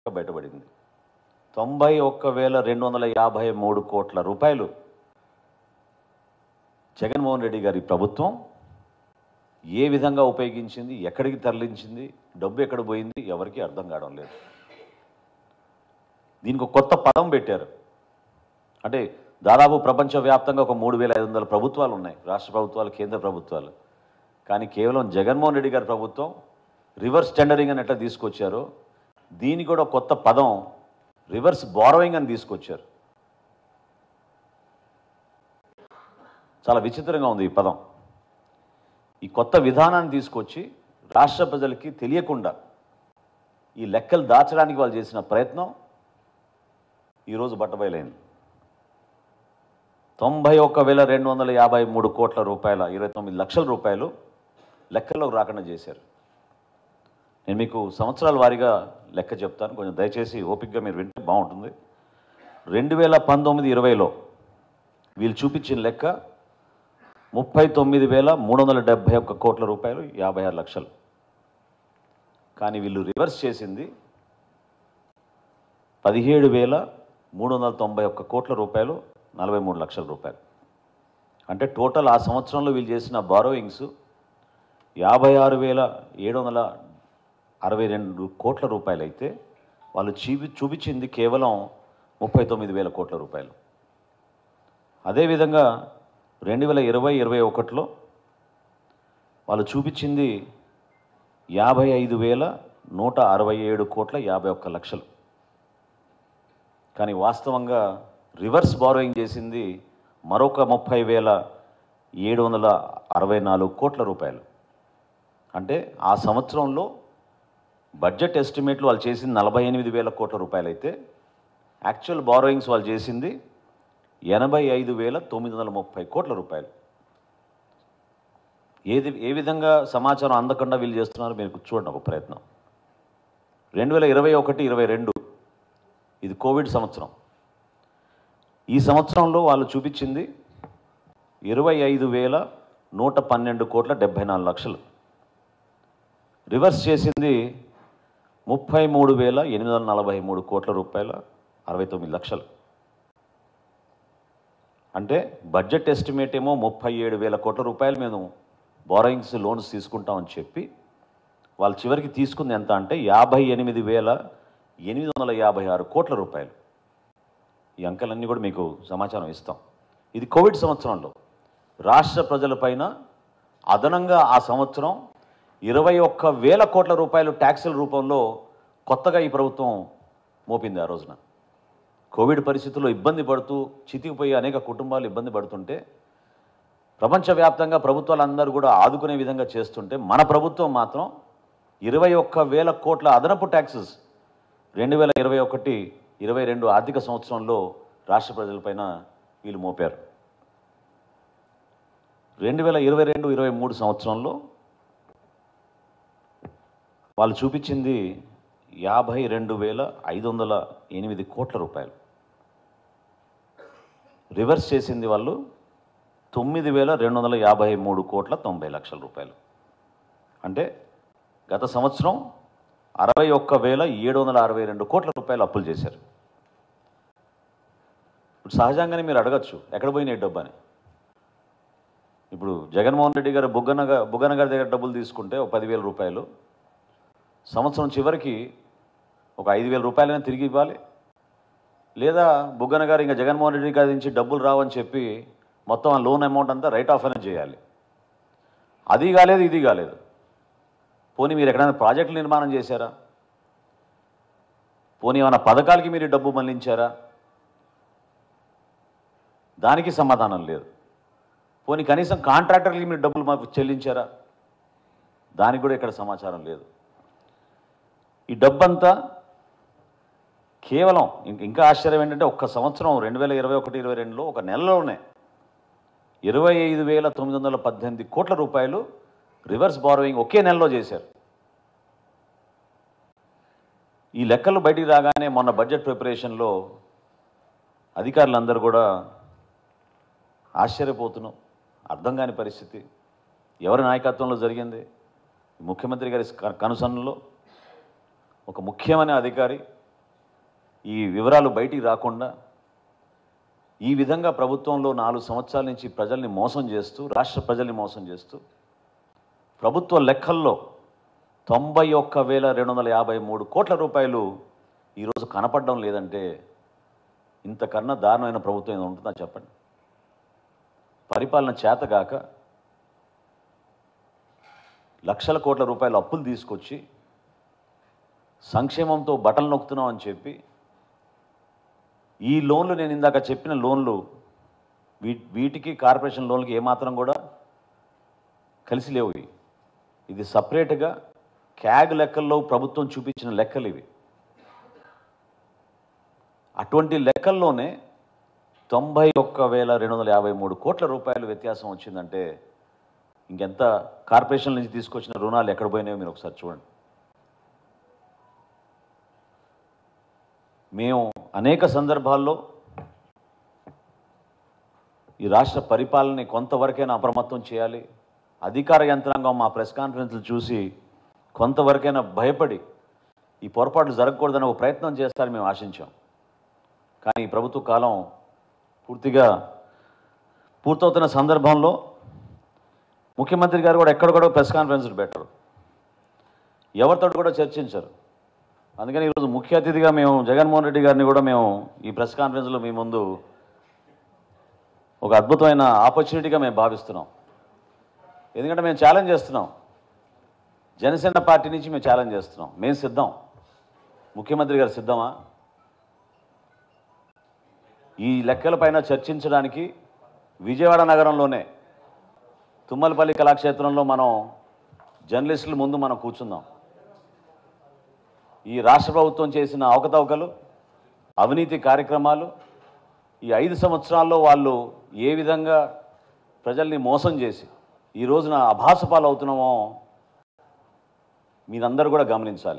బయటపడింది తొంభై ఒక్క వేల రెండు వందల యాభై మూడు కోట్ల రూపాయలు జగన్మోహన్ రెడ్డి గారి ప్రభుత్వం ఏ విధంగా ఉపయోగించింది ఎక్కడికి తరలించింది డబ్బు ఎక్కడ పోయింది ఎవరికీ అర్థం కావడం లేదు దీనికి ఒక కొత్త పదం పెట్టారు అంటే దాదాపు ప్రపంచవ్యాప్తంగా ఒక మూడు వేల ఐదు వందల ప్రభుత్వాలు ఉన్నాయి రాష్ట్ర ప్రభుత్వాలు కేంద్ర ప్రభుత్వాలు కానీ కేవలం జగన్మోహన్ రెడ్డి గారి ప్రభుత్వం రివర్స్ టెండరింగ్ అని ఎట్లా తీసుకొచ్చారో దీనికి కూడా కొత్త పదం రివర్స్ బారోయింగ్ అని తీసుకొచ్చారు చాలా విచిత్రంగా ఉంది ఈ పదం ఈ కొత్త విధానాన్ని తీసుకొచ్చి రాష్ట్ర ప్రజలకి తెలియకుండా ఈ లెక్కలు దాచడానికి వాళ్ళు చేసిన ప్రయత్నం ఈరోజు బట్టబయలైంది తొంభై ఒక్క వేల రెండు వందల యాభై మూడు కోట్ల రూపాయల ఇరవై తొమ్మిది లక్షల రూపాయలు లెక్కల్లోకి రాకుండా చేశారు నేను మీకు సంవత్సరాల వారీగా లెక్క చెప్తాను కొంచెం దయచేసి ఓపికగా మీరు వింటే బాగుంటుంది రెండు వేల పంతొమ్మిది ఇరవైలో వీళ్ళు చూపించిన లెక్క ముప్పై తొమ్మిది వేల మూడు వందల డెబ్భై ఒక్క కోట్ల రూపాయలు యాభై ఆరు లక్షలు కానీ వీళ్ళు రివర్స్ చేసింది పదిహేడు వేల మూడు వందల తొంభై ఒక్క కోట్ల రూపాయలు నలభై మూడు లక్షల రూపాయలు అంటే టోటల్ ఆ సంవత్సరంలో వీళ్ళు చేసిన బారోయింగ్స్ యాభై ఆరు వేల ఏడు వందల అరవై రెండు కోట్ల రూపాయలు అయితే వాళ్ళు చూపి చూపించింది కేవలం ముప్పై తొమ్మిది వేల కోట్ల రూపాయలు అదేవిధంగా రెండు వేల ఇరవై ఇరవై ఒకటిలో వాళ్ళు చూపించింది యాభై ఐదు వేల నూట అరవై ఏడు కోట్ల యాభై ఒక్క లక్షలు కానీ వాస్తవంగా రివర్స్ బారోయింగ్ చేసింది మరొక ముప్పై వేల ఏడు వందల అరవై నాలుగు కోట్ల రూపాయలు అంటే ఆ సంవత్సరంలో బడ్జెట్ ఎస్టిమేట్లు వాళ్ళు చేసింది నలభై ఎనిమిది వేల కోట్ల రూపాయలు అయితే యాక్చువల్ బారోయింగ్స్ వాళ్ళు చేసింది ఎనభై ఐదు వేల తొమ్మిది వందల ముప్పై కోట్ల రూపాయలు ఏది ఏ విధంగా సమాచారం అందకుండా వీళ్ళు చేస్తున్నారో మీరు చూడండి ఒక ప్రయత్నం రెండు వేల ఇరవై ఒకటి ఇరవై రెండు ఇది కోవిడ్ సంవత్సరం ఈ సంవత్సరంలో వాళ్ళు చూపించింది ఇరవై ఐదు వేల నూట పన్నెండు కోట్ల డెబ్భై నాలుగు లక్షలు రివర్స్ చేసింది ముప్పై మూడు వేల ఎనిమిది వందల నలభై మూడు కోట్ల రూపాయల అరవై తొమ్మిది లక్షలు అంటే బడ్జెట్ ఎస్టిమేట్ ఏమో ముప్పై ఏడు వేల కోట్ల రూపాయలు మేము బారోయింగ్స్ లోన్స్ తీసుకుంటామని చెప్పి వాళ్ళు చివరికి తీసుకుంది ఎంత అంటే యాభై ఎనిమిది వేల ఎనిమిది వందల యాభై ఆరు కోట్ల రూపాయలు ఈ అంకెలన్నీ కూడా మీకు సమాచారం ఇస్తాం ఇది కోవిడ్ సంవత్సరంలో రాష్ట్ర ప్రజలపైన అదనంగా ఆ సంవత్సరం ఇరవై ఒక్క వేల కోట్ల రూపాయలు ట్యాక్సుల రూపంలో కొత్తగా ఈ ప్రభుత్వం మోపింది ఆ రోజున కోవిడ్ పరిస్థితుల్లో ఇబ్బంది పడుతూ చితికిపోయి అనేక కుటుంబాలు ఇబ్బంది పడుతుంటే ప్రపంచవ్యాప్తంగా ప్రభుత్వాలందరూ కూడా ఆదుకునే విధంగా చేస్తుంటే మన ప్రభుత్వం మాత్రం ఇరవై ఒక్క వేల కోట్ల అదనపు ట్యాక్సెస్ రెండు వేల ఇరవై ఒకటి ఇరవై రెండు ఆర్థిక సంవత్సరంలో రాష్ట్ర ప్రజలపైన వీళ్ళు మోపారు రెండు వేల ఇరవై రెండు ఇరవై మూడు సంవత్సరంలో వాళ్ళు చూపించింది యాభై రెండు వేల ఐదు వందల ఎనిమిది కోట్ల రూపాయలు రివర్స్ చేసింది వాళ్ళు తొమ్మిది వేల రెండు వందల యాభై మూడు కోట్ల తొంభై లక్షల రూపాయలు అంటే గత సంవత్సరం అరవై ఒక్క వేల ఏడు వందల అరవై రెండు కోట్ల రూపాయలు అప్పులు చేశారు ఇప్పుడు సహజంగానే మీరు అడగచ్చు ఎక్కడ పోయినాయి డబ్బు అని ఇప్పుడు జగన్మోహన్ రెడ్డి గారు బుగ్గన గా- బుగ్గన గారి దగ్గర డబ్బులు తీసుకుంటే ఒక పదివేల రూపాయలు సంవత్సరం చివరికి ఒక ఐదు వేల రూపాయలైనా తిరిగి ఇవ్వాలి లేదా బుగ్గన గారు ఇంకా జగన్మోహన్ రెడ్డి గారి నుంచి డబ్బులు రావని చెప్పి మొత్తం ఆ లోన్ అమౌంట్ అంతా రైట్ ఆఫ్ అనేది చేయాలి అది కాలేదు ఇది కాలేదు పోనీ మీరు ఎక్కడైనా ప్రాజెక్టులు నిర్మాణం చేశారా పోనీ ఏమైనా పథకాలకి మీరు డబ్బు మళ్ళించారా దానికి సమాధానం లేదు పోనీ కనీసం కాంట్రాక్టర్లకి మీరు డబ్బులు మాకు చెల్లించారా దానికి కూడా ఇక్కడ సమాచారం లేదు ఈ డబ్బంతా కేవలం ఇంక- ఇంకా ఆశ్చర్యం ఏంటంటే ఒక్క సంవత్సరం రెండు వేల ఇరవై ఒకటి ఇరవై రెండులో ఒక నెలలోనే ఇరవై ఐదు వేల తొమ్మిది వందల పద్దెనిమిది కోట్ల రూపాయలు రివర్స్ బారోయింగ్ ఒకే నెలలో చేశారు ఈ లెక్కలు బయటికి రాగానే మొన్న బడ్జెట్ ప్రిపరేషన్లో అధికారులందరూ కూడా ఆశ్చర్యపోతున్నాం అర్థం కాని పరిస్థితి ఎవరి నాయకత్వంలో జరిగింది ముఖ్యమంత్రి గారి క- కనుసన్నలో ఒక ముఖ్యమైన అధికారి ఈ వివరాలు బయటికి రాకుండా ఈ విధంగా ప్రభుత్వంలో నాలుగు సంవత్సరాల నుంచి ప్రజల్ని మోసం చేస్తూ రాష్ట్ర ప్రజల్ని మోసం చేస్తూ ప్రభుత్వ లెక్కల్లో తొంభై ఒక్క వేల రెండు వందల యాభై మూడు కోట్ల రూపాయలు ఈరోజు కనపడడం లేదంటే ఇంతకన్నా దారుణమైన ప్రభుత్వం ఏదో ఉంటుందా చెప్పండి పరిపాలన చేతగాక లక్షల కోట్ల రూపాయల అప్పులు తీసుకొచ్చి సంక్షేమంతో బటన్ నొక్కుతున్నాం అని చెప్పి ఈ లోన్లు నేను ఇందాక చెప్పిన లోన్లు వీ వీటికి కార్పొరేషన్ లోన్లకి ఏమాత్రం కూడా కలిసి లేవు ఇవి. ఇది సపరేట్గా క్యాగ్ లెక్కల్లో ప్రభుత్వం చూపించిన లెక్కలు ఇవి అటువంటి లెక్కల్లోనే తొంభై ఒక్క వేల రెండు వందల యాభై మూడు కోట్ల రూపాయలు వ్యత్యాసం వచ్చిందంటే ఇంకెంత కార్పొరేషన్ నుంచి తీసుకొచ్చిన రుణాలు ఎక్కడ పోయినాయో మీరు ఒకసారి చూడండి మేము అనేక సందర్భాల్లో ఈ రాష్ట్ర పరిపాలనని కొంతవరకైనా అప్రమత్తం చేయాలి అధికార యంత్రాంగం మా ప్రెస్ కాన్ఫరెన్స్లు చూసి కొంతవరకైనా భయపడి ఈ పొరపాట్లు జరగకూడదని ఒక ప్రయత్నం చేస్తారని మేము ఆశించాం కానీ ఈ ప్రభుత్వ కాలం పూర్తిగా పూర్తవుతున్న సందర్భంలో ముఖ్యమంత్రి గారు కూడా ఎక్కడ కూడా ప్రెస్ కాన్ఫరెన్స్లు పెట్టరు ఎవరితో కూడా చర్చించరు అందుకని ఈరోజు ముఖ్య అతిథిగా మేము జగన్మోహన్ రెడ్డి గారిని కూడా మేము ఈ ప్రెస్ కాన్ఫరెన్స్లో మీ ముందు ఒక అద్భుతమైన ఆపర్చునిటీగా మేము భావిస్తున్నాం ఎందుకంటే మేము ఛాలెంజ్ చేస్తున్నాం జనసేన పార్టీ నుంచి మేము ఛాలెంజ్ చేస్తున్నాం మేము సిద్ధం ముఖ్యమంత్రి గారు సిద్ధమా ఈ లెక్కలపైన చర్చించడానికి విజయవాడ నగరంలోనే తుమ్మలపల్లి కళాక్షేత్రంలో మనం జర్నలిస్టుల ముందు మనం కూర్చుందాం ఈ రాష్ట్ర ప్రభుత్వం చేసిన అవకతవకలు అవినీతి కార్యక్రమాలు ఈ ఐదు సంవత్సరాల్లో వాళ్ళు ఏ విధంగా ప్రజల్ని మోసం చేసి ఈ రోజున అభాసపాలు అవుతున్నామో మీరందరూ కూడా గమనించాలి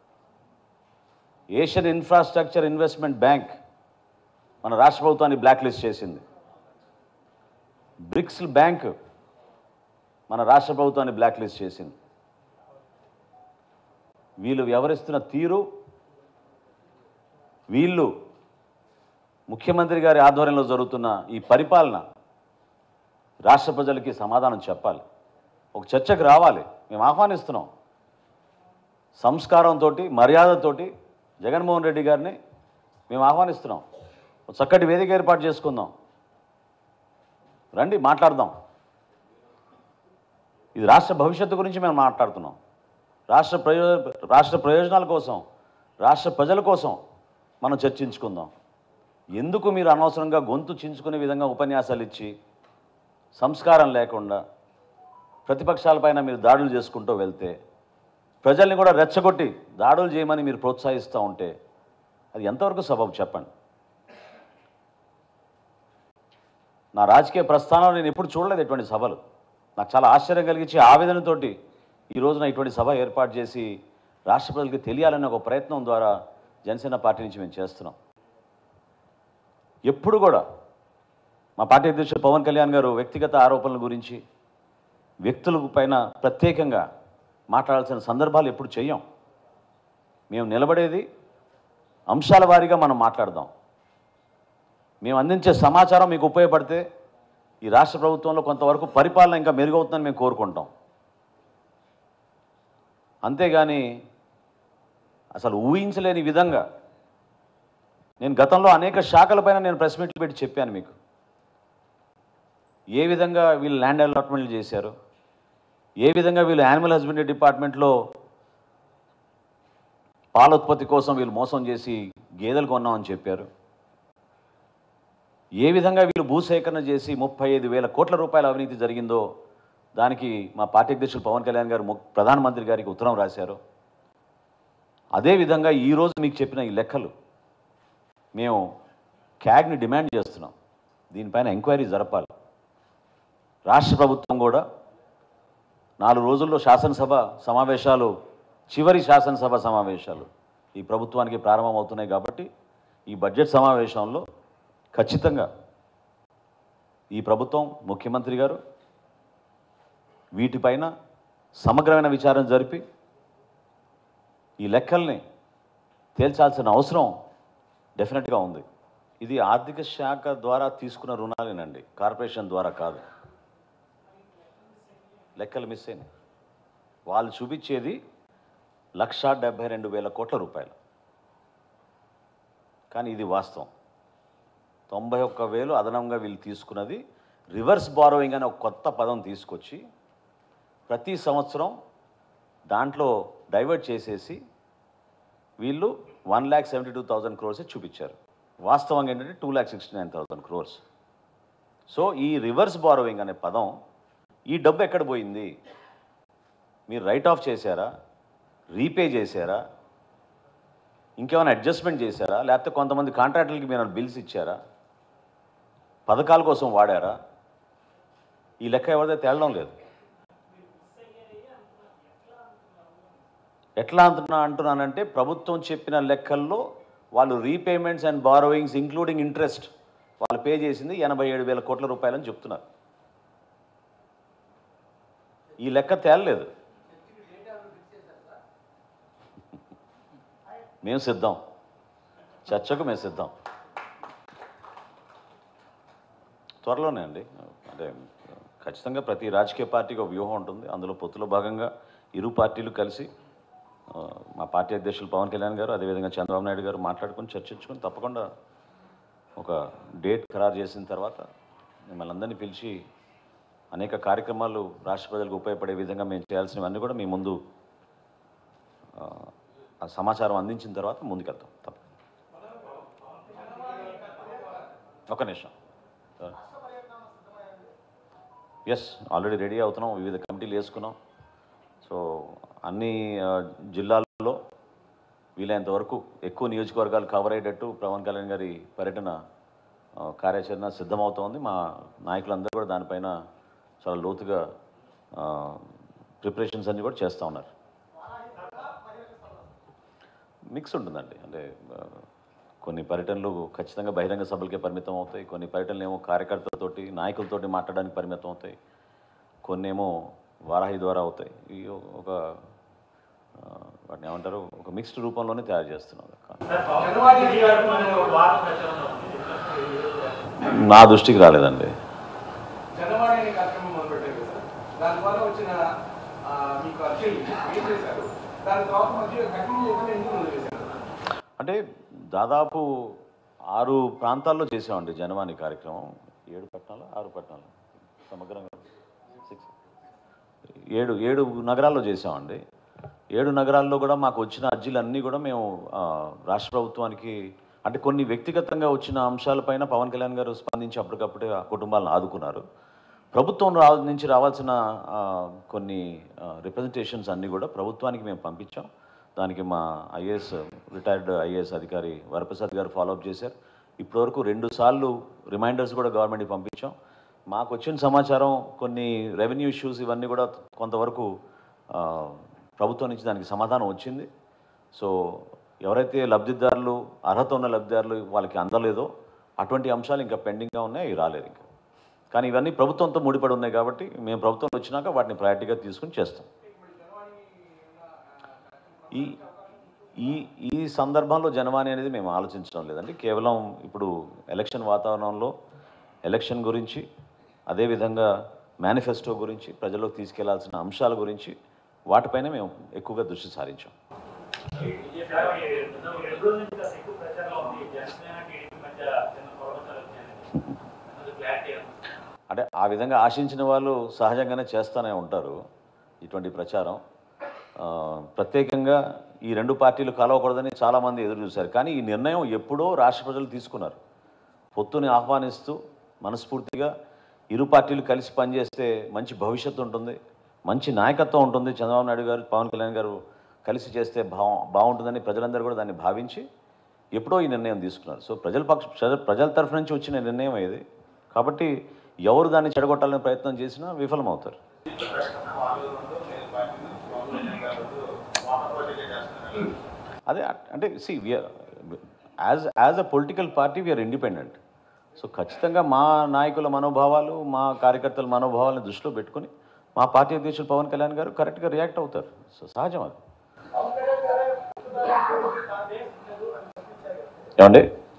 ఏషియన్ ఇన్ఫ్రాస్ట్రక్చర్ ఇన్వెస్ట్మెంట్ బ్యాంక్ మన రాష్ట్ర ప్రభుత్వాన్ని బ్లాక్ లిస్ట్ చేసింది బ్రిక్స్ బ్యాంక్ మన రాష్ట్ర ప్రభుత్వాన్ని బ్లాక్ లిస్ట్ చేసింది వీళ్ళు వ్యవహరిస్తున్న తీరు వీళ్ళు ముఖ్యమంత్రి గారి ఆధ్వర్యంలో జరుగుతున్న ఈ పరిపాలన రాష్ట్ర ప్రజలకి సమాధానం చెప్పాలి ఒక చర్చకు రావాలి మేము ఆహ్వానిస్తున్నాం సంస్కారంతో మర్యాదతోటి జగన్మోహన్ రెడ్డి గారిని మేము ఆహ్వానిస్తున్నాం ఒక చక్కటి వేదిక ఏర్పాటు చేసుకుందాం రండి మాట్లాడదాం ఇది రాష్ట్ర భవిష్యత్తు గురించి మేము మాట్లాడుతున్నాం రాష్ట్ర ప్రయో రాష్ట్ర ప్రయోజనాల కోసం రాష్ట్ర ప్రజల కోసం మనం చర్చించుకుందాం ఎందుకు మీరు అనవసరంగా గొంతు చించుకునే విధంగా ఉపన్యాసాలు ఇచ్చి సంస్కారం లేకుండా ప్రతిపక్షాలపైన మీరు దాడులు చేసుకుంటూ వెళ్తే ప్రజల్ని కూడా రెచ్చగొట్టి దాడులు చేయమని మీరు ప్రోత్సహిస్తూ ఉంటే అది ఎంతవరకు సబబు చెప్పండి నా రాజకీయ ప్రస్థానంలో నేను ఎప్పుడు చూడలేదు ఇటువంటి సభలు నాకు చాలా ఆశ్చర్యం కలిగించి ఆవేదనతోటి ఈ రోజున ఇటువంటి సభ ఏర్పాటు చేసి రాష్ట్ర ప్రజలకు తెలియాలనే ఒక ప్రయత్నం ద్వారా జనసేన పార్టీ నుంచి మేము చేస్తున్నాం ఎప్పుడు కూడా మా పార్టీ అధ్యక్షుడు పవన్ కళ్యాణ్ గారు వ్యక్తిగత ఆరోపణల గురించి వ్యక్తుల పైన ప్రత్యేకంగా మాట్లాడాల్సిన సందర్భాలు ఎప్పుడు చెయ్యం మేము నిలబడేది అంశాల వారీగా మనం మాట్లాడదాం మేము అందించే సమాచారం మీకు ఉపయోగపడితే ఈ రాష్ట్ర ప్రభుత్వంలో కొంతవరకు పరిపాలన ఇంకా మెరుగవుతుందని మేము కోరుకుంటాం అంతేగాని అసలు ఊహించలేని విధంగా నేను గతంలో అనేక శాఖలపైన నేను ప్రెస్ మీట్లు పెట్టి చెప్పాను మీకు ఏ విధంగా వీళ్ళు ల్యాండ్ అలాట్మెంట్లు చేశారు ఏ విధంగా వీళ్ళు యానిమల్ హస్బెండరీ డిపార్ట్మెంట్లో పాల ఉత్పత్తి కోసం వీళ్ళు మోసం చేసి గేదెలు కొన్నామని చెప్పారు ఏ విధంగా వీళ్ళు భూసేకరణ చేసి ముప్పై ఐదు వేల కోట్ల రూపాయల అవినీతి జరిగిందో దానికి మా పార్టీ అధ్యక్షుడు పవన్ కళ్యాణ్ గారు ము- ప్రధానమంత్రి గారికి ఉత్తరం రాశారు అదేవిధంగా ఈరోజు మీకు చెప్పిన ఈ లెక్కలు మేము క్యాగ్ని డిమాండ్ చేస్తున్నాం దీనిపైన ఎంక్వైరీ జరపాలి రాష్ట్ర ప్రభుత్వం కూడా నాలుగు రోజుల్లో శాసనసభ సమావేశాలు చివరి శాసనసభ సమావేశాలు ఈ ప్రభుత్వానికి ప్రారంభమవుతున్నాయి కాబట్టి ఈ బడ్జెట్ సమావేశంలో ఖచ్చితంగా ఈ ప్రభుత్వం ముఖ్యమంత్రి గారు వీటిపైన సమగ్రమైన విచారణ జరిపి ఈ లెక్కల్ని తేల్చాల్సిన అవసరం డెఫినెట్గా ఉంది ఇది ఆర్థిక శాఖ ద్వారా తీసుకున్న రుణాలేనండి కార్పొరేషన్ ద్వారా కాదు లెక్కలు మిస్ అయినాయి వాళ్ళు చూపించేది లక్షా డెబ్బై రెండు వేల కోట్ల రూపాయలు కానీ ఇది వాస్తవం తొంభై ఒక్క వేలు అదనంగా వీళ్ళు తీసుకున్నది రివర్స్ బారోయింగ్ అనే ఒక కొత్త పదం తీసుకొచ్చి ప్రతి సంవత్సరం దాంట్లో డైవర్ట్ చేసేసి వీళ్ళు one lakh seventy two thousand crores చూపించారు వాస్తవంగా ఏంటంటే two lakh sixty nine thousand crores so ఈ రివర్స్ బారోయింగ్ అనే పదం ఈ డబ్బు ఎక్కడ పోయింది మీరు రైట్ ఆఫ్ చేశారా రీపే చేశారా ఇంకేమైనా అడ్జస్ట్మెంట్ చేశారా లేకపోతే కొంతమంది కాంట్రాక్టులకి మీరు బిల్స్ ఇచ్చారా పథకాల కోసం వాడారా ఈ లెక్క ఎవరిదో తేలడం లేదు ఎట్లా అంటున్నా అంటున్నానంటే ప్రభుత్వం చెప్పిన లెక్కల్లో వాళ్ళు repayments and borrowings including interest వాళ్ళు పే చేసింది ఎనభై ఏడు వేల కోట్ల రూపాయలని చెప్తున్నారు ఈ లెక్క తేలలేదు మేము సిద్ధం చర్చకు మేము సిద్ధం త్వరలోనే అండి అంటే ఖచ్చితంగా ప్రతి రాజకీయ పార్టీకి ఒక వ్యూహం ఉంటుంది అందులో పొత్తులో భాగంగా ఇరు పార్టీలు కలిసి ఆ, మా పార్టీ అధ్యక్షులు పవన్ కళ్యాణ్ గారు అదేవిధంగా చంద్రబాబు నాయుడు గారు మాట్లాడుకొని చర్చించుకొని తప్పకుండా ఒక డేట్ ఖరారు చేసిన తర్వాత మిమ్మల్ని అందరినీ పిలిచి అనేక కార్యక్రమాలు రాష్ట్ర ప్రజలకు ఉపయోగపడే విధంగా మేము చేయాల్సినవన్నీ కూడా మీ ముందు ఆ, ఆ సమాచారం అందించిన తర్వాత ముందుకెళ్తాం తప్ప ఒక నిమిషం ఎస్ ఆల్రెడీ రెడీ అవుతున్నాం వివిధ కమిటీలు వేసుకున్నాం సో అన్ని ఆ, జిల్లాల్లో వీలైనంత వరకు ఎక్కువ నియోజకవర్గాలు కవర్ అయ్యేటట్టు పవన్ కళ్యాణ్ గారి పర్యటన ఆ, కార్యాచరణ సిద్ధమవుతోంది మా నాయకులందరూ కూడా దానిపైన చాలా లోతుగా ప్రిపరేషన్స్ అన్ని కూడా చేస్తూ ఉన్నారు మిక్స్ ఉంటుందండి అంటే ఆ, కొన్ని పర్యటనలు ఖచ్చితంగా బహిరంగ సభలకే పరిమితం అవుతాయి కొన్ని పర్యటనలు ఏమో కార్యకర్తలతోటి నాయకులతోటి మాట్లాడడానికి పరిమితం అవుతాయి కొన్ని ఏమో వారాహి ద్వారా అవుతాయి ఇవి ఒక ఆ, వాటిని ఏమంటారు ఒక మిక్స్డ్ రూపంలోనే తయారు చేస్తున్నాం జనవాణి కార్యక్రమంలో వార్త ప్రచారం ఉంది. నా దృష్టికి రాలేదండి జనవాణి అనే కార్యక్రమం మొదలుపెట్టారు కదా దాని ద్వారా వచ్చిన ఆ, మీకు అర్జీలు ఏం చేశారు దాని తర్వాత మధ్య కంటిన్యూ చేయకుండా ఎందుకు వదిలేశారు అంటే దాదాపు ఆరు ప్రాంతాల్లో చేసామండి జనవాణి కార్యక్రమం ఏడు పట్టణాలు ఆరు పట్టణాలు సమగ్రంగా సిక్స్ ఏడు ఏడు నగరాల్లో చేసామండి ఏడు నగరాల్లో కూడా మాకు వచ్చిన అర్జీలన్నీ కూడా మేము ఆ, రాష్ట్ర ప్రభుత్వానికి అంటే కొన్ని వ్యక్తిగతంగా వచ్చిన అంశాలపైన పవన్ కళ్యాణ్ గారు స్పందించి అప్పటికప్పుడే ఆ కుటుంబాలను ఆదుకున్నారు ప్రభుత్వం రా నుంచి రావాల్సిన ఆ, కొన్ని రిప్రజెంటేషన్స్ అన్నీ కూడా ప్రభుత్వానికి మేము పంపించాం దానికి మా ఐఏఎస్ రిటైర్డ్ ఐఏఎస్ అధికారి వరప్రసాద్ గారు ఫాలోఅప్ చేశారు ఇప్పటివరకు రెండు సార్లు రిమైండర్స్ కూడా గవర్నమెంట్కి పంపించాం మాకు వచ్చిన సమాచారం కొన్ని రెవెన్యూ ఇష్యూస్ ఇవన్నీ కూడా కొంతవరకు ఆ, ప్రభుత్వం నుంచి దానికి సమాధానం వచ్చింది సో ఎవరైతే లబ్ధిదారులు అర్హత ఉన్న లబ్ధిదారులు వాళ్ళకి అందలేదో అటువంటి అంశాలు ఇంకా పెండింగ్గా ఉన్నాయి అవి రాలేదు ఇంకా కానీ ఇవన్నీ ప్రభుత్వంతో ముడిపడి ఉన్నాయి కాబట్టి మేము ప్రభుత్వం వచ్చినాక వాటిని ప్రయారిటీగా తీసుకుని చేస్తాం ఈ ఈ ఈ సందర్భంలో జనవాణి అనేది మేము ఆలోచించడం లేదండి కేవలం ఇప్పుడు ఎలక్షన్ వాతావరణంలో ఎలక్షన్ గురించి అదేవిధంగా మేనిఫెస్టో గురించి ప్రజల్లోకి తీసుకెళ్లాల్సిన అంశాల గురించి వాటిపైన మేము ఎక్కువగా దృష్టి సారించాం రెండు రోజుల నుంచి కాస్త ఎక్కువ ప్రచారంలో ఉంది జనసేన టీడీపీ మధ్య చిన్న పొరపచ్చాలు వచ్చాయని అందుకు క్లారిటీ అంటే ఆ విధంగా ఆశించిన వాళ్ళు సహజంగానే చేస్తూనే ఉంటారు ఇటువంటి ప్రచారం ఆ, ప్రత్యేకంగా ఈ రెండు పార్టీలు కలవకూడదని చాలామంది ఎదురు చూశారు కానీ ఈ నిర్ణయం ఎప్పుడో రాష్ట్ర ప్రజలు తీసుకున్నారు పొత్తుని ఆహ్వానిస్తూ మనస్ఫూర్తిగా ఇరు పార్టీలు కలిసి పనిచేస్తే మంచి భవిష్యత్తు ఉంటుంది మంచి నాయకత్వం ఉంటుంది చంద్రబాబు నాయుడు గారు పవన్ కళ్యాణ్ గారు కలిసి చేస్తే బా బాగుంటుందని ప్రజలందరూ కూడా దాన్ని భావించి ఎప్పుడో ఈ నిర్ణయం తీసుకున్నారు సో ప్రజల పక్ష ప్రజల- ప్రజల తరఫు నుంచి వచ్చిన నిర్ణయం ఇది కాబట్టి ఎవరు దాన్ని చెడగొట్టాలని ప్రయత్నం చేసినా విఫలమవుతారు అదే అ- అంటే see we are as as a political party we are independent so ఖచ్చితంగా మా నాయకుల మనోభావాలు మా కార్యకర్తల మనోభావాలను దృష్టిలో పెట్టుకుని మా పార్టీ అధ్యక్షులు పవన్ కళ్యాణ్ గారు కరెక్ట్గా రియాక్ట్ అవుతారు సో సహజం అది ఏమండి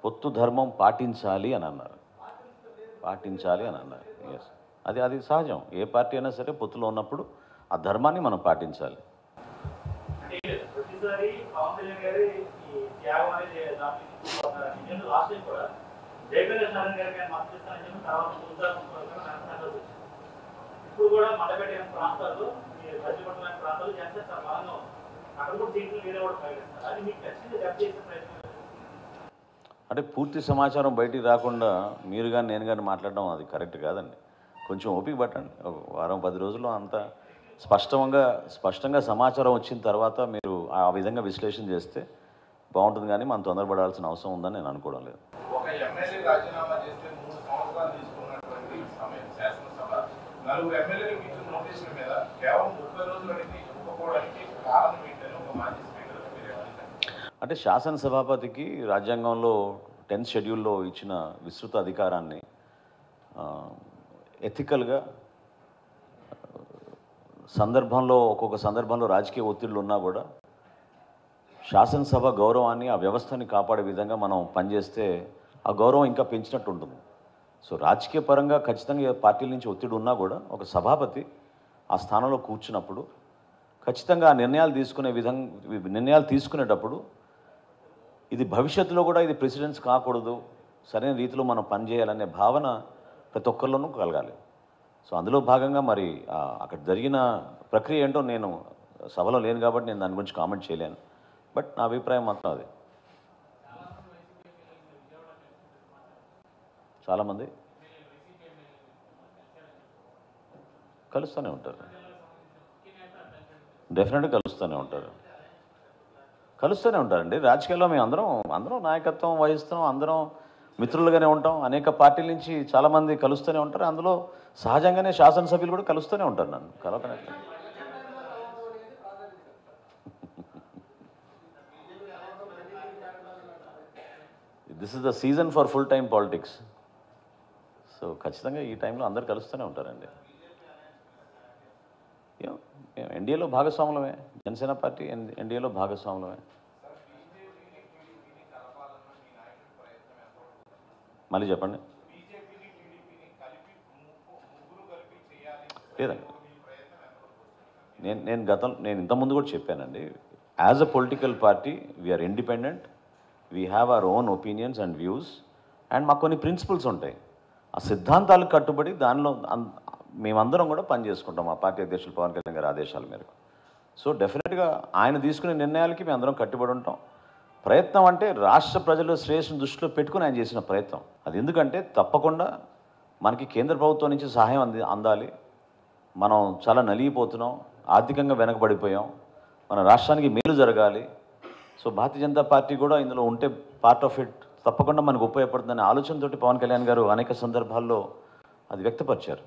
పొత్తు ధర్మం పాటించాలి అని అన్నారు పాటించాలి అని అన్నారు ఎస్ అది అది సహజం ఏ పార్టీ అయినా సరే పొత్తులో ఉన్నప్పుడు ఆ ధర్మాన్ని మనం పాటించాలి అంటే ఏం లేదు. ప్రతిసారి పవన్ కళ్యాణ్ గారి ఈ త్యాగం అనేది దాంట్లో తీసుకుపోతున్నారు నేను లాస్ట్ టైం కూడా జయప్రకాష్ నారాయణ గారికి ఆయన మద్దతు ఇస్తానని చెప్పి తర్వాత చూద్దాం వచ్చింది ఇప్పుడు కూడా మండపేట ప్రాంతాల్లో ఈ పశ్చిమపట్నం లాంటి ప్రాంతాల్లో జనసేన చాలా బలంగా ఉంది అక్కడ కూడా సీట్లు వేరే కూడా ప్రకటిస్తారు అది మీకు ఖచ్చితంగా దెబ్బ చేసే ప్రయత్నం లేదు. అంటే పూర్తి సమాచారం బయటికి రాకుండా మీరు కానీ నేను కానీ మాట్లాడడం అది కరెక్ట్ కాదండి కొంచెం ఓపిక పట్టండి ఒక వారం పది రోజుల్లో అంత స్పష్టంగా స్పష్టంగా సమాచారం వచ్చిన తర్వాత మీరు ఆ విధంగా విశ్లేషణ చేస్తే బాగుంటుంది కానీ మనం తొందరపడాల్సిన అవసరం ఉందని నేను అనుకోవడం లేదు ఒక ఎమ్మెల్యే రాజీనామా చేస్తే మూడు సంవత్సరాలు తీసుకున్నటువంటి సమయం శాసనసభ నలుగురు ఎమ్మెల్యేలకు ఇచ్చిన నోటీసుల మీద కేవలం ముప్పై రోజులకి ఒప్పుకోవడానికి కారణం ఏంటని ఒక మాజీ స్పీకర్ మీరు ఏమంటారు? అంటే శాసనసభాపతికి రాజ్యాంగంలో టెన్త్ షెడ్యూల్లో ఇచ్చిన విస్తృత అధికారాన్ని ఎథికల్గా సందర్భంలో ఒక్కొక్క సందర్భంలో రాజకీయ ఒత్తిళ్ళు ఉన్నా కూడా శాసనసభ గౌరవాన్ని ఆ వ్యవస్థని కాపాడే విధంగా మనం పనిచేస్తే ఆ గౌరవం ఇంకా పెంచినట్టు ఉంటుంది సో రాజకీయ పరంగా ఖచ్చితంగా ఏ పార్టీల నుంచి ఒత్తిడి ఉన్నా కూడా ఒక సభాపతి ఆ స్థానంలో కూర్చున్నప్పుడు ఖచ్చితంగా ఆ నిర్ణయాలు తీసుకునే విధంగా నిర్ణయాలు తీసుకునేటప్పుడు ఇది భవిష్యత్తులో కూడా ఇది ప్రెసిడెన్స్ కాకూడదు సరైన రీతిలో మనం పనిచేయాలనే భావన ప్రతి ఒక్కరిలోనూ కలగాలి సో అందులో భాగంగా మరి ఆ, అక్కడ జరిగిన ప్రక్రియ ఏంటో నేను సభలో లేను కాబట్టి నేను దాని గురించి కామెంట్ చేయలేను బట్ నా అభిప్రాయం మాత్రం అది చాలామంది కలుస్తూనే ఉంటారు డెఫినెట్గా కలుస్తూనే ఉంటారు కలుస్తూనే ఉంటారండి రాజకీయాల్లో మేము అందరం అందరం నాయకత్వం వహిస్తున్నాం అందరం మిత్రులుగానే ఉంటాం అనేక పార్టీల నుంచి చాలామంది కలుస్తూనే ఉంటారు అందులో సహజంగానే శాసనసభ్యులు కూడా కలుస్తూనే ఉంటారు నన్ను కలవకనే this is the season for full time politics so ఖచ్చితంగా ఈ టైంలో అందరు కలుస్తూనే ఉంటారండి ఏం- ఏం ఎన్డీఏలో భాగస్వాములమే జనసేన పార్టీ ఎన్- ఎన్డీఏలో భాగస్వాములమే మళ్ళీ చెప్పండి లేదండి నేను నేను గతం నేను ఇంతకుముందు కూడా చెప్పానండి as a political party we are independent we have our own opinions and views and మాకు కొన్ని ప్రిన్సిపల్స్ ఉంటాయి ఆ సిద్ధాంతాలకు కట్టుబడి దానిలో అన్- మేమందరం కూడా పనిచేసుకుంటాం మా పార్టీ అధ్యక్షులు పవన్ కళ్యాణ్ గారి ఆదేశాల మేరకు సో డెఫినెట్గా ఆయన తీసుకునే నిర్ణయాలకి మేము అందరం కట్టుబడి ఉంటాం ప్రయత్నం అంటే రాష్ట్ర ప్రజల శ్రేయస్సును దృష్టిలో పెట్టుకుని ఆయన చేసిన ప్రయత్నం అది ఎందుకంటే తప్పకుండా మనకి కేంద్ర ప్రభుత్వం నుంచి సహాయం అంది అందాలి మనం చాలా నలిగిపోతున్నాం ఆర్థికంగా వెనకబడిపోయాం మన రాష్ట్రానికి మేలు జరగాలి సో భారతీయ జనతా పార్టీ కూడా ఇందులో ఉంటే పార్ట్ ఆఫ్ ఇట్ తప్పకుండా మనకు ఉపయోగపడుతుందనే ఆలోచనతోటి పవన్ కళ్యాణ్ గారు అనేక సందర్భాల్లో అది వ్యక్తపరిచారు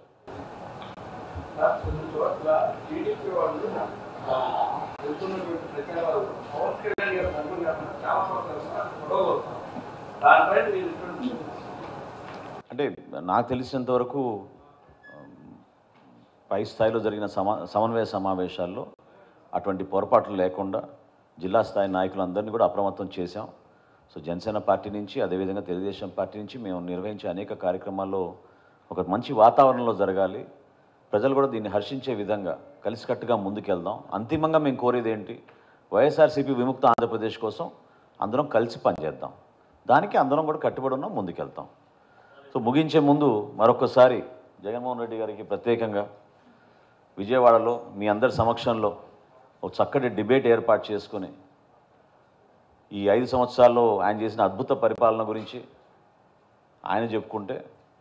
సార్, కొన్ని చోట్ల టీడీపీ వాళ్ళు ఆ, వెళ్తున్నటువంటి ప్రచారాలు పవన్ కళ్యాణ్ గారు ముగ్గురు కాకుండా చాలా చోట్ల గొడవ అవుతారు. దానిపైన మీరు ఎటువంటి అంటే నాకు తెలిసినంత వరకు ఉమ్, పై స్థాయిలో జరిగిన సమా సమన్వయ సమావేశాల్లో అటువంటి పొరపాట్లు లేకుండా జిల్లా స్థాయి నాయకులందరినీ కూడా అప్రమత్తం చేశాం సో జనసేన పార్టీ నుంచి అదేవిధంగా తెలుగుదేశం పార్టీ నుంచి మేము నిర్వహించే అనేక కార్యక్రమాల్లో ఒక మంచి వాతావరణంలో జరగాలి ప్రజలు కూడా దీన్ని హర్షించే విధంగా కలిసికట్టుగా ముందుకెళ్దాం అంతిమంగా మేము కోరేది ఏంటి వైఎస్ఆర్సీపీ విముక్త ఆంధ్రప్రదేశ్ కోసం అందరం కలిసి పనిచేద్దాం దానికి అందరం కూడా కట్టుబడి ఉన్నాం ముందుకెళ్తాం సో ముగించే ముందు మరొకసారి జగన్మోహన్ రెడ్డి గారికి ప్రత్యేకంగా విజయవాడలో మీ అందరి సమక్షంలో ఒక చక్కటి డిబేట్ ఏర్పాటు చేసుకుని ఈ ఐదు సంవత్సరాల్లో ఆయన చేసిన అద్భుత పరిపాలన గురించి ఆయన చెప్పుకుంటే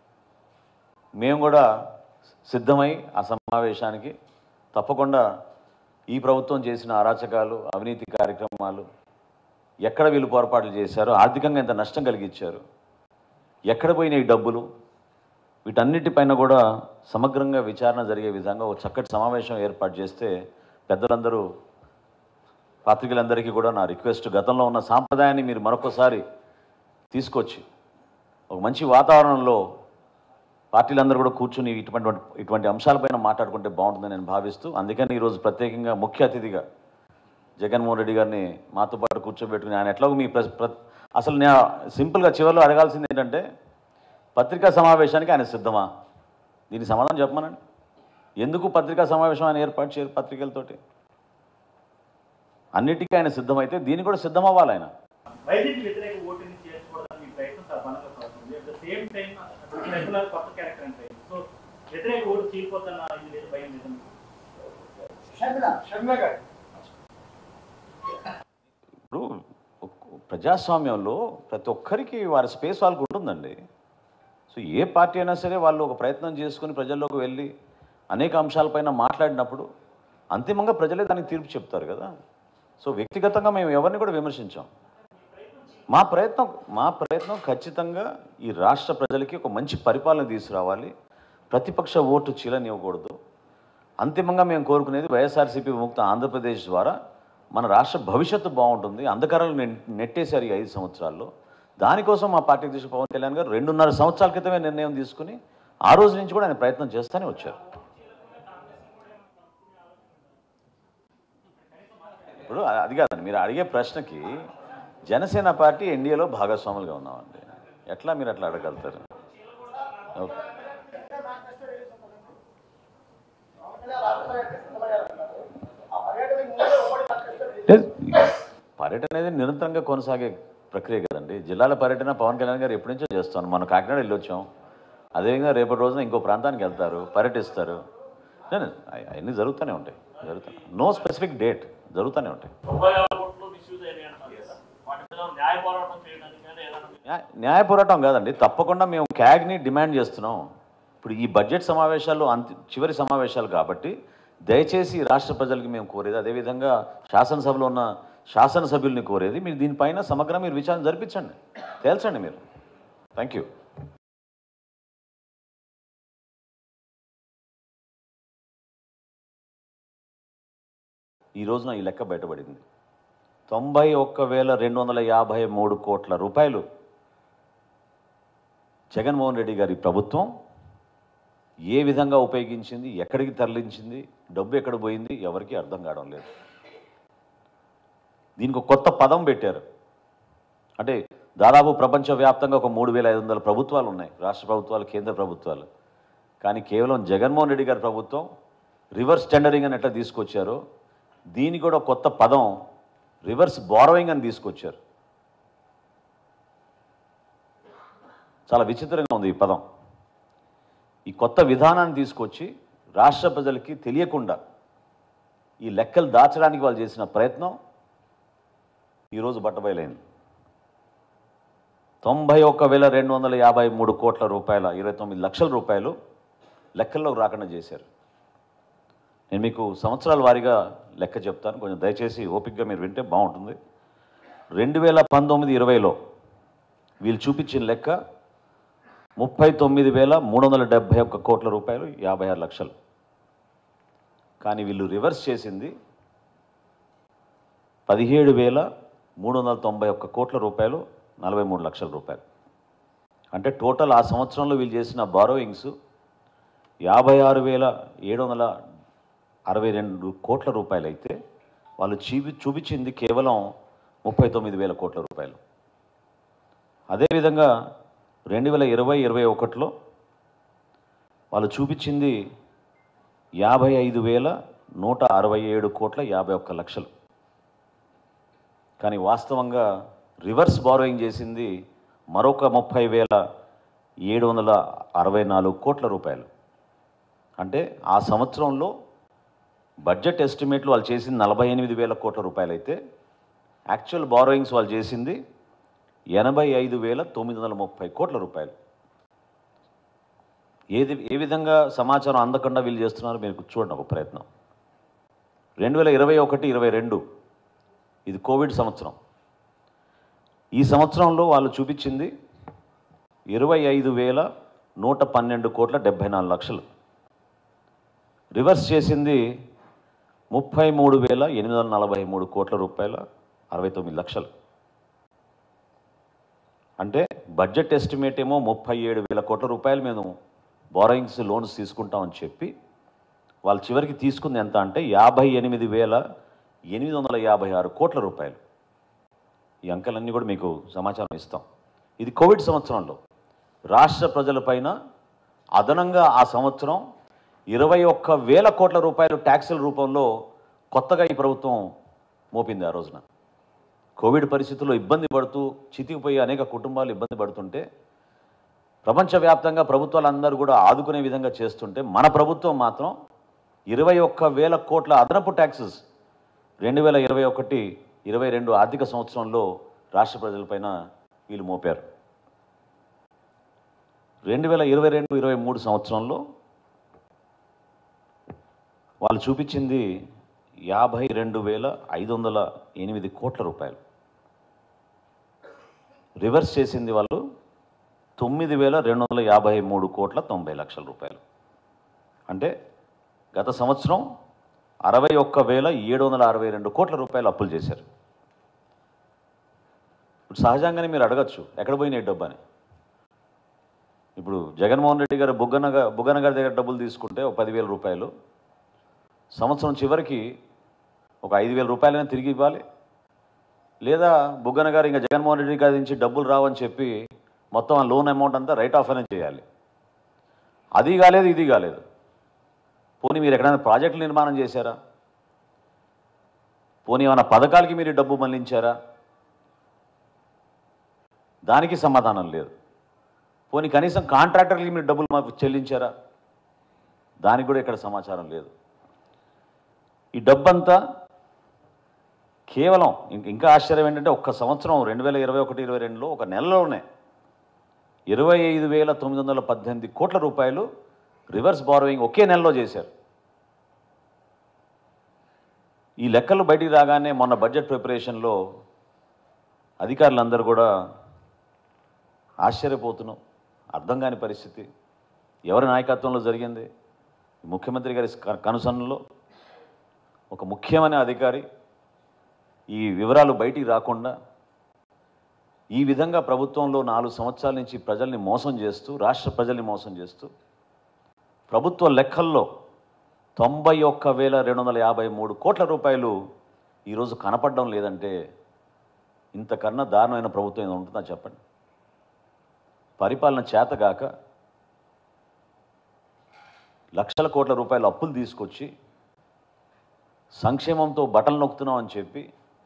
మేము కూడా సిద్ధమై ఆ సమావేశానికి తప్పకుండా ఈ ప్రభుత్వం చేసిన అరాచకాలు అవినీతి కార్యక్రమాలు ఎక్కడ వీళ్ళు పొరపాట్లు చేశారు ఆర్థికంగా ఎంత నష్టం కలిగించారు ఎక్కడ పోయినాయి ఈ డబ్బులు వీటన్నిటిపైన కూడా సమగ్రంగా విచారణ జరిగే విధంగా ఒక చక్కటి సమావేశం ఏర్పాటు చేస్తే పెద్దలందరూ పాత్రికలందరికీ కూడా నా రిక్వెస్ట్ గతంలో ఉన్న సాంప్రదాయాన్ని మీరు మరొకసారి తీసుకొచ్చి ఒక మంచి వాతావరణంలో పార్టీలందరూ కూడా కూర్చుని ఇటువంటి ఇటువంటి అంశాలపైన మాట్లాడుకుంటే బాగుంటుందని నేను భావిస్తూ అందుకని ఈరోజు ప్రత్యేకంగా ముఖ్య అతిథిగా జగన్మోహన్ రెడ్డి గారిని మాతో పాటు కూర్చోబెట్టుకుని ఆయన ఎట్లాగో మీ ప్ర- ప్ర- అసలు నేను సింపుల్గా చివరిలో అడగాల్సింది ఏంటంటే పత్రికా సమావేశానికి ఆయన సిద్ధమా దీనికి సమాధానం చెప్పమనండి ఎందుకు పత్రికా సమావేశం ఆయన ఏర్పాటు చేయరు పత్రికలతోటి అన్నిటికీ ఆయన సిద్ధమైతే దీనికి కూడా సిద్ధం అవ్వాలి ఆయన వైద్యుకి వ్యతిరేక ఓటుని చేసుకోవడానికి మీ ప్రయత్నం చాలా బలంగా సాగుతుంది at the same time regular కొత్త క్యారెక్టర్ అంటే సో వ్యతిరేక ఓటు చీలిపోతున్న ఇది లేదు భయం లేదు ఇప్పుడు ఒక్- ప్రజాస్వామ్యంలో ప్రతి ఒక్కరికి వారి స్పేస్ వాళ్ళకు ఉంటుందండి సో ఏ పార్టీ అయినా సరే వాళ్ళు ఒక ప్రయత్నం చేసుకుని ప్రజల్లోకి వెళ్ళి అనేక అంశాలపైన మాట్లాడినప్పుడు అంతిమంగా ప్రజలే దానికి తీర్పు చెప్తారు కదా సో వ్యక్తిగతంగా మేము ఎవరిని కూడా విమర్శించాం మా ప్రయత్నం మా ప్రయత్నం ఖచ్చితంగా ఈ రాష్ట్ర ప్రజలకి ఒక మంచి పరిపాలన తీసుకురావాలి ప్రతిపక్ష ఓటు చీలనివ్వకూడదు అంతిమంగా మేము కోరుకునేది వైఎస్ఆర్సీపీ విముక్త ఆంధ్రప్రదేశ్ ద్వారా మన రాష్ట్ర భవిష్యత్తు బాగుంటుంది అంధకారాలు నె- నెట్టేశారు ఈ ఐదు సంవత్సరాల్లో దానికోసం మా పార్టీ అధ్యక్షుడు పవన్ కళ్యాణ్ గారు రెండున్నర సంవత్సరాల క్రితమే నిర్ణయం తీసుకుని ఆ రోజు నుంచి కూడా ఆయన ప్రయత్నం చేస్తూనే వచ్చారు ఇప్పుడు అ- అది కాదండి మీరు అడిగే ప్రశ్నకి జనసేన పార్టీ ఎన్డీఏలో భాగస్వాములుగా ఉన్నామండి ఎట్లా మీరు అట్లా అడగలుగుతారు ఓకే లేదు, పర్యటన అనేది నిరంతరంగా కొనసాగే ప్రక్రియ కదండి జిల్లాల పర్యటన పవన్ కళ్యాణ్ గారు ఎప్పటి నుంచో చేస్తాను మనం కాకినాడ వెళ్ళొచ్చాం అదేవిధంగా రేపటి రోజున ఇంకో ప్రాంతానికి వెళ్తారు పర్యటిస్తారు లేదు, అవి- అవన్నీ జరుగుతూనే ఉంటాయి జరుగుతాయి నో స్పెసిఫిక్ డేట్ జరుగుతూనే ఉంటాయి తొంభై ఆరు ఓట్లు మిస్యూజ్ అయినాయి అంటారు కదా వాటి మీద న్యాయ పోరాటం చేయడానికి కానీ ఏదైనా న్యాయ- న్యాయ పోరాటం కాదండి తప్పకుండా మేము క్యాగ్ని డిమాండ్ చేస్తున్నాం ఇప్పుడు ఈ బడ్జెట్ సమావేశాలు అంతి చివరి సమావేశాలు కాబట్టి దయచేసి రాష్ట్ర ప్రజలకి మేము కోరేది అదేవిధంగా శాసనసభలో ఉన్న శాసనసభ్యుల్ని కోరేది మీరు దీనిపైన సమగ్ర మీరు విచారణ జరిపించండి తేల్చండి మీరు థ్యాంక్ యూ ఈ రోజున ఈ లెక్క బయటపడింది తొంభై ఒక్క వేల రెండు వందల యాభై మూడు కోట్ల రూపాయలు జగన్మోహన్ రెడ్డి గారి ప్రభుత్వం ఏ విధంగా ఉపయోగించింది ఎక్కడికి తరలించింది డబ్బు ఎక్కడ పోయింది ఎవరికీ అర్థం కావడం లేదు దీనికి ఒక కొత్త పదం పెట్టారు అంటే దాదాపు ప్రపంచవ్యాప్తంగా ఒక మూడు వేల ఐదు వందల ప్రభుత్వాలు ఉన్నాయి రాష్ట్ర ప్రభుత్వాలు కేంద్ర ప్రభుత్వాలు కానీ కేవలం జగన్మోహన్ రెడ్డి గారి ప్రభుత్వం రివర్స్ టెండరింగ్ అని ఎట్లా తీసుకొచ్చారో దీనికి కూడా ఒక కొత్త పదం రివర్స్ బారోయింగ్ అని తీసుకొచ్చారు చాలా విచిత్రంగా ఉంది ఈ పదం ఈ కొత్త విధానాన్ని తీసుకొచ్చి రాష్ట్ర ప్రజలకి తెలియకుండా ఈ లెక్కలు దాచడానికి వాళ్ళు చేసిన ప్రయత్నం ఈరోజు బట్టబయలైంది తొంభై ఒక్క వేల రెండు వందల యాభై మూడు కోట్ల రూపాయల ఇరవై తొమ్మిది లక్షల రూపాయలు లెక్కల్లోకి రాకుండా చేశారు నేను మీకు సంవత్సరాల వారీగా లెక్క చెప్తాను కొంచెం దయచేసి ఓపికగా మీరు వింటే బాగుంటుంది రెండు వేల పంతొమ్మిది ఇరవైలో వీళ్ళు చూపించిన లెక్క ముప్పై తొమ్మిది వేల మూడు వందల డెబ్భై ఒక్క కోట్ల రూపాయలు యాభై ఆరు లక్షలు కానీ వీళ్ళు రివర్స్ చేసింది పదిహేడు వేల మూడు వందల తొంభై ఒక్క కోట్ల రూపాయలు నలభై మూడు లక్షల రూపాయలు అంటే టోటల్ ఆ సంవత్సరంలో వీళ్ళు చేసిన బారోయింగ్స్ యాభై ఆరు వేల ఏడు వందల అరవై రెండు కోట్ల రూపాయలు అయితే వాళ్ళు చూపి చూపించింది కేవలం ముప్పై తొమ్మిది వేల కోట్ల రూపాయలు అదేవిధంగా రెండు వేల ఇరవై ఇరవై ఒకటిలో వాళ్ళు చూపించింది యాభై ఐదు వేల నూట అరవై ఏడు కోట్ల యాభై ఒక్క లక్షలు కానీ వాస్తవంగా రివర్స్ బారోయింగ్ చేసింది మరొక ముప్పై వేల ఏడు వందల అరవై నాలుగు కోట్ల రూపాయలు అంటే ఆ సంవత్సరంలో బడ్జెట్ ఎస్టిమేట్లు వాళ్ళు చేసింది నలభై ఎనిమిది వేల కోట్ల రూపాయలు అయితే యాక్చువల్ బారోయింగ్స్ వాళ్ళు చేసింది ఎనభై ఐదు వేల తొమ్మిది వందల ముప్పై కోట్ల రూపాయలు ఏది ఏ విధంగా సమాచారం అందకుండా వీళ్ళు చేస్తున్నారో మీరు చూడండి ఒక ప్రయత్నం రెండు వేల ఇరవై ఒకటి ఇరవై రెండు ఇది కోవిడ్ సంవత్సరం ఈ సంవత్సరంలో వాళ్ళు చూపించింది ఇరవై ఐదు వేల నూట పన్నెండు కోట్ల డెబ్భై నాలుగు లక్షలు రివర్స్ చేసింది ముప్పై మూడు వేల ఎనిమిది వందల నలభై మూడు కోట్ల రూపాయల అరవై తొమ్మిది లక్షలు అంటే బడ్జెట్ ఎస్టిమేట్ ఏమో ముప్పై ఏడు వేల కోట్ల రూపాయలు మేము బారోయింగ్స్ లోన్స్ తీసుకుంటామని చెప్పి వాళ్ళు చివరికి తీసుకుంది ఎంత అంటే యాభై ఎనిమిది వేల ఎనిమిది వందల యాభై ఆరు కోట్ల రూపాయలు ఈ అంకెలన్నీ కూడా మీకు సమాచారం ఇస్తాం ఇది కోవిడ్ సంవత్సరంలో రాష్ట్ర ప్రజలపైన అదనంగా ఆ సంవత్సరం ఇరవై ఒక్క వేల కోట్ల రూపాయలు ట్యాక్సుల రూపంలో కొత్తగా ఈ ప్రభుత్వం మోపింది ఆ రోజున కోవిడ్ పరిస్థితుల్లో ఇబ్బంది పడుతూ చితికిపోయి అనేక కుటుంబాలు ఇబ్బంది పడుతుంటే ప్రపంచవ్యాప్తంగా ప్రభుత్వాలందరూ కూడా ఆదుకునే విధంగా చేస్తుంటే మన ప్రభుత్వం మాత్రం ఇరవై ఒక్క వేల కోట్ల అదనపు ట్యాక్సెస్ రెండు వేల ఇరవై ఒకటి ఇరవై రెండు ఆర్థిక సంవత్సరంలో రాష్ట్ర ప్రజలపైన వీళ్ళు మోపారు రెండు వేల ఇరవై రెండు ఇరవై మూడు సంవత్సరంలో వాళ్ళు చూపించింది యాభై రెండు వేల ఐదు వందల ఎనిమిది కోట్ల రూపాయలు రివర్స్ చేసింది వాళ్ళు తొమ్మిది వేల రెండు వందల యాభై మూడు కోట్ల తొంభై లక్షల రూపాయలు అంటే గత సంవత్సరం అరవై ఒక్క వేల ఏడు వందల అరవై రెండు కోట్ల రూపాయలు అప్పులు చేశారు ఇప్పుడు సహజంగానే మీరు అడగచ్చు ఎక్కడ పోయినాయి డబ్బు అని ఇప్పుడు జగన్మోహన్ రెడ్డి గారు బుగ్గన గా- బుగ్గన గారి దగ్గర డబ్బులు తీసుకుంటే ఒక పదివేల రూపాయలు సంవత్సరం చివరికి ఒక ఐదు వేల రూపాయలైనా తిరిగి ఇవ్వాలి లేదా బుగ్గన గారు ఇంకా జగన్మోహన్ రెడ్డి గారి నుంచి డబ్బులు రావని చెప్పి మొత్తం ఆ లోన్ అమౌంట్ అంతా రైట్ ఆఫ్ అనేది చేయాలి అది కాలేదు ఇది కాలేదు పోనీ మీరు ఎక్కడైనా ప్రాజెక్టులు నిర్మాణం చేశారా పోనీ ఏమైనా పథకాలకి మీరు డబ్బు మళ్లించారా దానికి సమాధానం లేదు పోనీ కనీసం కాంట్రాక్టర్లకి మీరు డబ్బులు మాకు చెల్లించారా దానికి కూడా ఇక్కడ సమాచారం లేదు ఈ డబ్బంతా కేవలం ఇంక- ఇంకా ఆశ్చర్యం ఏంటంటే ఒక్క సంవత్సరం రెండు వేల ఇరవై ఒకటి ఇరవై రెండులో ఒక నెలలోనే ఇరవై ఐదు వేల తొమ్మిది వందల పద్దెనిమిది కోట్ల రూపాయలు రివర్స్ బారోయింగ్ ఒకే నెలలో చేశారు ఈ లెక్కలు బయటికి రాగానే మొన్న బడ్జెట్ ప్రిపరేషన్లో అధికారులందరూ కూడా ఆశ్చర్యపోతున్నాం అర్థం కాని పరిస్థితి ఎవరి నాయకత్వంలో జరిగింది ముఖ్యమంత్రి గారి క- కనుసన్నలో ఒక ముఖ్యమైన అధికారి ఈ వివరాలు బయటికి రాకుండా ఈ విధంగా ప్రభుత్వంలో నాలుగు సంవత్సరాల నుంచి ప్రజల్ని మోసం చేస్తూ రాష్ట్ర ప్రజల్ని మోసం చేస్తూ ప్రభుత్వ లెక్కల్లో తొంభై ఒక్క వేల రెండు వందల యాభై మూడు కోట్ల రూపాయలు ఈరోజు కనపడడం లేదంటే ఇంతకన్నా దారుణమైన ప్రభుత్వం ఏదో ఉంటుందా చెప్పండి పరిపాలన చేతగాక లక్షల కోట్ల రూపాయల అప్పులు తీసుకొచ్చి సంక్షేమంతో బటన్ నొక్కుతున్నాం అని చెప్పి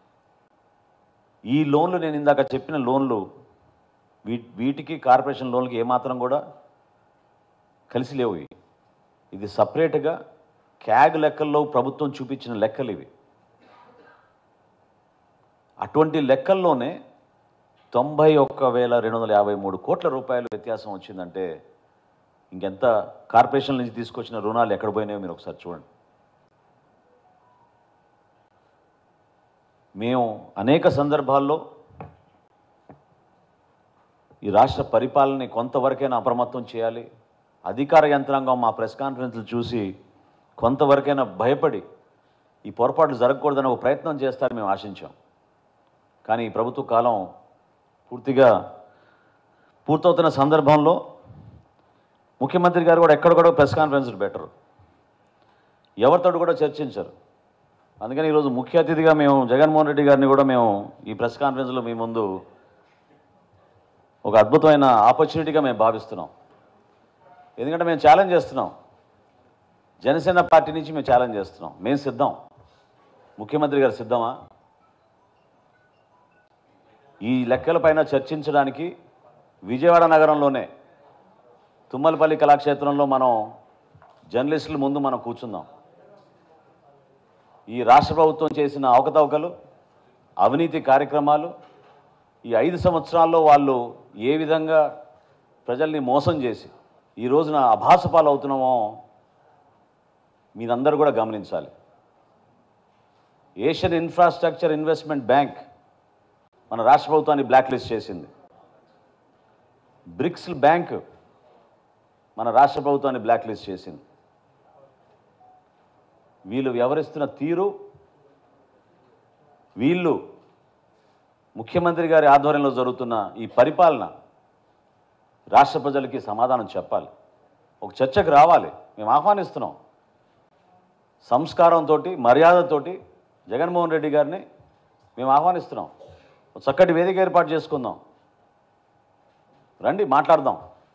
ఈ లోన్లు నేను ఇందాక చెప్పిన లోన్లు వీ వీటికి కార్పొరేషన్ లోన్లకి ఏమాత్రం కూడా కలిసి లేవు ఇవి. ఇది సపరేట్గా క్యాగ్ లెక్కల్లో ప్రభుత్వం చూపించిన లెక్కలు ఇవి అటువంటి లెక్కల్లోనే తొంభై ఒక్క వేల రెండు వందల యాభై మూడు కోట్ల రూపాయలు వ్యత్యాసం వచ్చిందంటే ఇంకెంత కార్పొరేషన్ నుంచి తీసుకొచ్చిన రుణాలు ఎక్కడ పోయినాయో మీరు ఒకసారి చూడండి మేము అనేక సందర్భాల్లో ఈ రాష్ట్ర పరిపాలనని కొంతవరకైనా అప్రమత్తం చేయాలి అధికార యంత్రాంగం మా ప్రెస్ కాన్ఫరెన్స్లు చూసి కొంతవరకైనా భయపడి ఈ పొరపాట్లు జరగకూడదని ఒక ప్రయత్నం చేస్తారని మేము ఆశించాం కానీ ఈ ప్రభుత్వ కాలం పూర్తిగా పూర్తవుతున్న సందర్భంలో ముఖ్యమంత్రి గారు కూడా ఎక్కడ కూడా ప్రెస్ కాన్ఫరెన్స్లు పెట్టరు ఎవరితో కూడా చర్చించరు అందుకని ఈరోజు ముఖ్య అతిథిగా మేము జగన్మోహన్ రెడ్డి గారిని కూడా మేము ఈ ప్రెస్ కాన్ఫరెన్స్లో మీ ముందు ఒక అద్భుతమైన ఆపర్చునిటీగా మేము భావిస్తున్నాం ఎందుకంటే మేము ఛాలెంజ్ చేస్తున్నాం జనసేన పార్టీ నుంచి మేము ఛాలెంజ్ చేస్తున్నాం మేము సిద్ధం ముఖ్యమంత్రి గారు సిద్ధమా ఈ లెక్కలపైన చర్చించడానికి విజయవాడ నగరంలోనే తుమ్మలపల్లి కళాక్షేత్రంలో మనం జర్నలిస్టుల ముందు మనం కూర్చుందాం ఈ రాష్ట్ర ప్రభుత్వం చేసిన అవకతవకలు అవినీతి కార్యక్రమాలు ఈ ఐదు సంవత్సరాల్లో వాళ్ళు ఏ విధంగా ప్రజల్ని మోసం చేసి ఈ రోజున అభాసపాలు అవుతున్నామో మీరందరూ కూడా గమనించాలి ఏషియన్ ఇన్ఫ్రాస్ట్రక్చర్ ఇన్వెస్ట్మెంట్ బ్యాంక్ మన రాష్ట్ర ప్రభుత్వాన్ని బ్లాక్ లిస్ట్ చేసింది బ్రిక్స్ బ్యాంక్ మన రాష్ట్ర ప్రభుత్వాన్ని బ్లాక్ లిస్ట్ చేసింది వీళ్ళు వ్యవహరిస్తున్న తీరు వీళ్ళు ముఖ్యమంత్రి గారి ఆధ్వర్యంలో జరుగుతున్న ఈ పరిపాలన రాష్ట్ర ప్రజలకి సమాధానం చెప్పాలి ఒక చర్చకు రావాలి మేము ఆహ్వానిస్తున్నాం సంస్కారంతో మర్యాదతోటి జగన్మోహన్ రెడ్డి గారిని మేము ఆహ్వానిస్తున్నాం ఒక చక్కటి వేదిక ఏర్పాటు చేసుకుందాం రండి మాట్లాడదాం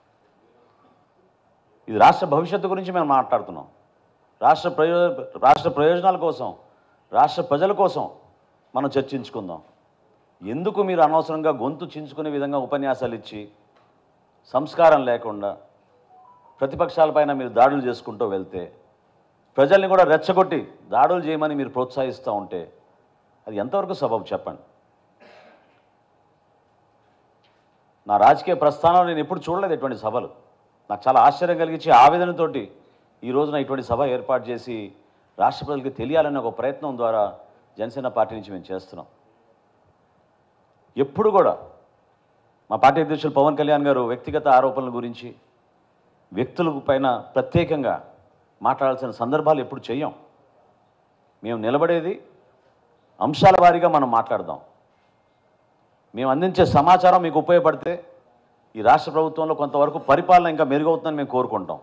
ఇది రాష్ట్ర భవిష్యత్తు గురించి మేము మాట్లాడుతున్నాం రాష్ట్ర ప్రయో రాష్ట్ర ప్రయోజనాల కోసం రాష్ట్ర ప్రజల కోసం మనం చర్చించుకుందాం ఎందుకు మీరు అనవసరంగా గొంతు చించుకునే విధంగా ఉపన్యాసాలు ఇచ్చి సంస్కారం లేకుండా ప్రతిపక్షాలపైన మీరు దాడులు చేసుకుంటూ వెళ్తే ప్రజల్ని కూడా రెచ్చగొట్టి దాడులు చేయమని మీరు ప్రోత్సహిస్తూ ఉంటే అది ఎంతవరకు సబబు చెప్పండి నా రాజకీయ ప్రస్థానంలో నేను ఎప్పుడు చూడలేదు ఇటువంటి సభలు నాకు చాలా ఆశ్చర్యం కలిగించి ఆవేదనతోటి ఈ రోజున ఇటువంటి సభ ఏర్పాటు చేసి రాష్ట్ర ప్రజలకు తెలియాలనే ఒక ప్రయత్నం ద్వారా జనసేన పార్టీ నుంచి మేము చేస్తున్నాం ఎప్పుడు కూడా మా పార్టీ అధ్యక్షులు పవన్ కళ్యాణ్ గారు వ్యక్తిగత ఆరోపణల గురించి వ్యక్తుల పైన ప్రత్యేకంగా మాట్లాడాల్సిన సందర్భాలు ఎప్పుడు చెయ్యం మేము నిలబడేది అంశాల వారీగా మనం మాట్లాడదాం మేము అందించే సమాచారం మీకు ఉపయోగపడితే ఈ రాష్ట్ర ప్రభుత్వంలో కొంతవరకు పరిపాలన ఇంకా మెరుగవుతుందని మేము కోరుకుంటాం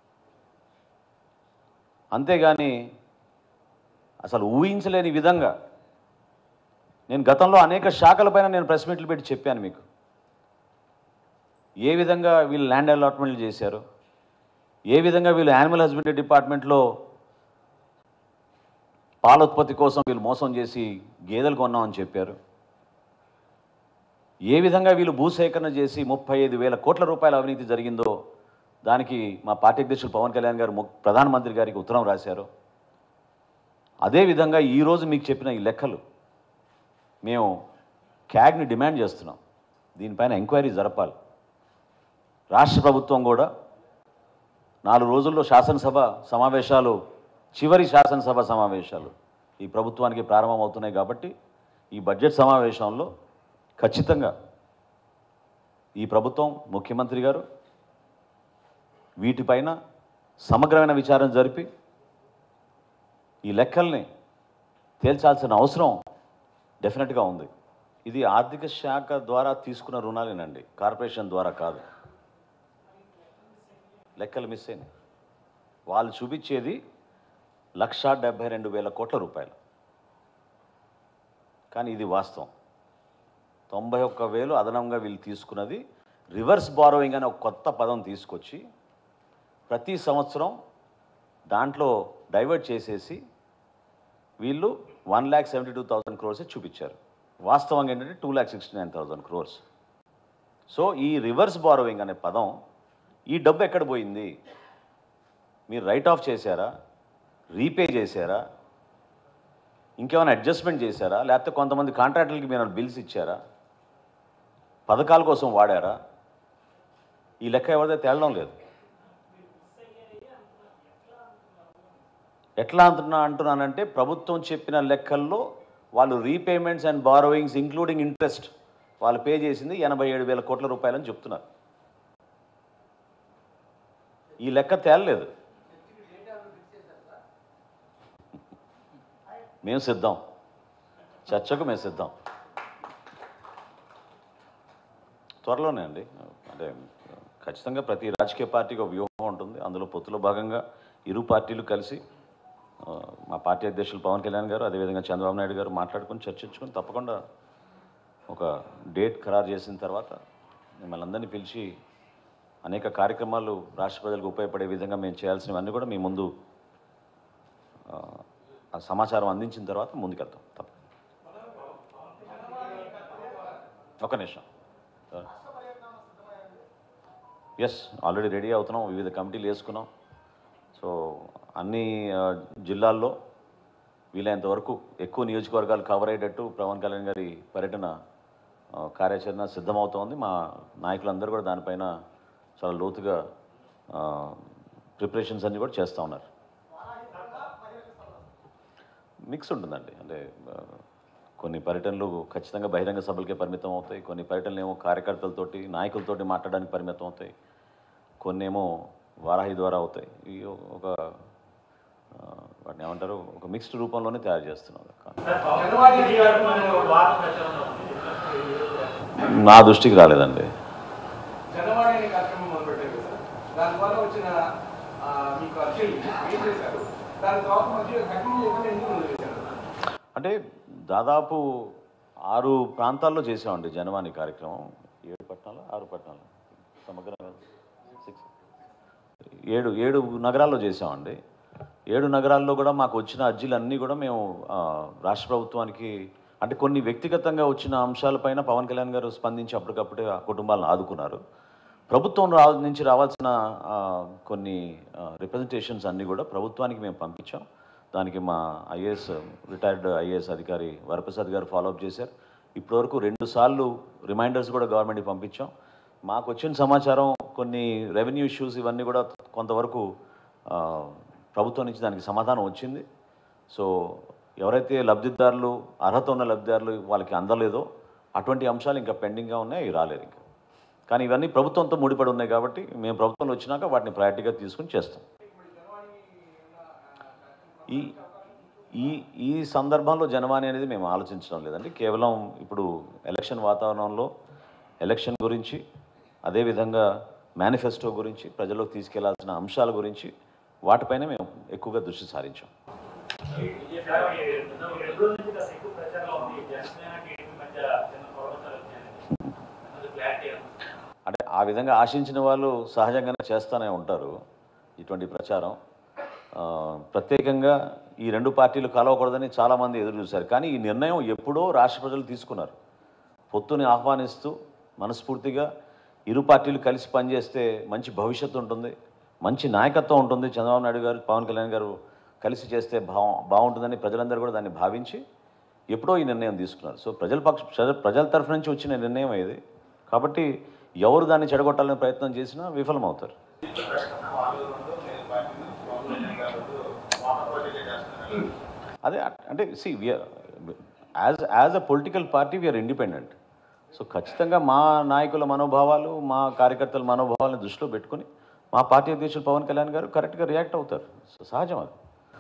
అంతేగాని అసలు ఊహించలేని విధంగా నేను గతంలో అనేక శాఖలపైన నేను ప్రెస్ మీట్లు పెట్టి చెప్పాను మీకు ఏ విధంగా వీళ్ళు ల్యాండ్ అలాట్మెంట్లు చేశారు ఏ విధంగా వీళ్ళు యానిమల్ హస్బెండరీ డిపార్ట్మెంట్లో పాల ఉత్పత్తి కోసం వీళ్ళు మోసం చేసి గేదెలు కొన్నామని చెప్పారు ఏ విధంగా వీళ్ళు భూసేకరణ చేసి ముప్పై ఐదు వేల కోట్ల రూపాయల అవినీతి జరిగిందో దానికి మా పార్టీ అధ్యక్షులు పవన్ కళ్యాణ్ గారు ము- ప్రధానమంత్రి గారికి ఉత్తరం రాశారు అదేవిధంగా ఈరోజు మీకు చెప్పిన ఈ లెక్కలు మేము క్యాగ్ని డిమాండ్ చేస్తున్నాం దీనిపైన ఎంక్వైరీ జరపాలి రాష్ట్ర ప్రభుత్వం కూడా నాలుగు రోజుల్లో శాసనసభ సమావేశాలు చివరి శాసనసభ సమావేశాలు ఈ ప్రభుత్వానికి ప్రారంభమవుతున్నాయి కాబట్టి ఈ బడ్జెట్ సమావేశంలో ఖచ్చితంగా ఈ ప్రభుత్వం ముఖ్యమంత్రి గారు వీటిపైన సమగ్రమైన విచారణ జరిపి ఈ లెక్కల్ని తేల్చాల్సిన అవసరం డెఫినెట్గా ఉంది ఇది ఆర్థిక శాఖ ద్వారా తీసుకున్న రుణాలేనండి కార్పొరేషన్ ద్వారా కాదు లెక్కలు మిస్ అయినాయి వాళ్ళు చూపించేది లక్షా డెబ్బై రెండు వేల కోట్ల రూపాయలు కానీ ఇది వాస్తవం తొంభై ఒక్క వేలు అదనంగా వీళ్ళు తీసుకున్నది రివర్స్ బారోయింగ్ అనే ఒక కొత్త పదం తీసుకొచ్చి ప్రతి సంవత్సరం దాంట్లో డైవర్ట్ చేసేసి వీళ్ళు one lakh seventy two thousand crores చూపించారు వాస్తవంగా ఏంటంటే two lakh sixty nine thousand crores so ఈ రివర్స్ బారోయింగ్ అనే పదం ఈ డబ్బు ఎక్కడ పోయింది మీరు రైట్ ఆఫ్ చేశారా రీపే చేశారా ఇంకేమైనా అడ్జస్ట్మెంట్ చేశారా లేకపోతే కొంతమంది కాంట్రాక్టర్లకి మీరు బిల్స్ ఇచ్చారా పథకాల కోసం వాడారా ఈ లెక్క ఎవరిదో తేలడం లేదు ఎట్లా అంటున్నా అంటున్నానంటే ప్రభుత్వం చెప్పిన లెక్కల్లో వాళ్ళు repayments and borrowings including interest వాళ్ళు పే చేసింది ఎనభై ఏడు వేల కోట్ల రూపాయలని చెప్తున్నారు ఈ లెక్క తేలలేదు మేము సిద్ధం చర్చకు మేము సిద్ధం త్వరలోనే అండి అంటే ఖచ్చితంగా ప్రతి రాజకీయ పార్టీకి ఒక వ్యూహం ఉంటుంది అందులో పొత్తులో భాగంగా ఇరు పార్టీలు కలిసి ఆ, మా పార్టీ అధ్యక్షులు పవన్ కళ్యాణ్ గారు అదేవిధంగా చంద్రబాబు నాయుడు గారు మాట్లాడుకుని చర్చించుకుని తప్పకుండా ఒక డేట్ ఖరారు చేసిన తర్వాత మిమ్మల్ని అందరినీ పిలిచి అనేక కార్యక్రమాలు రాష్ట్ర ప్రజలకు ఉపయోగపడే విధంగా మేము చేయాల్సినవన్నీ కూడా మీ ముందు ఆ, ఆ సమాచారం అందించిన తర్వాత ముందుకెళ్తాం తప్ప ఒక నిమిషం ఎస్ ఆల్రెడీ రెడీ అవుతున్నాం వివిధ కమిటీలు వేసుకున్నాం సో అన్ని ఆ, జిల్లాల్లో వీలైనంత వరకు ఎక్కువ నియోజకవర్గాలు కవర్ అయ్యేటట్టు పవన్ కళ్యాణ్ గారి పర్యటన ఆ, కార్యాచరణ సిద్ధమవుతోంది మా నాయకులందరూ కూడా దానిపైన చాలా లోతుగా ప్రిపరేషన్స్ అన్నీ కూడా చేస్తూ ఉన్నారు మిక్స్ ఉంటుందండి అంటే ఆ, కొన్ని పర్యటనలు ఖచ్చితంగా బహిరంగ సభలకే పరిమితం అవుతాయి కొన్ని పర్యటనలు ఏమో కార్యకర్తలతోటి నాయకులతోటి మాట్లాడడానికి పరిమితం అవుతాయి కొన్ని ఏమో వారాహి ద్వారా అవుతాయి ఇవి ఒక ఆ, వాటిని ఏమంటారు ఒక మిక్స్డ్ రూపంలోనే తయారు చేస్తున్నాం సార్ పవన్ కళ్యాణ్ గారు మరి ఒక వార్త ప్రచారంలో ఉంది నా దృష్టికి రాలేదండి జనవాణి అనే కార్యక్రమం మొదలుపెట్టారు కదా సార్ దానివల్ల వచ్చిన ఆ, మీకు అర్జీలు ఏం చేశారు దాని తర్వాత మధ్య కంటిన్యూ చేయకుండా ఎందుకు వదిలేశారు అంటే దాదాపు ఆరు ప్రాంతాల్లో చేసామండి జనవాణి కార్యక్రమం ఏడు పట్టణాలు ఆరు పట్టణాలు సమగ్రంగా సిక్స్ ఏడు ఏడు నగరాల్లో చేసామండి ఏడు నగరాల్లో కూడా మాకు వచ్చిన అర్జీలన్నీ కూడా మేము ఆ, రాష్ట్ర ప్రభుత్వానికి అంటే కొన్ని వ్యక్తిగతంగా వచ్చిన అంశాలపైన పవన్ కళ్యాణ్ గారు స్పందించి అప్పటికప్పుడే ఆ కుటుంబాలను ఆదుకున్నారు ప్రభుత్వం రా నుంచి రావాల్సిన ఆ, కొన్ని రిప్రజెంటేషన్స్ అన్నీ కూడా ప్రభుత్వానికి మేము పంపించాం దానికి మా ఐఏఎస్ రిటైర్డ్ ఐఏఎస్ అధికారి వరప్రసాద్ గారు ఫాలోఅప్ చేశారు ఇప్పటివరకు రెండు సార్లు రిమైండర్స్ కూడా గవర్నమెంట్కి పంపించాం మాకు వచ్చిన సమాచారం కొన్ని రెవెన్యూ ఇష్యూస్ ఇవన్నీ కూడా కొంతవరకు ఆ, ప్రభుత్వం నుంచి దానికి సమాధానం వచ్చింది సో ఎవరైతే లబ్ధిదారులు అర్హత ఉన్న లబ్ధిదారులు వాళ్ళకి అందలేదో అటువంటి అంశాలు ఇంకా పెండింగ్గా ఉన్నాయి అవి రాలేదు ఇంకా కానీ ఇవన్నీ ప్రభుత్వంతో ముడిపడి ఉన్నాయి కాబట్టి మేము ప్రభుత్వంలో వచ్చినాక వాటిని ప్రయారిటీగా తీసుకుని చేస్తాం ఈ ఈ ఈ సందర్భంలో జనవాణి అనేది మేము ఆలోచించడం లేదండి కేవలం ఇప్పుడు ఎలక్షన్ వాతావరణంలో ఎలక్షన్ గురించి అదేవిధంగా మేనిఫెస్టో గురించి ప్రజల్లోకి తీసుకెళ్లాల్సిన అంశాల గురించి వాటిపైన మేము ఎక్కువగా దృష్టి సారించాం రెండు రోజుల నుంచి కాస్త ఎక్కువ ప్రచారంలో ఉంది జనసేన టీడీపీ మధ్య చిన్న పొరపచ్చాలు వచ్చాయని అది క్లారిటీ అంటే ఆ విధంగా ఆశించిన వాళ్ళు సహజంగానే చేస్తూనే ఉంటారు ఇటువంటి ప్రచారం ఆ, ప్రత్యేకంగా ఈ రెండు పార్టీలు కలవకూడదని చాలామంది ఎదురు చూశారు కానీ ఈ నిర్ణయం ఎప్పుడో రాష్ట్ర ప్రజలు తీసుకున్నారు పొత్తుని ఆహ్వానిస్తూ మనస్ఫూర్తిగా ఇరు పార్టీలు కలిసి పనిచేస్తే మంచి భవిష్యత్తు ఉంటుంది మంచి నాయకత్వం ఉంటుంది చంద్రబాబు నాయుడు గారు పవన్ కళ్యాణ్ గారు కలిసి చేస్తే బా బాగుంటుందని ప్రజలందరూ కూడా దాన్ని భావించి ఎప్పుడో ఈ నిర్ణయం తీసుకున్నారు సో ప్రజల పక్ష ప్రజ- ప్రజల తరఫు నుంచి వచ్చిన నిర్ణయం ఇది కాబట్టి ఎవరు దాన్ని చెడగొట్టాలని ప్రయత్నం చేసినా విఫలమవుతారు అదే అ- అంటే see we are as as a political party we are independent so ఖచ్చితంగా మా నాయకుల మనోభావాలు మా కార్యకర్తల మనోభావాలను దృష్టిలో పెట్టుకుని మా పార్టీ అధ్యక్షులు పవన్ కళ్యాణ్ గారు కరెక్ట్గా రియాక్ట్ అవుతారు సో సహజం అది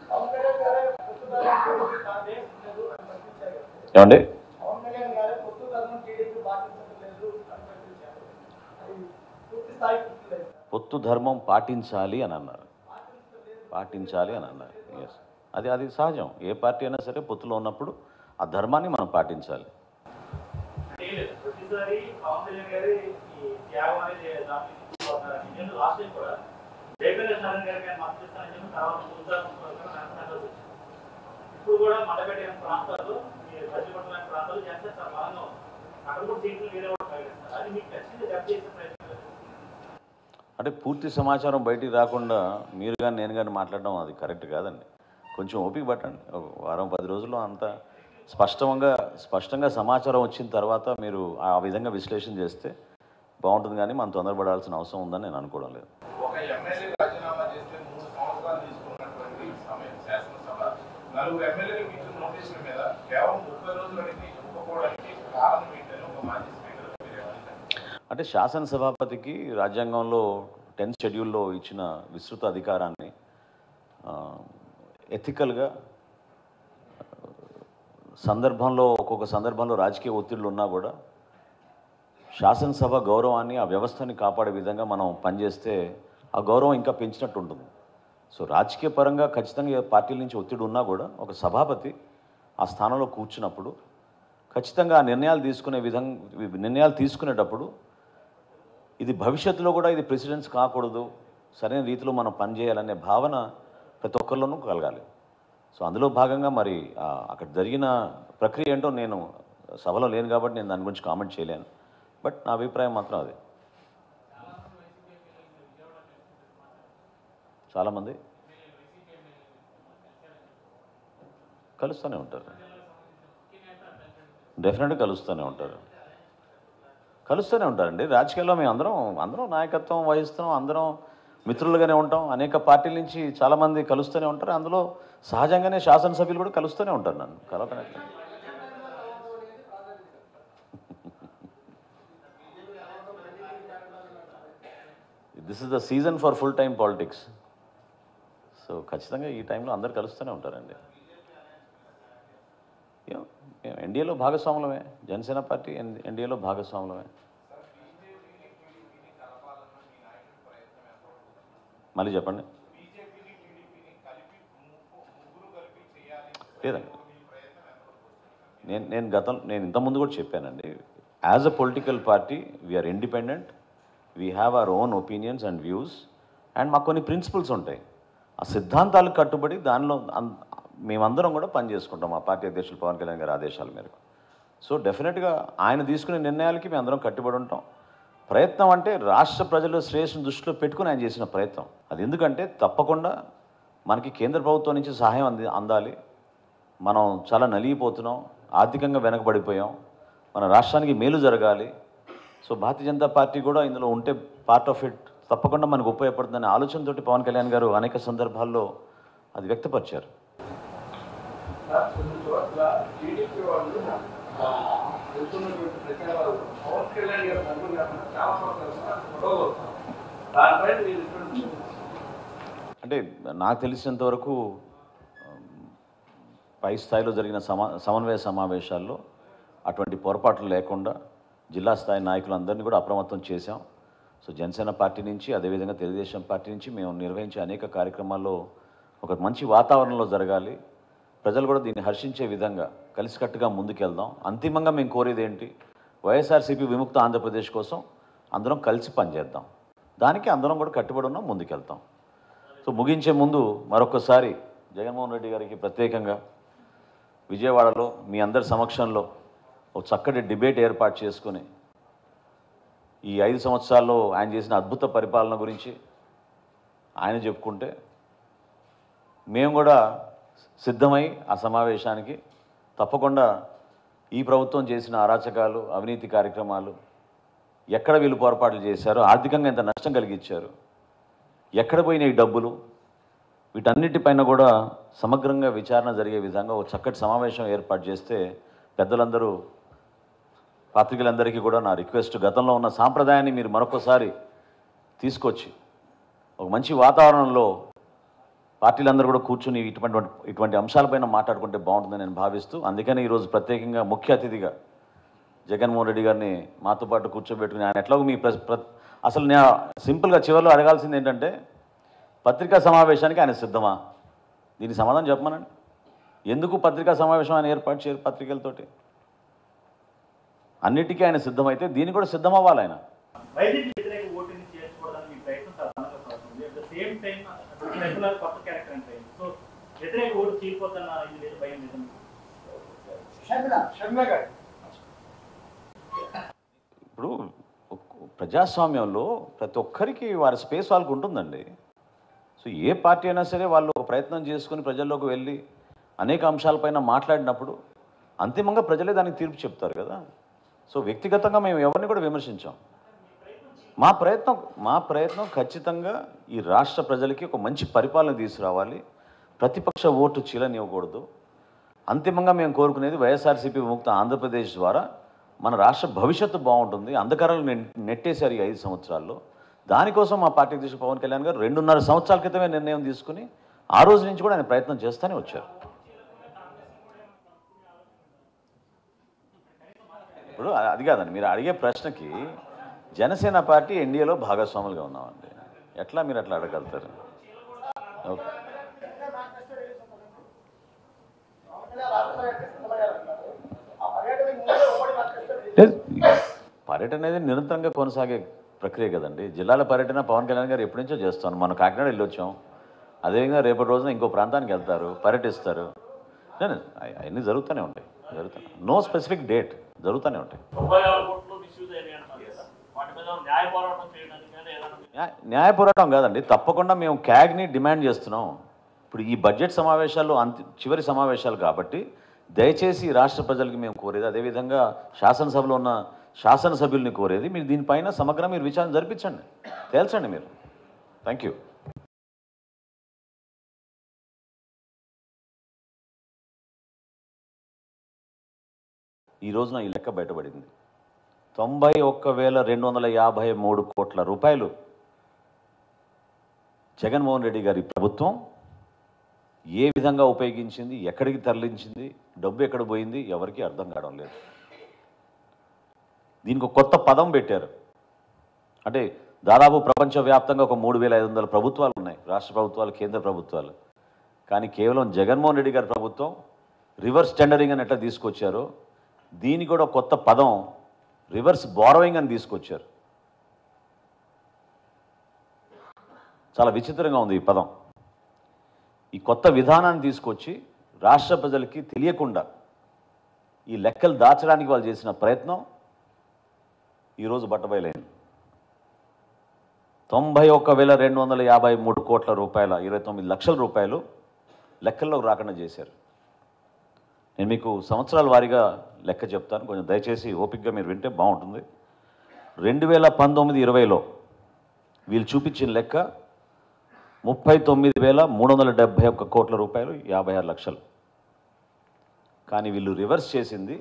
ఏమండి పవన్ కళ్యాణ్ గారు కొత్త ధర్మం టీడీపీ పాటించట్లేదు అని ప్రకటించారు అది పూర్తి స్థాయి గుర్తులేదు పొత్తు ధర్మం పాటించాలి అని అన్నారు పాటించాలి అని అన్నారు ఎస్ అది అది సహజం ఏ పార్టీ అయినా సరే పొత్తులో ఉన్నప్పుడు ఆ ధర్మాన్ని మనం పాటించాలి అంటే ఏం లేదు. ప్రతిసారి పవన్ కళ్యాణ్ గారి ఈ త్యాగం అనేది దాంట్లో తీసుకుపోతున్నారు నేను లాస్ట్ టైం కూడా జయప్రకాష్ నారాయణ గారికి ఆయన మద్దతు ఇస్తానని చెప్పి తర్వాత ముందు ఇప్పుడు కూడా మండపేట ప్రాంతాల్లో ఈ మధ్యపట్ల ప్రాంతాల్లో జనసేన చాలా బలంగా ఉంది అక్కడ కూడా సీట్లు వేరే కూడా ప్రకటిస్తారు అది మీకు ఖచ్చితంగా జప్ చేసే ప్రయత్నం లేదు. అంటే పూర్తి సమాచారం బయటికి రాకుండా మీరు కానీ నేను కానీ మాట్లాడడం అది కరెక్ట్ కాదండి కొంచెం ఓపిక పట్టండి ఒక వారం పది రోజుల్లో అంత స్పష్టంగా స్పష్టంగా సమాచారం వచ్చిన తర్వాత మీరు ఆ విధంగా విశ్లేషణ చేస్తే బాగుంటుంది కానీ మనం తొందరపడాల్సిన అవసరం ఉందని నేను అనుకోవడం లేదు ఒక ఎమ్మెల్యే రాజీనామా చేస్తే మూడు సంవత్సరాలు తీసుకున్నటువంటి సమయం శాసనసభ నలుగురు ఎమ్మెల్యేలకు ఇచ్చిన నోటీసుల మీద కేవలం ముప్పై రోజులకి ఒప్పుకోవడానికి కారణం ఏంటని ఒక మాజీ స్పీకర్ మీరు ఏమంటారు? అంటే శాసనసభాపతికి రాజ్యాంగంలో టెన్త్ షెడ్యూల్లో ఇచ్చిన విస్తృత అధికారాన్ని ఎథికల్గా సందర్భంలో ఒక్కొక్క సందర్భంలో రాజకీయ ఒత్తిళ్ళు ఉన్నా కూడా శాసనసభ గౌరవాన్ని ఆ వ్యవస్థని కాపాడే విధంగా మనం పనిచేస్తే ఆ గౌరవం ఇంకా పెంచినట్టు ఉంటుంది సో రాజకీయ పరంగా ఖచ్చితంగా ఏ పార్టీల నుంచి ఒత్తిడి ఉన్నా కూడా ఒక సభాపతి ఆ స్థానంలో కూర్చున్నప్పుడు ఖచ్చితంగా ఆ నిర్ణయాలు తీసుకునే విధంగా నిర్ణయాలు తీసుకునేటప్పుడు ఇది భవిష్యత్తులో కూడా ఇది ప్రెసిడెన్స్ కాకూడదు సరైన రీతిలో మనం పనిచేయాలనే భావన ప్రతి ఒక్కరిలోనూ కలగాలి సో అందులో భాగంగా మరి ఆ, అక్కడ జరిగిన ప్రక్రియ ఏంటో నేను సభలో లేను కాబట్టి నేను దాని గురించి కామెంట్ చేయలేను బట్ నా అభిప్రాయం మాత్రం అదే చాలామంది కలుస్తూనే ఉంటారు డెఫినెట్గా కలుస్తూనే ఉంటారు కలుస్తూనే ఉంటారండి రాజకీయాల్లో మేము అందరం అందరం నాయకత్వం వహిస్తున్నాం అందరం మిత్రులుగానే ఉంటాం అనేక పార్టీల నుంచి చాలామంది కలుస్తూనే ఉంటారు అందులో సహజంగానే శాసనసభ్యులు కూడా కలుస్తూనే ఉంటారు నన్ను కలవకనే this is the season for full time politics so ఖచ్చితంగా ఈ టైంలో అందరు కలుస్తూనే ఉంటారండి ఏం- మేము ఎన్డీఏలో భాగస్వాములమే జనసేన పార్టీ ఎన్- ఎన్డీఏలో భాగస్వాములమే మళ్ళీ చెప్పండి లేదండి నేను నేను గతం నేను ఇంతకుముందు కూడా చెప్పానండి as a political party we are independent we have our own opinions and views and మాకు కొన్ని ప్రిన్సిపల్స్ ఉంటాయి ఆ సిద్ధాంతాలకు కట్టుబడి దానిలో అన్- మేమందరం కూడా పనిచేసుకుంటాం మా పార్టీ అధ్యక్షులు పవన్ కళ్యాణ్ గారి ఆదేశాల మేరకు సో డెఫినెట్గా ఆయన తీసుకునే నిర్ణయాలకి మేము అందరం కట్టుబడి ఉంటాం ప్రయత్నం అంటే రాష్ట్ర ప్రజల శ్రేయస్సును దృష్టిలో పెట్టుకుని ఆయన చేసిన ప్రయత్నం అది ఎందుకంటే తప్పకుండా మనకి కేంద్ర ప్రభుత్వం నుంచి సహాయం అంది అందాలి మనం చాలా నలిగిపోతున్నాం ఆర్థికంగా వెనకబడిపోయాం మన రాష్ట్రానికి మేలు జరగాలి సో భారతీయ జనతా పార్టీ కూడా ఇందులో ఉంటే పార్ట్ ఆఫ్ ఇట్ తప్పకుండా మనకు ఉపయోగపడుతుందనే ఆలోచనతోటి పవన్ కళ్యాణ్ గారు అనేక సందర్భాల్లో అది వ్యక్తపరిచారు సార్ కొన్ని చోట్ల టీడీపీ వాళ్ళు ఆ, వెళ్తున్నటువంటి ప్రచారాలు పవన్ కళ్యాణ్ గారు తరఫున కాకుండా చాలా చోట్ల గొడవ అవుతారు దానిపైన మీరు ఎటువంటి అంటే నాకు తెలిసినంత వరకు ఉమ్, పై స్థాయిలో జరిగిన సమా సమన్వయ సమావేశాల్లో అటువంటి పొరపాట్లు లేకుండా జిల్లా స్థాయి నాయకులందరినీ కూడా అప్రమత్తం చేశాం సో జనసేన పార్టీ నుంచి అదేవిధంగా తెలుగుదేశం పార్టీ నుంచి మేము నిర్వహించే అనేక కార్యక్రమాల్లో ఒక మంచి వాతావరణంలో జరగాలి ప్రజలు కూడా దీన్ని హర్షించే విధంగా కలిసికట్టుగా ముందుకెళ్దాం అంతిమంగా మేము కోరేది ఏంటి వైఎస్ఆర్సీపీ విముక్త ఆంధ్రప్రదేశ్ కోసం అందరం కలిసి పనిచేద్దాం దానికి అందరం కూడా కట్టుబడి ఉన్నాం ముందుకెళ్తాం సో ముగించే ముందు మరొకసారి జగన్మోహన్ రెడ్డి గారికి ప్రత్యేకంగా విజయవాడలో మీ అందరి సమక్షంలో ఒక చక్కటి డిబేట్ ఏర్పాటు చేసుకుని ఈ ఐదు సంవత్సరాల్లో ఆయన చేసిన అద్భుత పరిపాలన గురించి ఆయన చెప్పుకుంటే మేము కూడా సిద్ధమై ఆ సమావేశానికి తప్పకుండా ఈ ప్రభుత్వం చేసిన అరాచకాలు అవినీతి కార్యక్రమాలు ఎక్కడ వీళ్ళు పొరపాట్లు చేశారో ఆర్థికంగా ఎంత నష్టం కలిగించారు ఎక్కడ పోయినాయి ఈ డబ్బులు వీటన్నిటిపైన కూడా సమగ్రంగా విచారణ జరిగే విధంగా ఒక చక్కటి సమావేశం ఏర్పాటు చేస్తే పెద్దలందరూ పాత్రికలందరికీ కూడా నా రిక్వెస్ట్ గతంలో ఉన్న సాంప్రదాయాన్ని మీరు మరొకసారి తీసుకొచ్చి ఒక మంచి వాతావరణంలో పార్టీలందరూ కూడా కూర్చుని ఇటువంటి ఇటువంటి అంశాలపైన మాట్లాడుకుంటే బాగుంటుందని నేను భావిస్తూ అందుకని ఈరోజు ప్రత్యేకంగా ముఖ్య అతిథిగా జగన్మోహన్ రెడ్డి గారిని మాతో పాటు కూర్చోబెట్టుకుని ఆయన ఎట్లాగో మీ ప్ర ప్ర- అసలు నేను సింపుల్గా చివరిలో అడగాల్సింది ఏంటంటే పత్రికా సమావేశానికి ఆయన సిద్ధమా దీనికి సమాధానం చెప్పమనండి ఎందుకు పత్రికా సమావేశం ఆయన ఏర్పాటు చేయరు పత్రికలతోటి అన్నిటికీ ఆయన సిద్ధమైతే దీనికి కూడా సిద్ధం అవ్వాలి ఆయన వైద్యుడి వ్యతిరేక ఓటుని చేర్చుకోవడానికి మీ ప్రయత్నం చాలా బలంగా సాగుతుంది at the same time regular కొత్త క్యారెక్టర్ అంటే సో వ్యతిరేక ఓటు చీలిపోతున్న ఇది లేదు భయం లేదు షర్మిల షర్మిల గారు ఇప్పుడు ఒక్- ప్రజాస్వామ్యంలో ప్రతి ఒక్కరికి వారి స్పేస్ వాళ్ళకు ఉంటుందండి సో ఏ పార్టీ అయినా సరే వాళ్ళు ఒక ప్రయత్నం చేసుకుని ప్రజల్లోకి వెళ్ళి అనేక అంశాలపైన మాట్లాడినప్పుడు అంతిమంగా ప్రజలే దానికి తీర్పు చెప్తారు కదా సో వ్యక్తిగతంగా మేము ఎవరిని కూడా విమర్శించాం మా ప్రయత్నం మా ప్రయత్నం ఖచ్చితంగా ఈ రాష్ట్ర ప్రజలకి ఒక మంచి పరిపాలన తీసుకురావాలి ప్రతిపక్ష ఓటు చీలనివ్వకూడదు అంతిమంగా మేము కోరుకునేది వైఎస్ఆర్సీపీ విముక్త ఆంధ్రప్రదేశ్ ద్వారా మన రాష్ట్ర భవిష్యత్తు బాగుంటుంది అంధకారాలు నెట్- నెట్టేశారు ఈ ఐదు సంవత్సరాల్లో దానికోసం మా పార్టీ అధ్యక్షుడు పవన్ కళ్యాణ్ గారు రెండున్నర సంవత్సరాల క్రితమే నిర్ణయం తీసుకుని ఆ రోజు నుంచి కూడా ఆయన ప్రయత్నం చేస్తూనే వచ్చారు ఇప్పుడు అ- అది కాదండి మీరు అడిగే ప్రశ్నకి జనసేన పార్టీ ఎన్డీఏలో భాగస్వాములుగా ఉన్నామండి ఎట్లా మీరు అట్లా అడగలుగుతారు ఓకే మేనిఫెస్టో రిలీజ్ అవుతుందండి. పవన్ కళ్యాణ్ రాష్ట్ర పర్యటనకి సిద్ధమయ్యారంటున్నారు. ఆ పర్యటనకి ముందే ఉమ్మడి మేనిఫెస్టో రిలీజ్ లేదు. పర్యటన అనేది నిరంతరంగా కొనసాగే ప్రక్రియ కదండి జిల్లాల పర్యటన పవన్ కళ్యాణ్ గారు ఎప్పటి నుంచో చేస్తాను మనం కాకినాడ వెళ్ళొచ్చాం అదేవిధంగా రేపటి రోజున ఇంకో ప్రాంతానికి వెళ్తారు పర్యటిస్తారు లేదు, అవి- అవన్నీ జరుగుతూనే ఉంటాయి జరుగుతాయి నో స్పెసిఫిక్ డేట్ జరుగుతూనే ఉంటాయి తొంభై ఆరు కోట్లు మిస్యూజ్ అయినాయి అంటున్నారు కదా వాటి మీద న్యాయ పోరాటం చేయడానికి కానీ ఏదైనా న్యాయ- న్యాయ పోరాటం కాదండి తప్పకుండా మేము క్యాగ్ని డిమాండ్ చేస్తున్నాం ఇప్పుడు ఈ బడ్జెట్ సమావేశాలు అంతి చివరి సమావేశాలు కాబట్టి దయచేసి ఈ రాష్ట్ర ప్రజలకి మేము కోరేది అదేవిధంగా శాసనసభలో ఉన్న శాసనసభ్యుల్ని కోరేది మీరు దీనిపైన సమగ్ర మీరు విచారణ జరిపించండి తేల్చండి మీరు థ్యాంక్ యూ ఈ రోజున ఈ లెక్క బయటపడింది తొంభై ఒక్క వేల రెండు వందల యాభై మూడు కోట్ల రూపాయలు జగన్మోహన్ రెడ్డి గారి ప్రభుత్వం ఏ విధంగా ఉపయోగించింది ఎక్కడికి తరలించింది డబ్బు ఎక్కడ పోయింది ఎవరికీ అర్థం కావడం లేదు దీనికి ఒక కొత్త పదం పెట్టారు అంటే దాదాపు ప్రపంచవ్యాప్తంగా ఒక మూడు వేల ఐదు వందల ప్రభుత్వాలు ఉన్నాయి రాష్ట్ర ప్రభుత్వాలు కేంద్ర ప్రభుత్వాలు కానీ కేవలం జగన్మోహన్ రెడ్డి గారి ప్రభుత్వం రివర్స్ టెండరింగ్ అని ఎట్లా తీసుకొచ్చారో దీని కూడా ఒక కొత్త పదం రివర్స్ బారోయింగ్ అని తీసుకొచ్చారు చాలా విచిత్రంగా ఉంది ఈ పదం ఈ కొత్త విధానాన్ని తీసుకొచ్చి రాష్ట్ర ప్రజలకి తెలియకుండా ఈ లెక్కలు దాచడానికి వాళ్ళు చేసిన ప్రయత్నం ఈరోజు బట్టబయలైంది తొంభై ఒక్క వేల రెండు వందల యాభై మూడు కోట్ల రూపాయల ఇరవై తొమ్మిది లక్షల రూపాయలు లెక్కల్లోకి రాకుండా చేశారు నేను మీకు సంవత్సరాల వారీగా లెక్క చెప్తాను కొంచెం దయచేసి ఓపికగా మీరు వింటే బాగుంటుంది రెండు వేల పంతొమ్మిది ఇరవైలో వీళ్ళు చూపించిన లెక్క ముప్పై తొమ్మిది వేల మూడు వందల డెబ్భై ఒక్క కోట్ల రూపాయలు యాభై ఆరు లక్షలు కానీ వీళ్ళు రివర్స్ చేసింది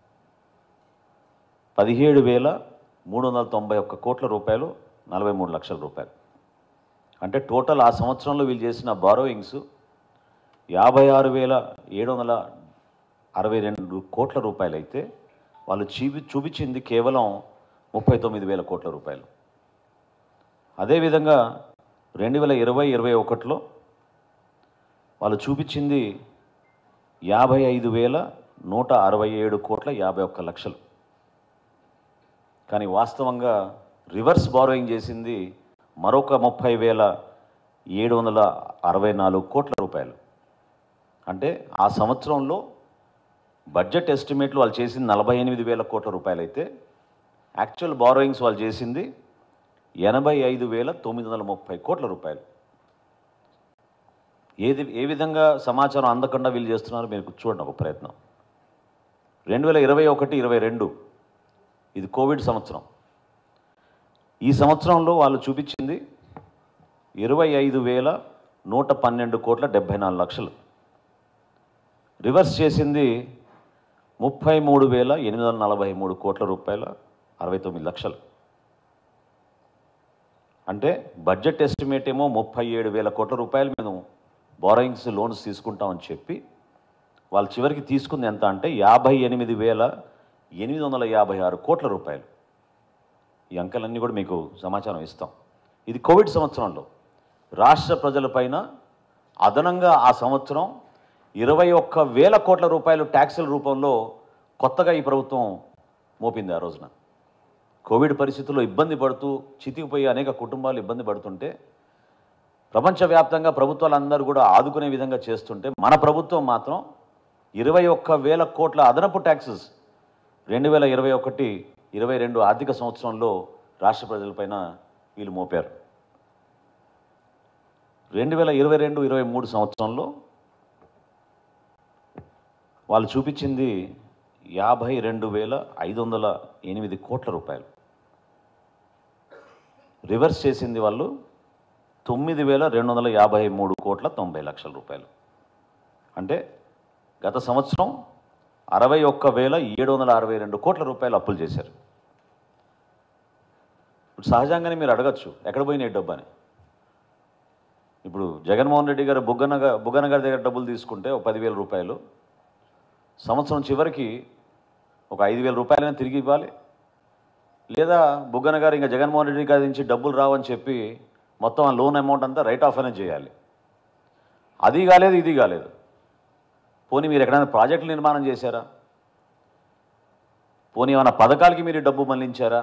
పదిహేడు వేల మూడు వందల తొంభై ఒక్క కోట్ల రూపాయలు నలభై మూడు లక్షల రూపాయలు అంటే టోటల్ ఆ సంవత్సరంలో వీళ్ళు చేసిన బారోయింగ్స్ యాభై ఆరు వేల ఏడు వందల అరవై రెండు కోట్ల రూపాయలు అయితే వాళ్ళు చూపి చూపించింది కేవలం ముప్పై తొమ్మిది వేల కోట్ల రూపాయలు అదేవిధంగా రెండు వేల ఇరవై ఇరవై ఒకటిలో వాళ్ళు చూపించింది యాభై ఐదు వేల నూట అరవై ఏడు కోట్ల యాభై ఒక్క లక్షలు కానీ వాస్తవంగా రివర్స్ బారోయింగ్ చేసింది మరొక ముప్పై వేల ఏడు వందల అరవై నాలుగు కోట్ల రూపాయలు అంటే ఆ సంవత్సరంలో బడ్జెట్ ఎస్టిమేట్లు వాళ్ళు చేసింది నలభై ఎనిమిది వేల కోట్ల రూపాయలు అయితే యాక్చువల్ బారోయింగ్స్ వాళ్ళు చేసింది ఎనభై ఐదు వేల తొమ్మిది వందల ముప్పై కోట్ల రూపాయలు ఏది ఏ విధంగా సమాచారం అందకుండా వీళ్ళు చేస్తున్నారో మీరు చూడండి ఒక ప్రయత్నం రెండు వేల ఇరవై ఒకటి ఇరవై రెండు ఇది కోవిడ్ సంవత్సరం ఈ సంవత్సరంలో వాళ్ళు చూపించింది ఇరవై ఐదు వేల నూట పన్నెండు కోట్ల డెబ్భై నాలుగు లక్షలు రివర్స్ చేసింది ముప్పై మూడు వేల ఎనిమిది వందల నలభై మూడు కోట్ల రూపాయల అరవై తొమ్మిది లక్షలు అంటే బడ్జెట్ ఎస్టిమేట్ ఏమో ముప్పై ఏడు వేల కోట్ల రూపాయలు మేము బారోయింగ్స్ లోన్స్ తీసుకుంటామని చెప్పి వాళ్ళు చివరికి తీసుకుంది ఎంత అంటే యాభై ఎనిమిది వేల ఎనిమిది వందల యాభై ఆరు కోట్ల రూపాయలు ఈ అంకెలన్నీ కూడా మీకు సమాచారం ఇస్తాం ఇది కోవిడ్ సంవత్సరంలో రాష్ట్ర ప్రజలపైన అదనంగా ఆ సంవత్సరం ఇరవై ఒక్క వేల కోట్ల రూపాయలు ట్యాక్సుల రూపంలో కొత్తగా ఈ ప్రభుత్వం మోపింది ఆ రోజున కోవిడ్ పరిస్థితుల్లో ఇబ్బంది పడుతూ చితికిపోయి అనేక కుటుంబాలు ఇబ్బంది పడుతుంటే ప్రపంచవ్యాప్తంగా ప్రభుత్వాలందరూ కూడా ఆదుకునే విధంగా చేస్తుంటే మన ప్రభుత్వం మాత్రం ఇరవై ఒక్క వేల కోట్ల అదనపు ట్యాక్సెస్ రెండు వేల ఇరవై ఒకటి ఇరవై రెండు ఆర్థిక సంవత్సరంలో రాష్ట్ర ప్రజలపైన వీళ్ళు మోపారు రెండు వేల ఇరవై రెండు ఇరవై మూడు సంవత్సరంలో వాళ్ళు చూపించింది యాభై రెండు వేల ఐదు వందల ఎనిమిది కోట్ల రూపాయలు రివర్స్ చేసింది వాళ్ళు తొమ్మిది వేల రెండు వందల యాభై మూడు కోట్ల తొంభై లక్షల రూపాయలు అంటే గత సంవత్సరం అరవై ఒక్క వేల ఏడు వందల అరవై రెండు కోట్ల రూపాయలు అప్పులు చేశారు ఇప్పుడు సహజంగానే మీరు అడగచ్చు ఎక్కడ పోయినాయి డబ్బు అని ఇప్పుడు జగన్మోహన్ రెడ్డి గారు బుగ్గన గా- బుగ్గన గారి దగ్గర డబ్బులు తీసుకుంటే ఒక పదివేల రూపాయలు సంవత్సరం చివరికి ఒక ఐదు వేల రూపాయలైనా తిరిగి ఇవ్వాలి లేదా బుగ్గన గారు ఇంకా జగన్మోహన్ రెడ్డి గారి నుంచి డబ్బులు రావని చెప్పి మొత్తం ఆ లోన్ అమౌంట్ అంతా రైట్ ఆఫ్ అనేది చేయాలి అది కాలేదు ఇది కాలేదు పోనీ మీరు ఎక్కడైనా ప్రాజెక్టులు నిర్మాణం చేశారా పోనీ ఏమైనా పథకాలకి మీరు డబ్బు మళ్ళించారా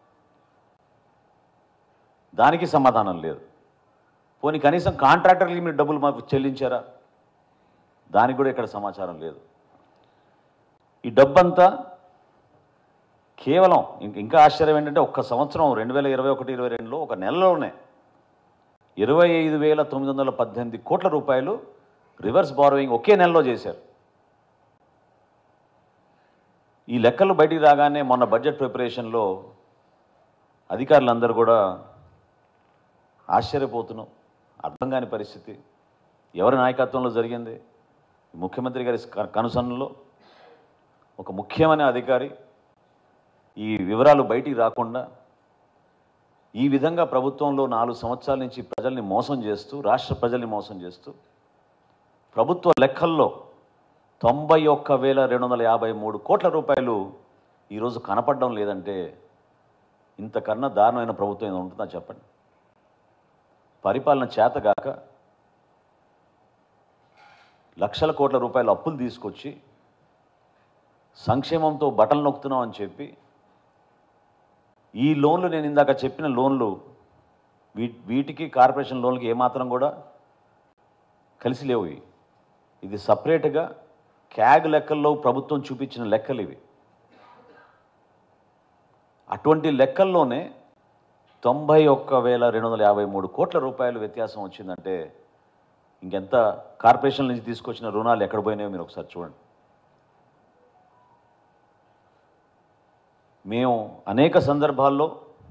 దానికి సమాధానం లేదు పోనీ కనీసం కాంట్రాక్టర్లకి మీరు డబ్బులు మాకు చెల్లించారా దానికి కూడా ఇక్కడ సమాచారం లేదు ఈ డబ్బంతా కేవలం ఇంక- ఇంకా ఆశ్చర్యం ఏంటంటే ఒక్క సంవత్సరం రెండు వేల ఇరవై ఒకటి ఇరవై రెండులో ఒక నెలలోనే ఇరవై ఐదు వేల తొమ్మిది వందల పద్దెనిమిది కోట్ల రూపాయలు రివర్స్ బారోయింగ్ ఒకే నెలలో చేశారు ఈ లెక్కలు బయటికి రాగానే మొన్న బడ్జెట్ ప్రిపరేషన్లో అధికారులందరూ కూడా ఆశ్చర్యపోతున్నాం అర్థం కాని పరిస్థితి ఎవరి నాయకత్వంలో జరిగింది ముఖ్యమంత్రి గారి క- కనుసన్నలో ఒక ముఖ్యమైన అధికారి ఈ వివరాలు బయటికి రాకుండా ఈ విధంగా ప్రభుత్వంలో నాలుగు సంవత్సరాల నుంచి ప్రజల్ని మోసం చేస్తూ రాష్ట్ర ప్రజల్ని మోసం చేస్తూ ప్రభుత్వ లెక్కల్లో తొంభై ఒక్క వేల రెండు వందల యాభై మూడు కోట్ల రూపాయలు ఈరోజు కనపడడం లేదంటే ఇంతకన్నా దారుణమైన ప్రభుత్వం ఏదో ఉంటుందా చెప్పండి పరిపాలన చేతగాక లక్షల కోట్ల రూపాయలు అప్పులు తీసుకొచ్చి సంక్షేమంతో బట్టలు నొక్కుతున్నాం అని చెప్పి ఈ లోన్లు నేను ఇందాక చెప్పిన లోన్లు వీ వీటికి కార్పొరేషన్ లోన్లకి ఏమాత్రం కూడా కలిసి లేవు ఇవి. ఇది సపరేట్గా క్యాగ్ లెక్కల్లో ప్రభుత్వం చూపించిన లెక్కలు ఇవి అటువంటి లెక్కల్లోనే తొంభై ఒక్క వేల రెండు వందల యాభై మూడు కోట్ల రూపాయలు వ్యత్యాసం వచ్చిందంటే ఇంకెంత కార్పొరేషన్ నుంచి తీసుకొచ్చిన రుణాలు ఎక్కడ పోయినాయో మీరు ఒకసారి చూడండి మేము అనేక సందర్భాల్లో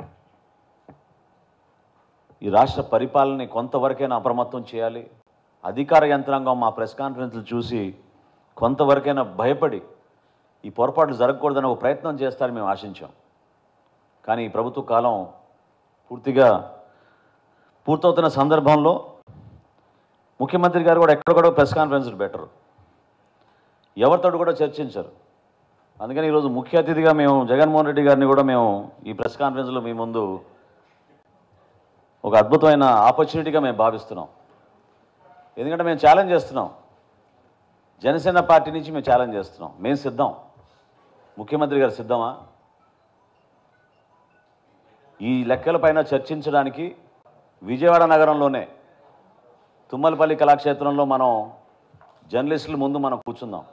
ఈ రాష్ట్ర పరిపాలనని కొంతవరకైనా అప్రమత్తం చేయాలి అధికార యంత్రాంగం మా ప్రెస్ కాన్ఫరెన్స్లు చూసి కొంతవరకైనా భయపడి ఈ పొరపాట్లు జరగకూడదని ఒక ప్రయత్నం చేస్తారని మేము ఆశించాం కానీ ఈ ప్రభుత్వ కాలం పూర్తిగా పూర్తవుతున్న సందర్భంలో ముఖ్యమంత్రి గారు కూడా ఎక్కడ కూడా ప్రెస్ కాన్ఫరెన్స్లు పెట్టరు ఎవరితో కూడా చర్చించరు అందుకని ఈరోజు ముఖ్య అతిథిగా మేము జగన్మోహన్ రెడ్డి గారిని కూడా మేము ఈ ప్రెస్ కాన్ఫరెన్స్లో మీ ముందు ఒక అద్భుతమైన ఆపర్చునిటీగా మేము భావిస్తున్నాం ఎందుకంటే మేము ఛాలెంజ్ చేస్తున్నాం జనసేన పార్టీ నుంచి మేము ఛాలెంజ్ చేస్తున్నాం మేము సిద్ధం ముఖ్యమంత్రి గారు సిద్ధమా ఈ లెక్కలపైన చర్చించడానికి విజయవాడ నగరంలోనే తుమ్మలపల్లి కళాక్షేత్రంలో మనం జర్నలిస్టుల ముందు మనం కూర్చుందాం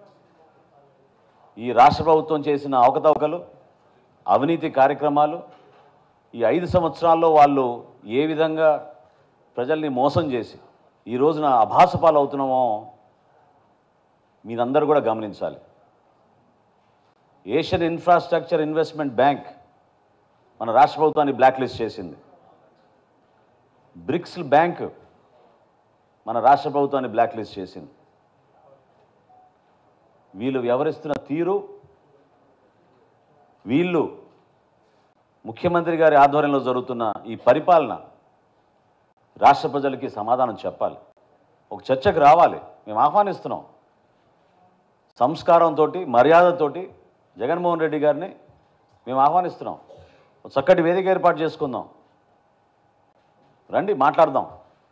ఈ రాష్ట్ర ప్రభుత్వం చేసిన అవకతవకలు అవినీతి కార్యక్రమాలు ఈ ఐదు సంవత్సరాల్లో వాళ్ళు ఏ విధంగా ప్రజల్ని మోసం చేసి ఈ రోజున అభాసపాలు అవుతున్నామో మీరందరూ కూడా గమనించాలి ఏషియన్ ఇన్ఫ్రాస్ట్రక్చర్ ఇన్వెస్ట్మెంట్ బ్యాంక్ మన రాష్ట్ర ప్రభుత్వాన్ని బ్లాక్ లిస్ట్ చేసింది బ్రిక్స్ బ్యాంక్ మన రాష్ట్ర ప్రభుత్వాన్ని బ్లాక్ లిస్ట్ చేసింది వీళ్ళు వ్యవహరిస్తున్న తీరు వీళ్ళు ముఖ్యమంత్రి గారి ఆధ్వర్యంలో జరుగుతున్న ఈ పరిపాలన రాష్ట్ర ప్రజలకి సమాధానం చెప్పాలి ఒక చర్చకు రావాలి మేము ఆహ్వానిస్తున్నాం సంస్కారంతో మర్యాదతోటి జగన్మోహన్ రెడ్డి గారిని మేము ఆహ్వానిస్తున్నాం ఒక చక్కటి వేదిక ఏర్పాటు చేసుకుందాం రండి మాట్లాడదాం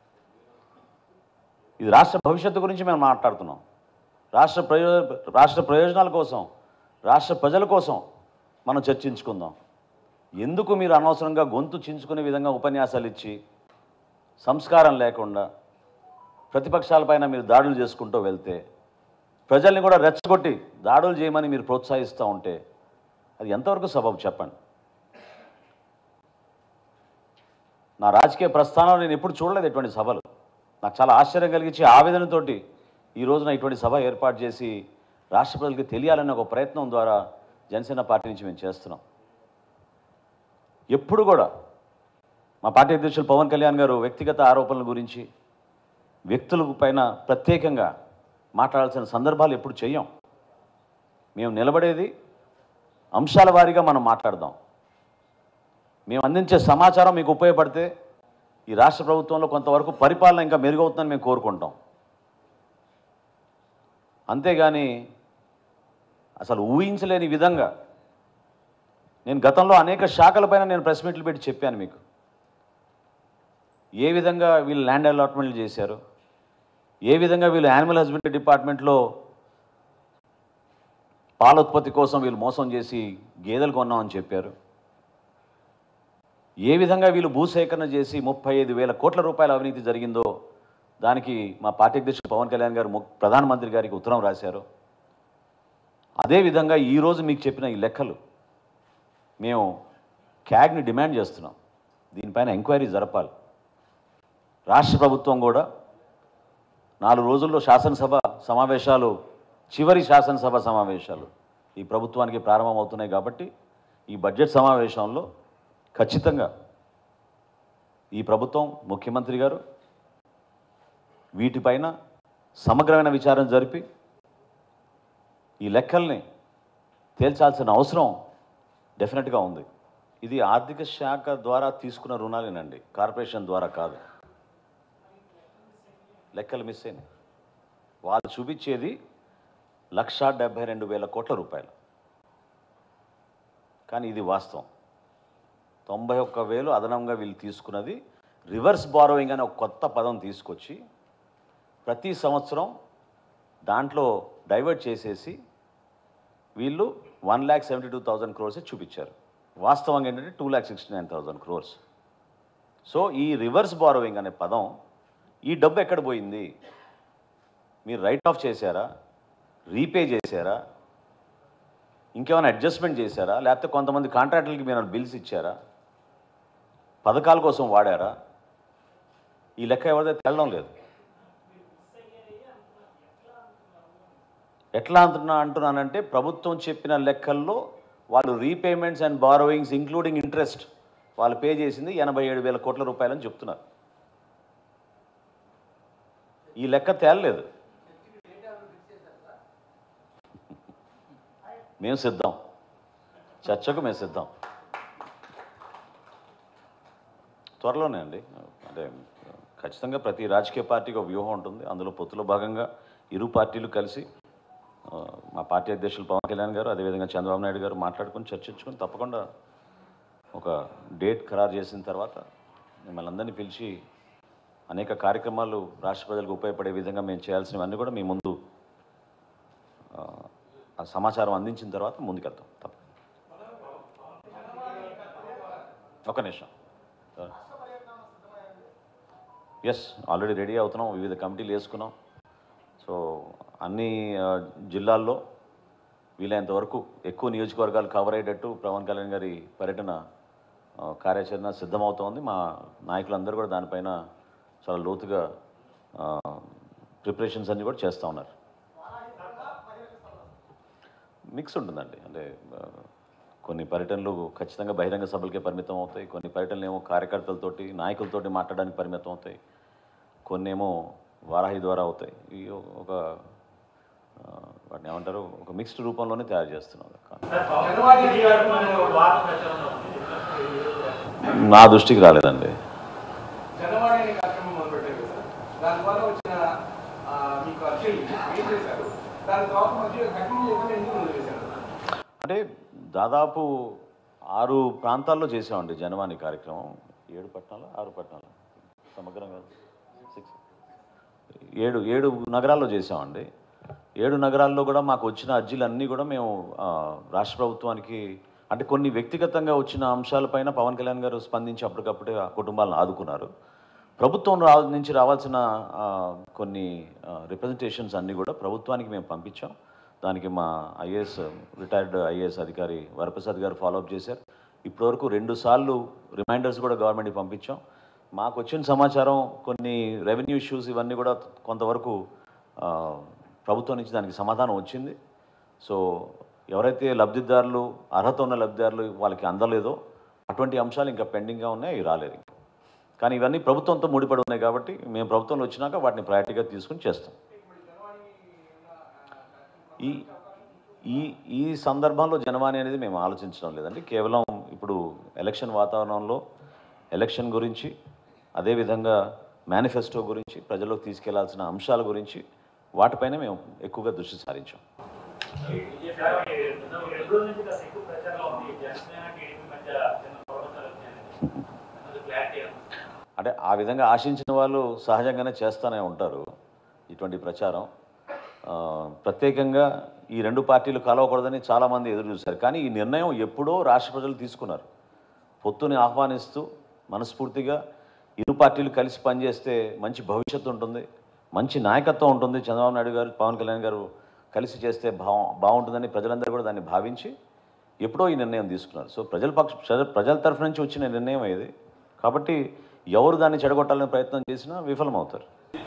ఇది రాష్ట్ర భవిష్యత్తు గురించి మేము మాట్లాడుతున్నాం రాష్ట్ర ప్రయోజ రాష్ట్ర ప్రయోజనాల కోసం రాష్ట్ర ప్రజల కోసం మనం చర్చించుకుందాం ఎందుకు మీరు అనవసరంగా గొంతు చించుకునే విధంగా ఉపన్యాసాలు ఇచ్చి సంస్కారం లేకుండా ప్రతిపక్షాలపైన మీరు దాడులు చేసుకుంటూ వెళ్తే ప్రజల్ని కూడా రెచ్చగొట్టి దాడులు చేయమని మీరు ప్రోత్సహిస్తూ ఉంటే అది ఎంతవరకు సబబు చెప్పండి నా రాజకీయ ప్రస్థానంలో నేను ఎప్పుడు చూడలేదు ఇటువంటి సభలు నాకు చాలా ఆశ్చర్యం కలిగించి ఆవేదనతోటి ఈ రోజున ఇటువంటి సభ ఏర్పాటు చేసి రాష్ట్ర ప్రజలకు తెలియాలనే ఒక ప్రయత్నం ద్వారా జనసేన పార్టీ నుంచి మేము చేస్తున్నాం ఎప్పుడు కూడా మా పార్టీ అధ్యక్షులు పవన్ కళ్యాణ్ గారు వ్యక్తిగత ఆరోపణల గురించి వ్యక్తుల పైన ప్రత్యేకంగా మాట్లాడాల్సిన సందర్భాలు ఎప్పుడు చెయ్యం మేము నిలబడేది అంశాల వారీగా మనం మాట్లాడదాం మేము అందించే సమాచారం మీకు ఉపయోగపడితే ఈ రాష్ట్ర ప్రభుత్వంలో కొంతవరకు పరిపాలన ఇంకా మెరుగవుతుందని మేము కోరుకుంటాం అంతేగాని అసలు ఊహించలేని విధంగా నేను గతంలో అనేక శాఖలపైన నేను ప్రెస్ మీట్లు పెట్టి చెప్పాను మీకు ఏ విధంగా వీళ్ళు ల్యాండ్ అలాట్మెంట్లు చేశారు ఏ విధంగా వీళ్ళు యానిమల్ హస్బెండరీ డిపార్ట్మెంట్లో పాల ఉత్పత్తి కోసం వీళ్ళు మోసం చేసి గేదెలు కొన్నామని చెప్పారు ఏ విధంగా వీళ్ళు భూసేకరణ చేసి ముప్పై ఐదు వేల కోట్ల రూపాయల అవినీతి జరిగిందో దానికి మా పార్టీ అధ్యక్షుడు పవన్ కళ్యాణ్ గారు ము- ప్రధానమంత్రి గారికి ఉత్తరం రాశారు అదేవిధంగా ఈరోజు మీకు చెప్పిన ఈ లెక్కలు మేము క్యాగ్ని డిమాండ్ చేస్తున్నాం దీనిపైన ఎంక్వైరీ జరపాలి రాష్ట్ర ప్రభుత్వం కూడా నాలుగు రోజుల్లో శాసనసభ సమావేశాలు చివరి శాసనసభ సమావేశాలు ఈ ప్రభుత్వానికి ప్రారంభమవుతున్నాయి కాబట్టి ఈ బడ్జెట్ సమావేశంలో ఖచ్చితంగా ఈ ప్రభుత్వం ముఖ్యమంత్రి గారు వీటిపైన సమగ్రమైన విచారణ జరిపి ఈ లెక్కల్ని తేల్చాల్సిన అవసరం డెఫినెట్గా ఉంది ఇది ఆర్థిక శాఖ ద్వారా తీసుకున్న రుణాలేనండి కార్పొరేషన్ ద్వారా కాదు లెక్కలు మిస్ అయినాయి వాళ్ళు చూపించేది లక్షా డెబ్బై రెండు వేల కోట్ల రూపాయలు కానీ ఇది వాస్తవం తొంభై ఒక్క వేలు అదనంగా వీళ్ళు తీసుకున్నది రివర్స్ బారోయింగ్ అనే ఒక కొత్త పదం తీసుకొచ్చి ప్రతి సంవత్సరం దాంట్లో డైవర్ట్ చేసేసి వీళ్ళు one lakh seventy two thousand crores చూపించారు వాస్తవంగా ఏంటంటే two lakh sixty nine thousand crores so ఈ రివర్స్ బారోవింగ్ అనే పదం ఈ డబ్బు ఎక్కడ పోయింది మీరు రైట్ ఆఫ్ చేశారా రీపే చేశారా ఇంకేమైనా అడ్జస్ట్మెంట్ చేశారా లేకపోతే కొంతమంది కాంట్రాక్టర్లకి మీరు బిల్స్ ఇచ్చారా పథకాల కోసం వాడారా ఈ లెక్క ఎవరిదో తెలడం లేదు ఎట్లా అంటున్నా అంటున్నానంటే ప్రభుత్వం చెప్పిన లెక్కల్లో వాళ్ళు repayments and borrowings including interest వాళ్ళు పే చేసింది ఎనభై ఏడు వేల కోట్ల రూపాయలని చెప్తున్నారు ఈ లెక్క తేలలేదు మేము సిద్ధం చర్చకు మేము సిద్ధం త్వరలోనే అండి అంటే ఖచ్చితంగా ప్రతి రాజకీయ పార్టీకి ఒక వ్యూహం ఉంటుంది అందులో పొత్తులో భాగంగా ఇరు పార్టీలు కలిసి ఆ, మా పార్టీ అధ్యక్షులు పవన్ కళ్యాణ్ గారు అదేవిధంగా చంద్రబాబు నాయుడు గారు మాట్లాడుకుని చర్చించుకుని తప్పకుండా ఒక డేట్ ఖరారు చేసిన తర్వాత మిమ్మల్ని అందరినీ పిలిచి అనేక కార్యక్రమాలు రాష్ట్ర ప్రజలకు ఉపయోగపడే విధంగా మేము చేయాల్సినవన్నీ కూడా మీ ముందు ఆ, ఆ సమాచారం అందించిన తర్వాత ముందుకెళ్తాం తప్ప ఒక నిమిషం ఎస్ ఆల్రెడీ రెడీ అవుతున్నాం వివిధ కమిటీలు వేసుకున్నాం సో అన్ని ఆ, జిల్లాల్లో వీలైనంత వరకు ఎక్కువ నియోజకవర్గాలు కవర్ అయ్యేటట్టు పవన్ కళ్యాణ్ గారి పర్యటన ఆ, కార్యాచరణ సిద్ధమవుతోంది మా నాయకులందరూ కూడా దానిపైన చాలా లోతుగా ప్రిపరేషన్స్ అన్నీ కూడా చేస్తూ ఉన్నారు మిక్స్ ఉంటుందండి అంటే ఆ, కొన్ని పర్యటనలు ఖచ్చితంగా బహిరంగ సభలకే పరిమితం అవుతాయి కొన్ని పర్యటనలు ఏమో కార్యకర్తలతోటి నాయకులతోటి మాట్లాడడానికి పరిమితం అవుతాయి కొన్ని ఏమో వారాహి ద్వారా అవుతాయి ఇవి ఒక ఆ, వాటిని ఏమంటారు ఒక మిక్స్డ్ రూపంలోనే తయారు చేస్తున్నాం సార్, పవన్ కళ్యాణ్ గారి మీద ఒక వార్త ప్రచారంలో ఉంది. నా దృష్టికి రాలేదండి జనవాణి అనే కార్యక్రమం మొదలుపెట్టారు కదా దానివల్ల వచ్చిన ఆ, మీకు అర్జీలు ఏం చేశారు దాని తర్వాత మధ్య కంటిన్యూ చేయకుండా ఎందుకు వదిలేశారు అంటే దాదాపు ఆరు ప్రాంతాల్లో చేసామండి జనవాణి కార్యక్రమం ఏడు పట్టణాలు ఆరు పట్టణాలు సమగ్రంగా సిక్స్ ఏడు ఏడు నగరాల్లో చేసామండి ఏడు నగరాల్లో కూడా మాకు వచ్చిన అర్జీలన్నీ కూడా మేము ఆ, రాష్ట్ర ప్రభుత్వానికి అంటే కొన్ని వ్యక్తిగతంగా వచ్చిన అంశాలపైన పవన్ కళ్యాణ్ గారు స్పందించి అప్పటికప్పుడే ఆ కుటుంబాలను ఆదుకున్నారు ప్రభుత్వం రా నుంచి రావాల్సిన ఆ, కొన్ని రిప్రజెంటేషన్స్ అన్నీ కూడా ప్రభుత్వానికి మేము పంపించాం దానికి మా ఐఏఎస్ రిటైర్డ్ ఐఏఎస్ అధికారి వరప్రసాద్ గారు ఫాలోఅప్ చేశారు ఇప్పటివరకు రెండు సార్లు రిమైండర్స్ కూడా గవర్నమెంట్కి పంపించాం మాకు వచ్చిన సమాచారం కొన్ని రెవెన్యూ ఇష్యూస్ ఇవన్నీ కూడా కొంతవరకు ఆ, ప్రభుత్వం నుంచి దానికి సమాధానం వచ్చింది సో ఎవరైతే లబ్ధిదారులు అర్హత ఉన్న లబ్ధిదారులు వాళ్ళకి అందలేదో అటువంటి అంశాలు ఇంకా పెండింగ్గా ఉన్నాయి అవి రాలేదు ఇంకా కానీ ఇవన్నీ ప్రభుత్వంతో ముడిపడి ఉన్నాయి కాబట్టి మేము ప్రభుత్వంలో వచ్చినాక వాటిని ప్రయారిటీగా తీసుకుని చేస్తాం ఈ ఈ ఈ సందర్భంలో జనవాణి అనేది మేము ఆలోచించడం లేదండి కేవలం ఇప్పుడు ఎలక్షన్ వాతావరణంలో ఎలక్షన్ గురించి అదేవిధంగా మేనిఫెస్టో గురించి ప్రజల్లోకి తీసుకెళ్లాల్సిన అంశాల గురించి వాటిపైన మేము ఎక్కువగా దృష్టి సారించాం సార్, ఈ రెండు రోజుల నుంచి కాస్త ఎక్కువ ప్రచారంలో ఉంది జనసేన టీడీపీ మధ్య చిన్న పొరపచ్చాలు వచ్చాయని అది క్లారిటీ అంటే ఆ విధంగా ఆశించిన వాళ్ళు సహజంగానే చేస్తూనే ఉంటారు ఇటువంటి ప్రచారం ఆ, ప్రత్యేకంగా ఈ రెండు పార్టీలు కలవకూడదని చాలామంది ఎదురు చూశారు కానీ ఈ నిర్ణయం ఎప్పుడో రాష్ట్ర ప్రజలు తీసుకున్నారు పొత్తుని ఆహ్వానిస్తూ మనస్ఫూర్తిగా ఇరు పార్టీలు కలిసి పనిచేస్తే మంచి భవిష్యత్తు ఉంటుంది మంచి నాయకత్వం ఉంటుంది చంద్రబాబు నాయుడు గారు పవన్ కళ్యాణ్ గారు కలిసి చేస్తే బా బాగుంటుందని ప్రజలందరూ కూడా దాన్ని భావించి ఎప్పుడో ఈ నిర్ణయం తీసుకున్నారు సో ప్రజల పక్ష ప్రజ- ప్రజల తరఫు నుంచి వచ్చిన నిర్ణయం ఇది కాబట్టి ఎవరు దాన్ని చెడగొట్టాలని ప్రయత్నం చేసినా విఫలమవుతారు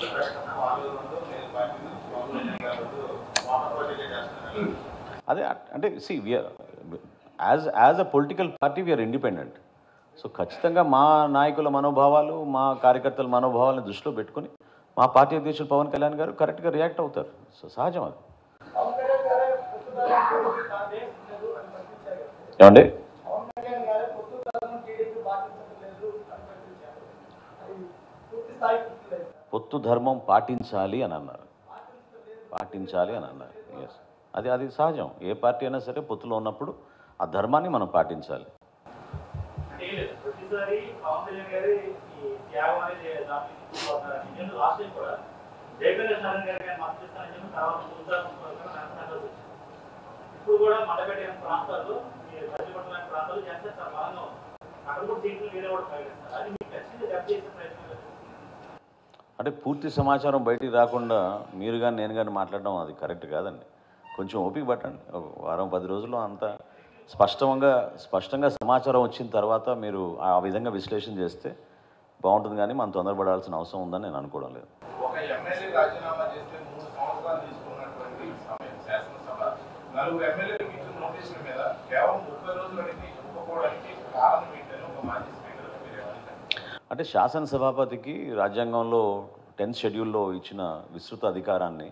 అదే అ- అంటే see we are as as a political party we are independent so ఖచ్చితంగా మా నాయకుల మనోభావాలు మా కార్యకర్తల మనోభావాలను దృష్టిలో పెట్టుకొని మా పార్టీ అధ్యక్షులు పవన్ కళ్యాణ్ గారు కరెక్ట్గా రియాక్ట్ అవుతారు సో సహజం అది పవన్ కళ్యాణ్ గారే పొత్తుదారులు పాటించలేదు అని ప్రకటించారు కదా. ఏమండి పవన్ కళ్యాణ్ గారే పొత్తుదారులను టీడీపీ పాటించలేదు అని ప్రకటించారు అది పూర్తి స్థాయి పూర్తి లేదు పొత్తు ధర్మం పాటించాలి అని అన్నారు పాటించాలి అని అన్నారు ఎస్ అది అది సహజం ఏ పార్టీ అయినా సరే పొత్తులో ఉన్నప్పుడు ఆ ధర్మాన్ని మనం పాటించాలి అంటే ఏం లేదు ప్రతిసారి పవన్ కళ్యాణ్ గారి ఈ త్యాగం అనేది దాంట్లో తీసుకుపోతున్నారని నేను లాస్ట్ టైం కూడా జయప్రకాష్ నారాయణ గారికి ఆయన మద్దతు ఇస్తానని చెప్పి తర్వాత చూద్దాం అనుకోవడం నాకు సంతోషం వచ్చింది ఇప్పుడు కూడా మండపేట ప్రాంతాల్లో మీరు పచ్చిపట్ల లాంటి ప్రాంతాల్లో చేస్తే చాలా బలంగా ఉంది అక్కడ కూడా సీట్లు వేరే కూడా ప్రకటిస్తారు అది మీకు ఖచ్చితంగా దెబ్బ చేసే ప్రయత్నం చేస్తారు. అంటే పూర్తి సమాచారం బయటికి రాకుండా మీరు కానీ నేను కానీ మాట్లాడడం అది కరెక్ట్ కాదండి కొంచెం ఓపిక పట్టండి ఒక వారం పది రోజుల్లో అంత స్పష్టంగా స్పష్టంగా సమాచారం వచ్చిన తర్వాత మీరు ఆ విధంగా విశ్లేషణ చేస్తే బాగుంటుంది కానీ మనం తొందరపడాల్సిన అవసరం ఉందని నేను అనుకోవడం లేదు ఒక ఎమ్మెల్యే రాజీనామా చేస్తే మూడు సంవత్సరాలు తీసుకున్నటువంటి సమయం శాసనసభ నలుగురు ఎమ్మెల్యేలకు ఇచ్చిన నోటీసుల మీద కేవలం ముప్పై రోజులకి ఒప్పుకోవడానికి కారణం ఏంటని ఒక మాజీ స్పీకర్ మీరు ఏమంటారు? అంటే శాసనసభాపతికి రాజ్యాంగంలో టెన్త్ షెడ్యూల్లో ఇచ్చిన విస్తృత అధికారాన్ని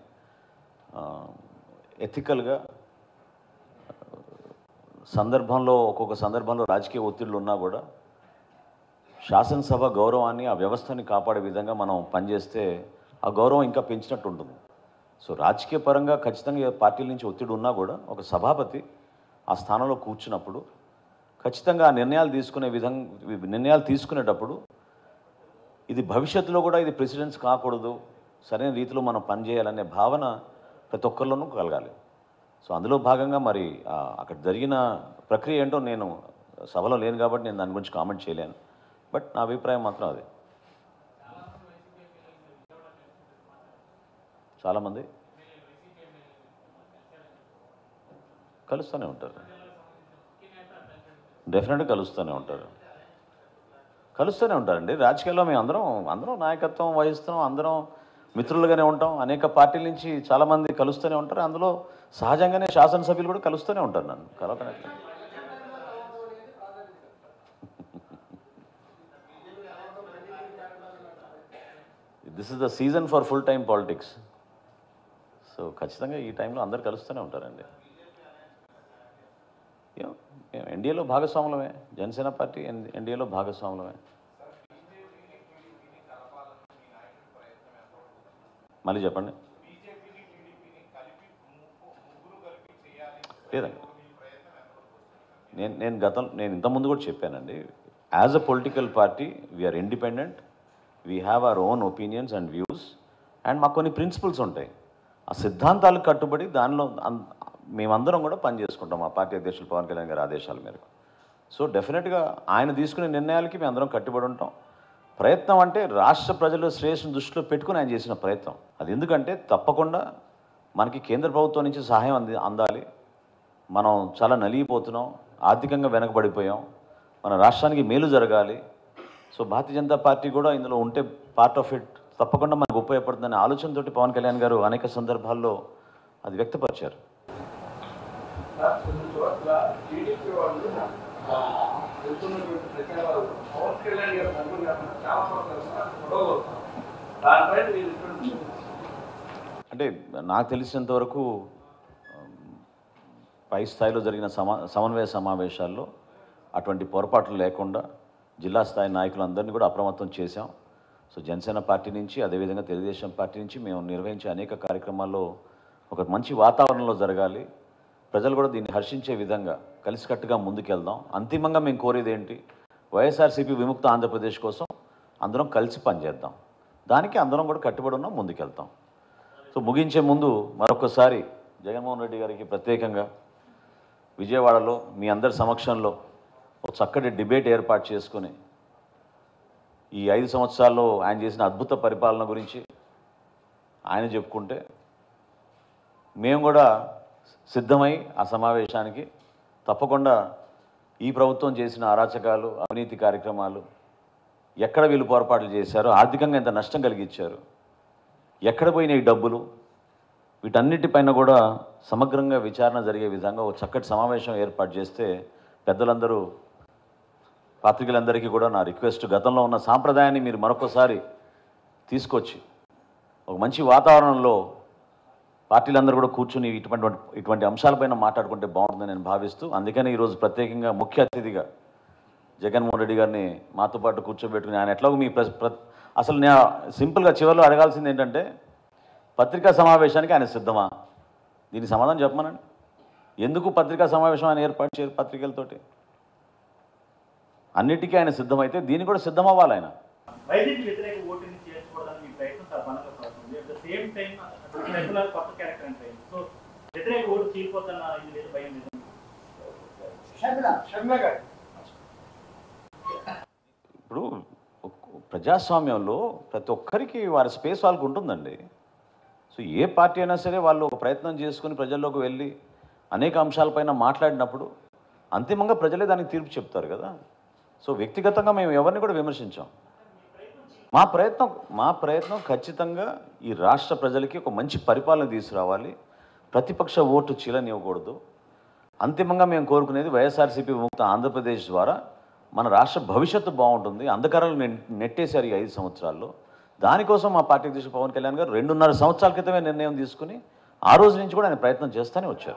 ఎథికల్గా సందర్భంలో ఒక్కొక్క సందర్భంలో రాజకీయ ఒత్తిళ్ళు ఉన్నా కూడా శాసనసభ గౌరవాన్ని ఆ వ్యవస్థని కాపాడే విధంగా మనం పనిచేస్తే ఆ గౌరవం ఇంకా పెంచినట్టు ఉంటుంది సో రాజకీయ పరంగా ఖచ్చితంగా ఏ పార్టీల నుంచి ఒత్తిడి ఉన్నా కూడా ఒక సభాపతి ఆ స్థానంలో కూర్చున్నప్పుడు ఖచ్చితంగా ఆ నిర్ణయాలు తీసుకునే విధంగా నిర్ణయాలు తీసుకునేటప్పుడు ఇది భవిష్యత్తులో కూడా ఇది ప్రెసిడెన్స్ కాకూడదు సరైన రీతిలో మనం పనిచేయాలనే భావన ప్రతి ఒక్కరిలోనూ కలగాలి సో అందులో భాగంగా మరి ఆ, అక్కడ జరిగిన ప్రక్రియ ఏంటో నేను సభలో లేను కాబట్టి నేను దాని గురించి కామెంట్ చేయలేను బట్ నా అభిప్రాయం మాత్రం అదే చాలామంది కలుస్తూనే ఉంటారు డెఫినెట్గా కలుస్తూనే ఉంటారు కలుస్తూనే ఉంటారండి రాజకీయాల్లో మేము అందరం అందరం నాయకత్వం వహిస్తాం అందరం మిత్రులుగానే ఉంటాం అనేక పార్టీల నుంచి చాలామంది కలుస్తూనే ఉంటారు అందులో సహజంగానే శాసనసభ్యులు కూడా కలుస్తూనే ఉంటారు నన్ను కలవకనట్లేదు this is the season for full time politics so ఖచ్చితంగా ఈ టైంలో అందరు కలుస్తూనే ఉంటారండి ఏం, మేము ఎన్డీఏలో భాగస్వాములమే జనసేన పార్టీ ఎన్- ఎన్డీఏలో భాగస్వాములమే మళ్ళీ చెప్పండి లేదండి నేను నేను గతం నేను ఇంతకుముందు కూడా చెప్పానండి as a political party we are independent we have our own opinions and views and మాకు కొన్ని ప్రిన్సిపల్స్ ఉంటాయి ఆ సిద్ధాంతాలకు కట్టుబడి దానిలో అన్- మేమందరం కూడా పనిచేసుకుంటాం మా పార్టీ అధ్యక్షులు పవన్ కళ్యాణ్ గారి ఆదేశాల మేరకు సో డెఫినెట్గా ఆయన తీసుకునే నిర్ణయాలకి మేము అందరం కట్టుబడి ఉంటాం ప్రయత్నం అంటే రాష్ట్ర ప్రజల శ్రేయస్సును దృష్టిలో పెట్టుకుని ఆయన చేసిన ప్రయత్నం అది ఎందుకంటే తప్పకుండా మనకి కేంద్ర ప్రభుత్వం నుంచి సహాయం అంది అందాలి మనం చాలా నలిగిపోతున్నాం ఆర్థికంగా వెనకబడిపోయాం మన రాష్ట్రానికి మేలు జరగాలి సో భారతీయ జనతా పార్టీ కూడా ఇందులో ఉంటే పార్ట్ ఆఫ్ ఇట్ తప్పకుండా మనకు ఉపయోగపడుతుందనే ఆలోచనతోటి పవన్ కళ్యాణ్ గారు అనేక సందర్భాల్లో అది వ్యక్తపరిచారు సార్ కొన్ని చోట్ల టీడీపీ వాళ్ళు ఆ, వెళ్తున్నటువంటి ప్రచారాలు పవన్ కళ్యాణ్ గారు తరపున కాకుండా చాలా చోట్ల గొడవలు అవుతారు దానిపైన మీరు ఎటువంటి అంటే నాకు తెలిసినంత వరకు ఉమ్, పై స్థాయిలో జరిగిన సమా సమన్వయ సమావేశాల్లో అటువంటి పొరపాట్లు లేకుండా జిల్లా స్థాయి నాయకులందరినీ కూడా అప్రమత్తం చేశాం సో జనసేన పార్టీ నుంచి అదేవిధంగా తెలుగుదేశం పార్టీ నుంచి మేము నిర్వహించే అనేక కార్యక్రమాల్లో ఒక మంచి వాతావరణంలో జరగాలి ప్రజలు కూడా దీన్ని హర్షించే విధంగా కలిసికట్టుగా ముందుకెళ్దాం అంతిమంగా మేము కోరేది ఏంటి వైఎస్ఆర్సీపీ విముక్త ఆంధ్రప్రదేశ్ కోసం అందరం కలిసి పనిచేద్దాం దానికి అందరం కూడా కట్టుబడి ఉన్నాం ముందుకెళ్తాం సో ముగించే ముందు మరొకసారి జగన్మోహన్ రెడ్డి గారికి ప్రత్యేకంగా విజయవాడలో మీ అందరి సమక్షంలో ఒక చక్కటి డిబేట్ ఏర్పాటు చేసుకుని ఈ ఐదు సంవత్సరాల్లో ఆయన చేసిన అద్భుత పరిపాలన గురించి ఆయన చెప్పుకుంటే మేము కూడా సిద్ధమై ఆ సమావేశానికి తప్పకుండా ఈ ప్రభుత్వం చేసిన అరాచకాలు అవినీతి కార్యక్రమాలు ఎక్కడ వీళ్ళు పొరపాట్లు చేశారు ఆర్థికంగా ఎంత నష్టం కలిగించారు ఎక్కడ పోయినాయి ఈ డబ్బులు వీటన్నిటిపైన కూడా సమగ్రంగా విచారణ జరిగే విధంగా ఒక చక్కటి సమావేశం ఏర్పాటు చేస్తే పెద్దలందరూ పాత్రికలందరికీ కూడా నా రిక్వెస్ట్ గతంలో ఉన్న సాంప్రదాయాన్ని మీరు మరొకసారి తీసుకొచ్చి ఒక మంచి వాతావరణంలో పార్టీలందరూ కూడా కూర్చుని ఇటువంటి ఇటువంటి అంశాలపైన మాట్లాడుకుంటే బాగుంటుందని నేను భావిస్తూ అందుకని ఈరోజు ప్రత్యేకంగా ముఖ్య అతిథిగా జగన్మోహన్ రెడ్డి గారిని మాతో పాటు కూర్చోబెట్టుకుని ఆయన ఎట్లాగో మీ ప్ర ప్ర- అసలు నేను సింపుల్గా చివరిలో అడగాల్సింది ఏంటంటే పత్రికా సమావేశానికి ఆయన సిద్ధమా దీనికి సమాధానం చెప్పమనండి ఎందుకు పత్రికా సమావేశం ఆయన ఏర్పాటు చేయరు పత్రికలతోటి అన్నిటికీ ఆయన సిద్ధమైతే దీనికి కూడా సిద్ధం అవ్వాలి ఆయన వైద్యుకి వ్యతిరేక ఓటుని చేర్చుకోవడానికి మీ ప్రయత్నం చాలా బలంగా సాగుతుంది at the same time regular కొత్త క్యారెక్టర్ అంటే సో వ్యతిరేక ఓటు చీలిపోతున్న ఇది లేదు భయం లేదు షర్మిల షర్మిల గారు ఇప్పుడు ఒక్- ప్రజాస్వామ్యంలో ప్రతి ఒక్కరికి వారి స్పేస్ వాళ్ళకు ఉంటుందండి సో ఏ పార్టీ అయినా సరే వాళ్ళు ఒక ప్రయత్నం చేసుకుని ప్రజల్లోకి వెళ్ళి అనేక అంశాలపైన మాట్లాడినప్పుడు అంతిమంగా ప్రజలే దానికి తీర్పు చెప్తారు కదా సో వ్యక్తిగతంగా మేము ఎవరిని కూడా విమర్శించాం మా ప్రయత్నం మా ప్రయత్నం ఖచ్చితంగా ఈ రాష్ట్ర ప్రజలకి ఒక మంచి పరిపాలన తీసుకురావాలి ప్రతిపక్ష ఓటు చీలనివ్వకూడదు అంతిమంగా మేము కోరుకునేది వైఎస్ఆర్సీపీ విముక్త ఆంధ్రప్రదేశ్ ద్వారా మన రాష్ట్ర భవిష్యత్తు బాగుంటుంది అంధకారాలు నె- నెట్టేశారు ఈ ఐదు సంవత్సరాల్లో దానికోసం మా పార్టీ అధ్యక్షుడు పవన్ కళ్యాణ్ గారు రెండున్నర సంవత్సరాల క్రితమే నిర్ణయం తీసుకుని ఆ రోజు నుంచి కూడా ఆయన ప్రయత్నం చేస్తూనే వచ్చారు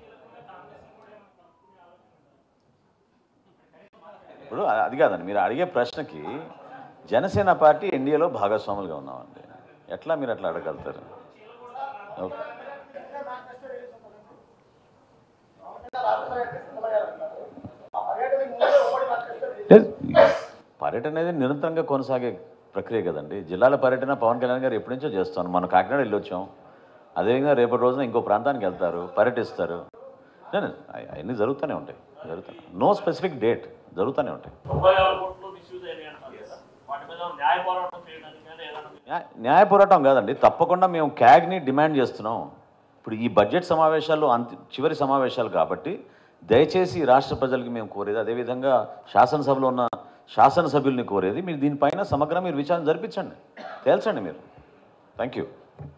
ఇప్పుడు అ- అది కాదండి మీరు అడిగే ప్రశ్నకి జనసేన పార్టీ ఎన్డీఏలో భాగస్వాములుగా ఉన్నామండి ఎట్లా మీరు అట్లా అడగలుగుతారు ఓకే మేనిఫెస్టో రిలీజ్ అవుతుందండి. పవన్ కళ్యాణ్ రాష్ట్ర పర్యటనకి సిద్ధమయ్యారు అంటున్నారు. ఆ పర్యటనకి ముందే ఉమ్మడి మేనిఫెస్టో రిలీజ్ లేదు. పర్యటన అనేది నిరంతరంగా కొనసాగే ప్రక్రియ కదండి జిల్లాల పర్యటన పవన్ కళ్యాణ్ గారు ఎప్పటి నుంచో చేస్తాను మనం కాకినాడ వెళ్ళొచ్చాం అదేవిధంగా రేపటి రోజున ఇంకో ప్రాంతానికి వెళ్తారు పర్యటిస్తారు లేదు, అవి- అవన్నీ జరుగుతూనే ఉంటాయి జరుగుతాయి నో స్పెసిఫిక్ డేట్ జరుగుతూనే ఉంటాయి తొంభై ఆరు కోట్లు మిస్యూజ్ అయినాయి అంటున్నారు కదా వాటి మీద న్యాయ పోరాటం చేయడానికి కానీ ఏదైనా న్యాయ- న్యాయ పోరాటం కాదండి తప్పకుండా మేము క్యాగ్ని డిమాండ్ చేస్తున్నాం ఇప్పుడు ఈ బడ్జెట్ సమావేశాలు అంతి చివరి సమావేశాలు కాబట్టి దయచేసి ఈ రాష్ట్ర ప్రజలకి మేము కోరేది అదేవిధంగా శాసనసభలో ఉన్న శాసనసభ్యుల్ని కోరేది మీరు దీనిపైన సమగ్ర మీరు విచారణ జరిపించండి తేల్చండి మీరు థ్యాంక్ యూ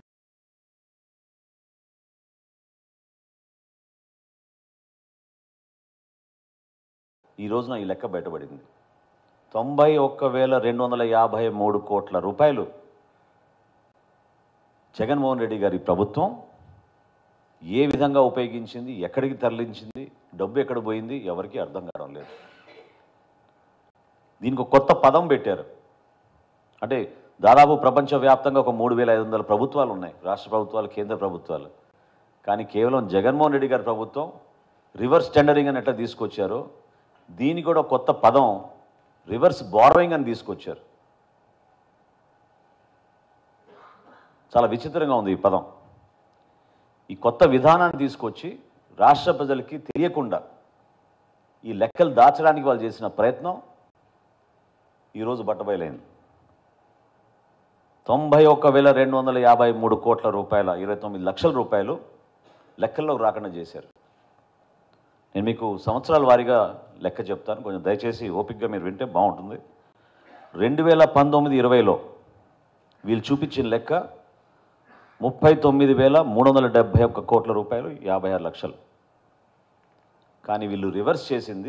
ఈ రోజున ఈ లెక్క బయటపడింది తొంభై ఒక్క వేల రెండు వందల యాభై మూడు కోట్ల రూపాయలు జగన్మోహన్ రెడ్డి గారి ప్రభుత్వం ఏ విధంగా ఉపయోగించింది ఎక్కడికి తరలించింది డబ్బు ఎక్కడ పోయింది ఎవరికీ అర్థం కావడం లేదు దీనికి ఒక కొత్త పదం పెట్టారు అంటే దాదాపు ప్రపంచవ్యాప్తంగా ఒక మూడు వేల ఐదు వందల ప్రభుత్వాలు ఉన్నాయి రాష్ట్ర ప్రభుత్వాలు కేంద్ర ప్రభుత్వాలు కానీ కేవలం జగన్మోహన్ రెడ్డి గారి ప్రభుత్వం రివర్స్ టెండరింగ్ అని ఎట్లా తీసుకొచ్చారో దీనికి కూడా ఒక కొత్త పదం రివర్స్ బారోయింగ్ అని తీసుకొచ్చారు చాలా విచిత్రంగా ఉంది ఈ పదం ఈ కొత్త విధానాన్ని తీసుకొచ్చి రాష్ట్ర ప్రజలకి తెలియకుండా ఈ లెక్కలు దాచడానికి వాళ్ళు చేసిన ప్రయత్నం ఈరోజు బట్టబయలైంది తొంభై ఒక్క వేల రెండు వందల యాభై మూడు కోట్ల రూపాయల ఇరవై తొమ్మిది లక్షల రూపాయలు లెక్కల్లోకి రాకుండా చేశారు నేను మీకు సంవత్సరాల వారీగా లెక్క చెప్తాను కొంచెం దయచేసి ఓపికగా మీరు వింటే బాగుంటుంది రెండు వేల పంతొమ్మిది ఇరవైలో వీళ్ళు చూపించిన లెక్క ముప్పై తొమ్మిది వేల మూడు వందల డెబ్భై ఒక్క కోట్ల రూపాయలు యాభై ఆరు లక్షలు కానీ వీళ్ళు రివర్స్ చేసింది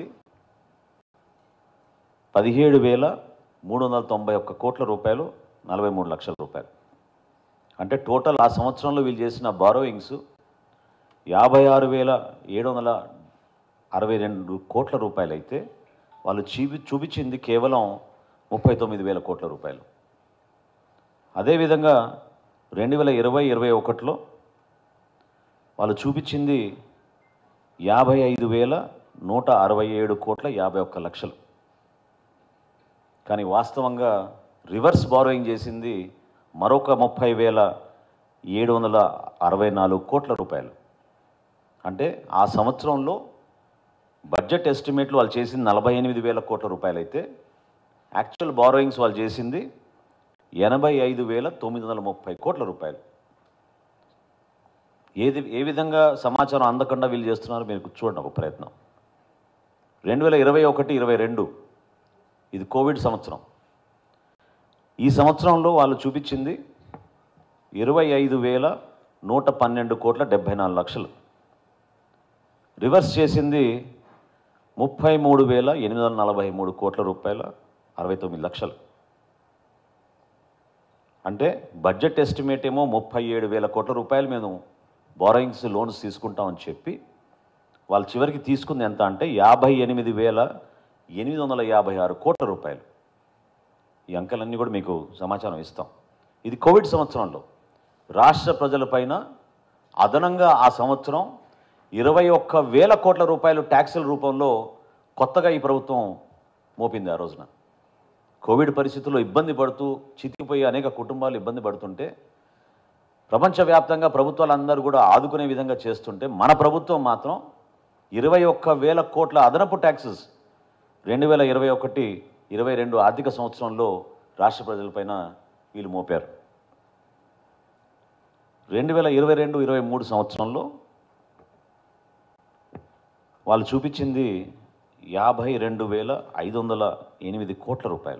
పదిహేడు వేల మూడు వందల తొంభై ఒక్క కోట్ల రూపాయలు నలభై మూడు లక్షల రూపాయలు అంటే టోటల్ ఆ సంవత్సరంలో వీళ్ళు చేసిన బారోయింగ్స్ యాభై ఆరు వేల ఏడు వందల అరవై రెండు కోట్ల రూపాయలు అయితే వాళ్ళు చూపి చూపించింది కేవలం ముప్పై తొమ్మిది వేల కోట్ల రూపాయలు అదేవిధంగా రెండు వేల ఇరవై ఇరవై ఒకటిలో వాళ్ళు చూపించింది యాభై ఐదు వేల నూట అరవై ఏడు కోట్ల యాభై ఒక్క లక్షలు కానీ వాస్తవంగా రివర్స్ బారోయింగ్ చేసింది మరొక ముప్పై వేల ఏడు వందల అరవై నాలుగు కోట్ల రూపాయలు అంటే ఆ సంవత్సరంలో బడ్జెట్ ఎస్టిమేట్లు వాళ్ళు చేసింది నలభై ఎనిమిది వేల కోట్ల రూపాయలు అయితే యాక్చువల్ బారోయింగ్స్ వాళ్ళు చేసింది ఎనభై ఐదు వేల తొమ్మిది వందల ముప్పై కోట్ల రూపాయలు ఏది ఏ విధంగా సమాచారం అందకుండా వీళ్ళు చేస్తున్నారో మీరు చూడండి ఒక ప్రయత్నం రెండు వేల ఇరవై ఒకటి ఇరవై రెండు ఇది కోవిడ్ సంవత్సరం ఈ సంవత్సరంలో వాళ్ళు చూపించింది ఇరవై ఐదు వేల నూట పన్నెండు కోట్ల డెబ్భై నాలుగు లక్షలు రివర్స్ చేసింది ముప్పై మూడు వేల ఎనిమిది వందల నలభై మూడు కోట్ల రూపాయల అరవై తొమ్మిది లక్షలు అంటే బడ్జెట్ ఎస్టిమేట్ ఏమో ముప్పై ఏడు వేల కోట్ల రూపాయలు మేము బారోయింగ్స్ లోన్స్ తీసుకుంటామని చెప్పి వాళ్ళు చివరికి తీసుకుంది ఎంత అంటే యాభై ఎనిమిది వేల ఎనిమిది వందల యాభై ఆరు కోట్ల రూపాయలు ఈ అంకెలన్నీ కూడా మీకు సమాచారం ఇస్తాం ఇది కోవిడ్ సంవత్సరంలో రాష్ట్ర ప్రజలపైన అదనంగా ఆ సంవత్సరం ఇరవై ఒక్క వేల కోట్ల రూపాయలు ట్యాక్సుల రూపంలో కొత్తగా ఈ ప్రభుత్వం మోపింది ఆ రోజున కోవిడ్ పరిస్థితుల్లో ఇబ్బంది పడుతూ చితికిపోయి అనేక కుటుంబాలు ఇబ్బంది పడుతుంటే ప్రపంచవ్యాప్తంగా ప్రభుత్వాలందరూ కూడా ఆదుకునే విధంగా చేస్తుంటే మన ప్రభుత్వం మాత్రం ఇరవై ఒక్క వేల కోట్ల అదనపు ట్యాక్సెస్ రెండు వేల ఇరవై ఒకటి ఇరవై రెండు ఆర్థిక సంవత్సరంలో రాష్ట్ర ప్రజలపైన వీళ్ళు మోపారు రెండు వేల ఇరవై రెండు ఇరవై మూడు సంవత్సరంలో వాళ్ళు చూపించింది యాభై రెండు వేల ఐదు వందల ఎనిమిది కోట్ల రూపాయలు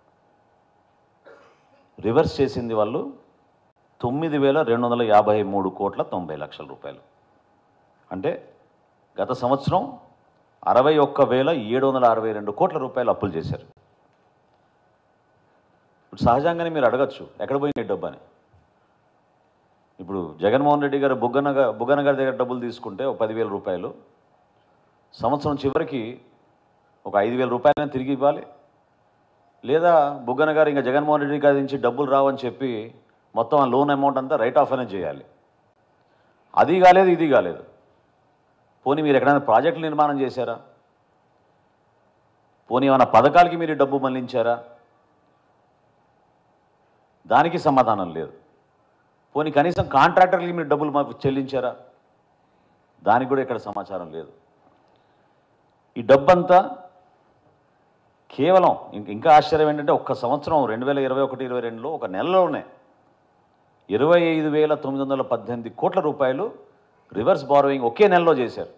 రివర్స్ చేసింది వాళ్ళు తొమ్మిది వేల రెండు వందల యాభై మూడు కోట్ల తొంభై లక్షల రూపాయలు అంటే గత సంవత్సరం అరవై ఒక్క వేల ఏడు వందల అరవై రెండు కోట్ల రూపాయలు అప్పులు చేశారు ఇప్పుడు సహజంగానే మీరు అడగచ్చు ఎక్కడ పోయిన డబ్బు అని ఇప్పుడు జగన్మోహన్ రెడ్డి గారు బుగ్గన గా- బుగ్గన గారి దగ్గర డబ్బులు తీసుకుంటే ఒక పదివేల రూపాయలు సంవత్సరం చివరికి ఒక ఐదు వేల రూపాయలను తిరిగి ఇవ్వాలి లేదా బుగ్గన గారు ఇంకా జగన్మోహన్ రెడ్డి గారి నుంచి డబ్బులు రావని చెప్పి మొత్తం ఆ లోన్ అమౌంట్ అంతా రైట్ ఆఫ్ అనేది చేయాలి అది కాలేదు ఇది కాలేదు పోనీ మీరు ఎక్కడైనా ప్రాజెక్టులు నిర్మాణం చేశారా పోనీ ఏమైనా పథకాలకి మీరు డబ్బు మళ్లించారా దానికి సమాధానం లేదు పోనీ కనీసం కాంట్రాక్టర్లకి మీరు డబ్బులు మాకు చెల్లించారా దానికి కూడా ఇక్కడ సమాచారం లేదు ఈ డబ్బంతా కేవలం ఇంక- ఇంకా ఆశ్చర్యం ఏంటంటే ఒక్క సంవత్సరం రెండు వేల ఇరవై ఒకటి ఇరవై రెండులో ఒక నెలలోనే ఇరవై ఐదు వేల తొమ్మిది వందల పద్దెనిమిది కోట్ల రూపాయలు రివర్స్ బారోయింగ్ ఒకే నెలలో చేశారు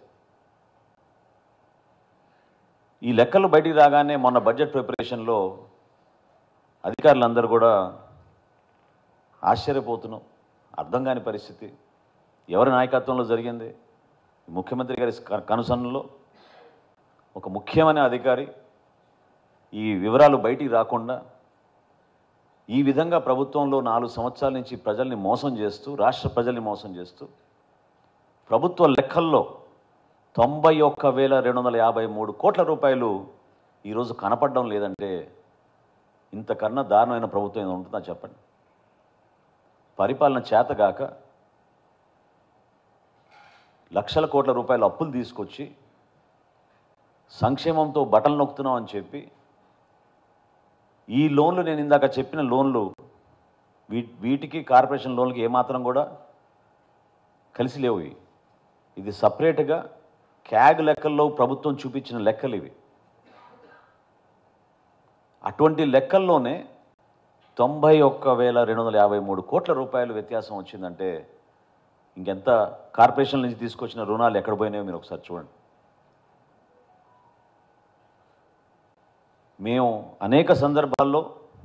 ఈ లెక్కలు బయటికి రాగానే మొన్న బడ్జెట్ ప్రిపరేషన్లో అధికారులందరూ కూడా ఆశ్చర్యపోతున్నాం అర్థం కాని పరిస్థితి ఎవరి నాయకత్వంలో జరిగింది ముఖ్యమంత్రి గారి క- కనుసన్నలో ఒక ముఖ్యమైన అధికారి ఈ వివరాలు బయటికి రాకుండా ఈ విధంగా ప్రభుత్వంలో నాలుగు సంవత్సరాల నుంచి ప్రజల్ని మోసం చేస్తూ రాష్ట్ర ప్రజల్ని మోసం చేస్తూ ప్రభుత్వ లెక్కల్లో తొంభై ఒక్క వేల రెండు వందల యాభై మూడు కోట్ల రూపాయలు ఈరోజు కనపడడం లేదంటే ఇంతకన్నా దారుణమైన ప్రభుత్వం ఏదో ఉంటుందా చెప్పండి పరిపాలన చేతగాక లక్షల కోట్ల రూపాయల అప్పులు తీసుకొచ్చి సంక్షేమంతో బట్టలు నొక్కుతున్నాం అని చెప్పి ఈ లోన్లు నేను ఇందాక చెప్పిన లోన్లు వీ వీటికి కార్పొరేషన్ లోన్లకి ఏమాత్రం కూడా కలిసి లేవు ఇవి. ఇది సపరేట్గా క్యాగ్ లెక్కల్లో ప్రభుత్వం చూపించిన లెక్కలు ఇవి అటువంటి లెక్కల్లోనే తొంభై ఒక్క వేల రెండు వందల యాభై మూడు కోట్ల రూపాయలు వ్యత్యాసం వచ్చిందంటే ఇంకెంత కార్పొరేషన్ నుంచి తీసుకొచ్చిన రుణాలు ఎక్కడ పోయినాయో మీరు ఒకసారి చూడండి మేము అనేక సందర్భాల్లో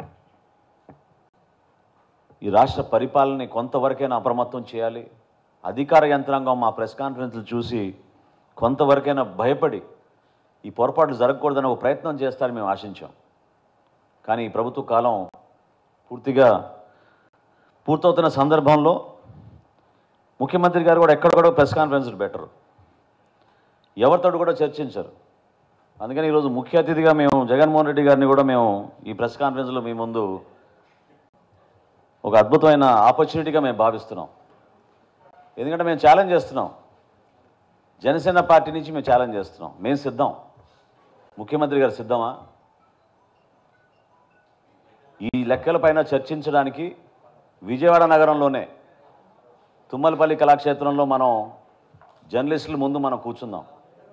ఈ రాష్ట్ర పరిపాలనని కొంతవరకైనా అప్రమత్తం చేయాలి అధికార యంత్రాంగం మా ప్రెస్ కాన్ఫరెన్స్లు చూసి కొంతవరకైనా భయపడి ఈ పొరపాట్లు జరగకూడదని ఒక ప్రయత్నం చేస్తారని మేము ఆశించాం కానీ ఈ ప్రభుత్వ కాలం పూర్తిగా పూర్తవుతున్న సందర్భంలో ముఖ్యమంత్రి గారు కూడా ఎక్కడ కూడా ప్రెస్ కాన్ఫరెన్స్లు పెట్టరు ఎవరితో కూడా చర్చించరు అందుకని ఈరోజు ముఖ్య అతిథిగా మేము జగన్మోహన్ రెడ్డి గారిని కూడా మేము ఈ ప్రెస్ కాన్ఫరెన్స్లో మీ ముందు ఒక అద్భుతమైన ఆపర్చునిటీగా మేము భావిస్తున్నాం ఎందుకంటే మేము ఛాలెంజ్ చేస్తున్నాం జనసేన పార్టీ నుంచి మేము ఛాలెంజ్ చేస్తున్నాం మేము సిద్ధం ముఖ్యమంత్రి గారు సిద్ధమా ఈ లెక్కలపైన చర్చించడానికి విజయవాడ నగరంలోనే తుమ్మలపల్లి కళాక్షేత్రంలో మనం జర్నలిస్టుల ముందు మనం కూర్చుందాం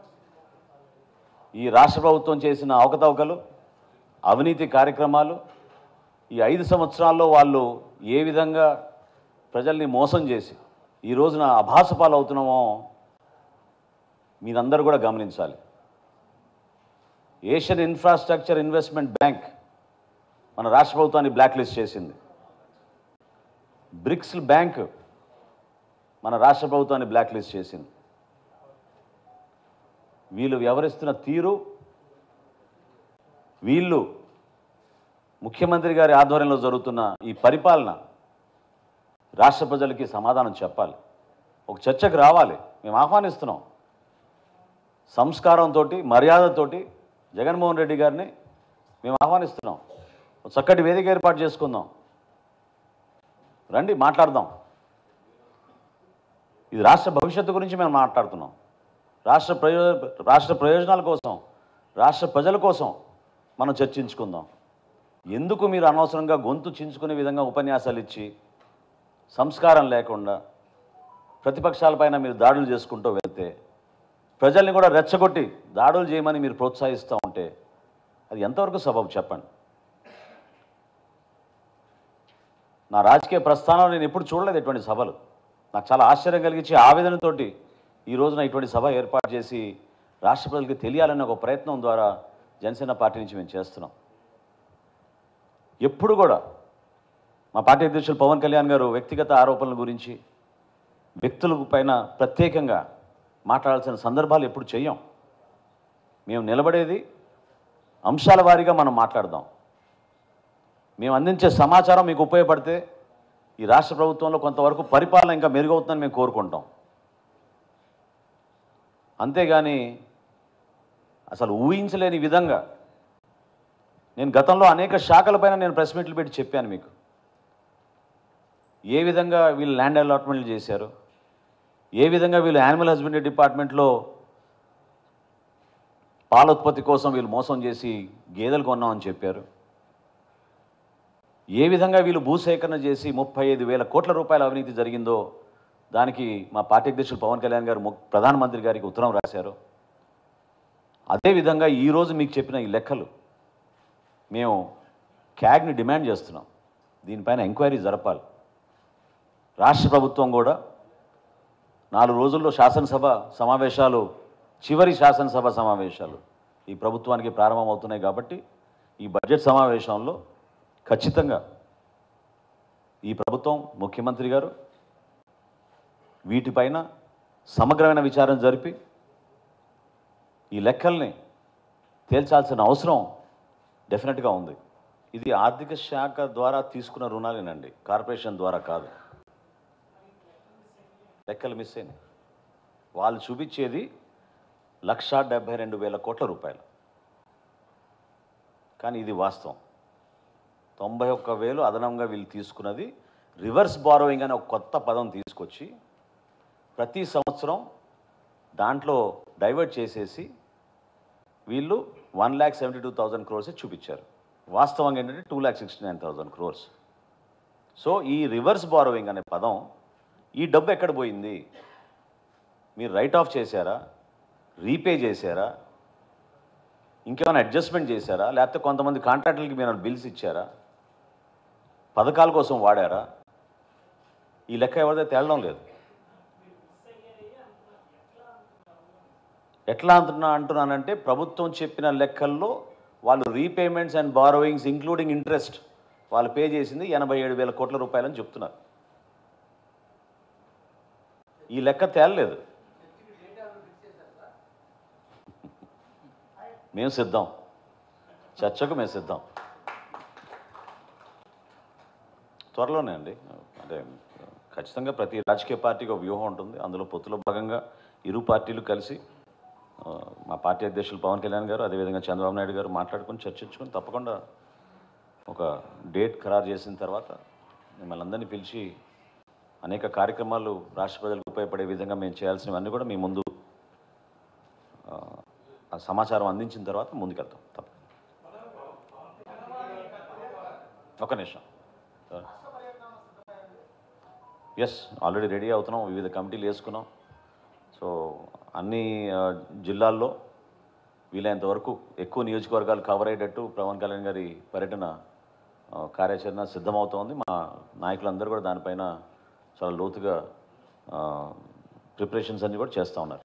ఈ రాష్ట్ర ప్రభుత్వం చేసిన అవకతవకలు అవినీతి కార్యక్రమాలు ఈ ఐదు సంవత్సరాల్లో వాళ్ళు ఏ విధంగా ప్రజల్ని మోసం చేసి ఈ రోజున అభాస పాలవుతున్నామో మీరందరూ కూడా గమనించాలి ఏషియన్ ఇన్ఫ్రాస్ట్రక్చర్ ఇన్వెస్ట్మెంట్ బ్యాంక్ మన రాష్ట్ర ప్రభుత్వాన్ని బ్లాక్ లిస్ట్ చేసింది బ్రిక్స్ బ్యాంక్ మన రాష్ట్ర ప్రభుత్వాన్ని బ్లాక్ లిస్ట్ చేసింది వీళ్ళు వ్యవహరిస్తున్న తీరు వీళ్ళు ముఖ్యమంత్రి గారి ఆధ్వర్యంలో జరుగుతున్న ఈ పరిపాలన రాష్ట్ర ప్రజలకి సమాధానం చెప్పాలి ఒక చర్చకు రావాలి మేము ఆహ్వానిస్తున్నాం సంస్కారంతో మర్యాదతోటి జగన్మోహన్ రెడ్డి గారిని మేము ఆహ్వానిస్తున్నాం ఒక చక్కటి వేదిక ఏర్పాటు చేసుకుందాం రండి మాట్లాడదాం ఇది రాష్ట్ర భవిష్యత్తు గురించి మేము మాట్లాడుతున్నాం రాష్ట్ర ప్రయో రాష్ట్ర ప్రయోజనాల కోసం రాష్ట్ర ప్రజల కోసం మనం చర్చించుకుందాం ఎందుకు మీరు అనవసరంగా గొంతు చించుకునే విధంగా ఉపన్యాసాలు ఇచ్చి సంస్కారం లేకుండా ప్రతిపక్షాలపైన మీరు దాడులు చేసుకుంటూ వెళ్తే ప్రజల్ని కూడా రెచ్చగొట్టి దాడులు చేయమని మీరు ప్రోత్సహిస్తూ ఉంటే అది ఎంతవరకు సబబు చెప్పండి నా రాజకీయ ప్రస్థానంలో నేను ఎప్పుడు చూడలేదు ఇటువంటి సభలు నాకు చాలా ఆశ్చర్యం కలిగించి ఆవేదనతోటి ఈ రోజున ఇటువంటి సభ ఏర్పాటు చేసి రాష్ట్ర ప్రజలకు తెలియాలనే ఒక ప్రయత్నం ద్వారా జనసేన పార్టీ నుంచి మేము చేస్తున్నాం ఎప్పుడు కూడా మా పార్టీ అధ్యక్షులు పవన్ కళ్యాణ్ గారు వ్యక్తిగత ఆరోపణల గురించి వ్యక్తుల పైన ప్రత్యేకంగా మాట్లాడాల్సిన సందర్భాలు ఎప్పుడు చెయ్యం మేము నిలబడేది అంశాల వారీగా మనం మాట్లాడదాం మేము అందించే సమాచారం మీకు ఉపయోగపడితే ఈ రాష్ట్ర ప్రభుత్వంలో కొంతవరకు పరిపాలన ఇంకా మెరుగవుతుందని మేము కోరుకుంటాం అంతేగాని అసలు ఊహించలేని విధంగా నేను గతంలో అనేక శాఖలపైన నేను ప్రెస్ మీట్లు పెట్టి చెప్పాను మీకు ఏ విధంగా వీళ్ళు ల్యాండ్ అలాట్మెంట్లు చేశారు ఏ విధంగా వీళ్ళు యానిమల్ హస్బెండరీ డిపార్ట్మెంట్లో పాల ఉత్పత్తి కోసం వీళ్ళు మోసం చేసి గేదెలు కొన్నామని చెప్పారు ఏ విధంగా వీళ్ళు భూసేకరణ చేసి ముప్పై ఐదు వేల కోట్ల రూపాయల అవినీతి జరిగిందో దానికి మా పార్టీ అధ్యక్షులు పవన్ కళ్యాణ్ గారు ము- ప్రధానమంత్రి గారికి ఉత్తరం రాశారు అదేవిధంగా ఈరోజు మీకు చెప్పిన ఈ లెక్కలు మేము క్యాగ్ని డిమాండ్ చేస్తున్నాం దీనిపైన ఎంక్వైరీ జరపాలి రాష్ట్ర ప్రభుత్వం కూడా నాలుగు రోజుల్లో శాసనసభ సమావేశాలు చివరి శాసనసభ సమావేశాలు ఈ ప్రభుత్వానికి ప్రారంభమవుతున్నాయి కాబట్టి ఈ బడ్జెట్ సమావేశంలో ఖచ్చితంగా ఈ ప్రభుత్వం ముఖ్యమంత్రి గారు వీటిపైన సమగ్రమైన విచారణ జరిపి ఈ లెక్కల్ని తేల్చాల్సిన అవసరం డెఫినెట్గా ఉంది ఇది ఆర్థిక శాఖ ద్వారా తీసుకున్న రుణాలేనండి కార్పొరేషన్ ద్వారా కాదు లెక్కలు మిస్ అయినాయి వాళ్ళు చూపించేది లక్షా డెబ్బై రెండు వేల కోట్ల రూపాయలు కానీ ఇది వాస్తవం తొంభై ఒక్క వేలు అదనంగా వీళ్ళు తీసుకున్నది రివర్స్ బారోయింగ్ అనే ఒక కొత్త పదం తీసుకొచ్చి ప్రతి సంవత్సరం దాంట్లో డైవర్ట్ చేసేసి వీళ్ళు one lakh seventy two thousand crores చూపించారు వాస్తవంగా ఏంటంటే two lakh sixty nine thousand crores so ఈ రివర్స్ బారోయింగ్ అనే పదం ఈ డబ్బు ఎక్కడ పోయింది మీరు రైట్ ఆఫ్ చేశారా రీపే చేశారా ఇంకేమైనా అడ్జస్ట్మెంట్ చేశారా లేకపోతే కొంతమంది కాంట్రాక్టులకి మీరు బిల్స్ ఇచ్చారా పథకాల కోసం వాడారా ఈ లెక్క ఎవరిదో తేలడం లేదు ఎట్లా అంటున్నా అంటున్నానంటే ప్రభుత్వం చెప్పిన లెక్కల్లో వాళ్ళు repayments and borrowings including interest వాళ్ళు పే చేసింది ఎనభై ఏడు వేల కోట్ల రూపాయలని చెప్తున్నారు ఈ లెక్క తేలలేదు మేము సిద్ధం చర్చకు మేము సిద్ధం త్వరలోనే అండి అంటే ఖచ్చితంగా ప్రతి రాజకీయ పార్టీకి ఒక వ్యూహం ఉంటుంది అందులో పొత్తులో భాగంగా ఇరు పార్టీలు కలిసి ఆ, మా పార్టీ అధ్యక్షులు పవన్ కళ్యాణ్ గారు అదేవిధంగా చంద్రబాబు నాయుడు గారు మాట్లాడుకొని చర్చించుకొని తప్పకుండా ఒక డేట్ ఖరారు చేసిన తర్వాత మిమ్మల్ని అందరినీ పిలిచి అనేక కార్యక్రమాలు రాష్ట్ర ప్రజలకు ఉపయోగపడే విధంగా మేము చేయాల్సినవన్నీ కూడా మీ ముందు ఆ, ఆ సమాచారం అందించిన తర్వాత ముందుకెళ్తాం తప్ప ఒక నిమిషం ఎస్ ఆల్రెడీ రెడీ అవుతున్నాం వివిధ కమిటీలు వేసుకున్నాం సో అన్ని ఆ, జిల్లాల్లో వీలైనంత వరకు ఎక్కువ నియోజకవర్గాలు కవర్ అయ్యేటట్టు పవన్ కళ్యాణ్ గారి పర్యటన ఆ, కార్యాచరణ సిద్ధమవుతోంది మా నాయకులందరూ కూడా దానిపైన చాలా లోతుగా ప్రిపరేషన్స్ అన్ని కూడా చేస్తూ ఉన్నారు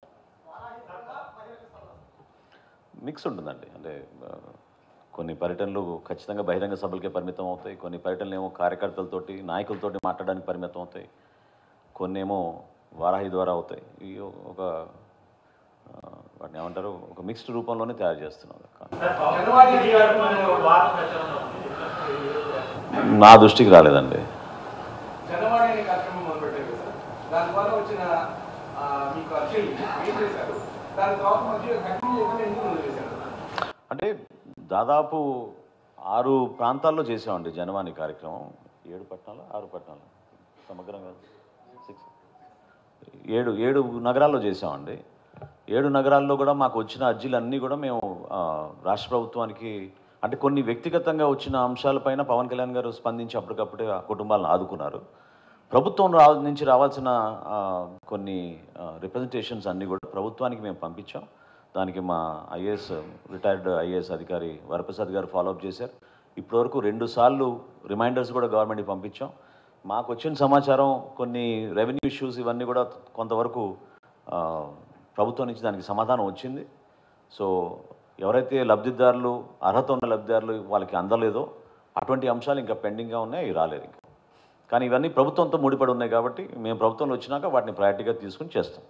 మిక్స్ ఉంటుందండి అంటే ఆ, కొన్ని పర్యటనలు ఖచ్చితంగా బహిరంగ సభలకే పరిమితం అవుతాయి కొన్ని పర్యటనలు ఏమో కార్యకర్తలతోటి నాయకులతోటి మాట్లాడడానికి పరిమితం అవుతాయి కొన్ని ఏమో వారాహి ద్వారా అవుతాయి ఇవి ఒక ఆ, వాటిని ఏమంటారు ఒక మిక్స్డ్ రూపంలోనే తయారు చేస్తున్నాం సార్ పవన్ కళ్యాణ్ గారు మరి ఒక వార్త ప్రచారంలో ఉంది నా దృష్టికి రాలేదండి జనవాణి అనే కార్యక్రమం మొదలుపెట్టారు కదా సార్ దాని ద్వారా వచ్చిన ఆ, మీకు అర్జీలు ఏం చేశారు దాని తర్వాత మంచిగా కంటిన్యూ చేయకుండా ఎందుకు వదిలేశారు అంటే దాదాపు ఆరు ప్రాంతాల్లో చేసామండి జనవాణి కార్యక్రమం ఏడు పట్టణాలు ఆరు పట్టణాలు సమగ్రంగా సిక్స్ ఏడు ఏడు నగరాల్లో చేసామండి ఏడు నగరాల్లో కూడా మాకు వచ్చిన అర్జీలన్నీ కూడా మేము ఆ, రాష్ట్ర ప్రభుత్వానికి అంటే కొన్ని వ్యక్తిగతంగా వచ్చిన అంశాలపైన పవన్ కళ్యాణ్ గారు స్పందించి అప్పటికప్పుడే ఆ కుటుంబాలను ఆదుకున్నారు ప్రభుత్వం రా నుంచి రావాల్సిన ఆ, కొన్ని రిప్రజెంటేషన్స్ అన్నీ కూడా ప్రభుత్వానికి మేము పంపించాం దానికి మా ఐఏఎస్ రిటైర్డ్ ఐఏఎస్ అధికారి వరప్రసాద్ గారు ఫాలోఅప్ చేశారు ఇప్పటివరకు రెండు సార్లు రిమైండర్స్ కూడా గవర్నమెంట్కి పంపించాం మాకు వచ్చిన సమాచారం కొన్ని రెవెన్యూ ఇష్యూస్ ఇవన్నీ కూడా కొంతవరకు ఆ, ప్రభుత్వం నుంచి దానికి సమాధానం వచ్చింది సో ఎవరైతే లబ్ధిదారులు అర్హత ఉన్న లబ్ధిదారులు వాళ్ళకి అందలేదో అటువంటి అంశాలు ఇంకా పెండింగ్గా ఉన్నాయి అవి రాలేదు ఇంకా కానీ ఇవన్నీ ప్రభుత్వంతో ముడిపడి ఉన్నాయి కాబట్టి మేము ప్రభుత్వంలో వచ్చినాక వాటిని ప్రయారిటీగా తీసుకుని చేస్తాం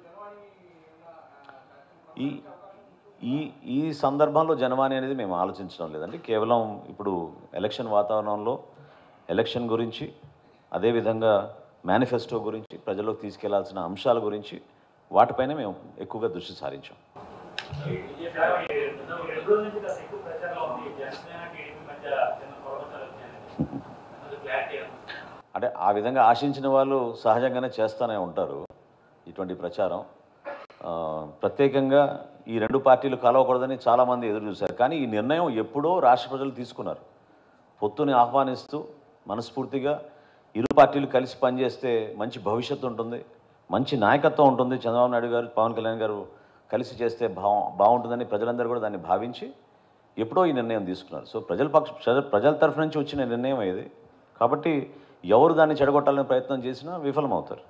ఈ ఈ ఈ సందర్భంలో జనవాణి అనేది మేము ఆలోచించడం లేదండి కేవలం ఇప్పుడు ఎలక్షన్ వాతావరణంలో ఎలక్షన్ గురించి అదేవిధంగా మేనిఫెస్టో గురించి ప్రజల్లోకి తీసుకెళ్లాల్సిన అంశాల గురించి వాటిపైన మేము ఎక్కువగా దృష్టి సారించాం రెండు రోజుల నుంచి కాస్త ఎక్కువ ప్రచారంలో ఉంది జనసేన టీడీపీ మధ్య చిన్న పొరపచ్చాలు వచ్చాయని అది క్లారిటీ అంటే ఆ విధంగా ఆశించిన వాళ్ళు సహజంగానే చేస్తూనే ఉంటారు ఇటువంటి ప్రచారం ఆ, ప్రత్యేకంగా ఈ రెండు పార్టీలు కలవకూడదని చాలామంది ఎదురు చూశారు కానీ ఈ నిర్ణయం ఎప్పుడో రాష్ట్ర ప్రజలు తీసుకున్నారు పొత్తుని ఆహ్వానిస్తూ మనస్ఫూర్తిగా ఇరు పార్టీలు కలిసి పనిచేస్తే మంచి భవిష్యత్తు ఉంటుంది మంచి నాయకత్వం ఉంటుంది చంద్రబాబు నాయుడు గారు పవన్ కళ్యాణ్ గారు కలిసి చేస్తే బా బాగుంటుందని ప్రజలందరూ కూడా దాన్ని భావించి ఎప్పుడో ఈ నిర్ణయం తీసుకున్నారు సో ప్రజల పక్ష ప్రజల- ప్రజల తరఫు నుంచి వచ్చిన నిర్ణయం ఇది కాబట్టి ఎవరు దాన్ని చెడగొట్టాలనే ప్రయత్నం చేసినా విఫలమవుతారు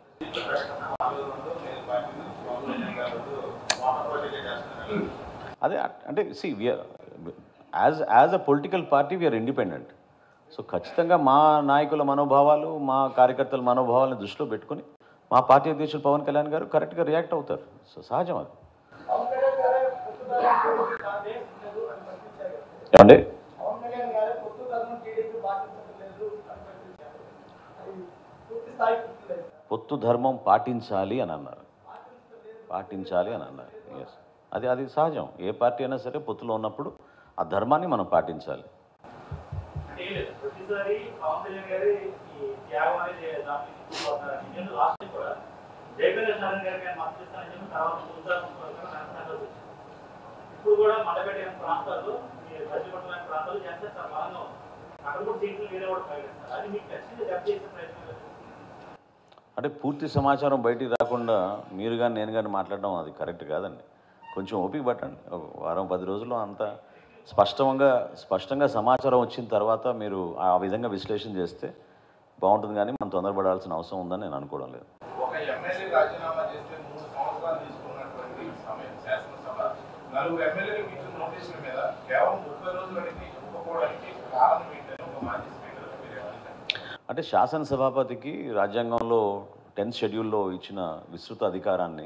అదే అట్- అంటే see we are as as a political party we are independent so ఖచ్చితంగా మా నాయకుల మనోభావాలు మా కార్యకర్తల మనోభావాలను దృష్టిలో పెట్టుకుని మా పార్టీ అధ్యక్షులు పవన్ కళ్యాణ్ గారు కరెక్ట్గా రియాక్ట్ అవుతారు సో సహజం అది పవన్ కళ్యాణ్ గారే పొత్తుదారులు టీడీపీ కాదే లేదు అని ప్రకటించారు కదా. ఏమండి పవన్ కళ్యాణ్ గారే పొత్తుదారులను టీడీపీ పాటించట్లేదు అని ప్రకటించారు అది పూర్తి స్థాయి పూర్తి లేదు పొత్తు ధర్మం పాటించాలి అని అన్నారు పాటించాలి అని అన్నారు ఎస్ అది అది సహజం ఏ పార్టీ అయినా సరే పొత్తులో ఉన్నప్పుడు ఆ ధర్మాన్ని మనం పాటించాలి అంటే ఏం లేదు ప్రతిసారి పవన్ కళ్యాణ్ గారి ఈ త్యాగం అనేది దాంట్లో తీసుకుపోతున్నారని నేను లాస్ట్ టైం కూడా జయప్రకాష్ నారాయణ గారికి ఆయన మద్దతు ఇస్తానని చెప్పి తర్వాత చూద్దాం వచ్చింది ఇప్పుడు కూడా మండపేట ప్రాంతాల్లో ఈ పశ్చిమపట్నం లాంటి ప్రాంతాల్లో జనసేన చాలా బలంగా ఉంది అక్కడ కూడా సీట్లు వేరే కూడా ప్రకటిస్తారు అది మీకు ఖచ్చితంగా జప్ చేసే ప్రయత్నం లేదు. అంటే పూర్తి సమాచారం బయటికి రాకుండా మీరు కానీ నేను కానీ మాట్లాడడం అది కరెక్ట్ కాదండి కొంచెం ఓపిక పట్టండి ఒక వారం పది రోజుల్లో అంత స్పష్టంగా స్పష్టంగా సమాచారం వచ్చిన తర్వాత మీరు ఆ విధంగా విశ్లేషణ చేస్తే బాగుంటుంది కానీ మనం తొందరపడాల్సిన అవసరం ఉందని నేను అనుకోవడం లేదు ఒక ఎమ్మెల్యే రాజీనామా చేస్తే మూడు సంవత్సరాలు తీసుకున్నటువంటి సమయం శాసనసభ నలుగురు ఎమ్మెల్యేలకు ఇచ్చిన నోటీసుల మీద కేవలం ముప్పై రోజులకి ఇవ్వకపోవడానికి కారణం ఏంటని ఒక మాజీ స్పీకర్ మీరు ఏమంటారు? అంటే శాసనసభాపతికి రాజ్యాంగంలో టెన్త్ షెడ్యూల్లో ఇచ్చిన విస్తృత అధికారాన్ని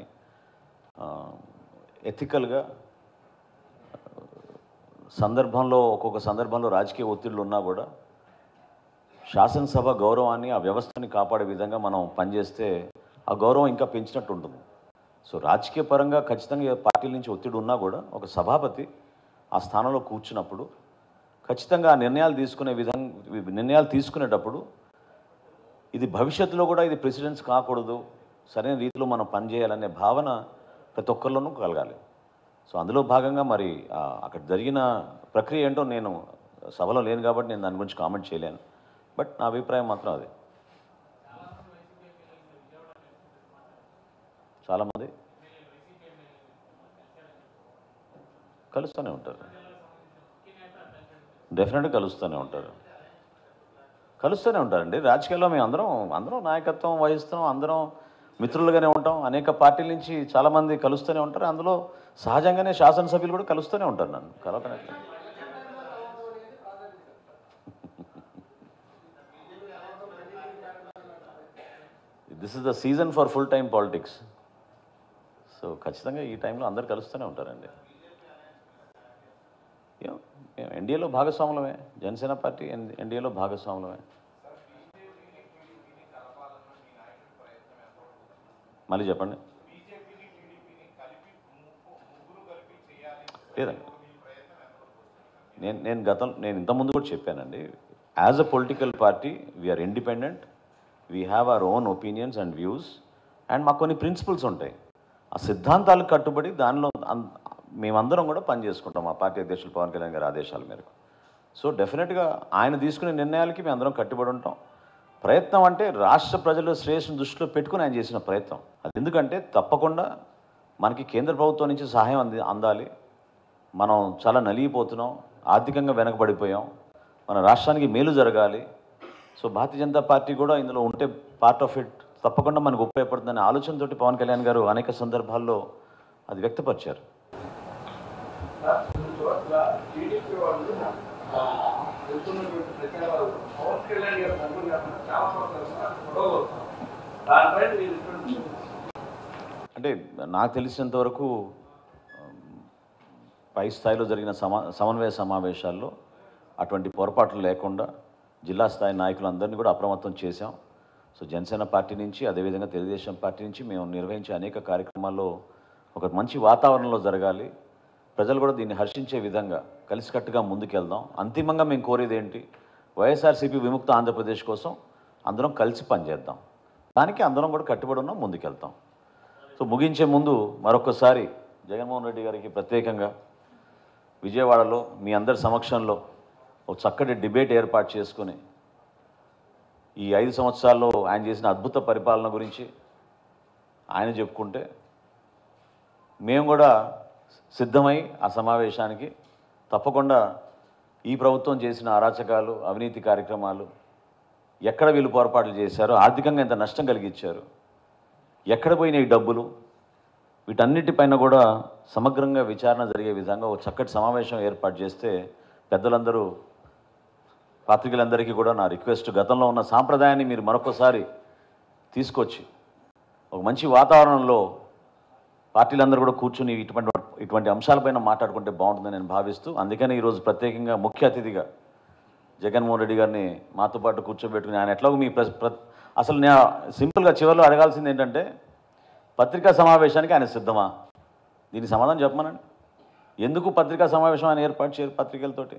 ఎథికల్గా సందర్భంలో ఒక్కొక్క సందర్భంలో రాజకీయ ఒత్తిళ్ళు ఉన్నా కూడా శాసనసభ గౌరవాన్ని ఆ వ్యవస్థని కాపాడే విధంగా మనం పనిచేస్తే ఆ గౌరవం ఇంకా పెంచినట్టు ఉంటుంది సో రాజకీయ పరంగా ఖచ్చితంగా ఏ పార్టీల నుంచి ఒత్తిడి ఉన్నా కూడా ఒక సభాపతి ఆ స్థానంలో కూర్చున్నప్పుడు ఖచ్చితంగా ఆ నిర్ణయాలు తీసుకునే విధంగా నిర్ణయాలు తీసుకునేటప్పుడు ఇది భవిష్యత్తులో కూడా ఇది ప్రెసిడెన్స్ కాకూడదు సరైన రీతిలో మనం పనిచేయాలనే భావన ప్రతి ఒక్కరిలోనూ కలగాలి సో అందులో భాగంగా మరి ఆ, అక్కడ జరిగిన ప్రక్రియ ఏంటో నేను సభలో లేను కాబట్టి నేను దాని గురించి కామెంట్ చేయలేను బట్ నా అభిప్రాయం మాత్రం అది చాలామంది కలుస్తూనే ఉంటారు డెఫినెట్గా కలుస్తూనే ఉంటారు కలుస్తూనే ఉంటారండి రాజకీయాల్లో మేము అందరం అందరం నాయకత్వం వహిస్తున్నాం అందరం మిత్రులుగానే ఉంటాం అనేక పార్టీల నుంచి చాలామంది కలుస్తూనే ఉంటారు అందులో సహజంగానే శాసనసభ్యులు కూడా కలుస్తూనే ఉంటారు నన్ను కలవకనట్లేదు this is the season for full time politics so ఖచ్చితంగా ఈ టైంలో అందరు కలుస్తూనే ఉంటారండి ఏం- మేము ఎన్డీఏలో భాగస్వాములమే జనసేన పార్టీ ఎన్- ఎన్డీఏలో భాగస్వాములమే మళ్ళీ చెప్పండి లేదండి నేను నేను గతం నేను ఇంతకుముందు కూడా చెప్పానండి as a political party we are independent we have our own opinions and views and మాకు కొన్ని ప్రిన్సిపల్స్ ఉంటాయి ఆ సిద్ధాంతాలకు కట్టుబడి దానిలో అన్- మేమందరం కూడా పనిచేసుకుంటాం మా పార్టీ అధ్యక్షులు పవన్ కళ్యాణ్ గారి ఆదేశాల మేరకు సో డెఫినెట్గా ఆయన తీసుకునే నిర్ణయాలకి మేము అందరం కట్టుబడి ఉంటాం ప్రయత్నం అంటే రాష్ట్ర ప్రజల శ్రేయస్సును దృష్టిలో పెట్టుకుని ఆయన చేసిన ప్రయత్నం అది ఎందుకంటే తప్పకుండా మనకి కేంద్ర ప్రభుత్వం నుంచి సహాయం అంది అందాలి మనం చాలా నలిగిపోతున్నాం ఆర్థికంగా వెనకబడిపోయాం మన రాష్ట్రానికి మేలు జరగాలి సో భారతీయ జనతా పార్టీ కూడా ఇందులో ఉంటే పార్ట్ ఆఫ్ ఇట్ తప్పకుండా మనకు ఉపయోగపడుతుందనే ఆలోచనతోటి పవన్ కళ్యాణ్ గారు అనేక సందర్భాల్లో అది వ్యక్తపరిచారు సార్ కొన్ని చోట్ల టీడీపీ వాళ్ళు ఆ, వెళ్తున్నటువంటి ప్రచారాలు పవన్ కళ్యాణ్ గారు తరఫున కాకుండా చాలా చోట్ల గొడవ అవుతాం దానిపైన మీరు ఎటువంటి అంటే నాకు తెలిసినంత వరకు ఉమ్, పై స్థాయిలో జరిగిన సమా సమన్వయ సమావేశాల్లో అటువంటి పొరపాట్లు లేకుండా జిల్లా స్థాయి నాయకులందరినీ కూడా అప్రమత్తం చేశాం సో జనసేన పార్టీ నుంచి అదేవిధంగా తెలుగుదేశం పార్టీ నుంచి మేము నిర్వహించే అనేక కార్యక్రమాల్లో ఒక మంచి వాతావరణంలో జరగాలి ప్రజలు కూడా దీన్ని హర్షించే విధంగా కలిసికట్టుగా ముందుకెళ్దాం అంతిమంగా మేము కోరేది ఏంటి వైఎస్ఆర్సీపీ విముక్త ఆంధ్రప్రదేశ్ కోసం అందరం కలిసి పనిచేద్దాం దానికి అందరం కూడా కట్టుబడి ఉన్నాం ముందుకెళ్తాం సో ముగించే ముందు మరొకసారి జగన్మోహన్ రెడ్డి గారికి ప్రత్యేకంగా విజయవాడలో మీ అందరి సమక్షంలో ఒక చక్కటి డిబేట్ ఏర్పాటు చేసుకుని ఈ ఐదు సంవత్సరాల్లో ఆయన చేసిన అద్భుత పరిపాలన గురించి ఆయన చెప్పుకుంటే మేము కూడా సిద్ధమై ఆ సమావేశానికి తప్పకుండా ఈ ప్రభుత్వం చేసిన అరాచకాలు అవినీతి కార్యక్రమాలు ఎక్కడ వీళ్ళు పొరపాట్లు చేశారు ఆర్థికంగా ఎంత నష్టం కలిగించారు ఎక్కడ పోయినాయి ఈ డబ్బులు వీటన్నిటిపైన కూడా సమగ్రంగా విచారణ జరిగే విధంగా ఒక చక్కటి సమావేశం ఏర్పాటు చేస్తే పెద్దలందరూ పాత్రికలందరికీ కూడా నా రిక్వెస్ట్ గతంలో ఉన్న సాంప్రదాయాన్ని మీరు మరొకసారి తీసుకొచ్చి ఒక మంచి వాతావరణంలో పార్టీలందరూ కూడా కూర్చుని ఇటువంటి ఇటువంటి అంశాలపైన మాట్లాడుకుంటే బాగుంటుందని నేను భావిస్తూ అందుకని ఈరోజు ప్రత్యేకంగా ముఖ్య అతిథిగా జగన్మోహన్ రెడ్డి గారిని మాతో పాటు కూర్చోబెట్టుకుని ఆయన ఎట్లాగో మీ ప్ర- ప్ర- అసలు నేను సింపుల్గా చివరిలో అడగాల్సింది ఏంటంటే పత్రికా సమావేశానికి ఆయన సిద్ధమా దీనికి సమాధానం చెప్పమనండి ఎందుకు పత్రికా సమావేశం ఆయన ఏర్పాటు చేయరు పత్రికలతోటి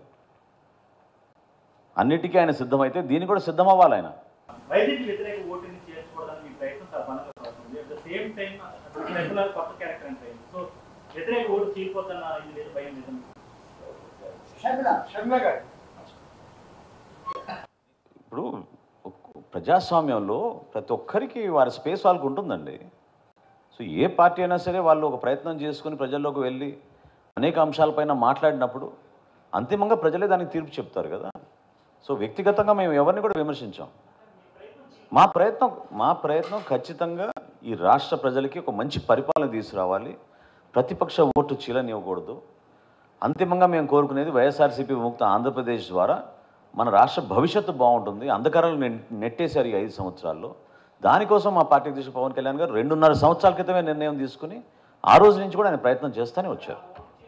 అన్నిటికీ ఆయన సిద్ధమైతే దీనికి కూడా సిద్ధం అవ్వాలి ఆయన వైద్యుకి వ్యతిరేక ఓటుని చేర్చుకోవడానికి మీ ప్రయత్నం సర్వనంగా సాగుతుంది at the same time regular కొత్త క్యారెక్టర్ అంటే సో వ్యతిరేక ఓటు చీలిపోతున్న ఇది లేదు భయం లేదు షర్మిల షర్మిల గారు ఇప్పుడు ఒక్- ప్రజాస్వామ్యంలో ప్రతి ఒక్కరికి వారి స్పేస్ వాళ్ళకు ఉంటుందండి సో ఏ పార్టీ అయినా సరే వాళ్ళు ఒక ప్రయత్నం చేసుకుని ప్రజల్లోకి వెళ్ళి అనేక అంశాలపైన మాట్లాడినప్పుడు అంతిమంగా ప్రజలే దానికి తీర్పు చెప్తారు కదా సో వ్యక్తిగతంగా మేము ఎవరిని కూడా విమర్శించాం మా ప్రయత్నం మా ప్రయత్నం ఖచ్చితంగా ఈ రాష్ట్ర ప్రజలకి ఒక మంచి పరిపాలన తీసుకురావాలి ప్రతిపక్ష ఓటు చీలనివ్వకూడదు అంతిమంగా మేము కోరుకునేది వైఎస్ఆర్సీపీ విముక్త ఆంధ్రప్రదేశ్ ద్వారా మన రాష్ట్ర భవిష్యత్తు బాగుంటుంది అంధకారాలు నె- నెట్టేశారు ఈ ఐదు సంవత్సరాల్లో దానికోసం మా పార్టీ అధ్యక్షుడు పవన్ కళ్యాణ్ గారు రెండున్నర సంవత్సరాల క్రితమే నిర్ణయం తీసుకుని ఆ రోజు నుంచి కూడా ఆయన ప్రయత్నం చేస్తూనే వచ్చారు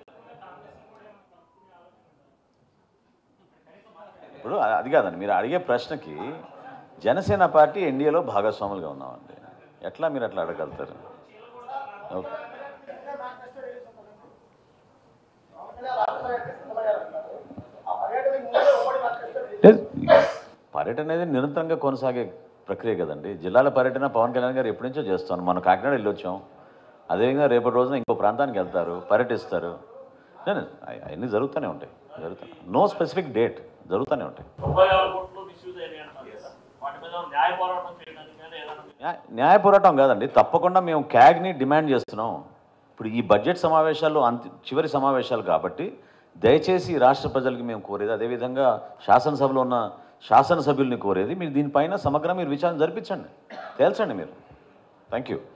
ఇప్పుడు అ- అది కాదండి మీరు అడిగే ప్రశ్నకి జనసేన పార్టీ ఎన్డీఏలో భాగస్వాములుగా ఉన్నామండి ఎట్లా మీరు అట్లా అడగలుగుతారు ఓకే మేనిఫెస్టో రిలీజ్ అవుతుందండి. పవన్ కళ్యాణ్ రాష్ట్ర పర్యటనకి సిద్ధమయ్యారు అంటున్నారు. ఆ పర్యటనకి ముందే ఉమ్మడి మేనిఫెస్టో రిలీజ్ లేదు. పర్యటన అనేది నిరంతరంగా కొనసాగే ప్రక్రియ కదండి జిల్లాల పర్యటన పవన్ కళ్యాణ్ గారు ఎప్పటి నుంచో చేస్తాను మనం కాకినాడ వెళ్ళొచ్చాం అదేవిధంగా రేపటి రోజున ఇంకో ప్రాంతానికి వెళ్తారు పర్యటిస్తారు లేదు, అవి- అవన్నీ జరుగుతూనే ఉంటాయి జరుగుతాయి నో స్పెసిఫిక్ డేట్ జరుగుతూనే ఉంటాయి తొంభై ఆరు కోట్లు మిస్యూజ్ అయినాయి అంటున్నారు కదా వాటి మీద న్యాయ పోరాటం చేయడానికి కానీ ఏదైనా న్యాయ- న్యాయ పోరాటం కాదండి తప్పకుండా మేము క్యాగ్ని డిమాండ్ చేస్తున్నాం ఇప్పుడు ఈ బడ్జెట్ సమావేశాలు అంతి చివరి సమావేశాలు కాబట్టి దయచేసి ఈ రాష్ట్ర ప్రజలకి మేము కోరేది అదేవిధంగా శాసనసభలో ఉన్న శాసనసభ్యుల్ని కోరేది మీరు దీనిపైన సమగ్ర మీరు విచారణ జరిపించండి తేల్చండి మీరు థ్యాంక్ యూ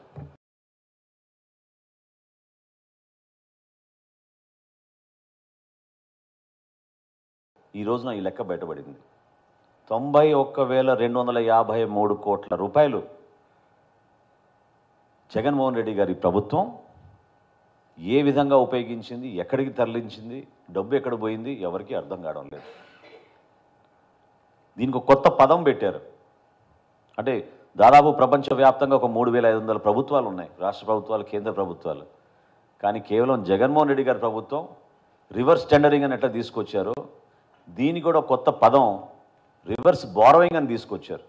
ఈ రోజున ఈ లెక్క బయటపడింది తొంభై ఒక్క వేల రెండు వందల యాభై మూడు కోట్ల రూపాయలు జగన్మోహన్ రెడ్డి గారి ప్రభుత్వం ఏ విధంగా ఉపయోగించింది ఎక్కడికి తరలించింది డబ్బు ఎక్కడ పోయింది ఎవరికీ అర్థం కావడం లేదు దీనికి ఒక కొత్త పదం పెట్టారు అంటే దాదాపు ప్రపంచవ్యాప్తంగా ఒక మూడు వేల ఐదు వందల ప్రభుత్వాలు ఉన్నాయి రాష్ట్ర ప్రభుత్వాలు కేంద్ర ప్రభుత్వాలు కానీ కేవలం జగన్మోహన్ రెడ్డి గారి ప్రభుత్వం రివర్స్ టెండరింగ్ అని ఎట్లా తీసుకొచ్చారో దీనికి కూడా కొత్త పదం రివర్స్ బారోయింగ్ అని తీసుకొచ్చారు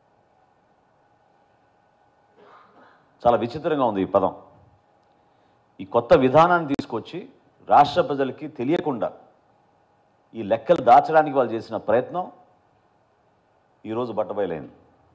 చాలా విచిత్రంగా ఉంది ఈ పదం ఈ కొత్త విధానాన్ని తీసుకొచ్చి రాష్ట్ర ప్రజలకి తెలియకుండా ఈ లెక్కలు దాచడానికి వాళ్ళు చేసిన ప్రయత్నం ఈరోజు బట్టబయలైంది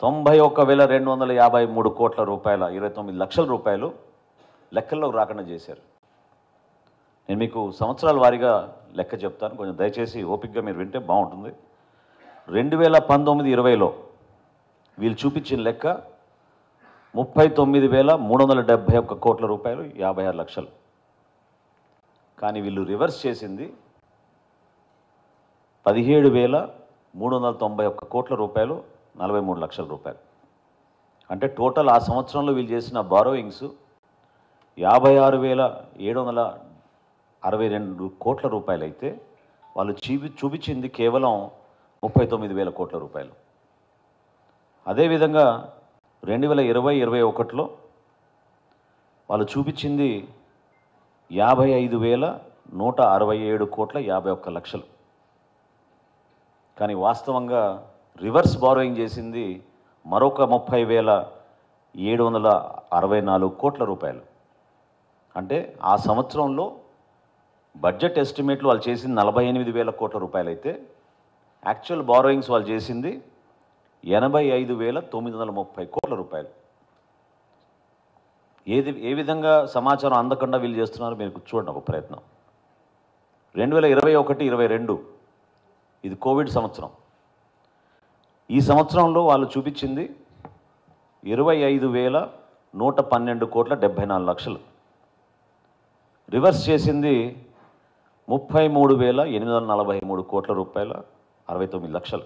తొంభై ఒక్క వేల రెండు వందల యాభై మూడు కోట్ల రూపాయల ఇరవై తొమ్మిది లక్షల రూపాయలు లెక్కల్లోకి రాకుండా చేశారు నేను మీకు సంవత్సరాల వారీగా లెక్క చెప్తాను కొంచెం దయచేసి ఓపికగా మీరు వింటే బాగుంటుంది రెండు వేల పంతొమ్మిది ఇరవైలో వీళ్ళు చూపించిన లెక్క ముప్పై తొమ్మిది వేల మూడు వందల డెబ్భై ఒక్క కోట్ల రూపాయలు యాభై ఆరు లక్షలు కానీ వీళ్ళు రివర్స్ చేసింది పదిహేడు వేల మూడు వందల తొంభై ఒక్క కోట్ల రూపాయలు నలభై మూడు లక్షల రూపాయలు అంటే టోటల్ ఆ సంవత్సరంలో వీళ్ళు చేసిన బారోయింగ్స్ యాభై ఆరు వేల ఏడు వందల అరవై రెండు కోట్ల రూపాయలు అయితే వాళ్ళు చూపి చూపించింది కేవలం ముప్పై తొమ్మిది వేల కోట్ల రూపాయలు అదేవిధంగా రెండు వేల ఇరవై ఇరవై ఒకటిలో వాళ్ళు చూపించింది యాభై ఐదు వేల నూట అరవై ఏడు కోట్ల యాభై ఒక్క లక్షలు కానీ వాస్తవంగా రివర్స్ బారోయింగ్ చేసింది మరొక ముప్పై వేల ఏడు వందల అరవై నాలుగు కోట్ల రూపాయలు అంటే ఆ సంవత్సరంలో బడ్జెట్ ఎస్టిమేట్లు వాళ్ళు చేసింది నలభై ఎనిమిది వేల కోట్ల రూపాయలు అయితే యాక్చువల్ బారోయింగ్స్ వాళ్ళు చేసింది ఎనభై ఐదు వేల తొమ్మిది వందల ముప్పై కోట్ల రూపాయలు ఏది ఏ విధంగా సమాచారం అందకుండా వీళ్ళు చేస్తున్నారో మీరు చూడండి ఒక ప్రయత్నం రెండు వేల ఇరవై ఒకటి ఇరవై రెండు ఇది కోవిడ్ సంవత్సరం ఈ సంవత్సరంలో వాళ్ళు చూపించింది ఇరవై ఐదు వేల నూట పన్నెండు కోట్ల డెబ్భై నాలుగు లక్షలు రివర్స్ చేసింది ముప్పై మూడు వేల ఎనిమిది వందల నలభై మూడు కోట్ల రూపాయల అరవై తొమ్మిది లక్షలు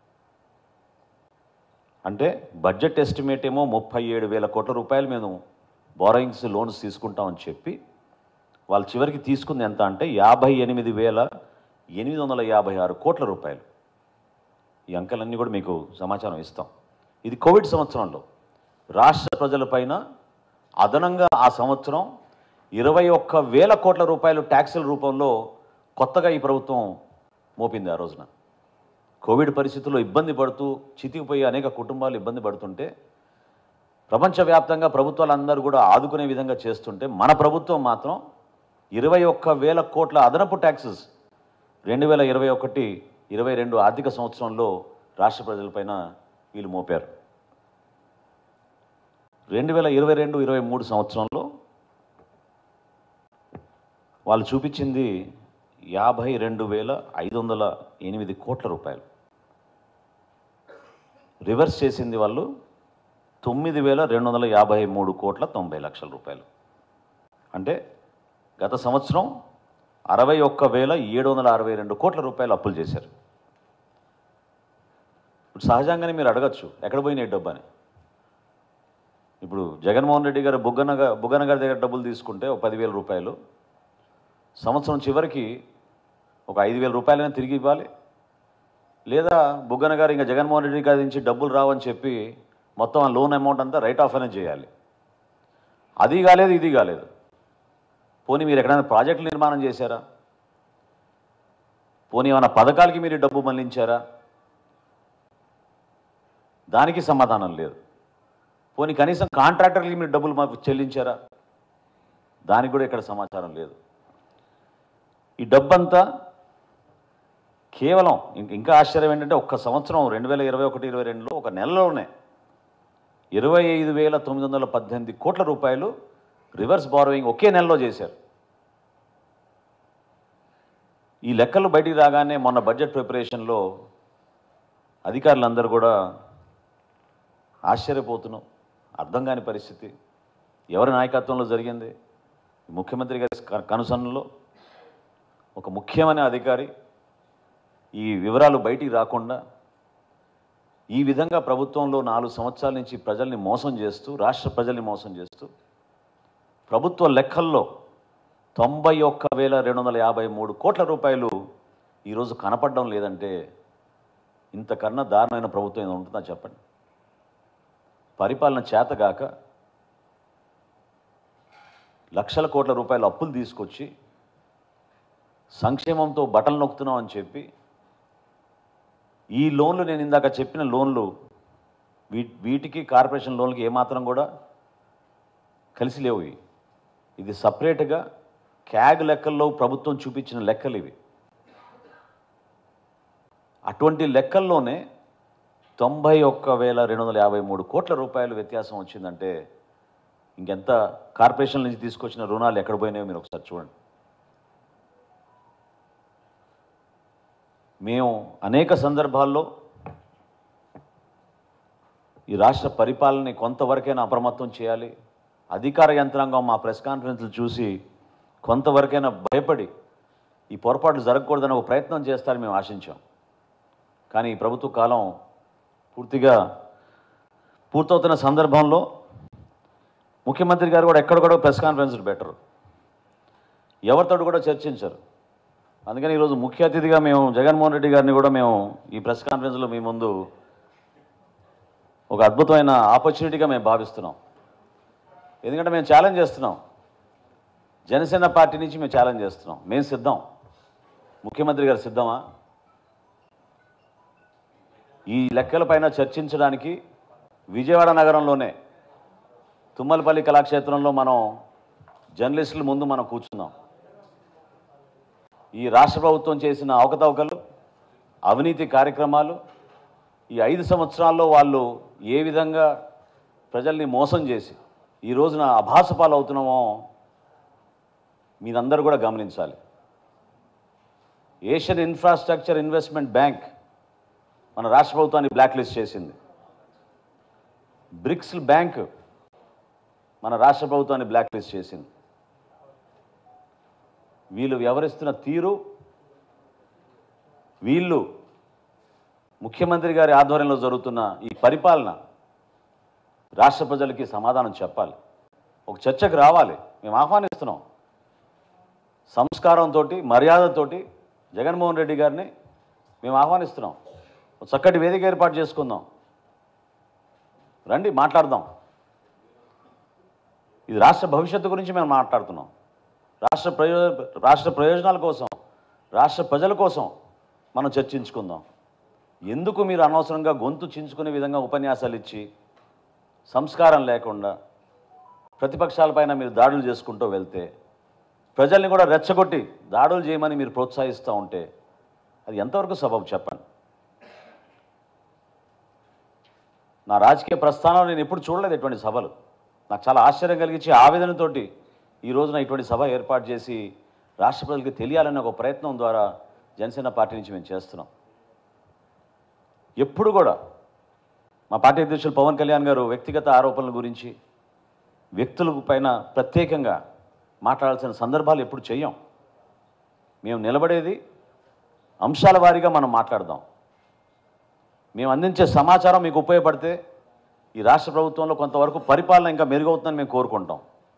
అంటే బడ్జెట్ ఎస్టిమేట్ ఏమో ముప్పై ఏడు వేల కోట్ల రూపాయలు మేము బారోయింగ్స్ లోన్స్ తీసుకుంటామని చెప్పి వాళ్ళు చివరికి తీసుకుంది ఎంత అంటే యాభై ఎనిమిది వేల ఎనిమిది వందల యాభై ఆరు కోట్ల రూపాయలు ఈ అంకెలన్నీ కూడా మీకు సమాచారం ఇస్తాం ఇది కోవిడ్ సంవత్సరంలో రాష్ట్ర ప్రజలపైన అదనంగా ఆ సంవత్సరం ఇరవై ఒక్క వేల కోట్ల రూపాయలు ట్యాక్సుల రూపంలో కొత్తగా ఈ ప్రభుత్వం మోపింది ఆ రోజున కోవిడ్ పరిస్థితుల్లో ఇబ్బంది పడుతూ చితికిపోయి అనేక కుటుంబాలు ఇబ్బంది పడుతుంటే ప్రపంచవ్యాప్తంగా ప్రభుత్వాలందరూ కూడా ఆదుకునే విధంగా చేస్తుంటే మన ప్రభుత్వం మాత్రం ఇరవై ఒక్క వేల కోట్ల అదనపు ట్యాక్సెస్ రెండు వేల ఇరవై ఒకటి ఇరవై రెండు ఆర్థిక సంవత్సరంలో రాష్ట్ర ప్రజలపైన వీళ్ళు మోపారు రెండు వేల ఇరవై రెండు ఇరవై మూడు సంవత్సరంలో వాళ్ళు చూపించింది యాభై రెండు వేల ఐదు వందల ఎనిమిది కోట్ల రూపాయలు రివర్స్ చేసింది వాళ్ళు తొమ్మిది వేల రెండు వందల యాభై మూడు కోట్ల తొంభై లక్షల రూపాయలు అంటే గత సంవత్సరం అరవై ఒక్క వేల ఏడు వందల అరవై రెండు కోట్ల రూపాయలు అప్పులు చేశారు ఇప్పుడు సహజంగానే మీరు అడగచ్చు ఎక్కడ పోయినాయి డబ్బు అని ఇప్పుడు జగన్మోహన్ రెడ్డి గారు బుగ్గన గా- బుగ్గన గారి దగ్గర డబ్బులు తీసుకుంటే ఒక పదివేల రూపాయలు సంవత్సరం చివరికి ఒక ఐదు వేల రూపాయలైనా తిరిగి ఇవ్వాలి లేదా బుగ్గన గారు ఇంకా జగన్మోహన్ రెడ్డి గారి నుంచి డబ్బులు రావని చెప్పి మొత్తం ఆ లోన్ అమౌంట్ అంతా రైట్ ఆఫ్ అనేది చేయాలి అది కాలేదు ఇది కాలేదు పోనీ మీరు ఎక్కడైనా ప్రాజెక్టులు నిర్మాణం చేశారా పోనీ ఏమైనా పథకాలకి మీరు డబ్బు మళ్ళించారా దానికి సమాధానం లేదు పోనీ కనీసం కాంట్రాక్టర్లకి మీరు డబ్బులు మాకు చెల్లించారా దానికి కూడా ఇక్కడ సమాచారం లేదు ఈ డబ్బంతా కేవలం ఇంక- ఇంకా ఆశ్చర్యం ఏంటంటే ఒక్క సంవత్సరం రెండు వేల ఇరవై ఒకటి ఇరవై రెండులో ఒక నెలలోనే ఇరవై ఐదు వేల తొమ్మిది వందల పద్దెనిమిది కోట్ల రూపాయలు రివర్స్ బారోయింగ్ ఒకే నెలలో చేశారు ఈ లెక్కలు బయటికి రాగానే మొన్న బడ్జెట్ ప్రిపరేషన్లో అధికారులందరూ కూడా ఆశ్చర్యపోతున్నాం అర్థం కాని పరిస్థితి ఎవరి నాయకత్వంలో జరిగింది ముఖ్యమంత్రి గారి క- కనుసన్నలో ఒక ముఖ్యమైన అధికారి ఈ వివరాలు బయటికి రాకుండా ఈ విధంగా ప్రభుత్వంలో నాలుగు సంవత్సరాల నుంచి ప్రజల్ని మోసం చేస్తూ రాష్ట్ర ప్రజల్ని మోసం చేస్తూ ప్రభుత్వ లెక్కల్లో తొంభై ఒక్క వేల రెండు వందల యాభై మూడు కోట్ల రూపాయలు ఈరోజు కనపడడం లేదంటే ఇంతకన్నా దారుణమైన ప్రభుత్వం ఏదో ఉంటుందా చెప్పండి పరిపాలన చేతగాక లక్షల కోట్ల రూపాయల అప్పులు తీసుకొచ్చి సంక్షేమంతో బటన్ నొక్కుతున్నాం అని చెప్పి ఈ లోన్లు నేను ఇందాక చెప్పిన లోన్లు వీ వీటికి కార్పొరేషన్ లోన్లకి ఏమాత్రం కూడా కలిసి లేవు ఇవి. ఇది సపరేట్గా క్యాగ్ లెక్కల్లో ప్రభుత్వం చూపించిన లెక్కలు ఇవి అటువంటి లెక్కల్లోనే తొంభై ఒక్క వేల రెండు వందల యాభై మూడు కోట్ల రూపాయలు వ్యత్యాసం వచ్చిందంటే ఇంకెంత కార్పొరేషన్ నుంచి తీసుకొచ్చిన రుణాలు ఎక్కడ పోయినాయో మీరు ఒకసారి చూడండి మేము అనేక సందర్భాల్లో ఈ రాష్ట్ర పరిపాలనని కొంతవరకైనా అప్రమత్తం చేయాలి అధికార యంత్రాంగం మా ప్రెస్ కాన్ఫరెన్స్లు చూసి కొంతవరకైనా భయపడి ఈ పొరపాట్లు జరగకూడదని ఒక ప్రయత్నం చేస్తారని మేము ఆశించాం కానీ ఈ ప్రభుత్వ కాలం పూర్తిగా పూర్తవుతున్న సందర్భంలో ముఖ్యమంత్రి గారు కూడా ఎక్కడ కూడా ప్రెస్ కాన్ఫరెన్స్లు పెట్టరు ఎవరితో కూడా చర్చించరు అందుకని ఈరోజు ముఖ్య అతిథిగా మేము జగన్మోహన్ రెడ్డి గారిని కూడా మేము ఈ ప్రెస్ కాన్ఫరెన్స్లో మీ ముందు ఒక అద్భుతమైన ఆపర్చునిటీగా మేము భావిస్తున్నాం ఎందుకంటే మేము ఛాలెంజ్ చేస్తున్నాం జనసేన పార్టీ నుంచి మేము ఛాలెంజ్ చేస్తున్నాం మేము సిద్ధం ముఖ్యమంత్రి గారు సిద్ధమా ఈ లెక్కలపైన చర్చించడానికి విజయవాడ నగరంలోనే తుమ్మలపల్లి కళాక్షేత్రంలో మనం జర్నలిస్టుల ముందు మనం కూర్చున్నాం ఈ రాష్ట్ర ప్రభుత్వం చేసిన అవకతవకలు అవినీతి కార్యక్రమాలు ఈ ఐదు సంవత్సరాల్లో వాళ్ళు ఏ విధంగా ప్రజల్ని మోసం చేసి ఈ రోజున అభాస పాలవుతున్నామో మీరందరూ కూడా గమనించాలి ఏషియన్ ఇన్ఫ్రాస్ట్రక్చర్ ఇన్వెస్ట్మెంట్ బ్యాంక్ మన రాష్ట్ర ప్రభుత్వాన్ని బ్లాక్ లిస్ట్ చేసింది బ్రిక్స్ బ్యాంక్ మన రాష్ట్ర ప్రభుత్వాన్ని బ్లాక్ లిస్ట్ చేసింది వీళ్ళు వ్యవహరిస్తున్న తీరు వీళ్ళు ముఖ్యమంత్రి గారి ఆధ్వర్యంలో జరుగుతున్న ఈ పరిపాలన రాష్ట్ర ప్రజలకి సమాధానం చెప్పాలి ఒక చర్చకు రావాలి మేము ఆహ్వానిస్తున్నాం సంస్కారంతో మర్యాదతోటి జగన్మోహన్ రెడ్డి గారిని మేము ఆహ్వానిస్తున్నాం ఒక చక్కటి వేదిక ఏర్పాటు చేసుకుందాం రండి మాట్లాడదాం ఇది రాష్ట్ర భవిష్యత్తు గురించి మేము మాట్లాడుతున్నాం రాష్ట్ర ప్రయో రాష్ట్ర ప్రయోజనాల కోసం రాష్ట్ర ప్రజల కోసం మనం చర్చించుకుందాం ఎందుకు మీరు అనవసరంగా గొంతు చించుకునే విధంగా ఉపన్యాసాలు ఇచ్చి సంస్కారం లేకుండా ప్రతిపక్షాలపైన మీరు దాడులు చేసుకుంటూ వెళ్తే ప్రజల్ని కూడా రెచ్చగొట్టి దాడులు చేయమని మీరు ప్రోత్సహిస్తూ ఉంటే అది ఎంతవరకు సబబు చెప్పండి నా రాజకీయ ప్రస్థానంలో నేను ఎప్పుడు చూడలేదు ఇటువంటి సభలు నాకు చాలా ఆశ్చర్యం కలిగించి ఆవేదనతోటి ఈ రోజున ఇటువంటి సభ ఏర్పాటు చేసి రాష్ట్ర ప్రజలకు తెలియాలనే ఒక ప్రయత్నం ద్వారా జనసేన పార్టీ నుంచి మేము చేస్తున్నాం ఎప్పుడు కూడా మా పార్టీ అధ్యక్షులు పవన్ కళ్యాణ్ గారు వ్యక్తిగత ఆరోపణల గురించి వ్యక్తుల పైన ప్రత్యేకంగా మాట్లాడాల్సిన సందర్భాలు ఎప్పుడు చెయ్యం మేము నిలబడేది అంశాల వారీగా మనం మాట్లాడదాం మేము అందించే సమాచారం మీకు ఉపయోగపడితే ఈ రాష్ట్ర ప్రభుత్వంలో కొంతవరకు పరిపాలన ఇంకా మెరుగవుతుందని మేము కోరుకుంటాం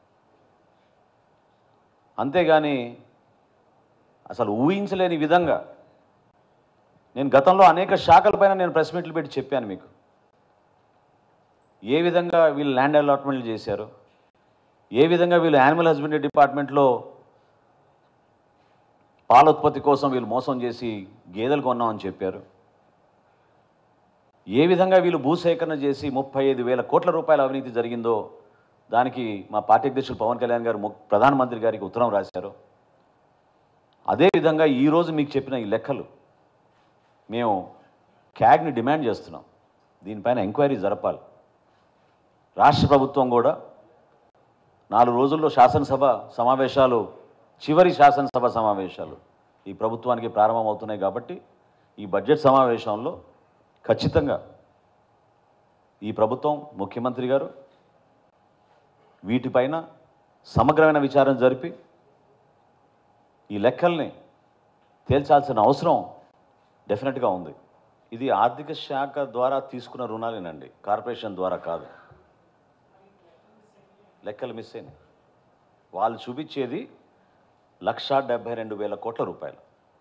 అంతేగాని అసలు ఊహించలేని విధంగా నేను గతంలో అనేక శాఖలపైన నేను ప్రెస్ మీట్లు పెట్టి చెప్పాను మీకు ఏ విధంగా వీళ్ళు ల్యాండ్ అలాట్మెంట్లు చేశారు ఏ విధంగా వీళ్ళు యానిమల్ హస్బెండరీ డిపార్ట్మెంట్లో పాల ఉత్పత్తి కోసం వీళ్ళు మోసం చేసి గేదెలు కొన్నామని చెప్పారు ఏ విధంగా వీళ్ళు భూసేకరణ చేసి ముప్పై ఐదు వేల కోట్ల రూపాయల అవినీతి జరిగిందో దానికి మా పార్టీ అధ్యక్షులు పవన్ కళ్యాణ్ గారు ము- ప్రధానమంత్రి గారికి ఉత్తరం రాశారు అదేవిధంగా ఈరోజు మీకు చెప్పిన ఈ లెక్కలు మేము క్యాగ్ని డిమాండ్ చేస్తున్నాం దీనిపైన ఎంక్వైరీ జరపాలి రాష్ట్ర ప్రభుత్వం కూడా నాలుగు రోజుల్లో శాసనసభ సమావేశాలు చివరి శాసనసభ సమావేశాలు ఈ ప్రభుత్వానికి ప్రారంభమవుతున్నాయి కాబట్టి ఈ బడ్జెట్ సమావేశంలో ఖచ్చితంగా ఈ ప్రభుత్వం ముఖ్యమంత్రి గారు వీటిపైన సమగ్రమైన విచారణ జరిపి ఈ లెక్కల్ని తేల్చాల్సిన అవసరం డెఫినెట్గా ఉంది ఇది ఆర్థిక శాఖ ద్వారా తీసుకున్న రుణాలేనండి కార్పొరేషన్ ద్వారా కాదు లెక్కలు మిస్ అయినాయి వాళ్ళు చూపించేది లక్షా డెబ్బై రెండు వేల కోట్ల రూపాయలు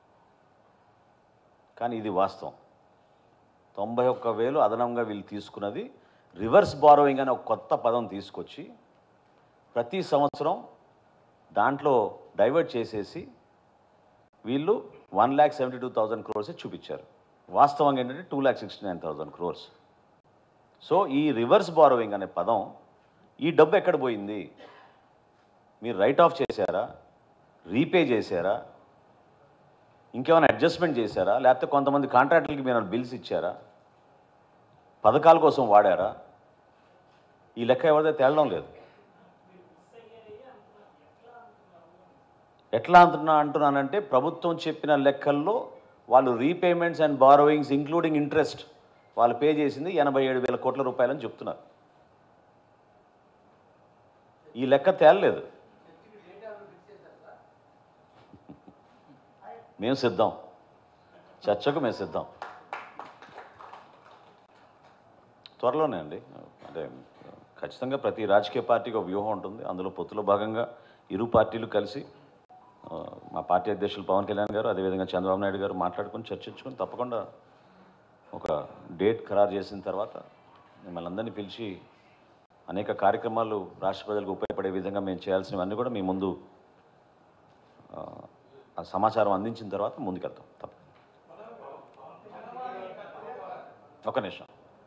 కానీ ఇది వాస్తవం తొంభై ఒక్క వేలు అదనంగా వీళ్ళు తీసుకున్నది రివర్స్ బారోయింగ్ అనే ఒక కొత్త పదం తీసుకొచ్చి ప్రతి సంవత్సరం దాంట్లో డైవర్ట్ చేసేసి వీళ్ళు one lakh seventy two thousand crores చూపించారు వాస్తవంగా ఏంటంటే two lakh sixty nine thousand crores so ఈ రివర్స్ బారోయింగ్ అనే పదం ఈ డబ్బు ఎక్కడ పోయింది మీరు రైట్ ఆఫ్ చేశారా రీపే చేశారా ఇంకేమైనా అడ్జస్ట్మెంట్ చేశారా లేకపోతే కొంతమంది కాంట్రాక్టులకి మీరు బిల్స్ ఇచ్చారా పథకాల కోసం వాడారా ఈ లెక్క ఎవరిదో తేలడం లేదు ఎట్లా అంటున్నా అంటున్నానంటే ప్రభుత్వం చెప్పిన లెక్కల్లో వాళ్ళు repayments and borrowings including interest వాళ్ళు పే చేసింది ఎనభై ఏడు వేల కోట్ల రూపాయలని చెప్తున్నారు ఈ లెక్క తేలలేదు మేము సిద్ధం చర్చకు మేము సిద్ధం త్వరలోనే అండి అంటే ఖచ్చితంగా ప్రతి రాజకీయ పార్టీకి ఒక వ్యూహం ఉంటుంది అందులో పొత్తులో భాగంగా ఇరు పార్టీలు కలిసి ఆ, మా పార్టీ అధ్యక్షులు పవన్ కళ్యాణ్ గారు అదేవిధంగా చంద్రబాబు నాయుడు గారు మాట్లాడుకుని చర్చించుకుని తప్పకుండా ఒక డేట్ ఖరారు చేసిన తర్వాత మిమ్మల్ని అందరినీ పిలిచి అనేక కార్యక్రమాలు రాష్ట్ర ప్రజలకు ఉపయోగపడే విధంగా మేము చేయాల్సినవన్నీ కూడా మీ ముందు ఆ, ఆ సమాచారం అందించిన తర్వాత ముందుకెళ్తాం తప్ప ఒక నిమిషం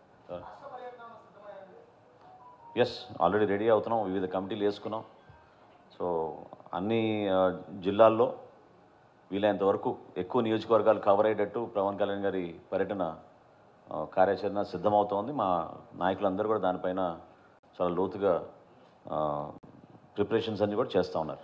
ఎస్ ఆల్రెడీ రెడీ అవుతున్నాం వివిధ కమిటీలు వేసుకున్నాం సో అన్ని ఆ, జిల్లాల్లో వీలైనంత వరకు ఎక్కువ నియోజకవర్గాలు కవర్ అయ్యేటట్టు పవన్ కళ్యాణ్ గారి పర్యటన ఆ, కార్యాచరణ సిద్ధమవుతోంది మా నాయకులందరూ కూడా దానిపైన చాలా లోతుగా ప్రిపరేషన్స్ అన్నీ కూడా చేస్తూ ఉన్నారు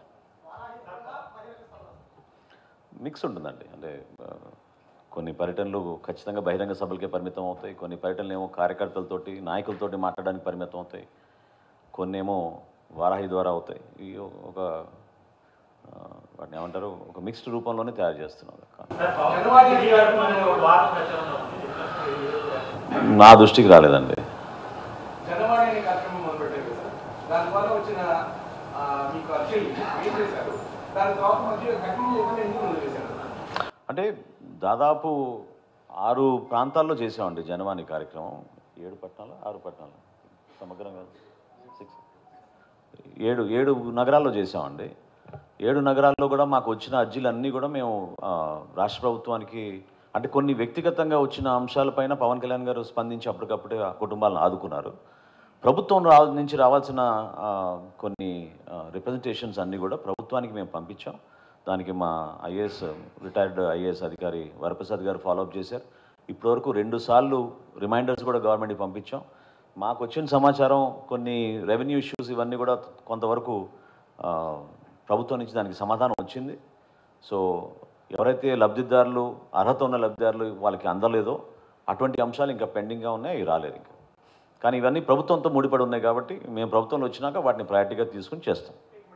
మిక్స్ ఉంటుందండి అంటే ఆ, కొన్ని పర్యటనలు ఖచ్చితంగా బహిరంగ సభలకే పరిమితం అవుతాయి కొన్ని పర్యటనలు ఏమో కార్యకర్తలతోటి నాయకులతోటి మాట్లాడడానికి పరిమితం అవుతాయి కొన్ని ఏమో వారాహి ద్వారా అవుతాయి ఇవి ఒక ఆ, వాటిని ఏమంటారు ఒక మిక్స్డ్ రూపంలోనే తయారు చేస్తున్నాం సార్ పవన్ కళ్యాణ్ గారు మన ఒక వార్త ప్రచారంలో ఉంది నా దృష్టికి రాలేదండి జనవాణి అనే కార్యక్రమం మొదలుపెట్టారు కదా సార్ దానివల్ల వచ్చిన ఆ, మీకు అర్జీలు ఏం చేశారు దాని తర్వాత మధ్య కంటిన్యూ చేయకుండా ఎందుకు వదిలేశారు అంటే దాదాపు ఆరు ప్రాంతాల్లో చేసామండి జనవాణి కార్యక్రమం ఏడు పట్టణాలు ఆరు పట్టణాలు సమగ్రంగా సిక్స్ ఏడు ఏడు నగరాల్లో చేసామండి ఏడు నగరాల్లో కూడా మాకు వచ్చిన అర్జీలన్నీ కూడా మేము ఆ, రాష్ట్ర ప్రభుత్వానికి అంటే కొన్ని వ్యక్తిగతంగా వచ్చిన అంశాలపైన పవన్ కళ్యాణ్ గారు స్పందించి అప్పటికప్పుడే ఆ కుటుంబాలను ఆదుకున్నారు ప్రభుత్వం రా నుంచి రావాల్సిన ఆ, కొన్ని రిప్రజెంటేషన్స్ అన్నీ కూడా ప్రభుత్వానికి మేము పంపించాం దానికి మా ఐఏఎస్ రిటైర్డ్ ఐఏఎస్ అధికారి వరప్రసాద్ గారు ఫాలోఅప్ చేశారు ఇప్పటివరకు రెండు సార్లు రిమైండర్స్ కూడా గవర్నమెంట్కి పంపించాం మాకు వచ్చిన సమాచారం కొన్ని రెవెన్యూ ఇష్యూస్ ఇవన్నీ కూడా కొంతవరకు ఆ, ప్రభుత్వం నుంచి దానికి సమాధానం వచ్చింది సో ఎవరైతే లబ్ధిదారులు అర్హత ఉన్న లబ్ధిదారులు వాళ్ళకి అందలేదో అటువంటి అంశాలు ఇంకా పెండింగ్గా ఉన్నాయి అవి రాలేదు ఇంకా కానీ ఇవన్నీ ప్రభుత్వంతో ముడిపడి ఉన్నాయి కాబట్టి మేము ప్రభుత్వంలో వచ్చినాక వాటిని ప్రయారిటీగా తీసుకుని చేస్తాం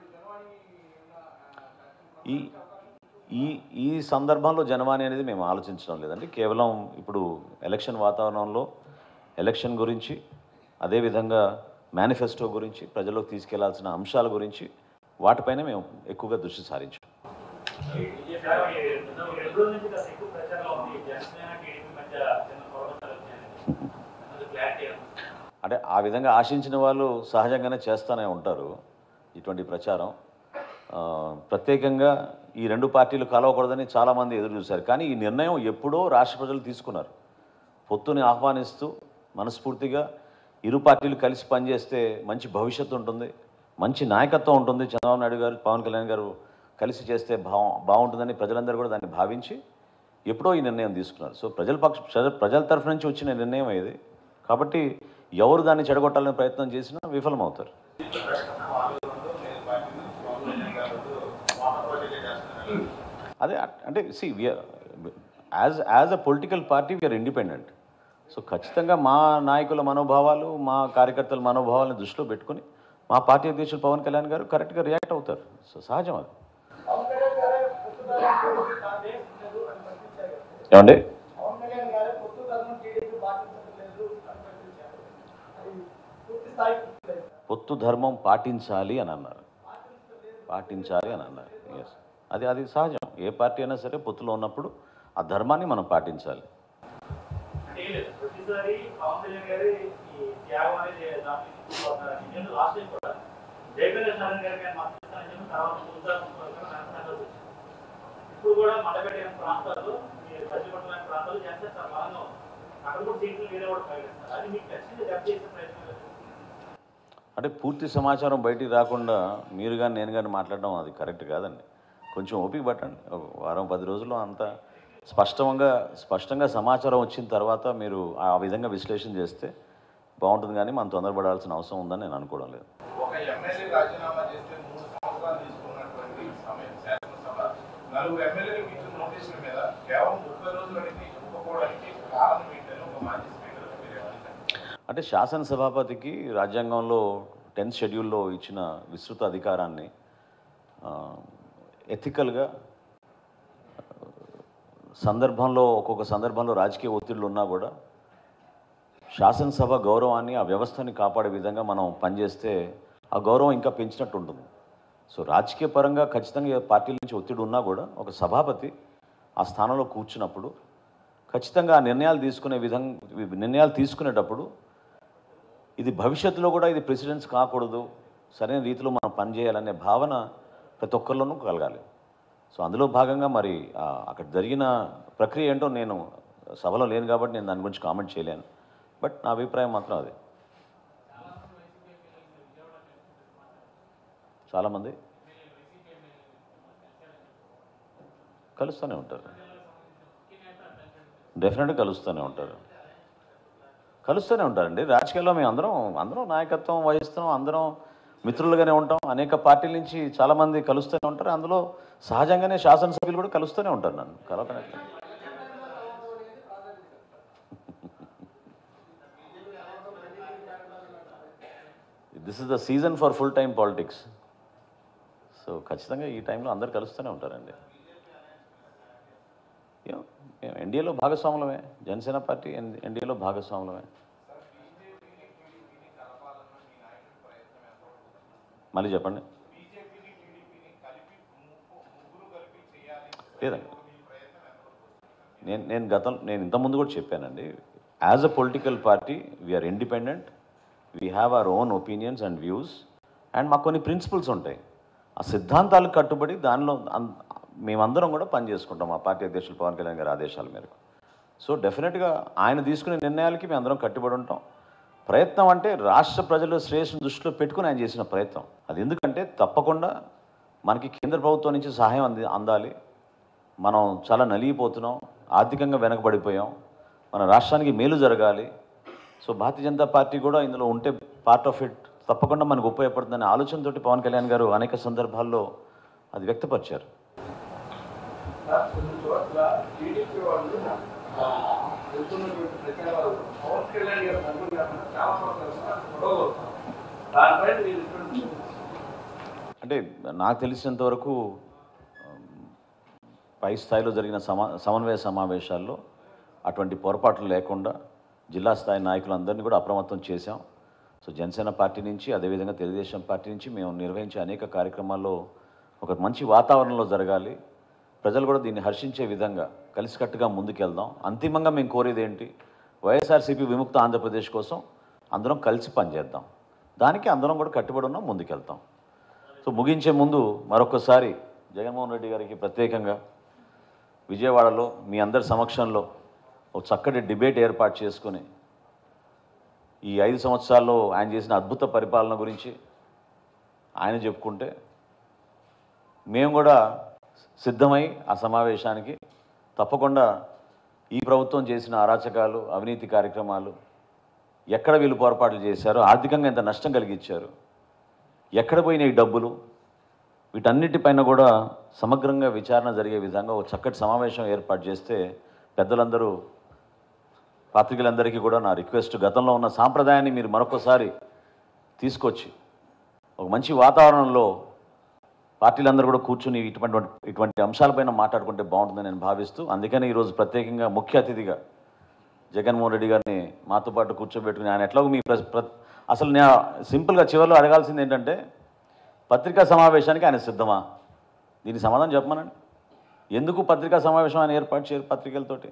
ఈ ఈ ఈ సందర్భంలో జనవాణి అనేది మేము ఆలోచించడం లేదండి కేవలం ఇప్పుడు ఎలక్షన్ వాతావరణంలో ఎలక్షన్ గురించి అదేవిధంగా మేనిఫెస్టో గురించి ప్రజల్లోకి తీసుకెళ్లాల్సిన అంశాల గురించి వాటిపైన మేము ఎక్కువగా దృష్టి సారించాం సార్, ఈ రెండు రోజుల నుంచి కాస్త ఎక్కువ ప్రచారంలో ఉంది జనసేన టీడీపీ మధ్య చిన్న పొరపచ్చాలు వచ్చాయని అది క్లారిటీ అంటే ఆ విధంగా ఆశించిన వాళ్ళు సహజంగానే చేస్తూనే ఉంటారు ఇటువంటి ప్రచారం ఆ, ప్రత్యేకంగా ఈ రెండు పార్టీలు కలవకూడదని చాలామంది ఎదురు చూశారు కానీ ఈ నిర్ణయం ఎప్పుడో రాష్ట్ర ప్రజలు తీసుకున్నారు పొత్తుని ఆహ్వానిస్తూ మనస్ఫూర్తిగా ఇరు పార్టీలు కలిసి పనిచేస్తే మంచి భవిష్యత్తు ఉంటుంది మంచి నాయకత్వం ఉంటుంది చంద్రబాబు నాయుడు గారు పవన్ కళ్యాణ్ గారు కలిసి చేస్తే బా బాగుంటుందని ప్రజలందరూ కూడా దాన్ని భావించి ఎప్పుడో ఈ నిర్ణయం తీసుకున్నారు సో ప్రజల పక్ష ప్రజల ప్రజల తరఫు నుంచి వచ్చిన నిర్ణయం ఇది కాబట్టి ఎవరు దాన్ని చెడగొట్టాలనే ప్రయత్నం చేసినా విఫలమవుతారు అదే అట్- అంటే see as as a political party we are independent so ఖచ్చితంగా మా నాయకుల మనోభావాలు మా కార్యకర్తల మనోభావాలను దృష్టిలో పెట్టుకుని మా పార్టీ అధ్యక్షులు పవన్ కళ్యాణ్ గారు కరెక్ట్గా రియాక్ట్ అవుతారు సో సహజం అది పవన్ కళ్యాణ్ గారే పొత్తు ధర్మం టీడీపీ పాటించలేదు అని ప్రకటించారు ఏమండి పవన్ కళ్యాణ్ గారే పొత్తు ధర్మం టీడీపీ పాటించలేదు అని ప్రకటించారు అది పూర్తి స్థాయి పూర్తిలేదు పొత్తు ధర్మం పాటించాలి అని అన్నారు పాటించాలి అని అన్నారు ఎస్ అది అది సహజం ఏ పార్టీ అయినా సరే పొత్తులో ఉన్నప్పుడు ఆ ధర్మాన్ని మనం పాటించాలి అంటే ఏం లేదు ప్రతిసారి పవన్ కళ్యాణ్ గారి ఈ త్యాగం అనేది దాంట్లో తీసుకుపోతున్నారని నేను లాస్ట్ టైం కూడా జయప్రకాష్ నారాయణ గారికి ఆయన మద్దతు ఇస్తానని చెప్పి తర్వాత ఉద్దాసం ఇప్పుడు కూడా మల్లపేట అనే ప్రాంతాల్లో మీరు పశ్చిమపట్నం అనే ప్రాంతాల్లో చేస్తే చాలా బలంగా ఉంది అక్కడ కూడా సీట్లు వేరే కూడా ప్రకటిస్తారు అది మీకు ఖచ్చితంగా దెబ్బ చేసే ప్రయత్నం లేదు. అంటే పూర్తి సమాచారం బయటికి రాకుండా మీరు కానీ నేను కానీ మాట్లాడడం అది కరెక్ట్ కాదండి కొంచెం ఓపిక పట్టండి ఒక వారం పది రోజుల్లో అంతా స్పష్టంగా స్పష్టంగా సమాచారం వచ్చిన తర్వాత మీరు ఆ విధంగా విశ్లేషణ చేస్తే బాగుంటుంది కానీ మనం తొందరపడాల్సిన అవసరం ఉందని నేను అనుకోవడం లేదు ఒక ఎమ్మెల్యే రాజీనామా చేస్తే మూడు సంవత్సరాలు తీసుకున్నటువంటి సమయం శాసనసభ నలుగురు ఎమ్మెల్యేలకు ఇచ్చిన నోటీసుల మీద కేవలం ముప్పై రోజులకి ఒప్పుకోవడానికి కారణం ఏంటని ఒక మాజీ స్పీకర్ మీరు ఏమంటారు? అంటే శాసనసభాపతికి రాజ్యాంగంలో టెన్త్ షెడ్యూల్లో ఇచ్చిన విస్తృత అధికారాన్ని ఎథికల్గా సందర్భంలో ఒక్కొక్క సందర్భంలో రాజకీయ ఒత్తిళ్ళు ఉన్నా కూడా శాసనసభ గౌరవాన్ని ఆ వ్యవస్థని కాపాడే విధంగా మనం పనిచేస్తే ఆ గౌరవం ఇంకా పెంచినట్టు ఉంటుంది సో రాజకీయ పరంగా ఖచ్చితంగా ఏ పార్టీల నుంచి ఒత్తిడి ఉన్నా కూడా ఒక సభాపతి ఆ స్థానంలో కూర్చున్నప్పుడు ఖచ్చితంగా ఆ నిర్ణయాలు తీసుకునే విధంగా నిర్ణయాలు తీసుకునేటప్పుడు ఇది భవిష్యత్తులో కూడా ఇది ప్రెసిడెన్స్ కాకూడదు సరైన రీతిలో మనం పనిచేయాలనే భావన ప్రతి ఒక్కరిలోనూ కలగాలి సో అందులో భాగంగా మరి ఆ, అక్కడ జరిగిన ప్రక్రియ ఏంటో నేను సభలో లేను కాబట్టి నేను దాని గురించి కామెంట్ చేయలేను బట్ నా అభిప్రాయం మాత్రం అదే చాలామంది కలుస్తూనే ఉంటారు డెఫినెట్గా కలుస్తూనే ఉంటారు కలుస్తూనే ఉంటారండి రాజకీయాల్లో మేము అందరం అందరం నాయకత్వం వహిస్తున్నాం అందరం మిత్రులుగానే ఉంటాం అనేక పార్టీల నుంచి చాలామంది కలుస్తూనే ఉంటారు అందులో సహజంగానే శాసనసభ్యులు కూడా కలుస్తూనే ఉంటారు నన్ను కలవకనే this is the season for full time politics so ఖచ్చితంగా ఈ టైంలో అందరు కలుస్తూనే ఉంటారండి ఏం, మేము ఎన్డీఏలో భాగస్వాములమే జనసేన పార్టీ ఎన్- ఎన్డీఏలో భాగస్వాములమే మళ్ళీ చెప్పండి లేదండి నేను నేను గతం నేను ఇంతకుముందు కూడా చెప్పానండి as a political party we are independent we have our own opinions and views and మాకు కొన్ని ప్రిన్సిపల్స్ ఉంటాయి ఆ సిద్ధాంతాలకు కట్టుబడి దానిలో అన్- మేమందరం కూడా పనిచేసుకుంటాం మా పార్టీ అధ్యక్షులు పవన్ కళ్యాణ్ గారి ఆదేశాల మేరకు సో డెఫినెట్గా ఆయన తీసుకునే నిర్ణయాలకి మేము అందరం కట్టుబడి ఉంటాం ప్రయత్నం అంటే రాష్ట్ర ప్రజల శ్రేయస్సును దృష్టిలో పెట్టుకుని ఆయన చేసిన ప్రయత్నం అది ఎందుకంటే తప్పకుండా మనకి కేంద్ర ప్రభుత్వం నుంచి సహాయం అంది అందాలి మనం చాలా నలిగిపోతున్నాం ఆర్థికంగా వెనకబడిపోయాం మన రాష్ట్రానికి మేలు జరగాలి సో భారతీయ జనతా పార్టీ కూడా ఇందులో ఉంటే పార్ట్ ఆఫ్ ఇట్ తప్పకుండా మనకు ఉపయోగపడుతుందనే ఆలోచనతోటి పవన్ కళ్యాణ్ గారు అనేక సందర్భాల్లో అది వ్యక్తపరిచారు సార్ కొన్ని చోట్ల టీడీపీ వాళ్ళు ఆ, వెళ్తున్నటువంటి ప్రచారాలు పవన్ కళ్యాణ్ గారు తరఫున కాకుండా చాలా చోట్ల గొడవలు వస్తాం దానిపై మీరు ఇటువంటి అంటే నాకు తెలిసినంత వరకు ఉమ్, పై స్థాయిలో జరిగిన సమా సమన్వయ సమావేశాల్లో అటువంటి పొరపాట్లు లేకుండా జిల్లా స్థాయి నాయకులందరినీ కూడా అప్రమత్తం చేశాం సో జనసేన పార్టీ నుంచి అదేవిధంగా తెలుగుదేశం పార్టీ నుంచి మేము నిర్వహించే అనేక కార్యక్రమాల్లో ఒక మంచి వాతావరణంలో జరగాలి ప్రజలు కూడా దీన్ని హర్షించే విధంగా కలిసికట్టుగా ముందుకెళ్దాం అంతిమంగా మేము కోరేది ఏంటి వైఎస్ఆర్సీపీ విముక్త ఆంధ్రప్రదేశ్ కోసం అందరం కలిసి పనిచేద్దాం దానికి అందరం కూడా కట్టుబడి ఉన్నాం ముందుకెళ్తాం సో ముగించే ముందు మరొకసారి జగన్మోహన్ రెడ్డి గారికి ప్రత్యేకంగా విజయవాడలో మీ అందరి సమక్షంలో ఒక చక్కటి డిబేట్ ఏర్పాటు చేసుకుని ఈ ఐదు సంవత్సరాల్లో ఆయన చేసిన అద్భుత పరిపాలన గురించి ఆయన చెప్పుకుంటే మేము కూడా సిద్ధమై ఆ సమావేశానికి తప్పకుండా ఈ ప్రభుత్వం చేసిన అరాచకాలు అవినీతి కార్యక్రమాలు ఎక్కడ వీళ్ళు పొరపాట్లు చేశారు ఆర్థికంగా ఎంత నష్టం కలిగించారు ఎక్కడ పోయిన ఈ డబ్బులు వీటన్నిటిపైన కూడా సమగ్రంగా విచారణ జరిగే విధంగా ఒక చక్కటి సమావేశం ఏర్పాటు చేస్తే పెద్దలందరూ పాత్రికలందరికీ కూడా నా రిక్వెస్ట్ గతంలో ఉన్న సాంప్రదాయాన్ని మీరు మరొకసారి తీసుకొచ్చి ఒక మంచి వాతావరణంలో పార్టీలందరూ కూడా కూర్చుని ఇటువంటి ఇటువంటి అంశాలపైన మాట్లాడుకుంటే బాగుంటుందని నేను భావిస్తూ అందుకని ఈరోజు ప్రత్యేకంగా ముఖ్య అతిథిగా జగన్మోహన్ రెడ్డి గారిని మాతో పాటు కూర్చోబెట్టుకుని ఆయన ఎట్లాగో మీ ప్ర- ప్ర- అసలు నేను సింపుల్గా చివరిలో అడగాల్సింది ఏంటంటే పత్రికా సమావేశానికి ఆయన సిద్ధమా దీనికి సమాధానం చెప్పమనండి ఎందుకు పత్రికా సమావేశం ఆయన ఏర్పాటు చేయరు పత్రికలతోటి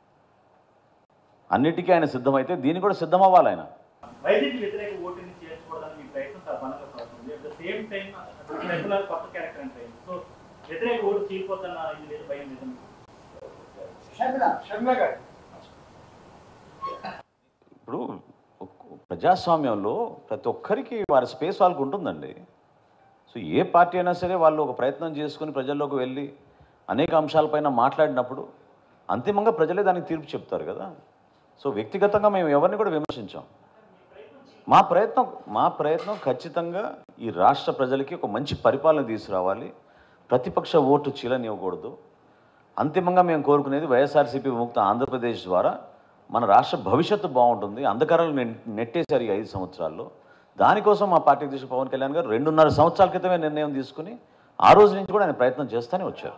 అన్నిటికీ ఆయన సిద్ధమైతే దీనికి కూడా సిద్ధం అవ్వాలి ఆయన వైద్యుకి వ్యతిరేక ఓటుని చేర్చుకోవడానికి మీ ప్రయత్నం సర్వనంగా సాగుతుంది at the same time regular కొత్త క్యారెక్టర్ అంటే సో వ్యతిరేక ఓటు చీలిపోతున్న ఇది లేదు భయం లేదు షర్మిల షర్మిల గారు ఇప్పుడు ఒక్- ప్రజాస్వామ్యంలో ప్రతి ఒక్కరికి వారి స్పేస్ వాళ్ళకు ఉంటుందండి సో ఏ పార్టీ అయినా సరే వాళ్ళు ఒక ప్రయత్నం చేసుకుని ప్రజల్లోకి వెళ్ళి అనేక అంశాలపైన మాట్లాడినప్పుడు అంతిమంగా ప్రజలే దానికి తీర్పు చెప్తారు కదా సో వ్యక్తిగతంగా మేము ఎవరిని కూడా విమర్శించాం మా ప్రయత్నం మా ప్రయత్నం ఖచ్చితంగా ఈ రాష్ట్ర ప్రజలకి ఒక మంచి పరిపాలన తీసుకురావాలి ప్రతిపక్ష ఓటు చీలనివ్వకూడదు అంతిమంగా మేము కోరుకునేది వైఎస్ఆర్సీపీ విముక్త ఆంధ్రప్రదేశ్ ద్వారా మన రాష్ట్ర భవిష్యత్తు బాగుంటుంది అంధకారాలు నె- నెట్టేశారు ఈ ఐదు సంవత్సరాల్లో దానికోసం మా పార్టీ అధ్యక్షుడు పవన్ కళ్యాణ్ గారు రెండున్నర సంవత్సరాల క్రితమే నిర్ణయం తీసుకుని ఆ రోజు నుంచి కూడా ఆయన ప్రయత్నం చేస్తూనే వచ్చారు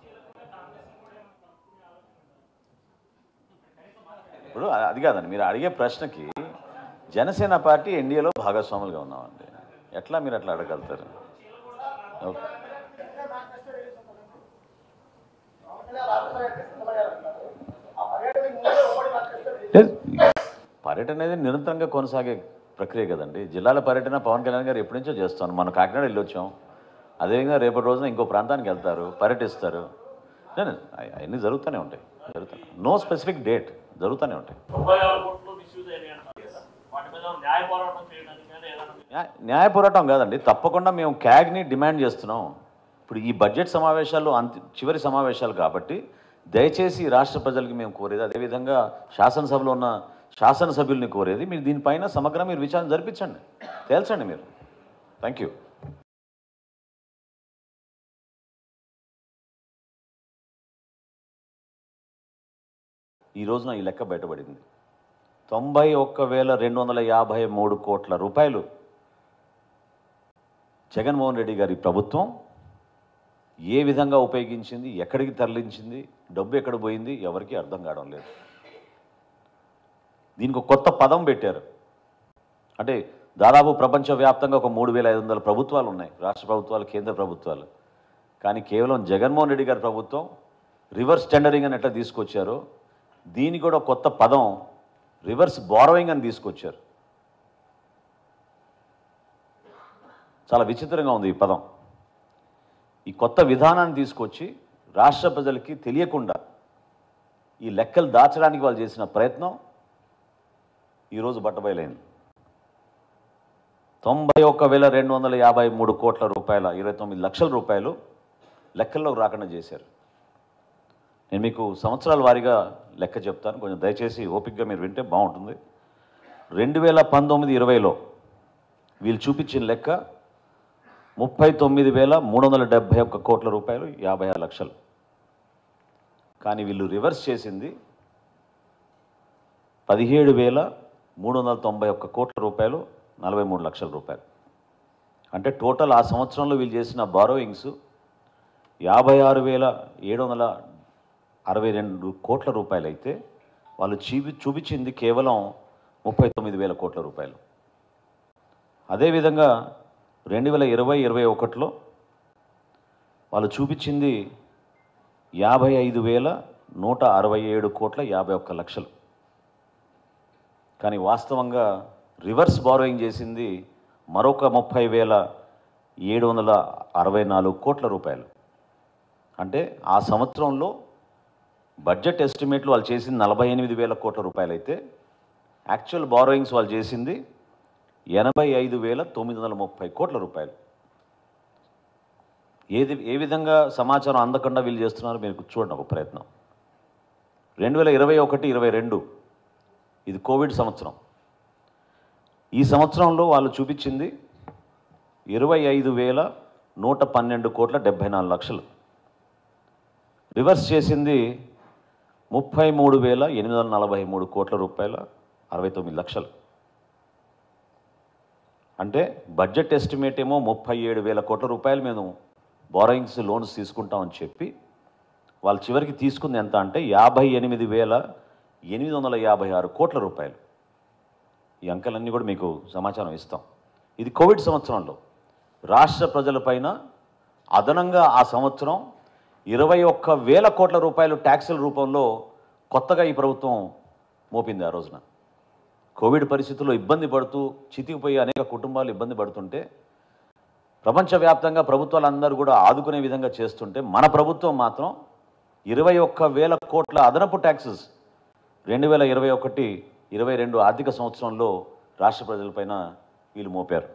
ఇప్పుడు అది కాదండి మీరు అడిగే ప్రశ్నకి జనసేన పార్టీ ఎన్డీఏలో భాగస్వాములుగా ఉన్నామండి ఎట్లా మీరు అట్లా అడగలుగుతారు ఓకే మేనిఫెస్టో రిలీజ్ అవుతుందండి. పవన్ కళ్యాణ్ రాష్ట్ర పర్యటనకి సిద్ధమయ్యారు అంటున్నారు. ఆ పర్యటనకి ముందే ఉమ్మడి మేనిఫెస్టో రిలీజ్ లేదు. పర్యటన అనేది నిరంతరంగా కొనసాగే ప్రక్రియ కదండి జిల్లాల పర్యటన పవన్ కళ్యాణ్ గారు ఎప్పటి నుంచో చేస్తాను మనం కాకినాడ వెళ్ళొచ్చాం అదేవిధంగా రేపటి రోజున ఇంకో ప్రాంతానికి వెళ్తారు పర్యటిస్తారు లేదు, అవి- అవన్నీ జరుగుతూనే ఉంటాయి జరుగుతాయి నో స్పెసిఫిక్ డేట్ జరుగుతూనే ఉంటాయి తొంభై ఆరు కోట్లు మిస్యూజ్ అయినాయి అంటారు కదా వాటి మీద న్యాయ పోరాటం చేయడానికి కానీ ఏదైనా న్యాయ- న్యాయ పోరాటం కాదండి తప్పకుండా మేము క్యాగ్ని డిమాండ్ చేస్తున్నాం ఇప్పుడు ఈ బడ్జెట్ సమావేశాలు అంతి చివరి సమావేశాలు కాబట్టి దయచేసి ఈ రాష్ట్ర ప్రజలకి మేము కోరేది అదేవిధంగా శాసనసభలో ఉన్న శాసనసభ్యుల్ని కోరేది మీరు దీనిపైన సమగ్ర మీరు విచారణ జరిపించండి తేల్చండి మీరు థ్యాంక్ యూ ఈ రోజున ఈ లెక్క బయటపడింది తొంభై ఒక్క వేల రెండు వందల యాభై మూడు కోట్ల రూపాయలు జగన్మోహన్ రెడ్డి గారి ప్రభుత్వం ఏ విధంగా ఉపయోగించింది ఎక్కడికి తరలించింది డబ్బు ఎక్కడ పోయింది ఎవరికీ అర్థం కావడం లేదు దీనికి ఒక కొత్త పదం పెట్టారు అంటే దాదాపు ప్రపంచవ్యాప్తంగా ఒక మూడు వేల ఐదు వందల ప్రభుత్వాలు ఉన్నాయి రాష్ట్ర ప్రభుత్వాలు కేంద్ర ప్రభుత్వాలు కానీ కేవలం జగన్మోహన్ రెడ్డి గారి ప్రభుత్వం రివర్స్ టెండరింగ్ అని ఎట్లా తీసుకొచ్చారో దీనికి కూడా ఒక కొత్త పదం రివర్స్ బారోయింగ్ అని తీసుకొచ్చారు చాలా విచిత్రంగా ఉంది ఈ పదం ఈ కొత్త విధానాన్ని తీసుకొచ్చి రాష్ట్ర ప్రజలకి తెలియకుండా ఈ లెక్కలు దాచడానికి వాళ్ళు చేసిన ప్రయత్నం ఈరోజు బట్టబయలైంది తొంభై ఒక్క వేల రెండు వందల యాభై మూడు కోట్ల రూపాయల ఇరవై తొమ్మిది లక్షల రూపాయలు లెక్కల్లోకి రాకుండా చేశారు నేను మీకు సంవత్సరాల వారీగా లెక్క చెప్తాను కొంచెం దయచేసి ఓపికగా మీరు వింటే బాగుంటుంది రెండు వేల పంతొమ్మిది ఇరవైలో వీళ్ళు చూపించిన లెక్క ముప్పై తొమ్మిది వేల మూడు వందల డెబ్భై ఒక్క కోట్ల రూపాయలు యాభై ఆరు లక్షలు కానీ వీళ్ళు రివర్స్ చేసింది పదిహేడు వేల మూడు వందల తొంభై ఒక్క కోట్ల రూపాయలు నలభై మూడు లక్షల రూపాయలు అంటే టోటల్ ఆ సంవత్సరంలో వీళ్ళు చేసిన బారోయింగ్స్ యాభై ఆరు వేల ఏడు వందల అరవై రెండు కోట్ల రూపాయలు అయితే వాళ్ళు చూపి చూపించింది కేవలం ముప్పై తొమ్మిది వేల కోట్ల రూపాయలు అదేవిధంగా రెండు వేల ఇరవై ఇరవై ఒకటిలో వాళ్ళు చూపించింది యాభై ఐదు వేల నూట అరవై ఏడు కోట్ల యాభై ఒక్క లక్షలు కానీ వాస్తవంగా రివర్స్ బారోయింగ్ చేసింది మరొక ముప్పై వేల ఏడు వందల అరవై నాలుగు కోట్ల రూపాయలు అంటే ఆ సంవత్సరంలో బడ్జెట్ ఎస్టిమేట్లు వాళ్ళు చేసింది నలభై ఎనిమిది వేల కోట్ల రూపాయలు అయితే యాక్చువల్ బారోయింగ్స్ వాళ్ళు చేసింది ఎనభై ఐదు వేల తొమ్మిది వందల ముప్పై కోట్ల రూపాయలు ఏది ఏ విధంగా సమాచారం అందకుండా వీళ్ళు చేస్తున్నారో మీరు చూడండి ఒక ప్రయత్నం రెండు వేల ఇరవై ఒకటి ఇరవై రెండు ఇది కోవిడ్ సంవత్సరం ఈ సంవత్సరంలో వాళ్ళు చూపించింది ఇరవై ఐదు వేల నూట పన్నెండు కోట్ల డెబ్భై నాలుగు లక్షలు రివర్స్ చేసింది ముప్పై మూడు వేల ఎనిమిది వందల నలభై మూడు కోట్ల రూపాయల అరవై తొమ్మిది లక్షలు అంటే బడ్జెట్ ఎస్టిమేట్ ఏమో ముప్పై ఏడు వేల కోట్ల రూపాయలు మేము బారోయింగ్స్ లోన్స్ తీసుకుంటామని చెప్పి వాళ్ళు చివరికి తీసుకుంది ఎంత అంటే యాభై ఎనిమిది వేల ఎనిమిది వందల యాభై ఆరు కోట్ల రూపాయలు ఈ అంకెలన్నీ కూడా మీకు సమాచారం ఇస్తాం ఇది కోవిడ్ సంవత్సరంలో రాష్ట్ర ప్రజలపైన అదనంగా ఆ సంవత్సరం ఇరవై ఒక్క వేల కోట్ల రూపాయలు ట్యాక్సుల రూపంలో కొత్తగా ఈ ప్రభుత్వం మోపింది ఆ రోజున కోవిడ్ పరిస్థితుల్లో ఇబ్బంది పడుతూ చితికిపోయి అనేక కుటుంబాలు ఇబ్బంది పడుతుంటే ప్రపంచవ్యాప్తంగా ప్రభుత్వాలందరూ కూడా ఆదుకునే విధంగా చేస్తుంటే మన ప్రభుత్వం మాత్రం ఇరవై ఒక్క వేల కోట్ల అదనపు ట్యాక్సెస్ రెండు వేల ఇరవై ఒకటి ఇరవై రెండు ఆర్థిక సంవత్సరంలో రాష్ట్ర ప్రజలపైన వీళ్ళు మోపారు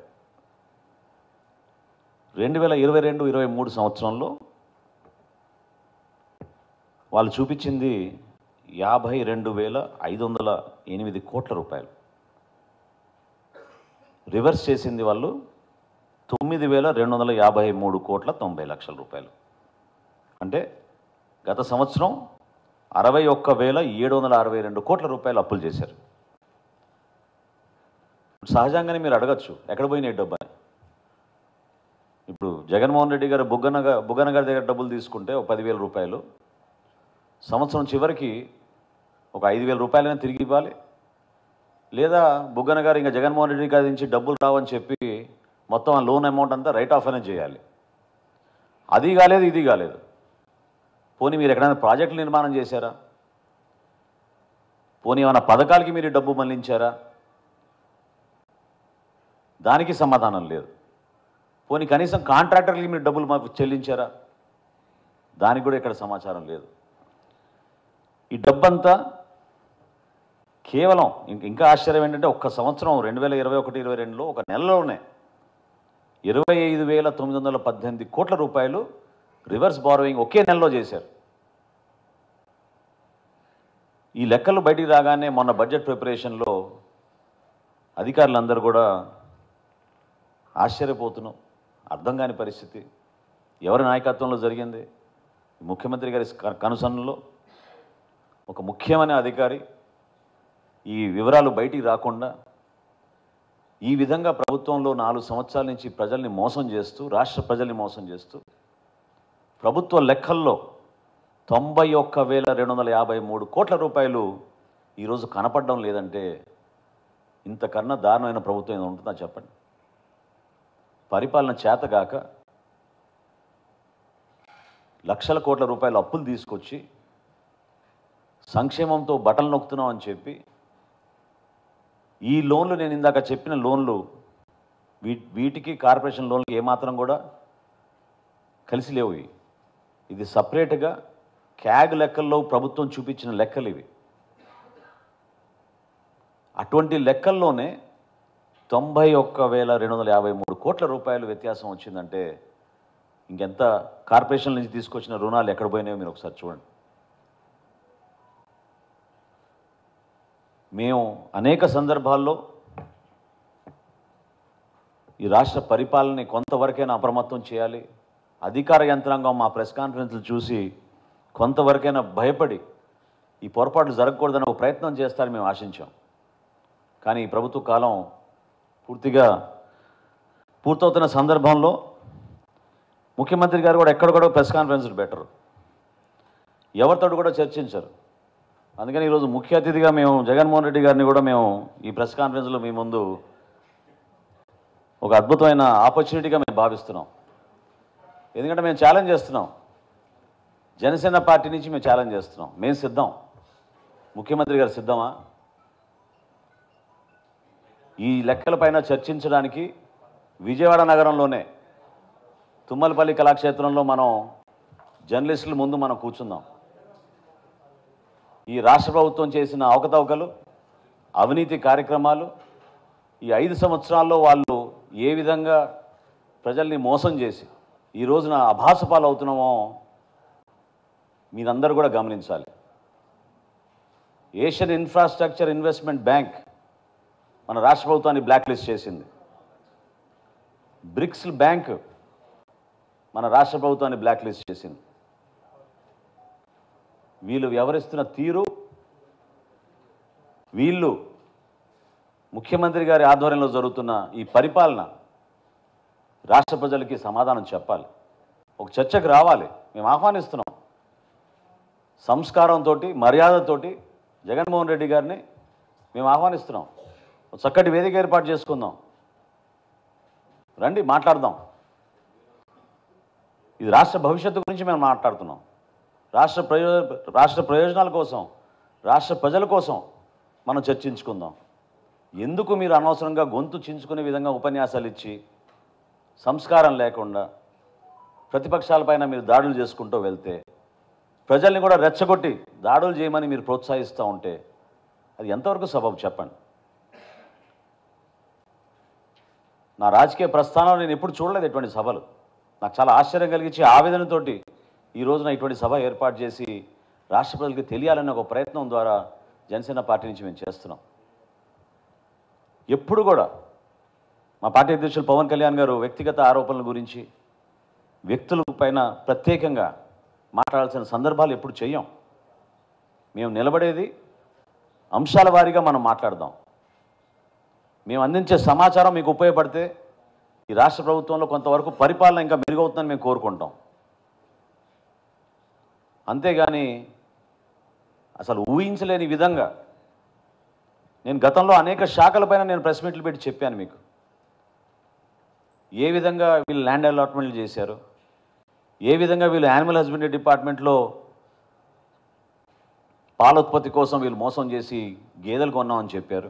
రెండు వేల ఇరవై రెండు ఇరవై మూడు సంవత్సరంలో వాళ్ళు చూపించింది యాభై రెండు వేల ఐదు వందల ఎనిమిది కోట్ల రూపాయలు రివర్స్ చేసింది వాళ్ళు తొమ్మిది వేల రెండు వందల యాభై మూడు కోట్ల తొంభై లక్షల రూపాయలు అంటే గత సంవత్సరం అరవై ఒక్క వేల ఏడు వందల అరవై రెండు కోట్ల రూపాయలు అప్పులు చేశారు సహజంగానే మీరు అడగచ్చు ఎక్కడ పోయినాయి డబ్బు అని ఇప్పుడు జగన్మోహన్ రెడ్డి గారు బుగ్గన గా- బుగ్గన గారి దగ్గర డబ్బులు తీసుకుంటే ఒక పదివేల రూపాయలు సంవత్సరం చివరికి ఒక ఐదు వేల రూపాయలైనా తిరిగి ఇవ్వాలి లేదా బుగ్గన గారు ఇంకా జగన్మోహన్ రెడ్డి గారి నుంచి డబ్బులు రావని చెప్పి మొత్తం ఆ లోన్ అమౌంట్ అంతా రైట్ ఆఫ్ అనేది చేయాలి అది కాలేదు ఇది కాలేదు పోనీ మీరు ఎక్కడైనా ప్రాజెక్టులు నిర్మాణం చేశారా పోనీ ఏమైనా పథకాలకి మీరు డబ్బు మళ్లించారా దానికి సమాధానం లేదు పోనీ కనీసం కాంట్రాక్టర్లకి మీరు డబ్బులు మాకు చెల్లించారా దానికి కూడా ఇక్కడ సమాచారం లేదు ఈ డబ్బంతా కేవలం ఇంక- ఇంకా ఆశ్చర్యం ఏంటంటే ఒక్క సంవత్సరం రెండు వేల ఇరవై ఒకటి ఇరవై రెండులో ఒక నెలలోనే ఇరవై ఐదు వేల తొమ్మిది వందల పద్దెనిమిది కోట్ల రూపాయలు రివర్స్ బారోయింగ్ ఒకే నెలలో చేశారు ఈ లెక్కలు బయటికి రాగానే మొన్న బడ్జెట్ ప్రిపరేషన్లో అధికారులందరూ కూడా ఆశ్చర్యపోతున్నాం అర్థం కాని పరిస్థితి ఎవరి నాయకత్వంలో జరిగింది ముఖ్యమంత్రి గారి క- కనుసన్నలో ఒక ముఖ్యమైన అధికారి ఈ వివరాలు బయటికి రాకుండా ఈ విధంగా ప్రభుత్వంలో నాలుగు సంవత్సరాల నుంచి ప్రజల్ని మోసం చేస్తూ రాష్ట్ర ప్రజల్ని మోసం చేస్తూ ప్రభుత్వ లెక్కల్లో తొంభై ఒక్క వేల రెండు వందల యాభై మూడు కోట్ల రూపాయలు ఈరోజు కనపడడం లేదంటే ఇంతకన్నా దారుణమైన ప్రభుత్వం ఏదో ఉంటుందా చెప్పండి పరిపాలన చేతగాక లక్షల కోట్ల రూపాయల అప్పులు తీసుకొచ్చి సంక్షేమంతో బట్టలు నొక్కుతున్నాం అని చెప్పి ఈ లోన్లు నేను ఇందాక చెప్పిన లోన్లు వీ వీటికి కార్పొరేషన్ లోన్లకి ఏమాత్రం కూడా కలిసి లేవు ఇవి. ఇది సపరేట్గా క్యాగ్ లెక్కల్లో ప్రభుత్వం చూపించిన లెక్కలు ఇవి అటువంటి లెక్కల్లోనే తొంభై ఒక్క వేల రెండు వందల యాభై మూడు కోట్ల రూపాయలు వ్యత్యాసం వచ్చిందంటే ఇంకెంత కార్పొరేషన్ నుంచి తీసుకొచ్చిన రుణాలు ఎక్కడ పోయినాయో మీరు ఒకసారి చూడండి మేము అనేక సందర్భాల్లో ఈ రాష్ట్ర పరిపాలనని కొంతవరకైనా అప్రమత్తం చేయాలి అధికార యంత్రాంగం మా ప్రెస్ కాన్ఫరెన్స్లు చూసి కొంతవరకైనా భయపడి ఈ పొరపాట్లు జరగకూడదని ఒక ప్రయత్నం చేస్తారని మేము ఆశించాం కానీ ఈ ప్రభుత్వ కాలం పూర్తిగా పూర్తవుతున్న సందర్భంలో ముఖ్యమంత్రి గారు కూడా ఎక్కడ కూడా ప్రెస్ కాన్ఫరెన్స్లు పెట్టరు ఎవరితో కూడా చర్చించరు అందుకని ఈరోజు ముఖ్య అతిథిగా మేము జగన్మోహన్ రెడ్డి గారిని కూడా మేము ఈ ప్రెస్ కాన్ఫరెన్స్లో మీ ముందు ఒక అద్భుతమైన ఆపర్చునిటీగా మేము భావిస్తున్నాం ఎందుకంటే మేము ఛాలెంజ్ చేస్తున్నాం జనసేన పార్టీ నుంచి మేము ఛాలెంజ్ చేస్తున్నాం మేము సిద్ధం ముఖ్యమంత్రి గారు సిద్ధమా ఈ లెక్కలపైన చర్చించడానికి విజయవాడ నగరంలోనే తుమ్మలపల్లి కళాక్షేత్రంలో మనం జర్నలిస్టుల ముందు మనం కూర్చుందాం ఈ రాష్ట్ర ప్రభుత్వం చేసిన అవకతవకలు అవినీతి కార్యక్రమాలు ఈ ఐదు సంవత్సరాల్లో వాళ్ళు ఏ విధంగా ప్రజల్ని మోసం చేసి ఈ రోజున అభాస పాలవుతున్నామో మీరందరూ కూడా గమనించాలి ఏషియన్ ఇన్ఫ్రాస్ట్రక్చర్ ఇన్వెస్ట్మెంట్ బ్యాంక్ మన రాష్ట్ర ప్రభుత్వాన్ని బ్లాక్ లిస్ట్ చేసింది బ్రిక్స్ బ్యాంక్ మన రాష్ట్ర ప్రభుత్వాన్ని బ్లాక్ లిస్ట్ చేసింది వీళ్ళు వ్యవహరిస్తున్న తీరు వీళ్ళు ముఖ్యమంత్రి గారి ఆధ్వర్యంలో జరుగుతున్న ఈ పరిపాలన రాష్ట్ర ప్రజలకి సమాధానం చెప్పాలి ఒక చర్చకు రావాలి మేము ఆహ్వానిస్తున్నాం సంస్కారంతో మర్యాదతోటి జగన్మోహన్ రెడ్డి గారిని మేము ఆహ్వానిస్తున్నాం ఒక చక్కటి వేదిక ఏర్పాటు చేసుకుందాం రండి మాట్లాడదాం ఇది రాష్ట్ర భవిష్యత్తు గురించి మేము మాట్లాడుతున్నాం రాష్ట్ర ప్రయోజ రాష్ట్ర ప్రయోజనాల కోసం రాష్ట్ర ప్రజల కోసం మనం చర్చించుకుందాం ఎందుకు మీరు అనవసరంగా గొంతు చించుకునే విధంగా ఉపన్యాసాలు ఇచ్చి సంస్కారం లేకుండా ప్రతిపక్షాలపైన మీరు దాడులు చేసుకుంటూ వెళ్తే ప్రజల్ని కూడా రెచ్చగొట్టి దాడులు చేయమని మీరు ప్రోత్సహిస్తూ ఉంటే అది ఎంతవరకు సబబు చెప్పండి నా రాజకీయ ప్రస్థానంలో నేను ఎప్పుడు చూడలేదు ఇటువంటి సభలు నాకు చాలా ఆశ్చర్యం కలిగించి ఆవేదనతోటి ఈ రోజున ఇటువంటి సభ ఏర్పాటు చేసి రాష్ట్ర ప్రజలకు తెలియాలనే ఒక ప్రయత్నం ద్వారా జనసేన పార్టీ నుంచి మేము చేస్తున్నాం ఎప్పుడు కూడా మా పార్టీ అధ్యక్షులు పవన్ కళ్యాణ్ గారు వ్యక్తిగత ఆరోపణల గురించి వ్యక్తుల పైన ప్రత్యేకంగా మాట్లాడాల్సిన సందర్భాలు ఎప్పుడు చెయ్యం మేము నిలబడేది అంశాల వారీగా మనం మాట్లాడదాం మేము అందించే సమాచారం మీకు ఉపయోగపడితే ఈ రాష్ట్ర ప్రభుత్వంలో కొంతవరకు పరిపాలన ఇంకా మెరుగవుతుందని మేము కోరుకుంటాం అంతేగాని అసలు ఊహించలేని విధంగా నేను గతంలో అనేక శాఖలపైన నేను ప్రెస్ మీట్లు పెట్టి చెప్పాను మీకు ఏ విధంగా వీళ్ళు ల్యాండ్ అలాట్మెంట్లు చేశారు ఏ విధంగా వీళ్ళు యానిమల్ హస్బెండరీ డిపార్ట్మెంట్లో పాల ఉత్పత్తి కోసం వీళ్ళు మోసం చేసి గేదెలు కొన్నామని చెప్పారు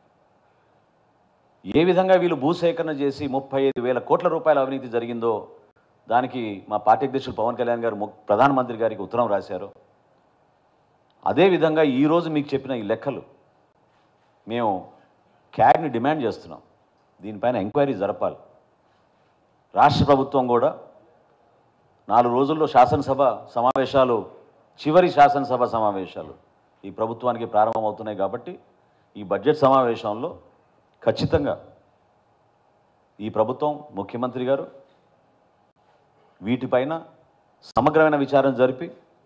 ఏ విధంగా వీళ్ళు భూసేకరణ చేసి ముప్పై ఐదు వేల కోట్ల రూపాయల అవినీతి జరిగిందో దానికి మా పార్టీ అధ్యక్షులు పవన్ కళ్యాణ్ గారు ము- ప్రధానమంత్రి గారికి ఉత్తరం రాశారు అదేవిధంగా ఈరోజు మీకు చెప్పిన ఈ లెక్కలు మేము క్యాడ్ని డిమాండ్ చేస్తున్నాం దీనిపైన ఎంక్వైరీ జరపాలి రాష్ట్ర ప్రభుత్వం కూడా నాలుగు రోజుల్లో శాసనసభ సమావేశాలు చివరి శాసనసభ సమావేశాలు ఈ ప్రభుత్వానికి ప్రారంభమవుతున్నాయి కాబట్టి ఈ బడ్జెట్ సమావేశంలో ఖచ్చితంగా ఈ ప్రభుత్వం ముఖ్యమంత్రి గారు వీటిపైన సమగ్రమైన విచారణ జరిపి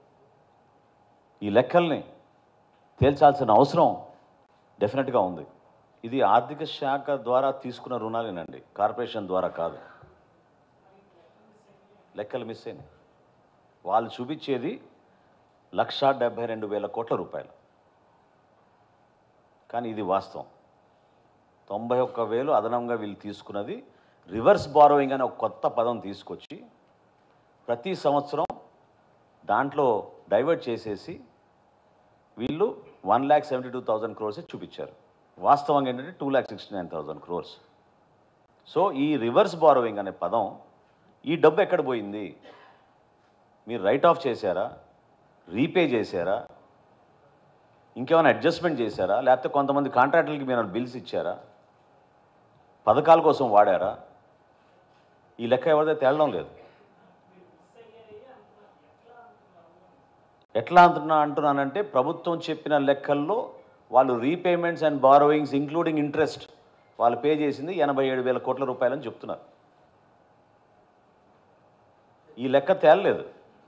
ఈ లెక్కల్ని తేల్చాల్సిన అవసరం డెఫినెట్గా ఉంది ఇది ఆర్థిక శాఖ ద్వారా తీసుకున్న రుణాలేనండి కార్పొరేషన్ ద్వారా కాదు లెక్కలు మిస్ అయినాయి వాళ్ళు చూపించేది లక్షా డెబ్బై రెండు వేల కోట్ల రూపాయలు కానీ ఇది వాస్తవం తొంభై ఒక్క వేలు అదనంగా వీళ్ళు తీసుకున్నది రివర్స్ బారోయింగ్ అనే ఒక కొత్త పదం తీసుకొచ్చి ప్రతి సంవత్సరం దాంట్లో డైవర్ట్ చేసేసి వీళ్ళు one lakh seventy two thousand crores చూపించారు వాస్తవంగా ఏంటంటే two lakh sixty nine thousand crores so ఈ రివర్స్ బారోయింగ్ అనే పదం ఈ డబ్బు ఎక్కడ పోయింది మీరు రైట్ ఆఫ్ చేశారా రీపే చేశారా ఇంకేమైనా అడ్జస్ట్మెంట్ చేశారా లేకపోతే కొంతమంది కాంట్రాక్టులకి మీరు బిల్స్ ఇచ్చారా పథకాల కోసం వాడారా ఈ లెక్క ఎవరిదో తేలడం లేదు ఎట్లా అంటున్నా అంటున్నానంటే ప్రభుత్వం చెప్పిన లెక్కల్లో వాళ్ళు repayments and borrowings including interest వాళ్ళు పే చేసింది ఎనభై ఏడు వేల కోట్ల రూపాయలని చెప్తున్నారు ఈ లెక్క తేలలేదు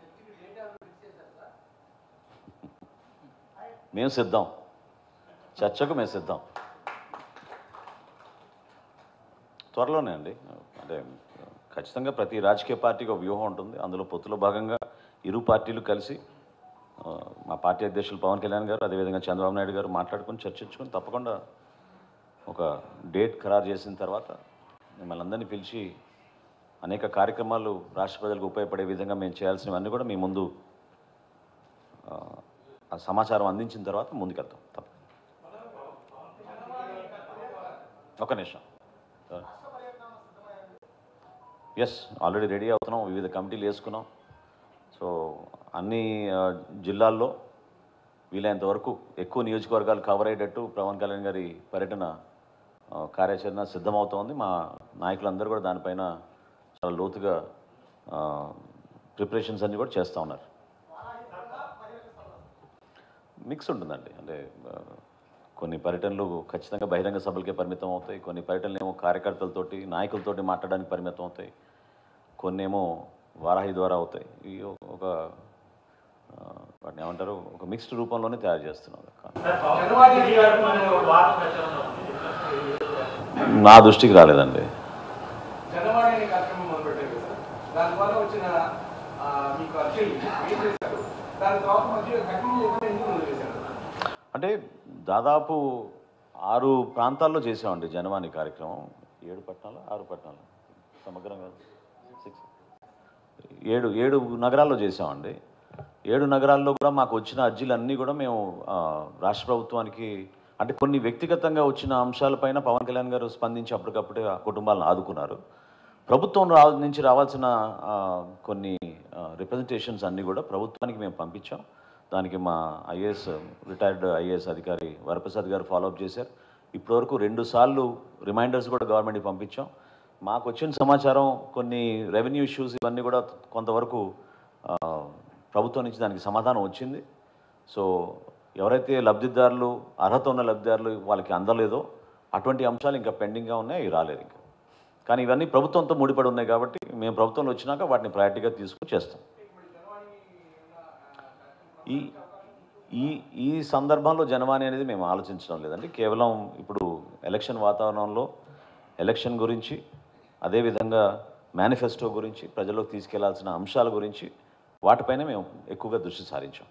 మేము సిద్ధం చర్చకు మేము సిద్ధం త్వరలోనే అండి అంటే ఖచ్చితంగా ప్రతి రాజకీయ పార్టీకి ఒక వ్యూహం ఉంటుంది అందులో పొత్తులో భాగంగా ఇరు పార్టీలు కలిసి ఆ, మా పార్టీ అధ్యక్షులు పవన్ కళ్యాణ్ గారు అదేవిధంగా చంద్రబాబు నాయుడు గారు మాట్లాడుకుని చర్చించుకుని తప్పకుండా ఒక డేట్ ఖరారు చేసిన తర్వాత మిమ్మల్ని అందరినీ పిలిచి అనేక కార్యక్రమాలు రాష్ట్ర ప్రజలకు ఉపయోగపడే విధంగా మేము చేయాల్సినవన్నీ కూడా మీ ముందు ఆ, ఆ సమాచారం అందించిన తర్వాత ముందుకెళ్తాం తప్ప ఒక నిమిషం ఎస్ ఆల్రెడీ రెడీ అవుతున్నాం వివిధ కమిటీలు వేసుకున్నాం సో అన్ని ఆ, జిల్లాల్లో వీలైనంత వరకు ఎక్కువ నియోజకవర్గాలు కవర్ అయ్యేటట్టు పవన్ కళ్యాణ్ గారి పర్యటన ఆ, కార్యాచరణ సిద్ధమవుతోంది మా నాయకులందరూ కూడా దానిపైన చాలా లోతుగా ప్రిపరేషన్స్ అన్నీ కూడా చేస్తూ ఉన్నారు మిక్స్ ఉంటుందండి అంటే ఆ, కొన్ని పర్యటనలు ఖచ్చితంగా బహిరంగ సభలకే పరిమితం అవుతాయి కొన్ని పర్యటనలు ఏమో కార్యకర్తలతోటి నాయకులతోటి మాట్లాడడానికి పరిమితం అవుతాయి కొన్ని ఏమో వారాహి ద్వారా అవుతాయి ఇవి ఒక ఆ, వాటిని ఏమంటారు ఒక మిక్స్డ్ రూపంలోనే తయారు చేస్తున్నాం సార్ పవన్ కళ్యాణ్ గారు మన ఒక వార్త ప్రచారంలో ఉంది నా దృష్టికి రాలేదండి జనవాణి అనే కార్యక్రమం మొదలుపెట్టారు కదా దాని ద్వారా వచ్చిన ఆ, మీకు అర్జీలు ఏం చేశారు దాని తర్వాత మధ్య కంటిన్యూ చేయకుండా ఎందుకు వదిలేశారు అంటే దాదాపు ఆరు ప్రాంతాల్లో చేసామండి జనవాణి కార్యక్రమం ఏడు పట్టణాలు ఆరు పట్టణాలు సమగ్రంగా సిక్స్ ఏడు ఏడు నగరాల్లో చేసామండి ఏడు నగరాల్లో కూడా మాకు వచ్చిన అర్జీలన్నీ కూడా మేము ఆ, రాష్ట్ర ప్రభుత్వానికి అంటే కొన్ని వ్యక్తిగతంగా వచ్చిన అంశాలపైన పవన్ కళ్యాణ్ గారు స్పందించి అప్పటికప్పుడే ఆ కుటుంబాలను ఆదుకున్నారు ప్రభుత్వం రా నుంచి రావాల్సిన ఆ, కొన్ని రిప్రజెంటేషన్స్ అన్నీ కూడా ప్రభుత్వానికి మేము పంపించాం దానికి మా ఐఏఎస్ రిటైర్డ్ ఐఏఎస్ అధికారి వరప్రసాద్ గారు ఫాలోఅప్ చేశారు ఇప్పటివరకు రెండు సార్లు రిమైండర్స్ కూడా గవర్నమెంట్కి పంపించాం మాకు వచ్చిన సమాచారం కొన్ని రెవెన్యూ ఇష్యూస్ ఇవన్నీ కూడా కొంతవరకు ఆ, ప్రభుత్వం నుంచి దానికి సమాధానం వచ్చింది సో ఎవరైతే లబ్ధిదారులు అర్హత ఉన్న లబ్ధిదారులు వాళ్ళకి అందలేదో అటువంటి అంశాలు ఇంకా పెండింగ్గా ఉన్నాయి అవి రాలేదు ఇంకా కానీ ఇవన్నీ ప్రభుత్వంతో ముడిపడి ఉన్నాయి కాబట్టి మేము ప్రభుత్వంలో వచ్చినాక వాటిని ప్రయారిటీగా తీసుకుని చేస్తాం ఈ ఈ ఈ సందర్భంలో జనవాణి అనేది మేము ఆలోచించడం లేదండి కేవలం ఇప్పుడు ఎలక్షన్ వాతావరణంలో ఎలక్షన్ గురించి అదేవిధంగా మేనిఫెస్టో గురించి ప్రజల్లోకి తీసుకెళ్లాల్సిన అంశాల గురించి వాటిపైన మేము ఎక్కువగా దృష్టి సారించాం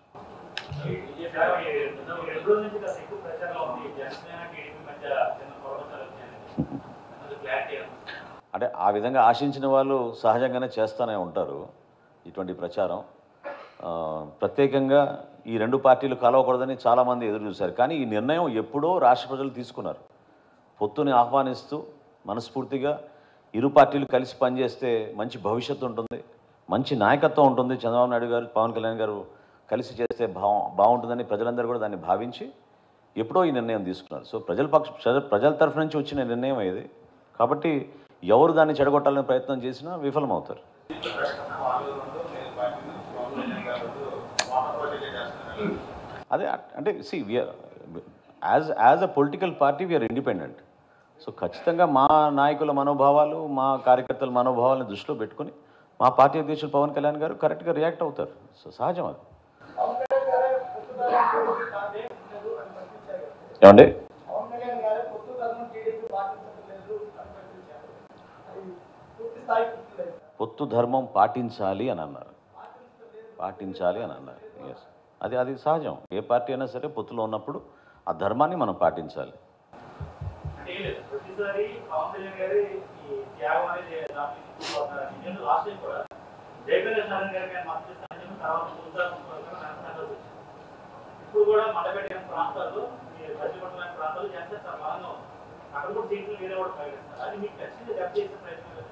రెండు రోజుల నుంచి కాస్త ఎక్కువ ప్రచారంలో ఉంది జనసేన టీడీపీ మధ్య చిన్న పొరపచ్చాలు వచ్చాయని అది క్లారిటీ అంటే ఆ విధంగా ఆశించిన వాళ్ళు సహజంగానే చేస్తూనే ఉంటారు ఇటువంటి ప్రచారం ఆ, ప్రత్యేకంగా ఈ రెండు పార్టీలు కలవకూడదని చాలామంది ఎదురు చూశారు కానీ ఈ నిర్ణయం ఎప్పుడో రాష్ట్ర ప్రజలు తీసుకున్నారు పొత్తుని ఆహ్వానిస్తూ మనస్ఫూర్తిగా ఇరు పార్టీలు కలిసి పనిచేస్తే మంచి భవిష్యత్తు ఉంటుంది మంచి నాయకత్వం ఉంటుంది చంద్రబాబు నాయుడు గారు పవన్ కళ్యాణ్ గారు కలిసి చేస్తే బా బాగుంటుందని ప్రజలందరూ కూడా దాన్ని భావించి ఎప్పుడో ఈ నిర్ణయం తీసుకున్నారు సో ప్రజల పక్ష ప్రజ- ప్రజల తరఫు నుంచి వచ్చిన నిర్ణయం ఇది కాబట్టి ఎవరు దాన్ని చెడగొట్టాలని ప్రయత్నం చేసినా విఫలమవుతారు వాళ్ళు రెండు నేను పార్టీ నుంచి పవన్ కళ్యాణ్ గారు వాటర్ ప్రాజెక్ట్ చేస్తున్నారు అదే అట్- అంటే see we are as as a political party we are independent so ఖచ్చితంగా మా నాయకుల మనోభావాలు మా కార్యకర్తల మనోభావాలను దృష్టిలో పెట్టుకుని మా పార్టీ అధ్యక్షులు పవన్ కళ్యాణ్ గారు కరెక్ట్గా రియాక్ట్ అవుతారు సో సహజం అది పవన్ కళ్యాణ్ గారే పొత్తు ధర్మం టీడీపీ పాటించలేదు అని ప్రశ్నించారు ఏమండి పవన్ కళ్యాణ్ గారే పొత్తు ధర్మం టీడీపీ పాటించలేదు అని ప్రశ్నించారు అది పూర్తి స్థాయి గుర్తులేదు పొత్తు ధర్మం పాటించాలి అని అన్నారు పాటించాలి అని అన్నారు ఎస్ అది అది సహజం ఏ పార్టీ అయినా సరే పొత్తులో ఉన్నప్పుడు ఆ ధర్మాన్ని మనం పాటించాలి అంటే ఏం లేదు ప్రతిసారి పవన్ కళ్యాణ్ గారి ఈ త్యాగం అనేది దాంట్లో తీసుకుపోతున్నారని నేను లాస్ట్ టైం కూడా జయప్రకాష్ నారాయణ గారికి ఆయన మద్దతు ఇస్తానని చెప్పి తర్వాత చూద్దాం ఇప్పుడు కూడా మండపేట ప్రాంతాల్లో ఈ మధ్యపట్నం ప్రాంతాల్లో జనసేన చాలా బలంగా ఉంది అక్కడ కూడా సీట్లు వేరే కూడా ప్రకటిస్తారు అది మీకు ఖచ్చితంగా దెబ్బ చేసే ప్రయత్నం లేదు.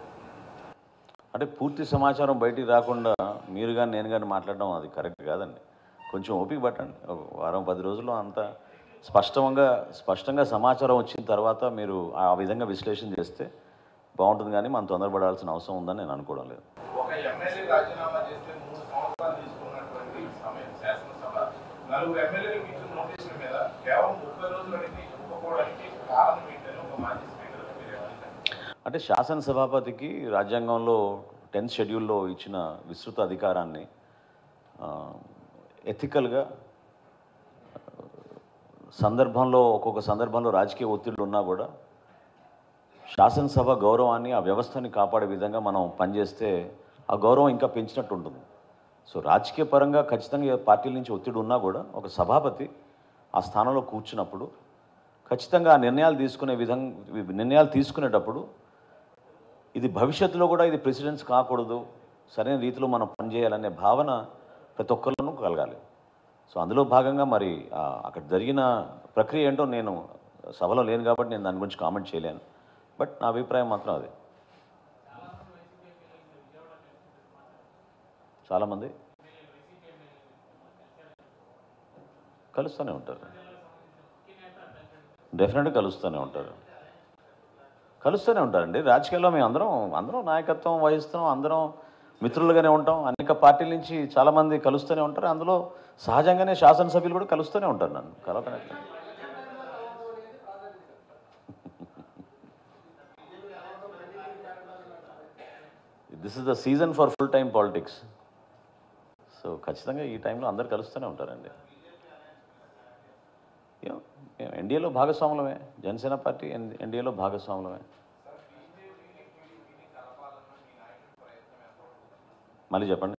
అంటే పూర్తి సమాచారం బయటికి రాకుండా మీరు కానీ నేను కానీ మాట్లాడడం అది కరెక్ట్ కాదండి కొంచెం ఓపిక పట్టండి ఒక వారం పది రోజుల్లో అంత స్పష్టంగా స్పష్టంగా సమాచారం వచ్చిన తర్వాత మీరు ఆ విధంగా విశ్లేషణ చేస్తే బాగుంటుంది కానీ మనం తొందరపడాల్సిన అవసరం ఉందని నేను అనుకోవడం లేదు ఒక ఎమ్మెల్యే రాజీనామా చేస్తే మూడు సంవత్సరాలు తీసుకున్నటువంటి సమయం శాసనసభ నలుగురు ఎమ్మెల్యేలకు ఇచ్చిన నోటీసుల మీద కేవలం ముప్పై రోజులకి ఒప్పుకోవడానికి కారణం ఏంటని ఒక మాజీ స్పీకర్ మీరు ఏమంటారు అంటే శాసనసభాపతికి రాజ్యాంగంలో టెన్త్ షెడ్యూల్లో ఇచ్చిన విస్తృత అధికారాన్ని ఎథికల్గా సందర్భంలో ఒక్కొక్క సందర్భంలో రాజకీయ ఒత్తిళ్ళు ఉన్నా కూడా శాసనసభ గౌరవాన్ని ఆ వ్యవస్థని కాపాడే విధంగా మనం పనిచేస్తే ఆ గౌరవం ఇంకా పెంచినట్టు ఉంటుంది సో రాజకీయ పరంగా ఖచ్చితంగా ఏ పార్టీల నుంచి ఒత్తిడి ఉన్నా కూడా ఒక సభాపతి ఆ స్థానంలో కూర్చున్నప్పుడు ఖచ్చితంగా ఆ నిర్ణయాలు తీసుకునే విధంగా నిర్ణయాలు తీసుకునేటప్పుడు ఇది భవిష్యత్తులో కూడా ఇది ప్రెసిడెన్స్ కాకూడదు సరైన రీతిలో మనం పనిచేయాలనే భావన ప్రతి ఒక్కరిలోనూ కలగాలి సో అందులో భాగంగా మరి ఆ, అక్కడ జరిగిన ప్రక్రియ ఏంటో నేను సభలో లేను కాబట్టి నేను దాని గురించి కామెంట్ చేయలేను బట్ నా అభిప్రాయం మాత్రం అదే చాలామంది కలుస్తూనే ఉంటారు డెఫినెట్గా కలుస్తూనే ఉంటారు కలుస్తూనే ఉంటారండి రాజకీయాల్లో మేము అందరం అందరం నాయకత్వం వహిస్తాం అందరం మిత్రులుగానే ఉంటాం అనేక పార్టీల నుంచి చాలామంది కలుస్తూనే ఉంటారు అందులో సహజంగానే శాసనసభ్యులు కూడా కలుస్తూనే ఉంటారు నన్ను కలవకనే this is the season for full time politics so ఖచ్చితంగా ఈ టైంలో అందరు కలుస్తూనే ఉంటారండి యా, మేము ఎన్డీఏలో భాగస్వాములమే జనసేన పార్టీ ఎన్- ఎన్డీఏలో భాగస్వాములమే మళ్ళీ చెప్పండి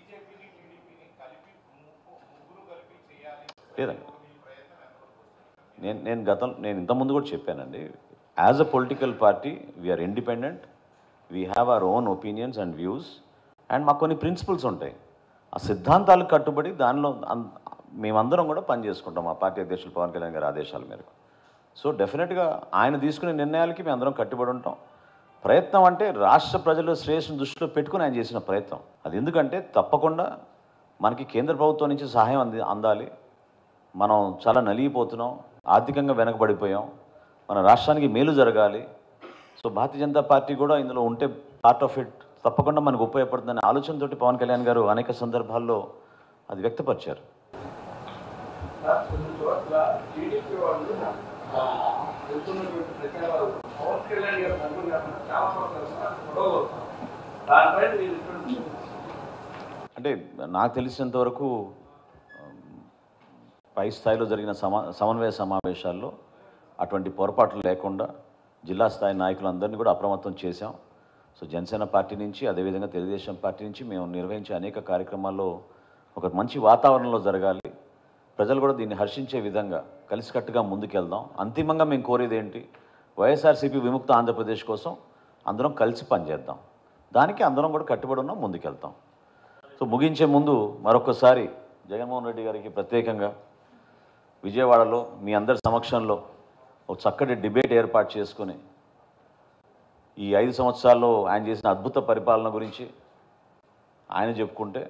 లేదండి నేను నేను గతం నేను ఇంతకుముందు కూడా చెప్పానండి as a political party we are independent we have our own opinions and views and మాకు కొన్ని ప్రిన్సిపల్స్ ఉంటాయి ఆ సిద్ధాంతాలకు కట్టుబడి దానిలో అన్- మేమందరం కూడా పనిచేసుకుంటాం మా పార్టీ అధ్యక్షులు పవన్ కళ్యాణ్ గారి ఆదేశాల మేరకు సో డెఫినెట్గా ఆయన తీసుకునే నిర్ణయాలకి మేము అందరం కట్టుబడి ఉంటాం ప్రయత్నం అంటే రాష్ట్ర ప్రజల శ్రేయస్సును దృష్టిలో పెట్టుకుని ఆయన చేసిన ప్రయత్నం అది ఎందుకంటే తప్పకుండా మనకి కేంద్ర ప్రభుత్వం నుంచి సహాయం అంది అందాలి మనం చాలా నలిగిపోతున్నాం ఆర్థికంగా వెనకబడిపోయాం మన రాష్ట్రానికి మేలు జరగాలి సో భారతీయ జనతా పార్టీ కూడా ఇందులో ఉంటే పార్ట్ ఆఫ్ ఇట్ తప్పకుండా మనకు ఉపయోగపడుతుందనే ఆలోచనతోటి పవన్ కళ్యాణ్ గారు అనేక సందర్భాల్లో అది వ్యక్తపరిచారు సార్ కొన్ని చోట్ల టీడీపీ వాళ్ళు ఆ, వెళ్తున్నటువంటి ప్రచారాలు పవన్ కళ్యాణ్ గారు తరఫున కాకుండా చాలా చోట్ల గొడవలు అవుతాం దానిపై మీరు ఇటువంటి అంటే నాకు తెలిసినంత వరకు ఉమ్, పై స్థాయిలో జరిగిన సమా సమన్వయ సమావేశాల్లో అటువంటి పొరపాట్లు లేకుండా జిల్లా స్థాయి నాయకులందరినీ కూడా అప్రమత్తం చేశాం సో జనసేన పార్టీ నుంచి అదేవిధంగా తెలుగుదేశం పార్టీ నుంచి మేము నిర్వహించే అనేక కార్యక్రమాల్లో ఒక మంచి వాతావరణంలో జరగాలి ప్రజలు కూడా దీన్ని హర్షించే విధంగా కలిసికట్టుగా ముందుకెళ్దాం అంతిమంగా మేము కోరేది ఏంటి వైఎస్ఆర్సీపీ విముక్త ఆంధ్రప్రదేశ్ కోసం అందరం కలిసి పనిచేద్దాం దానికి అందరం కూడా కట్టుబడి ఉన్నాం ముందుకెళ్తాం సో ముగించే ముందు మరొకసారి జగన్మోహన్ రెడ్డి గారికి ప్రత్యేకంగా విజయవాడలో మీ అందరి సమక్షంలో ఒక చక్కటి డిబేట్ ఏర్పాటు చేసుకుని ఈ ఐదు సంవత్సరాల్లో ఆయన చేసిన అద్భుత పరిపాలన గురించి ఆయన చెప్పుకుంటే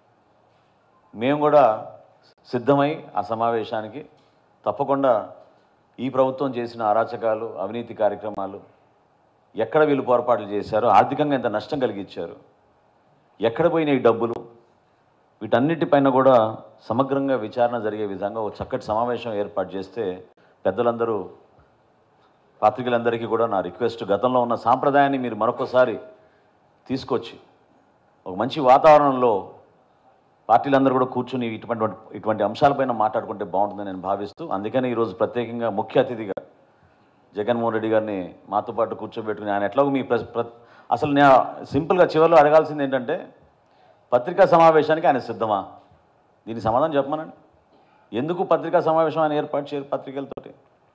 మేము కూడా సిద్ధమై ఆ సమావేశానికి తప్పకుండా ఈ ప్రభుత్వం చేసిన అరాచకాలు అవినీతి కార్యక్రమాలు ఎక్కడ వీళ్ళు పొరపాట్లు చేశారో ఆర్థికంగా ఎంత నష్టం కలిగించారు ఎక్కడ పోయిన ఈ డబ్బులు వీటన్నిటిపైన కూడా సమగ్రంగా విచారణ జరిగే విధంగా ఒక చక్కటి సమావేశం ఏర్పాటు చేస్తే పెద్దలందరూ పాత్రికలందరికీ కూడా నా రిక్వెస్ట్ గతంలో ఉన్న సాంప్రదాయాన్ని మీరు మరొకసారి తీసుకొచ్చి ఒక మంచి వాతావరణంలో పార్టీలందరూ కూడా కూర్చుని ఇటువంటి ఇటువంటి అంశాలపైన మాట్లాడుకుంటే బాగుంటుందని నేను భావిస్తూ అందుకని ఈరోజు ప్రత్యేకంగా ముఖ్య అతిథిగా జగన్మోహన్ రెడ్డి గారిని మాతో పాటు కూర్చోబెట్టుకుని ఆయన ఎట్లాగో మీ ప్ర ప్ర- అసలు నేను సింపుల్గా చివరిలో అడగాల్సింది ఏంటంటే పత్రికా సమావేశానికి ఆయన సిద్ధమా దీనికి సమాధానం చెప్పమనండి ఎందుకు పత్రికా సమావేశం ఆయన ఏర్పాటు చేయరు పత్రికలతోటి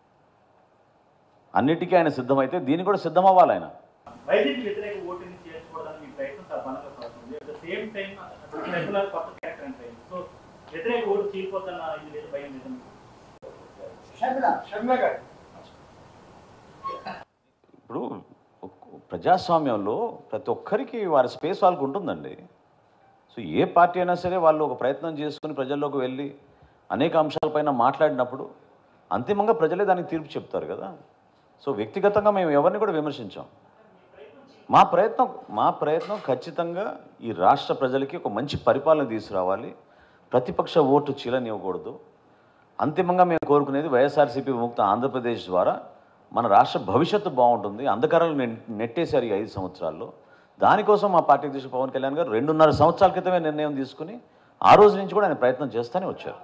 అన్నిటికీ ఆయన సిద్ధమైతే దీనికి కూడా సిద్ధం అవ్వాలి ఆయన వైద్యుకి వ్యతిరేక ఓటుని చేసుకోవడానికి మీ ప్రయత్నం చాలా బలంగా సాగుతుంది at the same time regular కొత్త క్యారెక్టర్ అంటే సో వ్యతిరేక ఓటు చీలిపోతున్న ఇది లేదు భయం లేదు షర్మిల షర్మిల గారు ఇప్పుడు ఒక్- ప్రజాస్వామ్యంలో ప్రతి ఒక్కరికి వారి స్పేస్ వాళ్ళకు ఉంటుందండి సో ఏ పార్టీ అయినా సరే వాళ్ళు ఒక ప్రయత్నం చేసుకుని ప్రజల్లోకి వెళ్ళి అనేక అంశాలపైన మాట్లాడినప్పుడు అంతిమంగా ప్రజలే దానికి తీర్పు చెప్తారు కదా సో వ్యక్తిగతంగా మేము ఎవరిని కూడా విమర్శించాం మా ప్రయత్నం మా ప్రయత్నం ఖచ్చితంగా ఈ రాష్ట్ర ప్రజలకి ఒక మంచి పరిపాలన తీసుకురావాలి ప్రతిపక్ష ఓటు చీలనివ్వకూడదు అంతిమంగా మేము కోరుకునేది వైఎస్ఆర్సీపీ విముక్త ఆంధ్రప్రదేశ్ ద్వారా మన రాష్ట్ర భవిష్యత్తు బాగుంటుంది అంధకారాలు నె- నెట్టేశారు ఈ ఐదు సంవత్సరాల్లో దానికోసం మా పార్టీ అధ్యక్షుడు పవన్ కళ్యాణ్ గారు రెండున్నర సంవత్సరాల క్రితమే నిర్ణయం తీసుకుని ఆ రోజు నుంచి కూడా ఆయన ప్రయత్నం చేస్తూనే వచ్చారు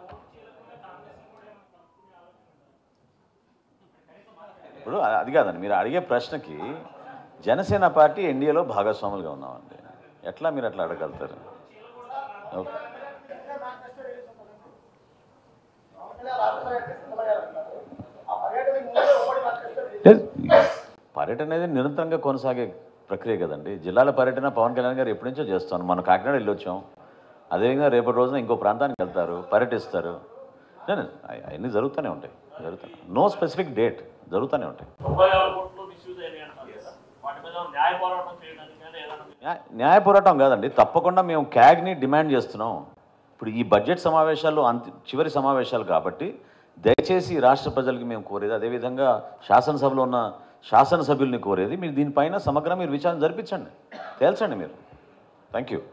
ఇప్పుడు అ- అది కాదండి మీరు అడిగే ప్రశ్నకి జనసేన పార్టీ ఎన్డీఏలో భాగస్వాములుగా ఉన్నామండి ఎట్లా మీరు అట్లా అడగలుగుతారు ఓకే మేనిఫెస్టో రిలీజ్ అవుతుందండి. పవన్ కళ్యాణ్ రాష్ట్రానికి సిద్ధమయ్యారంటున్నారు. ఆ పర్యటనకు ముందే ఉమ్మడి మేనిఫెస్టో రిలీజ్ లేదు. పర్యటన అనేది నిరంతరంగా కొనసాగే ప్రక్రియ కదండి జిల్లాల పర్యటన పవన్ కళ్యాణ్ గారు ఎప్పటి నుంచో చేస్తాను మనం కాకినాడ వెళ్ళొచ్చాం అదేవిధంగా రేపటి రోజున ఇంకో ప్రాంతానికి వెళ్తారు పర్యటిస్తారు లేదు, అవి- అవన్నీ జరుగుతూనే ఉంటాయి జరుగుతాయి నో స్పెసిఫిక్ డేట్ జరుగుతూనే ఉంటాయి తొంభై ఆరు కోట్లు మిస్యూజ్ అయినాయి అంటున్నారు కదా వాటి మీద న్యాయ పోరాటం చేయడానికి కానీ ఏదైనా న్యాయ- న్యాయ పోరాటం కాదండి తప్పకుండా మేము క్యాగ్ని డిమాండ్ చేస్తున్నాం ఇప్పుడు ఈ బడ్జెట్ సమావేశాలు అంతి చివరి సమావేశాలు కాబట్టి దయచేసి ఈ రాష్ట్ర ప్రజలకి మేము కోరేది అదేవిధంగా శాసనసభలో ఉన్న శాసనసభ్యుల్ని కోరేది మీరు దీనిపైన సమగ్ర మీరు విచారణ జరిపించండి తేల్చండి మీరు థ్యాంక్ యూ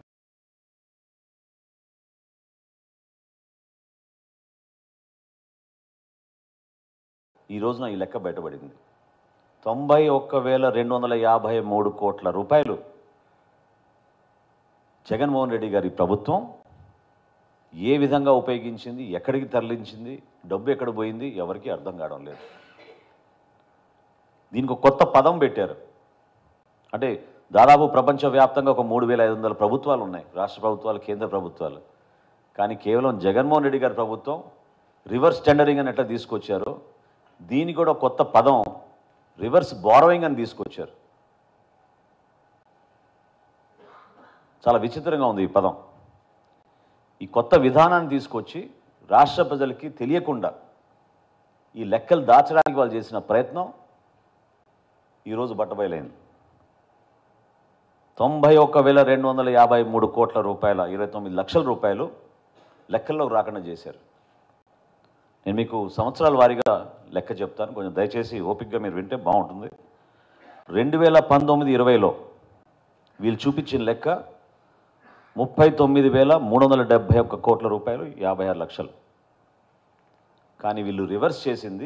ఈ రోజున ఈ లెక్క బయటపడింది తొంభై ఒక్క వేల రెండు వందల యాభై మూడు కోట్ల రూపాయలు జగన్మోహన్ రెడ్డి గారి ప్రభుత్వం ఏ విధంగా ఉపయోగించింది ఎక్కడికి తరలించింది డబ్బు ఎక్కడ పోయింది ఎవరికీ అర్థం కావడం లేదు దీనికి ఒక కొత్త పదం పెట్టారు అంటే దాదాపు ప్రపంచవ్యాప్తంగా ఒక మూడు వేల ఐదు వందల ప్రభుత్వాలు ఉన్నాయి రాష్ట్ర ప్రభుత్వాలు కేంద్ర ప్రభుత్వాలు కానీ కేవలం జగన్మోహన్ రెడ్డి గారి ప్రభుత్వం రివర్స్ టెండరింగ్ అని ఎట్లా తీసుకొచ్చారో దీనికి కూడా కొత్త పదం రివర్స్ బారోయింగ్ అని తీసుకొచ్చారు చాలా విచిత్రంగా ఉంది ఈ పదం ఈ కొత్త విధానాన్ని తీసుకొచ్చి రాష్ట్ర ప్రజలకి తెలియకుండా ఈ లెక్కలు దాచడానికి వాళ్ళు చేసిన ప్రయత్నం ఈరోజు బట్టబయలైంది తొంభై ఒక్క వేల రెండు వందల యాభై మూడు కోట్ల రూపాయల ఇరవై తొమ్మిది లక్షల రూపాయలు లెక్కల్లోకి రాకుండా చేశారు నేను మీకు సంవత్సరాల వారీగా లెక్క చెప్తాను కొంచెం దయచేసి ఓపికగా మీరు వింటే బాగుంటుంది రెండు వేల పంతొమ్మిది ఇరవైలో వీళ్ళు చూపించిన లెక్క ముప్పై తొమ్మిది వేల మూడు వందల డెబ్భై ఒక్క కోట్ల రూపాయలు యాభై ఆరు లక్షలు కానీ వీళ్ళు రివర్స్ చేసింది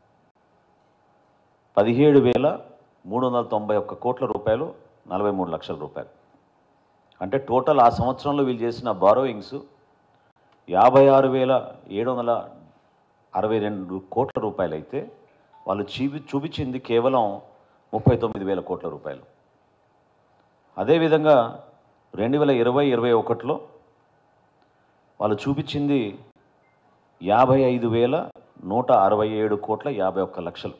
పదిహేడు వేల మూడు వందల తొంభై ఒక్క కోట్ల రూపాయలు నలభై మూడు లక్షల రూపాయలు అంటే టోటల్ ఆ సంవత్సరంలో వీళ్ళు చేసిన బారోయింగ్స్ యాభై ఆరు వేల ఏడు వందల అరవై రెండు కోట్ల రూపాయలు అయితే వాళ్ళు చూపి చూపించింది కేవలం ముప్పై తొమ్మిది వేల కోట్ల రూపాయలు అదేవిధంగా రెండు వేల ఇరవై ఇరవై ఒకటిలో వాళ్ళు చూపించింది యాభై ఐదు వేల నూట అరవై ఏడు కోట్ల యాభై ఒక్క లక్షలు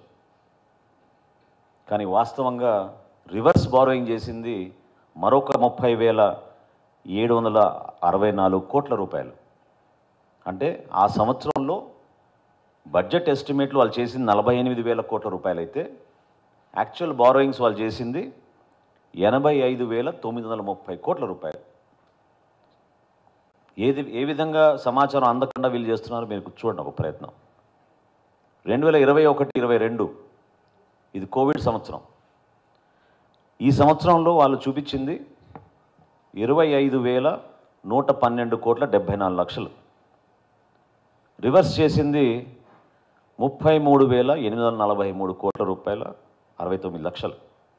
కానీ వాస్తవంగా రివర్స్ బారోయింగ్ చేసింది మరొక ముప్పై వేల ఏడు వందల అరవై నాలుగు కోట్ల రూపాయలు అంటే ఆ సంవత్సరంలో బడ్జెట్ ఎస్టిమేట్లు వాళ్ళు చేసింది నలభై ఎనిమిది వేల కోట్ల రూపాయలు అయితే యాక్చువల్ బారోయింగ్స్ వాళ్ళు చేసింది ఎనభై ఐదు వేల తొమ్మిది వందల ముప్పై కోట్ల రూపాయలు ఏది ఏ విధంగా సమాచారం అందకుండా వీళ్ళు చేస్తున్నారు మీరు చూడండి ఒక ప్రయత్నం రెండు వేల ఇరవై ఒకటి ఇరవై రెండు ఇది కోవిడ్ సంవత్సరం ఈ సంవత్సరంలో వాళ్ళు చూపించింది ఇరవై ఐదు వేల నూట పన్నెండు కోట్ల డెబ్భై నాలుగు లక్షలు రివర్స్ చేసింది ముప్పై మూడు వేల ఎనిమిది వందల నలభై మూడు కోట్ల రూపాయల అరవై తొమ్మిది లక్షలు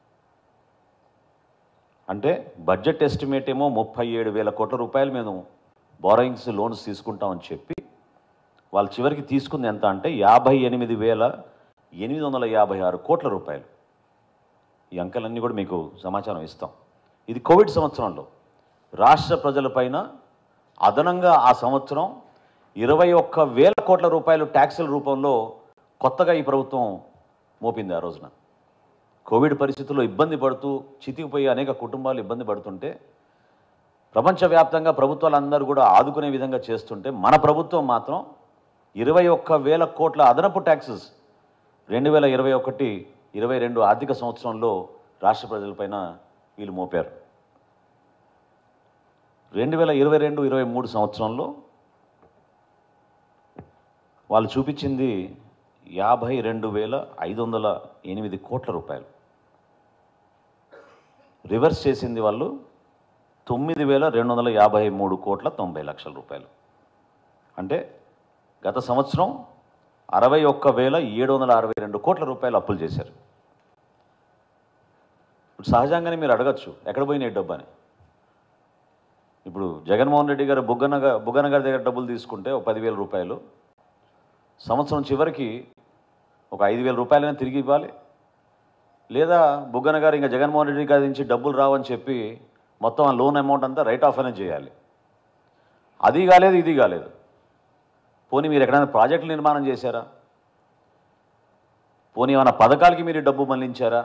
అంటే బడ్జెట్ ఎస్టిమేట్ ఏమో ముప్పై ఏడు వేల కోట్ల రూపాయలు మేము బారోయింగ్స్ లోన్స్ తీసుకుంటామని చెప్పి వాళ్ళు చివరికి తీసుకుంది ఎంత అంటే యాభై ఎనిమిది వేల ఎనిమిది వందల యాభై ఆరు కోట్ల రూపాయలు ఈ అంకెలన్నీ కూడా మీకు సమాచారం ఇస్తాం ఇది కోవిడ్ సంవత్సరంలో రాష్ట్ర ప్రజలపైన అదనంగా ఆ సంవత్సరం ఇరవై ఒక్క వేల కోట్ల రూపాయలు ట్యాక్సుల రూపంలో కొత్తగా ఈ ప్రభుత్వం మోపింది ఆ రోజున కోవిడ్ పరిస్థితుల్లో ఇబ్బంది పడుతూ చితికిపోయి అనేక కుటుంబాలు ఇబ్బంది పడుతుంటే ప్రపంచవ్యాప్తంగా ప్రభుత్వాలందరూ కూడా ఆదుకునే విధంగా చేస్తుంటే మన ప్రభుత్వం మాత్రం ఇరవై ఒక్క వేల కోట్ల అదనపు ట్యాక్సెస్ రెండు వేల ఇరవై ఒకటి ఇరవై రెండు ఆర్థిక సంవత్సరంలో రాష్ట్ర ప్రజలపైన వీళ్ళు మోపారు రెండు వేల ఇరవై రెండు ఇరవై మూడు సంవత్సరంలో వాళ్ళు చూపించింది యాభై రెండు వేల ఐదు వందల ఎనిమిది కోట్ల రూపాయలు రివర్స్ చేసింది వాళ్ళు తొమ్మిది వేల రెండు వందల యాభై మూడు కోట్ల తొంభై లక్షల రూపాయలు అంటే గత సంవత్సరం అరవై ఒక్క వేల ఏడు వందల అరవై రెండు కోట్ల రూపాయలు అప్పులు చేశారు ఇప్పుడు సహజంగానే మీరు అడగచ్చు ఎక్కడ పోయినాయి డబ్బు అని ఇప్పుడు జగన్మోహన్ రెడ్డి గారు బుగ్గన గా- బుగ్గన గారి దగ్గర డబ్బులు తీసుకుంటే ఒక పదివేల రూపాయలు సంవత్సరం చివరికి ఒక ఐదు వేల రూపాయలైనా తిరిగి ఇవ్వాలి లేదా బుగ్గన గారు ఇంకా జగన్మోహన్ రెడ్డి గారి నుంచి డబ్బులు రావని చెప్పి మొత్తం ఆ లోన్ అమౌంట్ అంతా రైట్ ఆఫ్ అనేది చేయాలి అది కాలేదు ఇది కాలేదు పోనీ మీరు ఎక్కడైనా ప్రాజెక్టులు నిర్మాణం చేశారా పోనీ ఏమైనా పథకాలకి మీరు డబ్బు మళ్ళించారా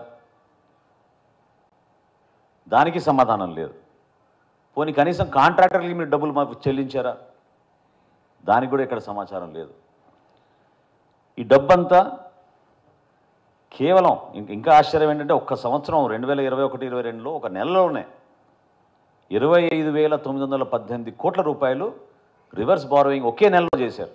దానికి సమాధానం లేదు పోనీ కనీసం కాంట్రాక్టర్లకి మీరు డబ్బులు మాకు చెల్లించారా దానికి కూడా ఇక్కడ సమాచారం లేదు ఈ డబ్బంతా కేవలం ఇంక- ఇంకా ఆశ్చర్యం ఏంటంటే ఒక్క సంవత్సరం రెండు వేల ఇరవై ఒకటి ఇరవై రెండులో ఒక నెలలోనే ఇరవై ఐదు వేల తొమ్మిది వందల పద్దెనిమిది కోట్ల రూపాయలు రివర్స్ బారోయింగ్ ఒకే నెలలో చేశారు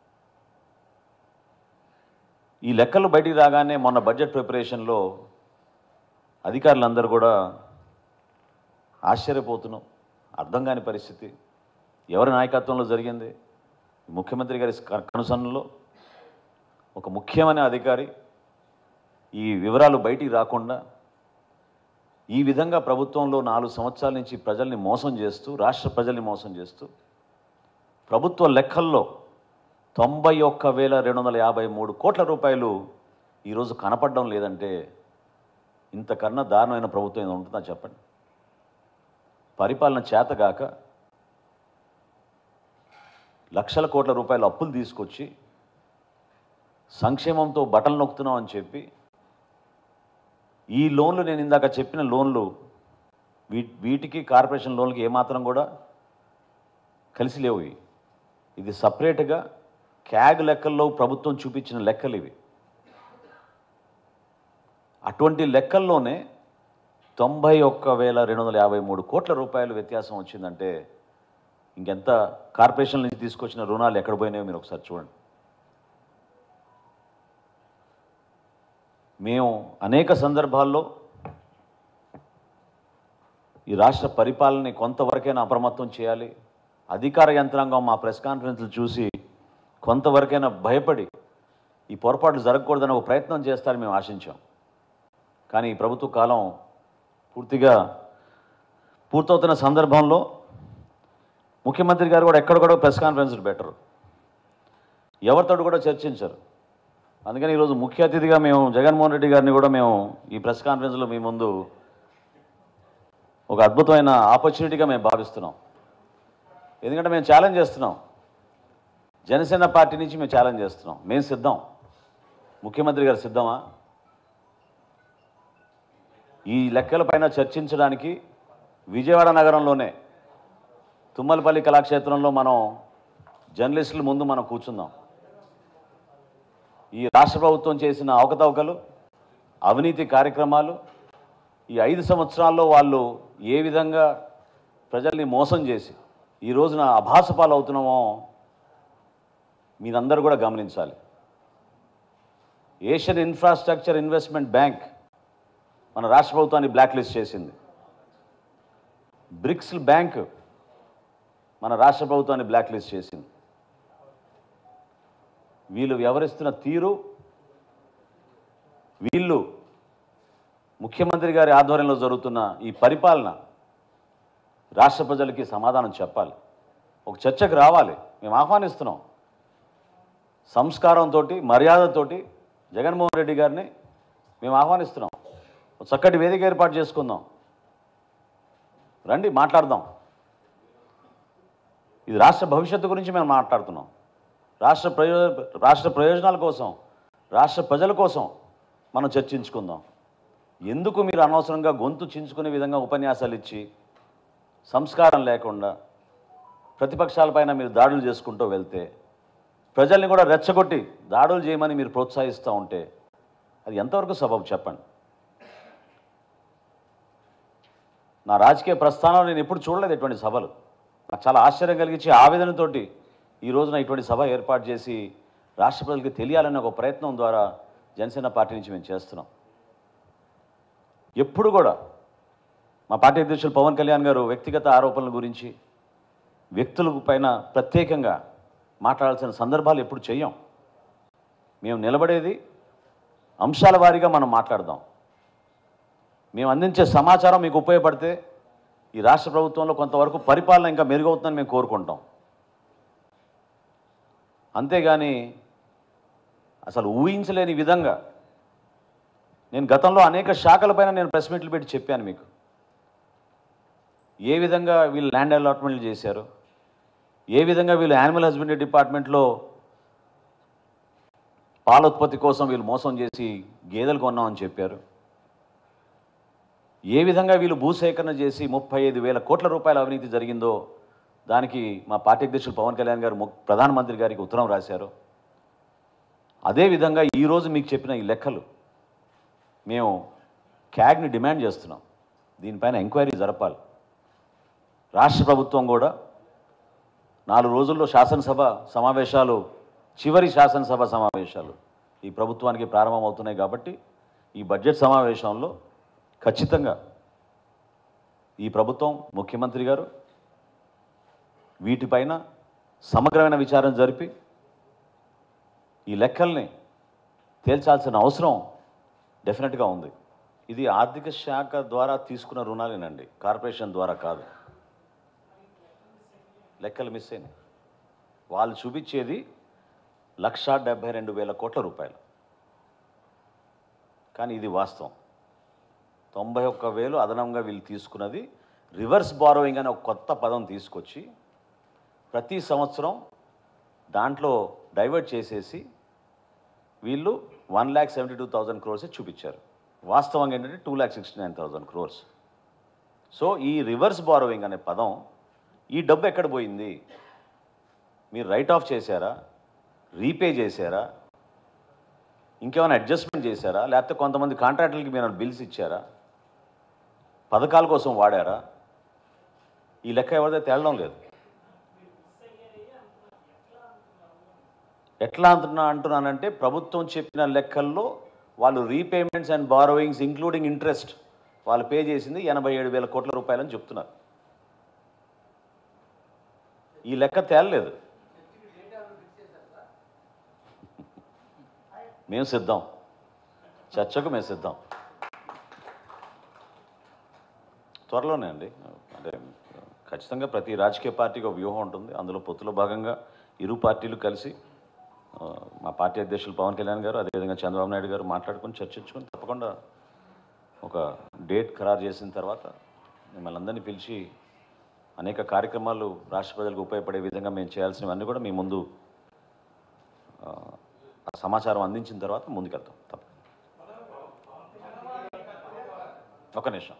ఈ లెక్కలు బయటికి రాగానే మొన్న బడ్జెట్ ప్రిపరేషన్లో అధికారులందరూ కూడా ఆశ్చర్యపోతున్నాం అర్థం కాని పరిస్థితి ఎవరి నాయకత్వంలో జరిగింది ముఖ్యమంత్రి గారి క- కనుసన్నలో ఒక ముఖ్యమైన అధికారి ఈ వివరాలు బయటికి రాకుండా ఈ విధంగా ప్రభుత్వంలో నాలుగు సంవత్సరాల నుంచి ప్రజల్ని మోసం చేస్తూ రాష్ట్ర ప్రజల్ని మోసం చేస్తూ ప్రభుత్వ లెక్కల్లో తొంభై ఒక్క వేల రెండు వందల యాభై మూడు కోట్ల రూపాయలు ఈరోజు కనపడడం లేదంటే ఇంతకన్నా దారుణమైన ప్రభుత్వం ఏదో ఉంటుందా చెప్పండి పరిపాలన చేతగాక లక్షల కోట్ల రూపాయల అప్పులు తీసుకొచ్చి సంక్షేమంతో బట్టలు నొక్కుతున్నాం అని చెప్పి ఈ లోన్లు నేను ఇందాక చెప్పిన లోన్లు వీ వీటికి కార్పొరేషన్ లోన్లకి ఏమాత్రం కూడా కలిసి లేవు ఇవి. ఇది సపరేట్గా క్యాగ్ లెక్కల్లో ప్రభుత్వం చూపించిన లెక్కలు ఇవి అటువంటి లెక్కల్లోనే తొంభై ఒక్క వేల రెండు వందల యాభై మూడు కోట్ల రూపాయలు వ్యత్యాసం వచ్చిందంటే ఇంకెంత కార్పొరేషన్ నుంచి తీసుకొచ్చిన రుణాలు ఎక్కడ పోయినాయో మీరు ఒకసారి చూడండి మేము అనేక సందర్భాల్లో ఈ రాష్ట్ర పరిపాలనని కొంతవరకైనా అప్రమత్తం చేయాలి అధికార యంత్రాంగం మా ప్రెస్ కాన్ఫరెన్స్లు చూసి కొంతవరకైనా భయపడి ఈ పొరపాట్లు జరగకూడదని ఒక ప్రయత్నం చేస్తారని మేము ఆశించాం కానీ ఈ ప్రభుత్వ కాలం పూర్తిగా పూర్తవుతున్న సందర్భంలో ముఖ్యమంత్రి గారు కూడా ఎక్కడ కూడా ప్రెస్ కాన్ఫరెన్స్లు పెట్టరు ఎవరితో కూడా చర్చించరు అందుకని ఈరోజు ముఖ్య అతిథిగా మేము జగన్మోహన్ రెడ్డి గారిని కూడా మేము ఈ ప్రెస్ కాన్ఫరెన్స్లో మీ ముందు ఒక అద్భుతమైన ఆపర్చునిటీగా మేము భావిస్తున్నాం ఎందుకంటే మేము ఛాలెంజ్ చేస్తున్నాం జనసేన పార్టీ నుంచి మేము ఛాలెంజ్ చేస్తున్నాం మేము సిద్ధం ముఖ్యమంత్రి గారు సిద్ధమా ఈ లెక్కలపైన చర్చించడానికి విజయవాడ నగరంలోనే తుమ్మలపల్లి కళాక్షేత్రంలో మనం జర్నలిస్టుల ముందు మనం కూర్చుందాం ఈ రాష్ట్ర ప్రభుత్వం చేసిన అవకతవకలు అవినీతి కార్యక్రమాలు ఈ ఐదు సంవత్సరాల్లో వాళ్ళు ఏ విధంగా ప్రజల్ని మోసం చేసి ఈ రోజున అభాస పాలవుతున్నామో మీరందరూ కూడా గమనించాలి ఏషియన్ ఇన్ఫ్రాస్ట్రక్చర్ ఇన్వెస్ట్మెంట్ బ్యాంక్ మన రాష్ట్ర ప్రభుత్వాన్ని బ్లాక్ లిస్ట్ చేసింది బ్రిక్స్ బ్యాంక్ మన రాష్ట్ర ప్రభుత్వాన్ని బ్లాక్ లిస్ట్ చేసింది వీళ్ళు వ్యవహరిస్తున్న తీరు వీళ్ళు ముఖ్యమంత్రి గారి ఆధ్వర్యంలో జరుగుతున్న ఈ పరిపాలన రాష్ట్ర ప్రజలకి సమాధానం చెప్పాలి ఒక చర్చకు రావాలి మేము ఆహ్వానిస్తున్నాం సంస్కారంతో మర్యాదతోటి జగన్మోహన్ రెడ్డి గారిని మేము ఆహ్వానిస్తున్నాం ఒక చక్కటి వేదిక ఏర్పాటు చేసుకుందాం రండి మాట్లాడదాం ఇది రాష్ట్ర భవిష్యత్తు గురించి మేము మాట్లాడుతున్నాం రాష్ట్ర ప్రయో రాష్ట్ర ప్రయోజనాల కోసం రాష్ట్ర ప్రజల కోసం మనం చర్చించుకుందాం ఎందుకు మీరు అనవసరంగా గొంతు చించుకునే విధంగా ఉపన్యాసాలు ఇచ్చి సంస్కారం లేకుండా ప్రతిపక్షాలపైన మీరు దాడులు చేసుకుంటూ వెళ్తే ప్రజల్ని కూడా రెచ్చగొట్టి దాడులు చేయమని మీరు ప్రోత్సహిస్తూ ఉంటే అది ఎంతవరకు సబబు చెప్పండి నా రాజకీయ ప్రస్థానంలో నేను ఎప్పుడు చూడలేదు ఇటువంటి సభలు నాకు చాలా ఆశ్చర్యం కలిగించి ఆవేదనతోటి ఈ రోజున ఇటువంటి సభ ఏర్పాటు చేసి రాష్ట్ర ప్రజలకు తెలియాలనే ఒక ప్రయత్నం ద్వారా జనసేన పార్టీ నుంచి మేము చేస్తున్నాం ఎప్పుడు కూడా మా పార్టీ అధ్యక్షులు పవన్ కళ్యాణ్ గారు వ్యక్తిగత ఆరోపణల గురించి వ్యక్తుల పైన ప్రత్యేకంగా మాట్లాడాల్సిన సందర్భాలు ఎప్పుడు చెయ్యం మేము నిలబడేది అంశాల వారీగా మనం మాట్లాడదాం మేము అందించే సమాచారం మీకు ఉపయోగపడితే ఈ రాష్ట్ర ప్రభుత్వంలో కొంతవరకు పరిపాలన ఇంకా మెరుగవుతుందని మేము కోరుకుంటాం అంతేగాని అసలు ఊహించలేని విధంగా నేను గతంలో అనేక శాఖలపైన నేను ప్రెస్ మీట్లు పెట్టి చెప్పాను మీకు ఏ విధంగా వీళ్ళు ల్యాండ్ అలాట్మెంట్లు చేశారు ఏ విధంగా వీళ్ళు యానిమల్ హస్బెండరీ డిపార్ట్మెంట్లో పాల ఉత్పత్తి కోసం వీళ్ళు మోసం చేసి గేదెలు కొన్నామని చెప్పారు ఏ విధంగా వీళ్ళు భూసేకరణ చేసి ముప్పై ఐదు వేల కోట్ల రూపాయల అవినీతి జరిగిందో దానికి మా పార్టీ అధ్యక్షులు పవన్ కళ్యాణ్ గారు ము- ప్రధానమంత్రి గారికి ఉత్తరం రాశారు అదేవిధంగా ఈరోజు మీకు చెప్పిన ఈ లెక్కలు మేము క్యాగ్ని డిమాండ్ చేస్తున్నాం దీనిపైన ఎంక్వైరీ జరపాలి రాష్ట్ర ప్రభుత్వం కూడా నాలుగు రోజుల్లో శాసనసభ సమావేశాలు చివరి శాసనసభ సమావేశాలు ఈ ప్రభుత్వానికి ప్రారంభమవుతున్నాయి కాబట్టి ఈ బడ్జెట్ సమావేశంలో ఖచ్చితంగా ఈ ప్రభుత్వం ముఖ్యమంత్రి గారు వీటిపైన సమగ్రమైన విచారణ జరిపి ఈ లెక్కల్ని తేల్చాల్సిన అవసరం డెఫినెట్గా ఉంది ఇది ఆర్థిక శాఖ ద్వారా తీసుకున్న రుణాలేనండి కార్పొరేషన్ ద్వారా కాదు లెక్కలు మిస్ అయినాయి వాళ్ళు చూపించేది లక్షా డెబ్బై రెండు వేల కోట్ల రూపాయలు కానీ ఇది వాస్తవం తొంభై ఒక్క వేలు అదనంగా వీళ్ళు తీసుకున్నది రివర్స్ బారోయింగ్ అనే ఒక కొత్త పదం తీసుకొచ్చి ప్రతి సంవత్సరం దాంట్లో డైవర్ట్ చేసేసి వీళ్ళు one lakh seventy two thousand crores చూపించారు వాస్తవంగా ఏంటంటే two lakh sixty nine thousand crores so ఈ రివర్స్ బారోయింగ్ అనే పదం ఈ డబ్బు ఎక్కడ పోయింది మీరు రైట్ ఆఫ్ చేశారా రీపే చేశారా ఇంకేమైనా అడ్జస్ట్మెంట్ చేశారా లేకపోతే కొంతమంది కాంట్రాక్టులకి మీరు బిల్స్ ఇచ్చారా పథకాల కోసం వాడారా ఈ లెక్క ఎవరిదో తేలడం లేదు ఎట్లా అంటున్నా అంటున్నానంటే ప్రభుత్వం చెప్పిన లెక్కల్లో వాళ్ళు repayments and borrowings including interest వాళ్ళు పే చేసింది ఎనభై ఏడు వేల కోట్ల రూపాయలని చెప్తున్నారు ఈ లెక్క తేలలేదు మేము సిద్ధం చర్చకు మేము సిద్ధం త్వరలోనే అండి అంటే ఖచ్చితంగా ప్రతి రాజకీయ పార్టీకి ఒక వ్యూహం ఉంటుంది అందులో పొత్తులో భాగంగా ఇరు పార్టీలు కలిసి ఆ, మా పార్టీ అధ్యక్షులు పవన్ కళ్యాణ్ గారు అదేవిధంగా చంద్రబాబు నాయుడు గారు మాట్లాడుకొని చర్చించుకొని తప్పకుండా ఒక డేట్ ఖరారు చేసిన తర్వాత మిమ్మల్ని అందరినీ పిలిచి అనేక కార్యక్రమాలు రాష్ట్ర ప్రజలకు ఉపయోగపడే విధంగా మేము చేయాల్సినవన్నీ కూడా మీ ముందు ఆ, ఆ సమాచారం అందించిన తర్వాత ముందుకెళ్తాం తప్ప ఒక నిమిషం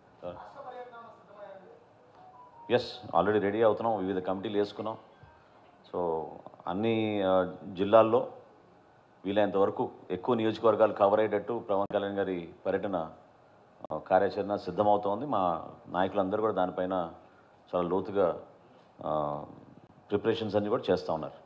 ఎస్ ఆల్రెడీ రెడీ అవుతున్నాం వివిధ కమిటీలు వేసుకున్నాం సో అన్ని ఆ, జిల్లాల్లో వీలైనంత వరకు ఎక్కువ నియోజకవర్గాలు కవర్ అయ్యేటట్టు పవన్ కళ్యాణ్ గారి పర్యటన ఆ, కార్యాచరణ సిద్ధమవుతోంది మా నాయకులందరూ కూడా దానిపైన చాలా లోతుగా ప్రిపరేషన్స్ అన్నీ కూడా చేస్తూ ఉన్నారు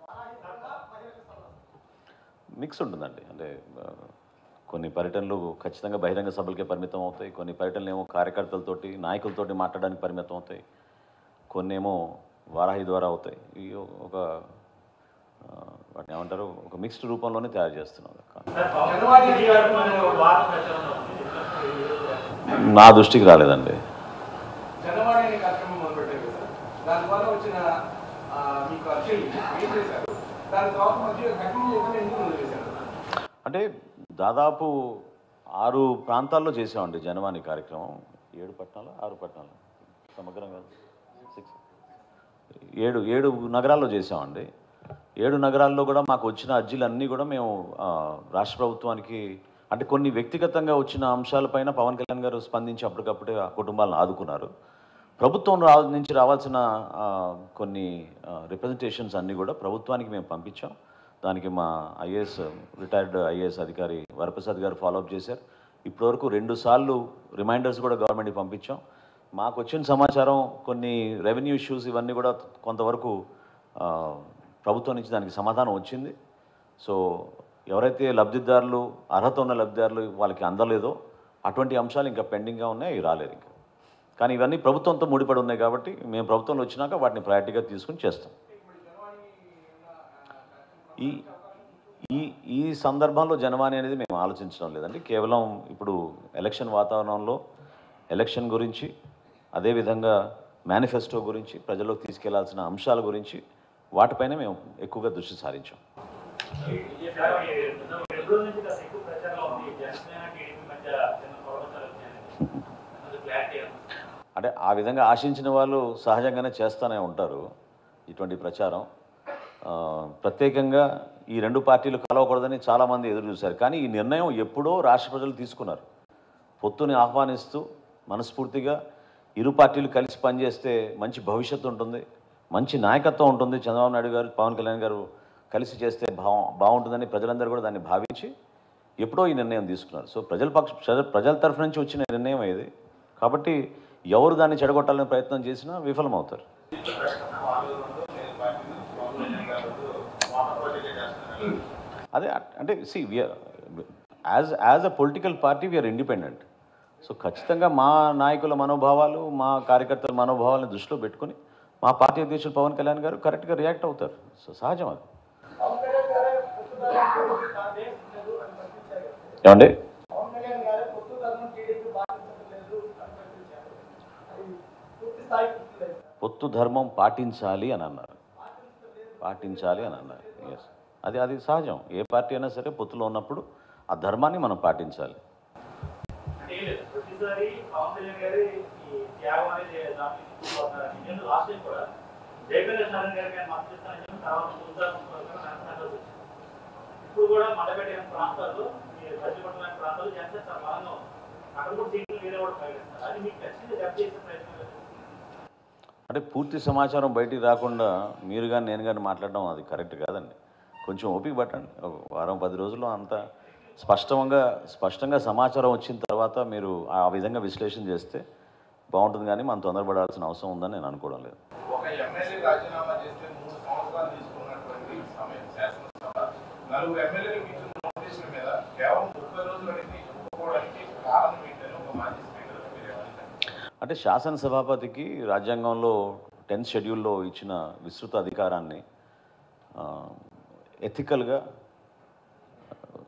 మిక్స్ ఉంటుందండి అంటే ఆ, కొన్ని పర్యటనలు ఖచ్చితంగా బహిరంగ సభలకే పరిమితం అవుతాయి కొన్ని పర్యటనలు ఏమో కార్యకర్తలతోటి నాయకులతోటి మాట్లాడడానికి పరిమితం అవుతాయి కొన్ని ఏమో వారాహి ద్వారా అవుతాయి ఇవి ఒక ఆ, వాటిని ఏమంటారు ఒక మిక్స్డ్ రూపంలోనే తయారు చేస్తున్నాం సార్ పవన్ కళ్యాణ్ ఢిల్లీ వెళ్తున్న ఒక వార్త ప్రచారంలో ఉంది దీంట్లో నా దృష్టికి రాలేదండి జనవాణి అనే కార్యక్రమం మొదలుపెట్టారు కదా దాని ద్వారా వచ్చిన ఆ, మీకు అర్జీలు ఏం చేశారు దాని తర్వాత మధ్య కంటిన్యూ చేయకుండా ఎందుకు వదిలేశారు అంటే దాదాపు ఆరు ప్రాంతాల్లో చేసామండి జనవాణి కార్యక్రమం ఏడు పట్టణాలు ఆరు పట్టణాలు సమగ్రంగా సిక్స్ ఏడు ఏడు నగరాల్లో చేసామండి ఏడు నగరాల్లో కూడా మాకు వచ్చిన అర్జీలన్నీ కూడా మేము ఆ, రాష్ట్ర ప్రభుత్వానికి అంటే కొన్ని వ్యక్తిగతంగా వచ్చిన అంశాలపైన పవన్ కళ్యాణ్ గారు స్పందించి అప్పటికప్పుడే ఆ కుటుంబాలను ఆదుకున్నారు ప్రభుత్వం రా నుంచి రావాల్సిన ఆ, కొన్ని రిప్రజెంటేషన్స్ అన్నీ కూడా ప్రభుత్వానికి మేము పంపించాం దానికి మా ఐఏఎస్ రిటైర్డ్ ఐఏఎస్ అధికారి వరప్రసాద్ గారు ఫాలోఅప్ చేశారు ఇప్పటివరకు రెండు సార్లు రిమైండర్స్ కూడా గవర్నమెంట్కి పంపించాం మాకు వచ్చిన సమాచారం కొన్ని రెవెన్యూ ఇష్యూస్ ఇవన్నీ కూడా కొంతవరకు ఆ, ప్రభుత్వం నుంచి దానికి సమాధానం వచ్చింది సో ఎవరైతే లబ్ధిదారులు అర్హత ఉన్న లబ్ధిదారులు వాళ్ళకి అందలేదో అటువంటి అంశాలు ఇంకా పెండింగ్గా ఉన్నాయి అవి రాలేదు ఇంకా కానీ ఇవన్నీ ప్రభుత్వంతో ముడిపడి ఉన్నాయి కాబట్టి మేము ప్రభుత్వంలో వచ్చినాక వాటిని ప్రయారిటీగా తీసుకుని చేస్తాం ఈ ఈ ఈ సందర్భంలో జనవాణి అనేది మేము ఆలోచించడం లేదండి కేవలం ఇప్పుడు ఎలక్షన్ వాతావరణంలో ఎలక్షన్ గురించి అదేవిధంగా మేనిఫెస్టో గురించి ప్రజల్లోకి తీసుకెళ్లాల్సిన అంశాల గురించి వాటిపైన మేము ఎక్కువగా దృష్టి సారించాం సార్, ఈ రెండు రోజుల నుంచి కాస్త ఎక్కువ ప్రచారంలో ఉంది జనసేన టీడీపీ మధ్య చిన్న పొరపచ్చాలు వచ్చాయని అది క్లారిటీ అంటే ఆ విధంగా ఆశించిన వాళ్ళు సహజంగానే చేస్తూనే ఉంటారు ఇటువంటి ప్రచారం ఆ, ప్రత్యేకంగా ఈ రెండు పార్టీలు కలవకూడదని చాలామంది ఎదురు చూశారు కానీ ఈ నిర్ణయం ఎప్పుడో రాష్ట్ర ప్రజలు తీసుకున్నారు పొత్తుని ఆహ్వానిస్తూ మనస్ఫూర్తిగా ఇరు పార్టీలు కలిసి పనిచేస్తే మంచి భవిష్యత్తు ఉంటుంది మంచి నాయకత్వం ఉంటుంది చంద్రబాబు నాయుడు గారు పవన్ కళ్యాణ్ గారు కలిసి చేస్తే బా బాగుంటుందని ప్రజలందరూ కూడా దాన్ని భావించి ఎప్పుడో ఈ నిర్ణయం తీసుకున్నారు సో ప్రజల పక్ష ప్రజ- ప్రజల తరఫు నుంచి వచ్చిన నిర్ణయం ఇది కాబట్టి ఎవరు దాన్ని చెడగొట్టాలని ప్రయత్నం చేసినా విఫలమవుతారు అదే అట్- అంటే see as as a political party we are independent so ఖచ్చితంగా మా నాయకుల మనోభావాలు మా కార్యకర్తల మనోభావాలను దృష్టిలో పెట్టుకుని మా పార్టీ అధ్యక్షులు పవన్ కళ్యాణ్ గారు కరెక్ట్గా రియాక్ట్ అవుతారు సో సహజం అది పవన్ కళ్యాణ్ గారే పొత్తు ధర్మం పాటించలేదు అని ప్రకటించారు ఏమండి పవన్ కళ్యాణ్ గారే పొత్తు ధర్మం టీడీపీ పాటించలేదు అని ప్రకటించారు అది పూర్తి స్థాయి గుర్తులేదు పొత్తు ధర్మం పాటించాలి అని అన్నారు పాటించాలి అని అన్నారు ఎస్ అది అది సహజం ఏ పార్టీ అయినా సరే పొత్తులో ఉన్నప్పుడు ఆ ధర్మాన్ని మనం పాటించాలి అంటే ఏం లేదు ప్రతిసారి పవన్ కళ్యాణ్ గారి ఈ త్యాగం అనేది దాంట్లో తీసుకుపోతున్నారని నేను లాస్ట్ టైం కూడా జయప్రకాష్ నారాయణ గారికి ఆయన మద్దతు ఇస్తానని చెప్పి తర్వాత చూద్దాం వచ్చింది ఇప్పుడు కూడా మండపేట ప్రాంతాల్లో ఈ మధ్యపట్నం ప్రాంతాల్లో జనసేన చాలా బలంగా ఉంది అక్కడ కూడా సీట్లు వేరే కూడా ప్రకటిస్తారు అది మీకు ఖచ్చితంగా జప్ చేసే ప్రయత్నం లేదు అంటే పూర్తి సమాచారం బయటికి రాకుండా మీరు కానీ నేను కానీ మాట్లాడడం అది కరెక్ట్ కాదండి కొంచెం ఓపిక పట్టండి ఒక వారం పది రోజుల్లో అంత స్పష్టంగా స్పష్టంగా సమాచారం వచ్చిన తర్వాత మీరు ఆ విధంగా విశ్లేషణ చేస్తే బాగుంటుంది కానీ మనం తొందరపడాల్సిన అవసరం ఉందని నేను అనుకోవడం లేదు ఒక ఎమ్మెల్యే రాజీనామా చేస్తే మూడు సంవత్సరాలు తీసుకున్నటువంటి సమయం శాసనసభ నలుగురు ఎమ్మెల్యేలకు ఇచ్చిన నోటీసుల మీద కేవలం ముప్పై రోజులు అడిగి ఒప్పుకోవడానికి కారణం ఏంటని ఒక మాజీ స్పీకర్ మీరు ఏమంటారు అంటే శాసనసభాపతికి రాజ్యాంగంలో టెన్త్ షెడ్యూల్లో ఇచ్చిన విస్తృత అధికారాన్ని ఎథికల్గా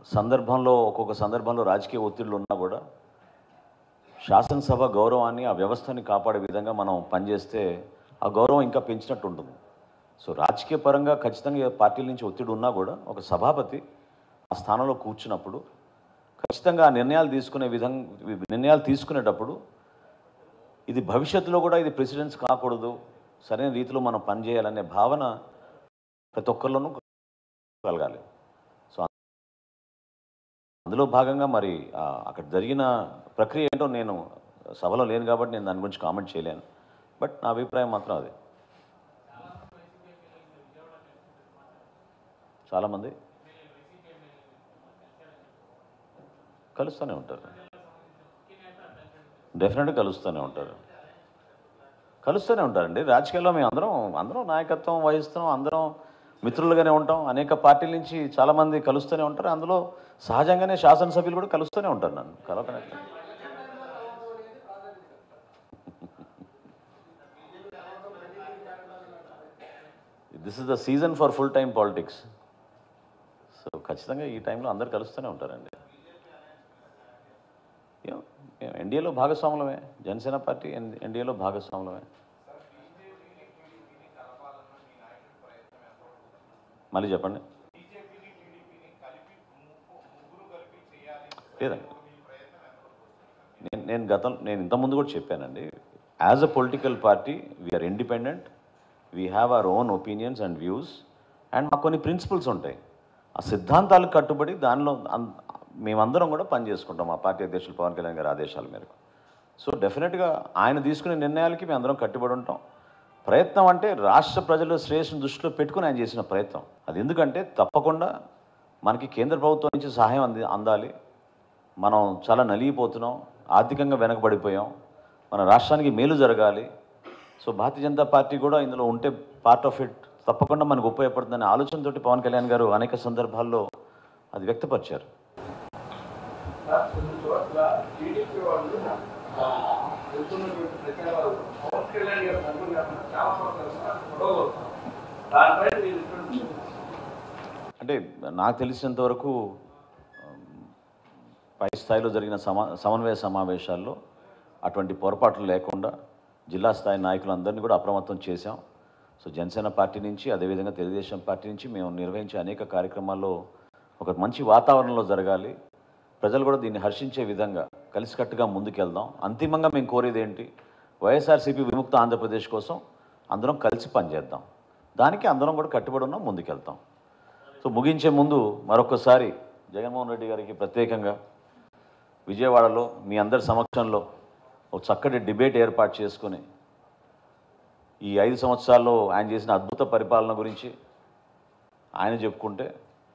సందర్భంలో ఒక్కొక్క సందర్భంలో రాజకీయ ఒత్తిళ్ళు ఉన్నా కూడా శాసనసభ గౌరవాన్ని ఆ వ్యవస్థని కాపాడే విధంగా మనం పనిచేస్తే ఆ గౌరవం ఇంకా పెంచినట్టు ఉంటుంది సో రాజకీయ పరంగా ఖచ్చితంగా ఏ పార్టీల నుంచి ఒత్తిడి ఉన్నా కూడా ఒక సభాపతి ఆ స్థానంలో కూర్చున్నప్పుడు ఖచ్చితంగా ఆ నిర్ణయాలు తీసుకునే విధంగా నిర్ణయాలు తీసుకునేటప్పుడు ఇది భవిష్యత్తులో కూడా ఇది ప్రెసిడెన్స్ కాకూడదు సరైన రీతిలో మనం పనిచేయాలనే భావన ప్రతి ఒక్కరిలోనూ కలగాలి సో అందులో భాగంగా మరి ఆ, అక్కడ జరిగిన ప్రక్రియ ఏంటో నేను సభలో లేను కాబట్టి నేను దాని గురించి కామెంట్ చేయలేను బట్ నా అభిప్రాయం మాత్రం అదే చాలామంది కలుస్తూనే ఉంటారు డెఫినెట్గా కలుస్తూనే ఉంటారు కలుస్తూనే ఉంటారండి రాజకీయాల్లో మేము అందరం అందరం నాయకత్వం వహిస్తున్నాం అందరం మిత్రులుగానే ఉంటాం అనేక పార్టీల నుంచి చాలామంది కలుస్తూనే ఉంటారు అందులో సహజంగానే శాసనసభ్యులు కూడా కలుస్తూనే ఉంటారు నన్ను కలవకనే this is the season for full time politics so ఖచ్చితంగా ఈ టైంలో అందరు కలుస్తూనే ఉంటారండి ఏం, మేము ఎన్డీఏలో భాగస్వాములమే జనసేన పార్టీ ఎన్- ఎన్డీఏలో భాగస్వాములమే మళ్ళీ చెప్పండి లేదండి నేను నేను గతం నేను ఇంతకుముందు కూడా చెప్పానండి as a political party we are independent we have our own opinions and views and మాకు కొన్ని ప్రిన్సిపల్స్ ఉంటాయి ఆ సిద్ధాంతాలకు కట్టుబడి దానిలో అన్- మేమందరం కూడా పనిచేసుకుంటాం మా పార్టీ అధ్యక్షులు పవన్ కళ్యాణ్ గారి ఆదేశాల మేరకు సో డెఫినెట్గా ఆయన తీసుకునే నిర్ణయాలకి మేము అందరం కట్టుబడి ఉంటాం ప్రయత్నం అంటే రాష్ట్ర ప్రజల శ్రేయస్సును దృష్టిలో పెట్టుకుని ఆయన చేసిన ప్రయత్నం అది ఎందుకంటే తప్పకుండా మనకి కేంద్ర ప్రభుత్వం నుంచి సహాయం అంది అందాలి మనం చాలా నలిగిపోతున్నాం ఆర్థికంగా వెనకబడిపోయాం మన రాష్ట్రానికి మేలు జరగాలి సో భారతీయ జనతా పార్టీ కూడా ఇందులో ఉంటే పార్ట్ ఆఫ్ ఇట్ తప్పకుండా మనకు ఉపయోగపడుతుందనే ఆలోచనతోటి పవన్ కళ్యాణ్ గారు అనేక సందర్భాల్లో అది వ్యక్తపరిచారు సార్ కొన్ని చోట్ల టీడీపీ వాళ్ళు ఆ, వెళ్తున్నటువంటి ప్రచారాలు పవన్ కళ్యాణ్ గారు తరపున కాకుండా చాలా చోట్ల గొడవ అవుతాం దానిపై మీరు ఇటువంటి అంటే నాకు తెలిసినంత వరకు ఉమ్, పై స్థాయిలో జరిగిన సమా సమన్వయ సమావేశాల్లో అటువంటి పొరపాట్లు లేకుండా జిల్లా స్థాయి నాయకులందరినీ కూడా అప్రమత్తం చేశాం సో జనసేన పార్టీ నుంచి అదేవిధంగా తెలుగుదేశం పార్టీ నుంచి మేము నిర్వహించే అనేక కార్యక్రమాల్లో ఒక మంచి వాతావరణంలో జరగాలి ప్రజలు కూడా దీన్ని హర్షించే విధంగా కలిసికట్టుగా ముందుకెళ్దాం అంతిమంగా మేము కోరేది ఏంటి వైఎస్ఆర్సీపీ విముక్త ఆంధ్రప్రదేశ్ కోసం అందరం కలిసి పనిచేద్దాం దానికి అందరం కూడా కట్టుబడి ఉన్నాం ముందుకెళ్తాం సో ముగించే ముందు మరొకసారి జగన్మోహన్ రెడ్డి గారికి ప్రత్యేకంగా విజయవాడలో మీ అందరి సమక్షంలో ఒక చక్కటి డిబేట్ ఏర్పాటు చేసుకుని ఈ ఐదు సంవత్సరాల్లో ఆయన చేసిన అద్భుత పరిపాలన గురించి ఆయన చెప్పుకుంటే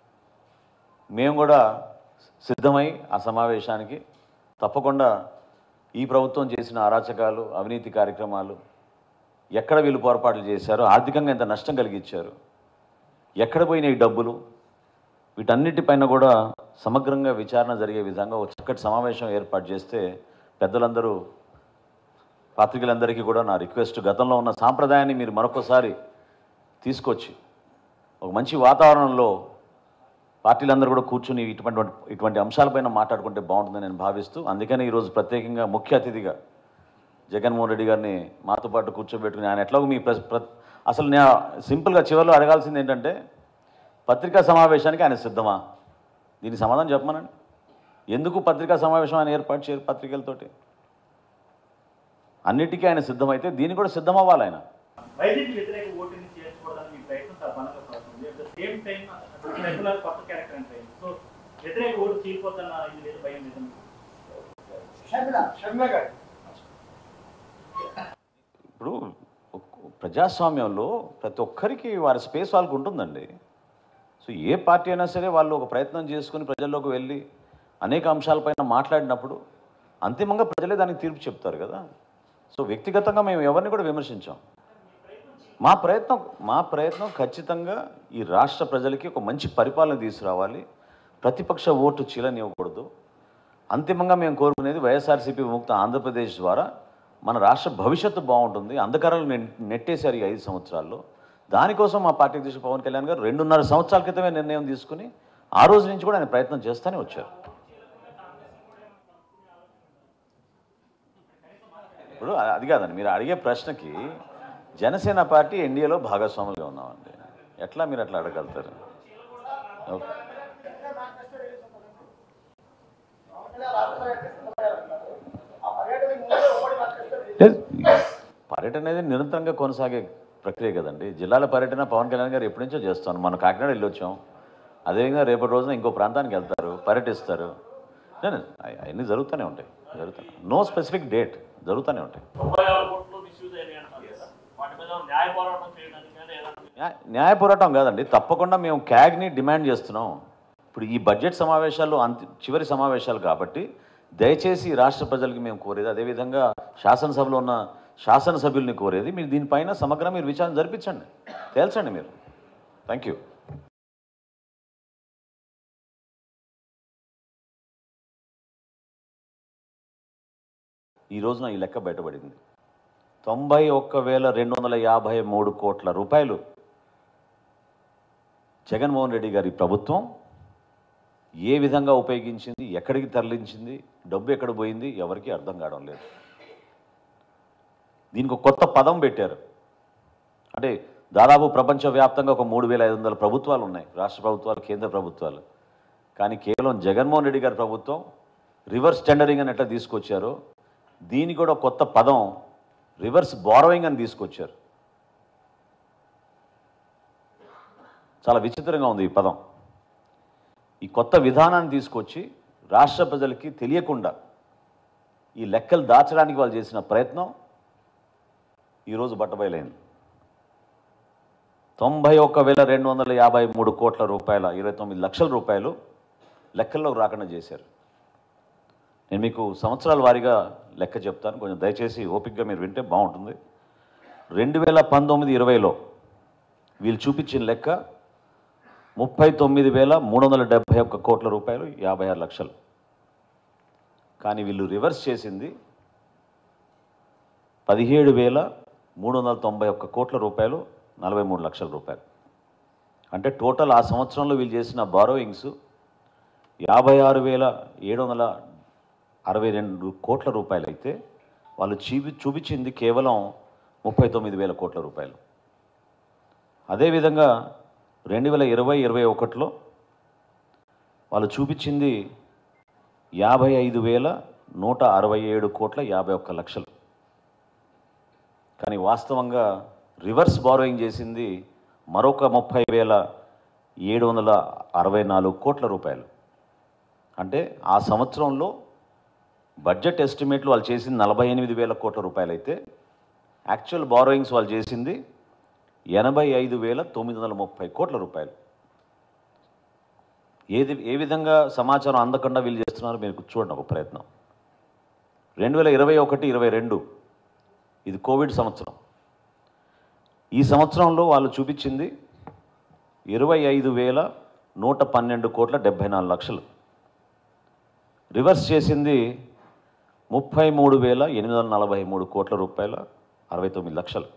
మేము కూడా సిద్ధమై ఆ సమావేశానికి తప్పకుండా ఈ ప్రభుత్వం చేసిన అరాచకాలు అవినీతి కార్యక్రమాలు ఎక్కడ వీళ్ళు పొరపాట్లు చేశారు ఆర్థికంగా ఎంత నష్టం కలిగించారు ఎక్కడ పోయినాయి ఈ డబ్బులు వీటన్నిటిపైన కూడా సమగ్రంగా విచారణ జరిగే విధంగా ఒక చక్కటి సమావేశం ఏర్పాటు చేస్తే పెద్దలందరూ పాత్రికలందరికీ కూడా నా రిక్వెస్ట్ గతంలో ఉన్న సాంప్రదాయాన్ని మీరు మరొకసారి తీసుకొచ్చి ఒక మంచి వాతావరణంలో పార్టీలందరూ కూడా కూర్చుని ఇటువంటి ఇటువంటి అంశాలపైన మాట్లాడుకుంటే బాగుంటుందని నేను భావిస్తూ అందుకని ఈరోజు ప్రత్యేకంగా ముఖ్య అతిథిగా జగన్మోహన్ రెడ్డి గారిని మాతో పాటు కూర్చోబెట్టుకుని ఆయన ఎట్లాగో మీ ప్ర- ప్ర- అసలు నేను సింపుల్గా చివరిలో అడగాల్సింది ఏంటంటే పత్రికా సమావేశానికి ఆయన సిద్ధమా దీనికి సమాధానం చెప్పమనండి ఎందుకు పత్రికా సమావేశం ఆయన ఏర్పాటు చేయరు పత్రికలతోటి అన్నిటికీ ఆయన సిద్ధమైతే దీనికి కూడా సిద్ధమవ్వాలి ఆయన వైద్యుకి వ్యతిరేక ఓటుని చేసుకోవడానికి మీ ప్రయత్నం చాలా బలంగా సాగుతుంది at the same time regular కొత్త క్యారెక్టర్ అంటే సో వ్యతిరేక ఓటు చీలిపోతున్న ఇది లేదు భయం లేదు మీకు. షర్మిల షర్మిల గారు ఇప్పుడు ఒక్- ప్రజాస్వామ్యంలో ప్రతి ఒక్కరికి వారి స్పేస్ వాళ్ళకు ఉంటుందండి సో ఏ పార్టీ అయినా సరే వాళ్ళు ఒక ప్రయత్నం చేసుకుని ప్రజల్లోకి వెళ్ళి అనేక అంశాలపైన మాట్లాడినప్పుడు అంతిమంగా ప్రజలే దానికి తీర్పు చెప్తారు కదా సో వ్యక్తిగతంగా మేము ఎవరిని కూడా విమర్శించాం మా ప్రయత్నం మా ప్రయత్నం ఖచ్చితంగా ఈ రాష్ట్ర ప్రజలకి ఒక మంచి పరిపాలన తీసుకురావాలి ప్రతిపక్ష ఓటు చీలనివ్వకూడదు అంతిమంగా మేము కోరుకునేది వైఎస్ఆర్సీపీ విముక్త ఆంధ్రప్రదేశ్ ద్వారా మన రాష్ట్ర భవిష్యత్తు బాగుంటుంది అంధకారాలు నె- నెట్టేశారు ఈ ఐదు సంవత్సరాల్లో దానికోసం మా పార్టీ అధ్యక్షుడు పవన్ కళ్యాణ్ గారు రెండున్నర సంవత్సరాల క్రితమే నిర్ణయం తీసుకుని ఆ రోజు నుంచి కూడా ఆయన ప్రయత్నం చేస్తూనే వచ్చారు ఇప్పుడు అది కాదండి మీరు అడిగే ప్రశ్నకి జనసేన పార్టీ ఎన్డీఏలో భాగస్వాములుగా ఉన్నామండి ఎట్లా మీరు అట్లా అడగలుగుతారు ఓకే మేనిఫెస్టో రిలీజ్ అవుతుందండి పవన్ కళ్యాణ్ రాష్ట్ర అంటే చంద్రబాబు గారు అంటున్నారు ఆ పర్యటనకి ముందే ఉమ్మడి మేనిఫెస్టో రిలీజ్ లేదు. పర్యటన అనేది నిరంతరంగా కొనసాగే ప్రక్రియ కదండి జిల్లాల పర్యటన పవన్ కళ్యాణ్ గారు ఎప్పటి నుంచో చేస్తాను మనం కాకినాడ వెళ్ళొచ్చాం అదేవిధంగా రేపటి రోజున ఇంకో ప్రాంతానికి వెళ్తారు పర్యటిస్తారు లేదు, అవి- అవన్నీ జరుగుతూనే ఉంటాయి జరుగుతాయి నో స్పెసిఫిక్ డేట్ జరుగుతూనే ఉంటాయి తొంభై ఆరు కోట్లు మిస్యూజ్ అయినాయి అంటున్నారు కదా వాటి మీద న్యాయ పోరాటం చేయడానికి కానీ ఏదైనా న్యాయ- న్యాయ పోరాటం కాదండి తప్పకుండా మేము క్యాగ్ని డిమాండ్ చేస్తున్నాం ఇప్పుడు ఈ బడ్జెట్ సమావేశాలు అంతి చివరి సమావేశాలు కాబట్టి దయచేసి రాష్ట్ర ప్రజలకి మేము కోరేది అదేవిధంగా శాసనసభలో ఉన్న శాసనసభ్యుల్ని కోరేది మీరు దీనిపైన సమగ్ర మీరు విచారణ జరిపించండి తేల్చండి మీరు థ్యాంక్ యూ ఈ రోజున ఈ లెక్క బయటపడింది తొంభై ఒక్క వేల రెండు వందల యాభై మూడు కోట్ల రూపాయలు జగన్మోహన్ రెడ్డి గారి ప్రభుత్వం ఏ విధంగా ఉపయోగించింది ఎక్కడికి తరలించింది డబ్బు ఎక్కడ పోయింది ఎవరికీ అర్థం కావడం లేదు దీనికి ఒక కొత్త పదం పెట్టారు అంటే దాదాపు ప్రపంచవ్యాప్తంగా ఒక మూడు వేల ఐదు వందల ప్రభుత్వాలు ఉన్నాయి రాష్ట్ర ప్రభుత్వాలు కేంద్ర ప్రభుత్వాలు కానీ కేవలం జగన్మోహన్ రెడ్డి గారి ప్రభుత్వం రివర్స్ టెండరింగ్ అని ఎట్లా తీసుకొచ్చారో దీనికి కూడా ఒక కొత్త పదం రివర్స్ బారోయింగ్ అని తీసుకొచ్చారు చాలా విచిత్రంగా ఉంది ఈ పదం ఈ కొత్త విధానాన్ని తీసుకొచ్చి రాష్ట్ర ప్రజలకి తెలియకుండా ఈ లెక్కలు దాచడానికి వాళ్ళు చేసిన ప్రయత్నం ఈరోజు బట్టబయలైంది తొంభై ఒక్క వేల రెండు వందల యాభై మూడు కోట్ల రూపాయల ఇరవై తొమ్మిది లక్షల రూపాయలు లెక్కల్లోకి రాకుండా చేశారు నేను మీకు సంవత్సరాల వారీగా లెక్క చెప్తాను కొంచెం దయచేసి ఓపికగా మీరు వింటే బాగుంటుంది రెండు వేల పంతొమ్మిది ఇరవైలో వీళ్ళు చూపించిన లెక్క ముప్పై తొమ్మిది వేల మూడు వందల డెబ్భై ఒక్క కోట్ల రూపాయలు యాభై ఆరు లక్షలు కానీ వీళ్ళు రివర్స్ చేసింది పదిహేడు వేల మూడు వందల తొంభై ఒక్క కోట్ల రూపాయలు నలభై మూడు లక్షల రూపాయలు అంటే టోటల్ ఆ సంవత్సరంలో వీళ్ళు చేసిన బారోయింగ్స్ యాభై ఆరు వేల ఏడు వందల అరవై రెండు కోట్ల రూపాయలు అయితే వాళ్ళు చూపి చూపించింది కేవలం ముప్పై తొమ్మిది వేల కోట్ల రూపాయలు అదేవిధంగా రెండు వేల ఇరవై ఇరవై ఒకటిలో వాళ్ళు చూపించింది యాభై ఐదు వేల నూట అరవై ఏడు కోట్ల యాభై ఒక్క లక్షలు కానీ వాస్తవంగా రివర్స్ బారోయింగ్ చేసింది మరొక ముప్పై వేల ఏడు వందల అరవై నాలుగు కోట్ల రూపాయలు అంటే ఆ సంవత్సరంలో బడ్జెట్ ఎస్టిమేట్లు వాళ్ళు చేసింది నలభై ఎనిమిది వేల కోట్ల రూపాయలు అయితే యాక్చువల్ బారోయింగ్స్ వాళ్ళు చేసింది ఎనభై ఐదు వేల తొమ్మిది వందల ముప్పై కోట్ల రూపాయలు ఏది ఏ విధంగా సమాచారం అందకుండా వీళ్ళు చేస్తున్నారో మీరు చూడండి ఒక ప్రయత్నం రెండు వేల ఇరవై ఒకటి ఇరవై రెండు ఇది కోవిడ్ సంవత్సరం ఈ సంవత్సరంలో వాళ్ళు చూపించింది ఇరవై ఐదు వేల నూట పన్నెండు కోట్ల డెబ్భై నాలుగు లక్షలు రివర్స్ చేసింది ముప్పై మూడు వేల ఎనిమిది వందల నలభై మూడు కోట్ల రూపాయల అరవై తొమ్మిది లక్షలు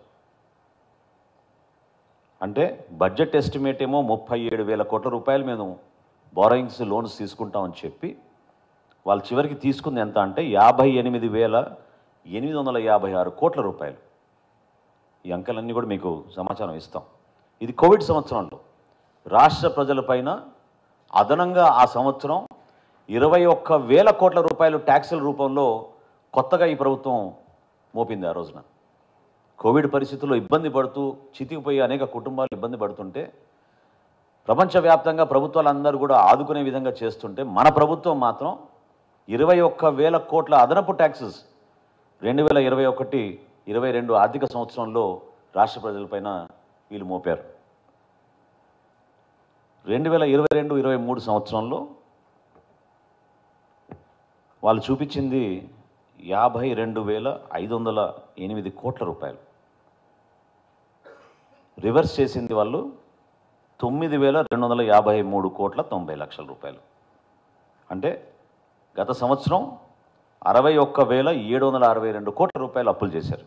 అంటే బడ్జెట్ ఎస్టిమేట్ ఏమో ముప్పై ఏడు వేల కోట్ల రూపాయలు మేము బారోయింగ్స్ లోన్స్ తీసుకుంటామని చెప్పి వాళ్ళు చివరికి తీసుకుంది ఎంత అంటే యాభై ఎనిమిది వేల ఎనిమిది వందల యాభై ఆరు కోట్ల రూపాయలు ఈ అంకెలన్నీ కూడా మీకు సమాచారం ఇస్తాం ఇది కోవిడ్ సంవత్సరంలో రాష్ట్ర ప్రజలపైన అదనంగా ఆ సంవత్సరం ఇరవై ఒక్క వేల కోట్ల రూపాయలు ట్యాక్సుల రూపంలో కొత్తగా ఈ ప్రభుత్వం మోపింది ఆ రోజున కోవిడ్ పరిస్థితుల్లో ఇబ్బంది పడుతూ చితికిపోయి అనేక కుటుంబాలు ఇబ్బంది పడుతుంటే ప్రపంచవ్యాప్తంగా ప్రభుత్వాలందరూ కూడా ఆదుకునే విధంగా చేస్తుంటే మన ప్రభుత్వం మాత్రం ఇరవై ఒక్క వేల కోట్ల అదనపు ట్యాక్సెస్ రెండు వేల ఇరవై ఒకటి ఇరవై రెండు ఆర్థిక సంవత్సరంలో రాష్ట్ర ప్రజలపైన వీళ్ళు మోపారు రెండు వేల ఇరవై రెండు ఇరవై మూడు సంవత్సరంలో వాళ్ళు చూపించింది యాభై రెండు వేల ఐదు వందల ఎనిమిది కోట్ల రూపాయలు రివర్స్ చేసింది వాళ్ళు తొమ్మిది వేల రెండు వందల యాభై మూడు కోట్ల తొంభై లక్షల రూపాయలు అంటే గత సంవత్సరం అరవై ఒక్క వేల ఏడు వందల అరవై రెండు కోట్ల రూపాయలు అప్పులు చేశారు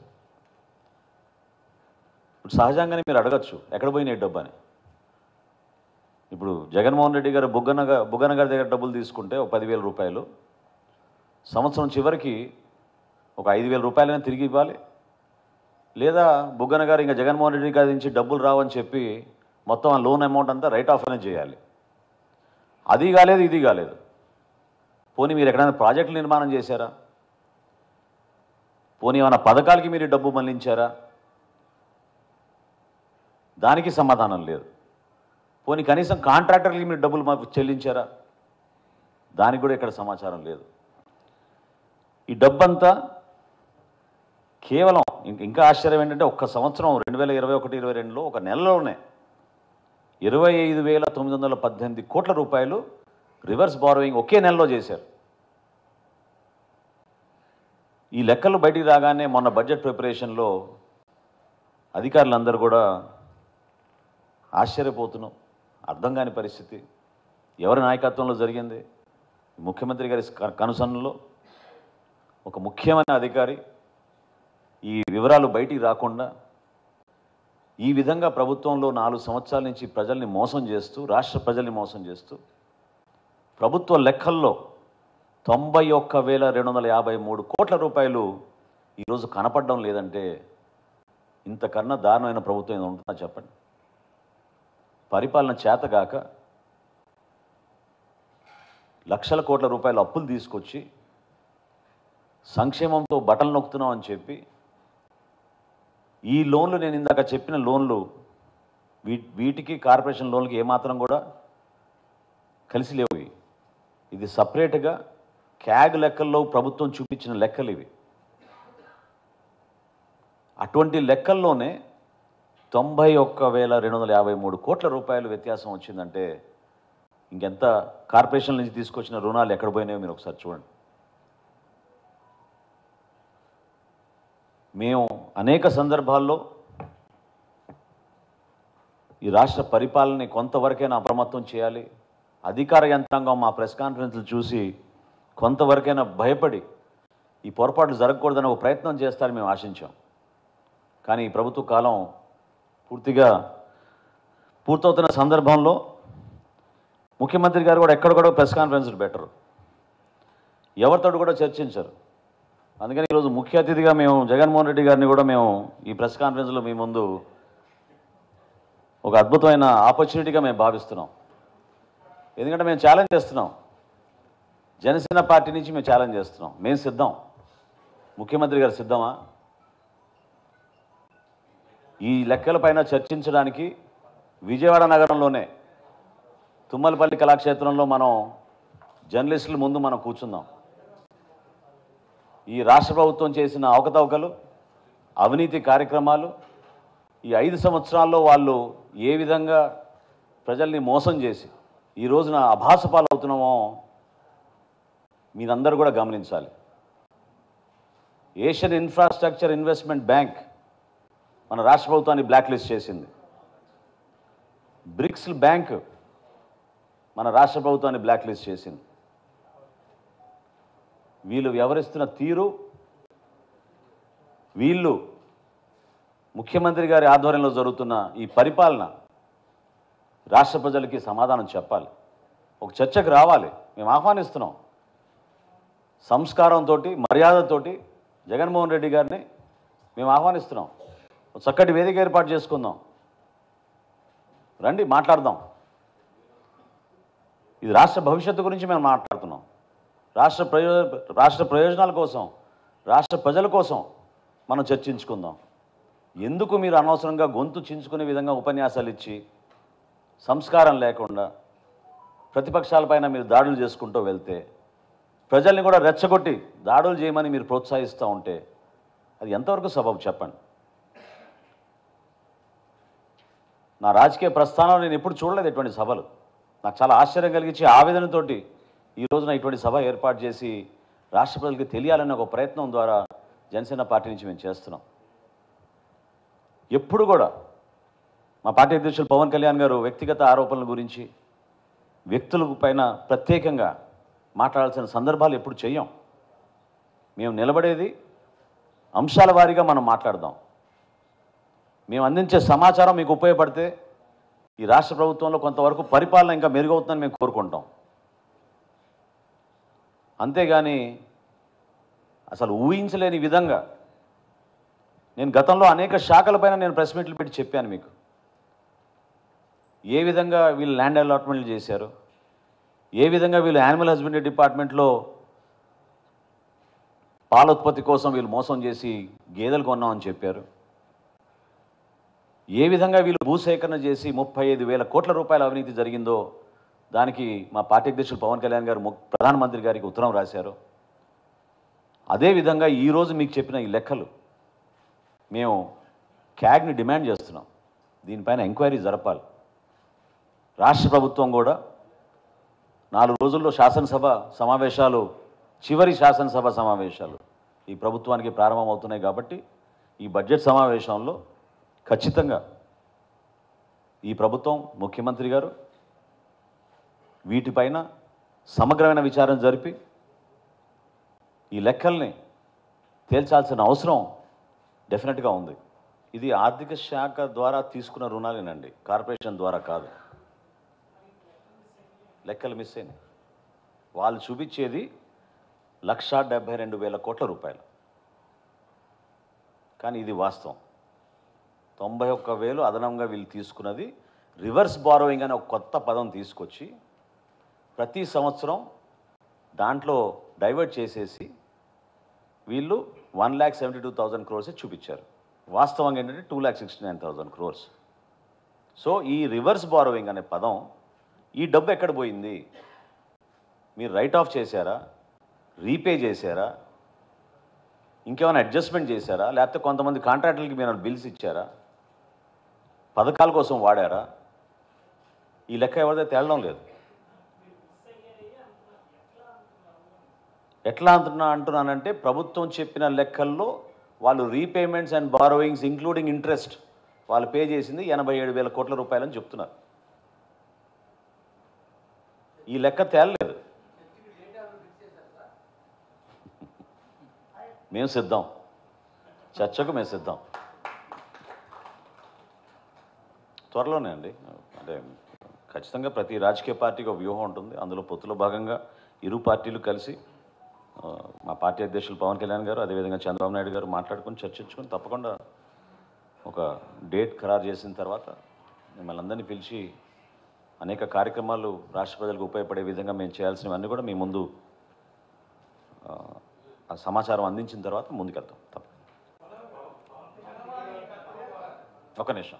ఇప్పుడు సహజంగానే మీరు అడగచ్చు ఎక్కడ పోయినాయి డబ్బు అని ఇప్పుడు జగన్మోహన్ రెడ్డి గారు బుగ్గన గా- బుగ్గన గారి దగ్గర డబ్బులు తీసుకుంటే ఒక పదివేల రూపాయలు సంవత్సరం చివరికి ఒక ఐదు వేల రూపాయలైనా తిరిగి ఇవ్వాలి లేదా బుగ్గన గారు ఇంకా జగన్మోహన్ రెడ్డి గారి నుంచి డబ్బులు రావని చెప్పి మొత్తం ఆ లోన్ అమౌంట్ అంతా రైట్ ఆఫ్ అనేది చేయాలి అది కాలేదు ఇది కాలేదు పోనీ మీరు ఎక్కడైనా ప్రాజెక్టులు నిర్మాణం చేశారా పోనీ ఏమైనా పథకాలకి మీరు డబ్బు మళ్లించారా దానికి సమాధానం లేదు పోనీ కనీసం కాంట్రాక్టర్లకి మీరు డబ్బులు మాకు చెల్లించారా దానికి కూడా ఇక్కడ సమాచారం లేదు ఈ డబ్బంతా కేవలం ఇంక- ఇంకా ఆశ్చర్యం ఏంటంటే ఒక్క సంవత్సరం రెండు వేల ఇరవై ఒకటి ఇరవై రెండులో ఒక నెలలోనే ఇరవై ఐదు వేల తొమ్మిది వందల పద్దెనిమిది కోట్ల రూపాయలు రివర్స్ బారోయింగ్ ఒకే నెలలో చేశారు ఈ లెక్కలు బయటికి రాగానే మొన్న బడ్జెట్ ప్రిపరేషన్లో అధికారులందరూ కూడా ఆశ్చర్యపోతున్నాం అర్థం కాని పరిస్థితి ఎవరి నాయకత్వంలో జరిగింది ముఖ్యమంత్రి గారి క- కనుసన్నలో ఒక ముఖ్యమైన అధికారి ఈ వివరాలు బయటికి రాకుండా ఈ విధంగా ప్రభుత్వంలో నాలుగు సంవత్సరాల నుంచి ప్రజల్ని మోసం చేస్తూ రాష్ట్ర ప్రజల్ని మోసం చేస్తూ ప్రభుత్వ లెక్కల్లో తొంభై ఒక్క వేల రెండు వందల యాభై మూడు కోట్ల రూపాయలు ఈరోజు కనపడడం లేదంటే ఇంతకన్నా దారుణమైన ప్రభుత్వం ఏదో ఉంటుందా చెప్పండి పరిపాలన చేతగాక లక్షల కోట్ల రూపాయల అప్పులు తీసుకొచ్చి సంక్షేమంతో బట్టలు నొక్కుతున్నాం అని చెప్పి ఈ లోన్లు నేను ఇందాక చెప్పిన లోన్లు వీ వీటికి కార్పొరేషన్ లోన్లకి ఏమాత్రం కూడా కలిసి లేవు ఇవి. ఇది సపరేట్గా క్యాగ్ లెక్కల్లో ప్రభుత్వం చూపించిన లెక్కలు ఇవి అటువంటి లెక్కల్లోనే తొంభై ఒక్క వేల రెండు వందల యాభై మూడు కోట్ల రూపాయలు వ్యత్యాసం వచ్చిందంటే ఇంకెంత కార్పొరేషన్ నుంచి తీసుకొచ్చిన రుణాలు ఎక్కడ పోయినాయో మీరు ఒకసారి చూడండి మేము అనేక సందర్భాల్లో ఈ రాష్ట్ర పరిపాలనని కొంతవరకైనా అప్రమత్తం చేయాలి అధికార యంత్రాంగం మా ప్రెస్ కాన్ఫరెన్స్లు చూసి కొంతవరకైనా భయపడి ఈ పొరపాట్లు జరగకూడదని ఒక ప్రయత్నం చేస్తారని మేము ఆశించాం కానీ ఈ ప్రభుత్వ కాలం పూర్తిగా పూర్తవుతున్న సందర్భంలో ముఖ్యమంత్రి గారు కూడా ఎక్కడ కూడా ప్రెస్ కాన్ఫరెన్స్లు పెట్టరు ఎవరితో కూడా చర్చించరు అందుకని ఈరోజు ముఖ్య అతిథిగా మేము జగన్మోహన్ రెడ్డి గారిని కూడా మేము ఈ ప్రెస్ కాన్ఫరెన్స్లో మీ ముందు ఒక అద్భుతమైన ఆపర్చునిటీగా మేము భావిస్తున్నాం ఎందుకంటే మేము ఛాలెంజ్ చేస్తున్నాం జనసేన పార్టీ నుంచి మేము ఛాలెంజ్ చేస్తున్నాం మేము సిద్ధం ముఖ్యమంత్రి గారు సిద్ధమా ఈ లెక్కలపైన చర్చించడానికి విజయవాడ నగరంలోనే తుమ్మలపల్లి కళాక్షేత్రంలో మనం జర్నలిస్టుల ముందు మనం కూర్చుందాం ఈ రాష్ట్ర ప్రభుత్వం చేసిన అవకతవకలు అవినీతి కార్యక్రమాలు ఈ ఐదు సంవత్సరాల్లో వాళ్ళు ఏ విధంగా ప్రజల్ని మోసం చేసి ఈ రోజున అభాస పాలవుతున్నామో మీరందరూ కూడా గమనించాలి ఏషియన్ ఇన్ఫ్రాస్ట్రక్చర్ ఇన్వెస్ట్మెంట్ బ్యాంక్ మన రాష్ట్ర ప్రభుత్వాన్ని బ్లాక్ లిస్ట్ చేసింది బ్రిక్స్ బ్యాంక్ మన రాష్ట్ర ప్రభుత్వాన్ని బ్లాక్ లిస్ట్ చేసింది వీళ్ళు వ్యవహరిస్తున్న తీరు వీళ్ళు ముఖ్యమంత్రి గారి ఆధ్వర్యంలో జరుగుతున్న ఈ పరిపాలన రాష్ట్ర ప్రజలకి సమాధానం చెప్పాలి ఒక చర్చకు రావాలి మేము ఆహ్వానిస్తున్నాం సంస్కారంతో మర్యాదతోటి జగన్మోహన్ రెడ్డి గారిని మేము ఆహ్వానిస్తున్నాం ఒక చక్కటి వేదిక ఏర్పాటు చేసుకుందాం రండి మాట్లాడదాం ఇది రాష్ట్ర భవిష్యత్తు గురించి మేము మాట్లాడుతున్నాం రాష్ట్ర ప్రయోజ రాష్ట్ర ప్రయోజనాల కోసం రాష్ట్ర ప్రజల కోసం మనం చర్చించుకుందాం ఎందుకు మీరు అనవసరంగా గొంతు చించుకునే విధంగా ఉపన్యాసాలు ఇచ్చి సంస్కారం లేకుండా ప్రతిపక్షాలపైన మీరు దాడులు చేసుకుంటూ వెళ్తే ప్రజల్ని కూడా రెచ్చగొట్టి దాడులు చేయమని మీరు ప్రోత్సహిస్తూ ఉంటే అది ఎంతవరకు సబబు చెప్పండి నా రాజకీయ ప్రస్థానంలో నేను ఎప్పుడు చూడలేదు ఇటువంటి సభలు నాకు చాలా ఆశ్చర్యం కలిగించి ఆవేదనతోటి ఈ రోజున ఇటువంటి సభ ఏర్పాటు చేసి రాష్ట్ర ప్రజలకు తెలియాలనే ఒక ప్రయత్నం ద్వారా జనసేన పార్టీ నుంచి మేము చేస్తున్నాం ఎప్పుడు కూడా మా పార్టీ అధ్యక్షులు పవన్ కళ్యాణ్ గారు వ్యక్తిగత ఆరోపణల గురించి వ్యక్తుల పైన ప్రత్యేకంగా మాట్లాడాల్సిన సందర్భాలు ఎప్పుడు చెయ్యం మేము నిలబడేది అంశాల వారీగా మనం మాట్లాడదాం మేము అందించే సమాచారం మీకు ఉపయోగపడితే ఈ రాష్ట్ర ప్రభుత్వంలో కొంతవరకు పరిపాలన ఇంకా మెరుగవుతుందని మేము కోరుకుంటాం అంతేగాని అసలు ఊహించలేని విధంగా నేను గతంలో అనేక శాఖలపైన నేను ప్రెస్ మీట్లు పెట్టి చెప్పాను మీకు ఏ విధంగా వీళ్ళు ల్యాండ్ అలాట్మెంట్లు చేశారు ఏ విధంగా వీళ్ళు యానిమల్ హస్బెండరీ డిపార్ట్మెంట్లో పాల ఉత్పత్తి కోసం వీళ్ళు మోసం చేసి గేదెలు కొన్నామని చెప్పారు ఏ విధంగా వీళ్ళు భూసేకరణ చేసి ముప్పై ఐదు వేల కోట్ల రూపాయల అవినీతి జరిగిందో దానికి మా పార్టీ అధ్యక్షులు పవన్ కళ్యాణ్ గారు ము- ప్రధానమంత్రి గారికి ఉత్తరం రాశారు అదేవిధంగా ఈరోజు మీకు చెప్పిన ఈ లెక్కలు మేము క్యాగ్ని డిమాండ్ చేస్తున్నాం దీనిపైన ఎంక్వైరీ జరపాలి రాష్ట్ర ప్రభుత్వం కూడా నాలుగు రోజుల్లో శాసనసభ సమావేశాలు చివరి శాసనసభ సమావేశాలు ఈ ప్రభుత్వానికి ప్రారంభమవుతున్నాయి కాబట్టి ఈ బడ్జెట్ సమావేశంలో ఖచ్చితంగా ఈ ప్రభుత్వం ముఖ్యమంత్రి గారు వీటిపైన సమగ్రమైన విచారణ జరిపి ఈ లెక్కల్ని తేల్చాల్సిన అవసరం డెఫినెట్గా ఉంది ఇది ఆర్థిక శాఖ ద్వారా తీసుకున్న రుణాలేనండి కార్పొరేషన్ ద్వారా కాదు లెక్కలు మిస్ అయినాయి వాళ్ళు చూపించేది లక్షా డెబ్బై రెండు వేల కోట్ల రూపాయలు కానీ ఇది వాస్తవం తొంభై ఒక్క వేలు అదనంగా వీళ్ళు తీసుకున్నది రివర్స్ బారోయింగ్ అనే ఒక కొత్త పదం తీసుకొచ్చి ప్రతి సంవత్సరం దాంట్లో డైవర్ట్ చేసేసి వీళ్ళు one lakh seventy two thousand crores చూపించారు వాస్తవంగా ఏంటంటే two lakh sixty nine thousand crores so ఈ రివర్స్ బారోయింగ్ అనే పదం ఈ డబ్బు ఎక్కడ పోయింది మీరు రైట్ ఆఫ్ చేశారా రీపే చేశారా ఇంకేమైనా అడ్జస్ట్మెంట్ చేశారా లేకపోతే కొంతమంది కాంట్రాక్టులకి మీరు బిల్స్ ఇచ్చారా పథకాల కోసం వాడారా ఈ లెక్క ఎవరిదో తేలడం లేదు ఎట్లా అంటున్నా అంటున్నానంటే ప్రభుత్వం చెప్పిన లెక్కల్లో వాళ్ళు repayments and borrowings including interest వాళ్ళు పే చేసింది ఎనభై ఏడు వేల కోట్ల రూపాయలని చెప్తున్నారు ఈ లెక్క తేలలేదు మేము సిద్ధం చర్చకు మేము సిద్ధం త్వరలోనే అండి అంటే ఖచ్చితంగా ప్రతి రాజకీయ పార్టీకి ఒక వ్యూహం ఉంటుంది అందులో పొత్తులో భాగంగా ఇరు పార్టీలు కలిసి ఆ, మా పార్టీ అధ్యక్షులు పవన్ కళ్యాణ్ గారు అదేవిధంగా చంద్రబాబు నాయుడు గారు మాట్లాడుకుని చర్చించుకుని తప్పకుండా ఒక డేట్ ఖరారు చేసిన తర్వాత మిమ్మల్ని అందరినీ పిలిచి అనేక కార్యక్రమాలు రాష్ట్ర ప్రజలకు ఉపయోగపడే విధంగా మేము చేయాల్సినవన్నీ కూడా మీ ముందు ఆ, ఆ సమాచారం అందించిన తర్వాత ముందుకెళ్తాం తప్ప ఒక నిమిషం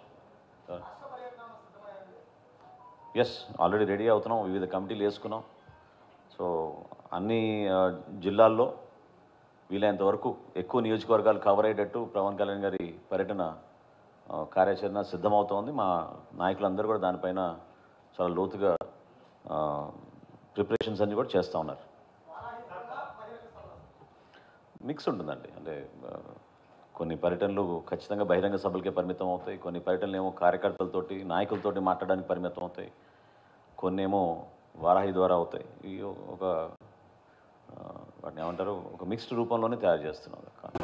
ఎస్ ఆల్రెడీ రెడీ అవుతున్నాం వివిధ కమిటీలు వేసుకున్నాం సో అన్ని ఆ, జిల్లాల్లో వీలైనంత వరకు ఎక్కువ నియోజకవర్గాలు కవర్ అయ్యేటట్టు పవన్ కళ్యాణ్ గారి పర్యటన ఆ, కార్యాచరణ సిద్ధమవుతోంది మా నాయకులందరూ కూడా దానిపైన చాలా లోతుగా ప్రిపరేషన్స్ అన్నీ కూడా చేస్తూ ఉన్నారు మిక్స్ ఉంటుందండి అంటే ఆ, కొన్ని పర్యటనలు ఖచ్చితంగా బహిరంగ సభలకే పరిమితం అవుతాయి కొన్ని పర్యటనలు ఏమో కార్యకర్తలతోటి నాయకులతోటి మాట్లాడడానికి పరిమితం అవుతాయి కొన్ని ఏమో వారాహి ద్వారా అవుతాయి ఇవి ఒక ఆ, వాటిని ఏమంటారు ఒక మిక్స్డ్ రూపంలోనే తయారు చేస్తున్నాం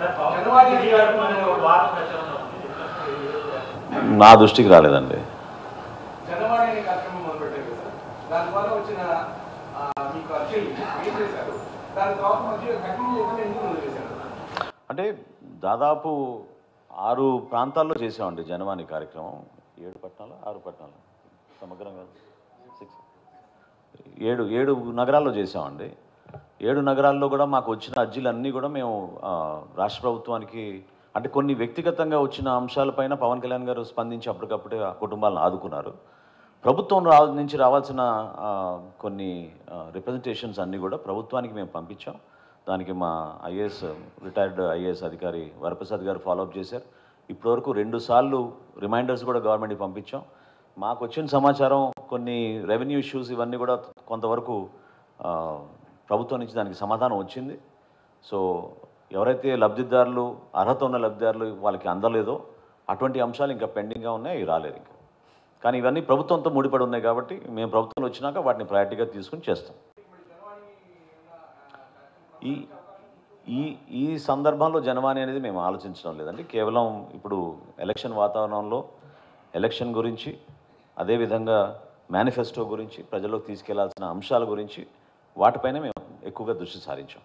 నా దృష్టికి రాలేదండి జనవాణి అనే కార్యక్రమం మొదలుపెట్టారు కదా దాని ద్వారా వచ్చిన ఆ, మీకు అర్జీలు ఏం చేశారు దాని తర్వాత మధ్య కంటిన్యూ చేయకుండా ఎందుకు వదిలేశారు అంటే దాదాపు ఆరు ప్రాంతాల్లో చేసామండి జనవాణి కార్యక్రమం ఏడు పట్టణాలు ఆరు పట్టణాలు సమగ్రంగా సిక్స్ ఏడు ఏడు నగరాల్లో చేసామండి ఏడు నగరాల్లో కూడా మాకు వచ్చిన అర్జీలన్నీ కూడా మేము ఆ, రాష్ట్ర ప్రభుత్వానికి అంటే కొన్ని వ్యక్తిగతంగా వచ్చిన అంశాలపైన పవన్ కళ్యాణ్ గారు స్పందించి అప్పటికప్పుడే ఆ కుటుంబాలను ఆదుకున్నారు ప్రభుత్వం రా నుంచి రావాల్సిన ఆ, కొన్ని రిప్రజెంటేషన్స్ అన్నీ కూడా ప్రభుత్వానికి మేము పంపించాం దానికి మా ఐఏఎస్ రిటైర్డ్ ఐఏఎస్ అధికారి వరప్రసాద్ గారు ఫాలోఅప్ చేశారు ఇప్పటివరకు రెండు సార్లు రిమైండర్స్ కూడా గవర్నమెంట్కి పంపించాం మాకు వచ్చిన సమాచారం కొన్ని రెవెన్యూ ఇష్యూస్ ఇవన్నీ కూడా కొంతవరకు ఆ, ప్రభుత్వం నుంచి దానికి సమాధానం వచ్చింది సో ఎవరైతే లబ్ధిదారులు అర్హత ఉన్న లబ్ధిదారులు వాళ్ళకి అందలేదో అటువంటి అంశాలు ఇంకా పెండింగ్గా ఉన్నాయి అవి రాలేదు ఇంకా కానీ ఇవన్నీ ప్రభుత్వంతో ముడిపడి ఉన్నాయి కాబట్టి మేము ప్రభుత్వం వచ్చినాక వాటిని ప్రయారిటీగా తీసుకుని చేస్తాం ఈ ఈ ఈ సందర్భంలో జనవాణి అనేది మేము ఆలోచించడం లేదండి కేవలం ఇప్పుడు ఎలక్షన్ వాతావరణంలో ఎలక్షన్ గురించి అదేవిధంగా మేనిఫెస్టో గురించి ప్రజల్లోకి తీసుకెళ్లాల్సిన అంశాల గురించి వాటిపైన మేము ఎక్కువగా దృష్టి సారించాం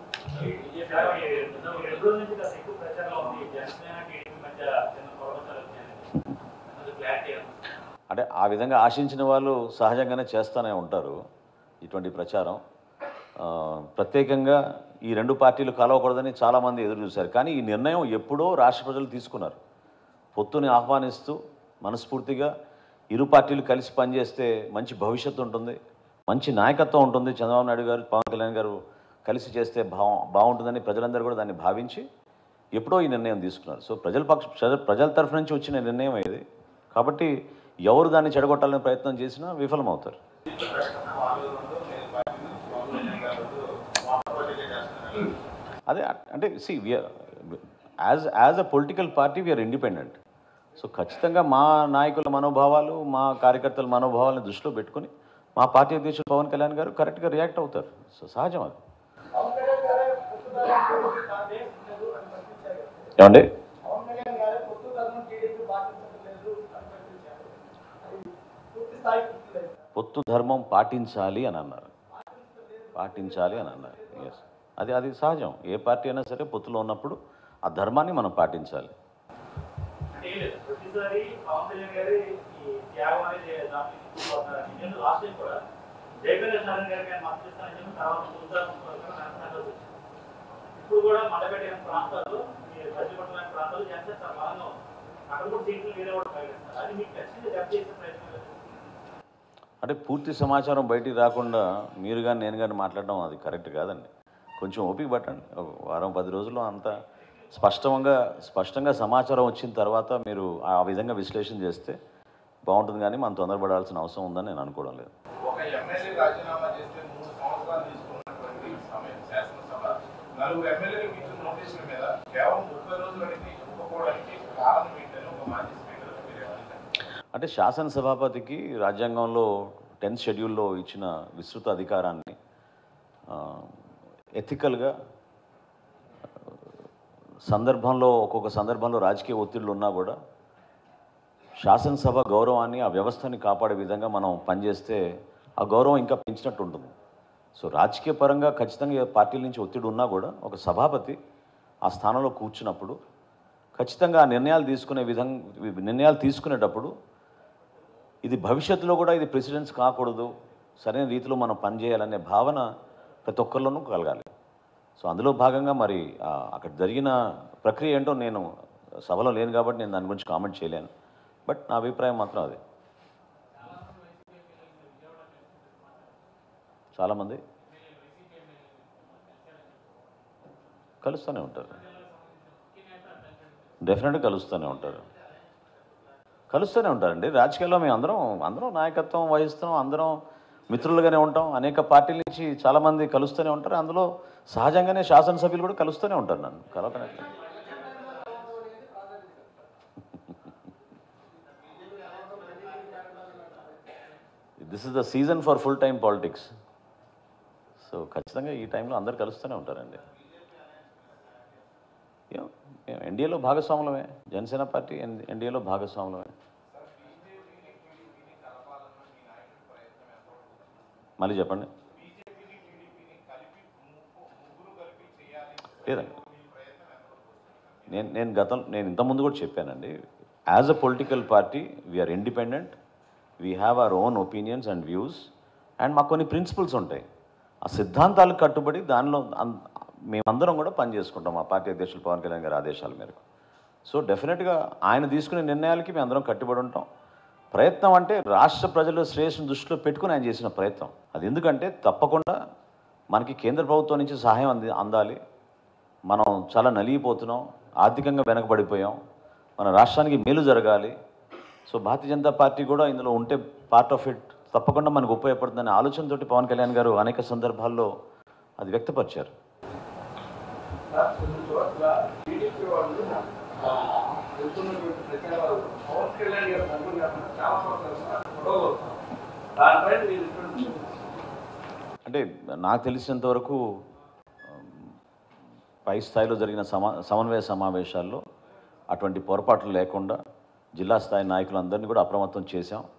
రెండు రోజుల నుంచి కాస్త ఎక్కువ ప్రచారంలో ఉంది జనసేన టీడీపీ మధ్య చిన్న పొరపచ్చాలు వచ్చాయని అది క్లారిటీ అంటే ఆ విధంగా ఆశించిన వాళ్ళు సహజంగానే చేస్తూనే ఉంటారు ఇటువంటి ప్రచారం ఆ, ప్రత్యేకంగా ఈ రెండు పార్టీలు కలవకూడదని చాలామంది ఎదురు చూశారు కానీ ఈ నిర్ణయం ఎప్పుడో రాష్ట్ర ప్రజలు తీసుకున్నారు పొత్తుని ఆహ్వానిస్తూ మనస్ఫూర్తిగా ఇరు పార్టీలు కలిసి పనిచేస్తే మంచి భవిష్యత్తు ఉంటుంది మంచి నాయకత్వం ఉంటుంది చంద్రబాబు నాయుడు గారు పవన్ కళ్యాణ్ గారు కలిసి చేస్తే బా బాగుంటుందని ప్రజలందరూ కూడా దాన్ని భావించి ఎప్పుడో ఈ నిర్ణయం తీసుకున్నారు సో ప్రజల పక్ష ప్రజ- ప్రజల తరఫు నుంచి వచ్చిన నిర్ణయం ఇది కాబట్టి ఎవరు దాన్ని చెడగొట్టాలని ప్రయత్నం చేసినా విఫలమవుతారు అదే అంటే see as as a political party we are independent so ఖచ్చితంగా మా నాయకుల మనోభావాలు మా కార్యకర్తల మనోభావాలను దృష్టిలో పెట్టుకుని మా పార్టీ అధ్యక్షుడు పవన్ కళ్యాణ్ గారు కరెక్ట్గా రియాక్ట్ అవుతారు సో సహజం అది పవన్ కళ్యాణ్ గారే పొత్తు ధర్మం టీడీపీ పాటించలేదు అని ప్రశ్నించారు ఏమండి పవన్ కళ్యాణ్ గారే పొత్తు ధర్మం టీడీపీ పాటించలేదు అని ప్రశ్నించారు అది పూర్తి స్థాయి పూర్తి లేదు పొత్తు ధర్మం పాటించాలి అని అన్నారు పాటించాలి అని అన్నారు ఎస్ అది అది సహజం ఏ పార్టీ అయినా సరే పొత్తులో ఉన్నప్పుడు ఆ ధర్మాన్ని మనం పాటించాలి అంటే ఏం లేదు ప్రతిసారి పవన్ కళ్యాణ్ గారి ఈ త్యాగం అనేది దాంట్లో తీసుకుపోతున్నారని నేను లాస్ట్ టైం కూడా జయప్రకాష్ నారాయణ గారికి ఆయన మద్దతు ఇస్తానని చెప్పి తర్వాత చూద్దాం వచ్చింది ఇప్పుడు కూడా మండపేట ప్రాంతాల్లో ఈ మధ్యపట్నం ప్రాంతాల్లో జనసేన చాలా బలంగా ఉంది అక్కడ కూడా సీట్లు వేరే కూడా ప్రకటిస్తారు అది మీకు ఖచ్చితంగా జప్ చేసే ప్రయత్నం లేదు అంటే పూర్తి సమాచారం బయటికి రాకుండా మీరు కానీ నేను కానీ మాట్లాడడం అది కరెక్ట్ కాదండి కొంచెం ఓపిక పట్టండి ఒక వారం పది రోజుల్లో అంత స్పష్టంగా స్పష్టంగా సమాచారం వచ్చిన తర్వాత మీరు ఆ విధంగా విశ్లేషణ చేస్తే బాగుంటుంది కానీ మనం తొందరపడాల్సిన అవసరం ఉందని నేను అనుకోవడం లేదు ఒక ఎమ్మెల్యే రాజీనామా చేస్తే మూడు సంవత్సరాలు తీసుకున్నటువంటి సమయం శాసనసభ నలుగురు ఎమ్మెల్యేలకు ఇచ్చిన నోటీసుల మీద కేవలం ముప్పై రోజులకి ఒప్పుకోవడానికి కారణం ఏంటని ఒక మాజీ స్పీకర్ మీరు ఏమంటారు అంటే శాసనసభాపతికి రాజ్యాంగంలో టెన్త్ షెడ్యూల్లో ఇచ్చిన విస్తృత అధికారాన్ని ఎథికల్గా సందర్భంలో ఒక్కొక్క సందర్భంలో రాజకీయ ఒత్తిళ్ళు ఉన్నా కూడా శాసనసభ గౌరవాన్ని ఆ వ్యవస్థని కాపాడే విధంగా మనం పనిచేస్తే ఆ గౌరవం ఇంకా పెంచినట్టు ఉంటుంది సో రాజకీయ పరంగా ఖచ్చితంగా ఏ పార్టీల నుంచి ఒత్తిడి ఉన్నా కూడా ఒక సభాపతి ఆ స్థానంలో కూర్చున్నప్పుడు ఖచ్చితంగా ఆ నిర్ణయాలు తీసుకునే విధంగా నిర్ణయాలు తీసుకునేటప్పుడు ఇది భవిష్యత్తులో కూడా ఇది ప్రెసిడెన్స్ కాకూడదు సరైన రీతిలో మనం పనిచేయాలనే భావన ప్రతి ఒక్కరిలోనూ కలగాలి సో అందులో భాగంగా మరి ఆ, అక్కడ జరిగిన ప్రక్రియ ఏంటో నేను సభలో లేను కాబట్టి నేను దాని గురించి కామెంట్ చేయలేను బట్ నా అభిప్రాయం మాత్రం అదే చాలామంది కలుస్తూనే ఉంటారు డెఫినెట్గా కలుస్తూనే ఉంటారు కలుస్తూనే ఉంటారండి రాజకీయాల్లో మేము అందరం అందరం నాయకత్వం వహిస్తాం అందరం మిత్రులుగానే ఉంటాం అనేక పార్టీల నుంచి చాలామంది కలుస్తూనే ఉంటారు అందులో సహజంగానే శాసనసభ్యులు కూడా కలుస్తూనే ఉంటారు నన్ను కలవకనే this is the season for full time politics so ఖచ్చితంగా ఈ టైంలో అందరు కలుస్తూనే ఉంటారండి ఏం, మేము ఎన్డీఏలో భాగస్వాములమే జనసేన పార్టీ ఎన్- ఎన్డీఏలో భాగస్వాములమే మళ్ళీ చెప్పండి లేదండి నేను నేను గతం నేను ఇంతకుముందు కూడా చెప్పానండి as a political party we are independent we have our own opinions and views and మాకు కొన్ని ప్రిన్సిపల్స్ ఉంటాయి ఆ సిద్ధాంతాలకు కట్టుబడి దానిలో అన్- మేమందరం కూడా పనిచేసుకుంటాం మా పార్టీ అధ్యక్షులు పవన్ కళ్యాణ్ గారి ఆదేశాల మేరకు సో డెఫినెట్గా ఆయన తీసుకునే నిర్ణయాలకి మేము అందరం కట్టుబడి ఉంటాం ప్రయత్నం అంటే రాష్ట్ర ప్రజల శ్రేయస్సును దృష్టిలో పెట్టుకుని ఆయన చేసిన ప్రయత్నం అది ఎందుకంటే తప్పకుండా మనకి కేంద్ర ప్రభుత్వం నుంచి సహాయం అంది అందాలి మనం చాలా నలిగిపోతున్నాం ఆర్థికంగా వెనకబడిపోయాం మన రాష్ట్రానికి మేలు జరగాలి సో భారతీయ జనతా పార్టీ కూడా ఇందులో ఉంటే పార్ట్ ఆఫ్ ఇట్ తప్పకుండా మనకు ఉపయోగపడుతుందనే ఆలోచనతోటి పవన్ కళ్యాణ్ గారు అనేక సందర్భాల్లో అది వ్యక్తపరిచారు సార్ కొన్ని చోట్ల టీడీపీ వాళ్ళు ఆ, వెళ్తున్నటువంటి ప్రచారాలు పవన్ కళ్యాణ్ గారు తరఫున కాకుండా చాలా చోట్ల గొడవలు వస్తాం దానిపైన మీరు ఇటువంటి అంటే నాకు తెలిసినంత వరకు ఉమ్, పై స్థాయిలో జరిగిన సమా సమన్వయ సమావేశాల్లో అటువంటి పొరపాట్లు లేకుండా జిల్లా స్థాయి నాయకులందరినీ కూడా అప్రమత్తం చేశాం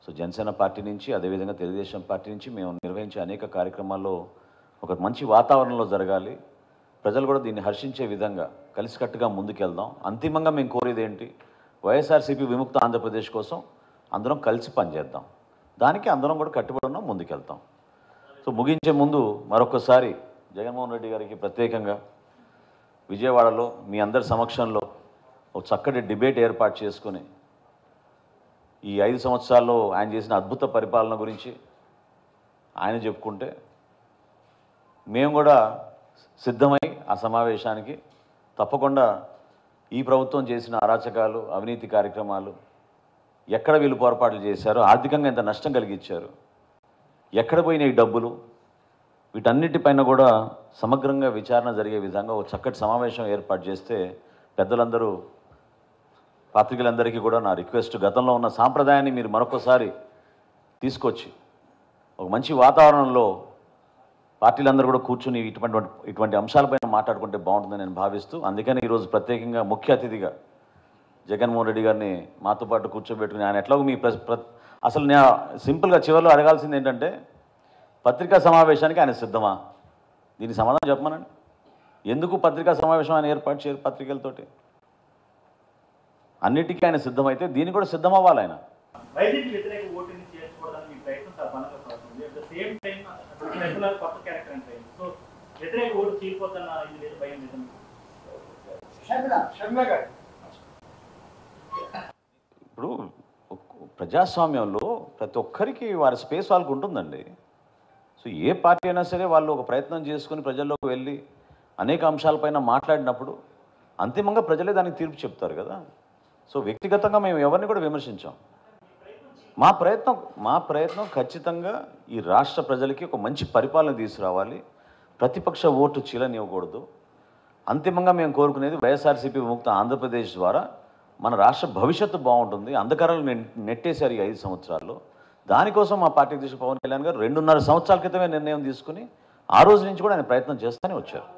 సో జనసేన పార్టీ నుంచి అదేవిధంగా తెలుగుదేశం పార్టీ నుంచి మేము నిర్వహించే అనేక కార్యక్రమాల్లో ఒక మంచి వాతావరణంలో జరగాలి ప్రజలు కూడా దీన్ని హర్షించే విధంగా కలిసికట్టుగా ముందుకెళ్దాం అంతిమంగా మేము కోరేది ఏంటి వైఎస్ఆర్సీపీ విముక్త ఆంధ్రప్రదేశ్ కోసం అందరం కలిసి పనిచేద్దాం దానికి అందరం కూడా కట్టుబడి ఉన్నాం ముందుకెళ్తాం సో ముగించే ముందు మరొకసారి జగన్మోహన్ రెడ్డి గారికి ప్రత్యేకంగా విజయవాడలో మీ అందరి సమక్షంలో ఒక చక్కటి డిబేట్ ఏర్పాటు చేసుకుని ఈ ఐదు సంవత్సరాల్లో ఆయన చేసిన అద్భుత పరిపాలన గురించి ఆయన చెప్పుకుంటే మేము కూడా సిద్ధమై ఆ సమావేశానికి తప్పకుండా ఈ ప్రభుత్వం చేసిన అరాచకాలు అవినీతి కార్యక్రమాలు ఎక్కడ వీళ్ళు పొరపాట్లు చేశారు ఆర్థికంగా ఎంత నష్టం కలిగించారు ఎక్కడ పోయిన ఈ డబ్బులు వీటన్నిటిపైన కూడా సమగ్రంగా విచారణ జరిగే విధంగా ఒక చక్కటి సమావేశం ఏర్పాటు చేస్తే పెద్దలందరూ పాత్రికలందరికీ కూడా నా రిక్వెస్ట్ గతంలో ఉన్న సాంప్రదాయాన్ని మీరు మరొకసారి తీసుకొచ్చి ఒక మంచి వాతావరణంలో పార్టీలందరూ కూడా కూర్చుని ఇటువంటి ఇటువంటి అంశాలపైన మాట్లాడుకుంటే బాగుంటుందని నేను భావిస్తూ అందుకని ఈరోజు ప్రత్యేకంగా ముఖ్య అతిథిగా జగన్మోహన్ రెడ్డి గారిని మాతో పాటు కూర్చోబెట్టుకుని ఆయన ఎట్లాగో మీ ప్ర ప్ర- అసలు నేను సింపుల్గా చివరిలో అడగాల్సింది ఏంటంటే పత్రికా సమావేశానికి ఆయన సిద్ధమా దీనికి సమాధానం చెప్పమనండి ఎందుకు పత్రికా సమావేశం ఆయన ఏర్పాటు చేయరు పత్రికలతోటి అన్నిటికీ ఆయన సిద్ధమైతే దీనికి కూడా సిద్ధం అవ్వాలి ఆయన వైద్యుకి వ్యతిరేక ఓటుని చేర్చుకోవడానికి మీ ప్రయత్నం చాలా బలంగా సాగుతుంది at the same time regular కొత్త క్యారెక్టర్ అంటే సో వ్యతిరేక ఓటు చీలిపోతున్న ఇది లేదు భయం లేదు షర్మిల షర్మిల గారు ఇప్పుడు ఒక్- ప్రజాస్వామ్యంలో ప్రతి ఒక్కరికి వారి స్పేస్ వాళ్ళకు ఉంటుందండి సో ఏ పార్టీ అయినా సరే వాళ్ళు ఒక ప్రయత్నం చేసుకుని ప్రజల్లోకి వెళ్ళి అనేక అంశాలపైన మాట్లాడినప్పుడు అంతిమంగా ప్రజలే దానికి తీర్పు చెప్తారు కదా సో వ్యక్తిగతంగా మేము ఎవరిని కూడా విమర్శించాం మా ప్రయత్నం మా ప్రయత్నం ఖచ్చితంగా ఈ రాష్ట్ర ప్రజలకి ఒక మంచి పరిపాలన తీసుకురావాలి ప్రతిపక్ష ఓటు చీలనివ్వకూడదు అంతిమంగా మేము కోరుకునేది వైఎస్ఆర్సీపీ విముక్త ఆంధ్రప్రదేశ్ ద్వారా మన రాష్ట్ర భవిష్యత్తు బాగుంటుంది అంధకారాలు నె- నెట్టేశారు ఈ ఐదు సంవత్సరాల్లో దానికోసం మా పార్టీ అధ్యక్షుడు పవన్ కళ్యాణ్ గారు రెండున్నర సంవత్సరాల క్రితమే నిర్ణయం తీసుకుని ఆ రోజు నుంచి కూడా ఆయన ప్రయత్నం చేస్తూనే వచ్చారు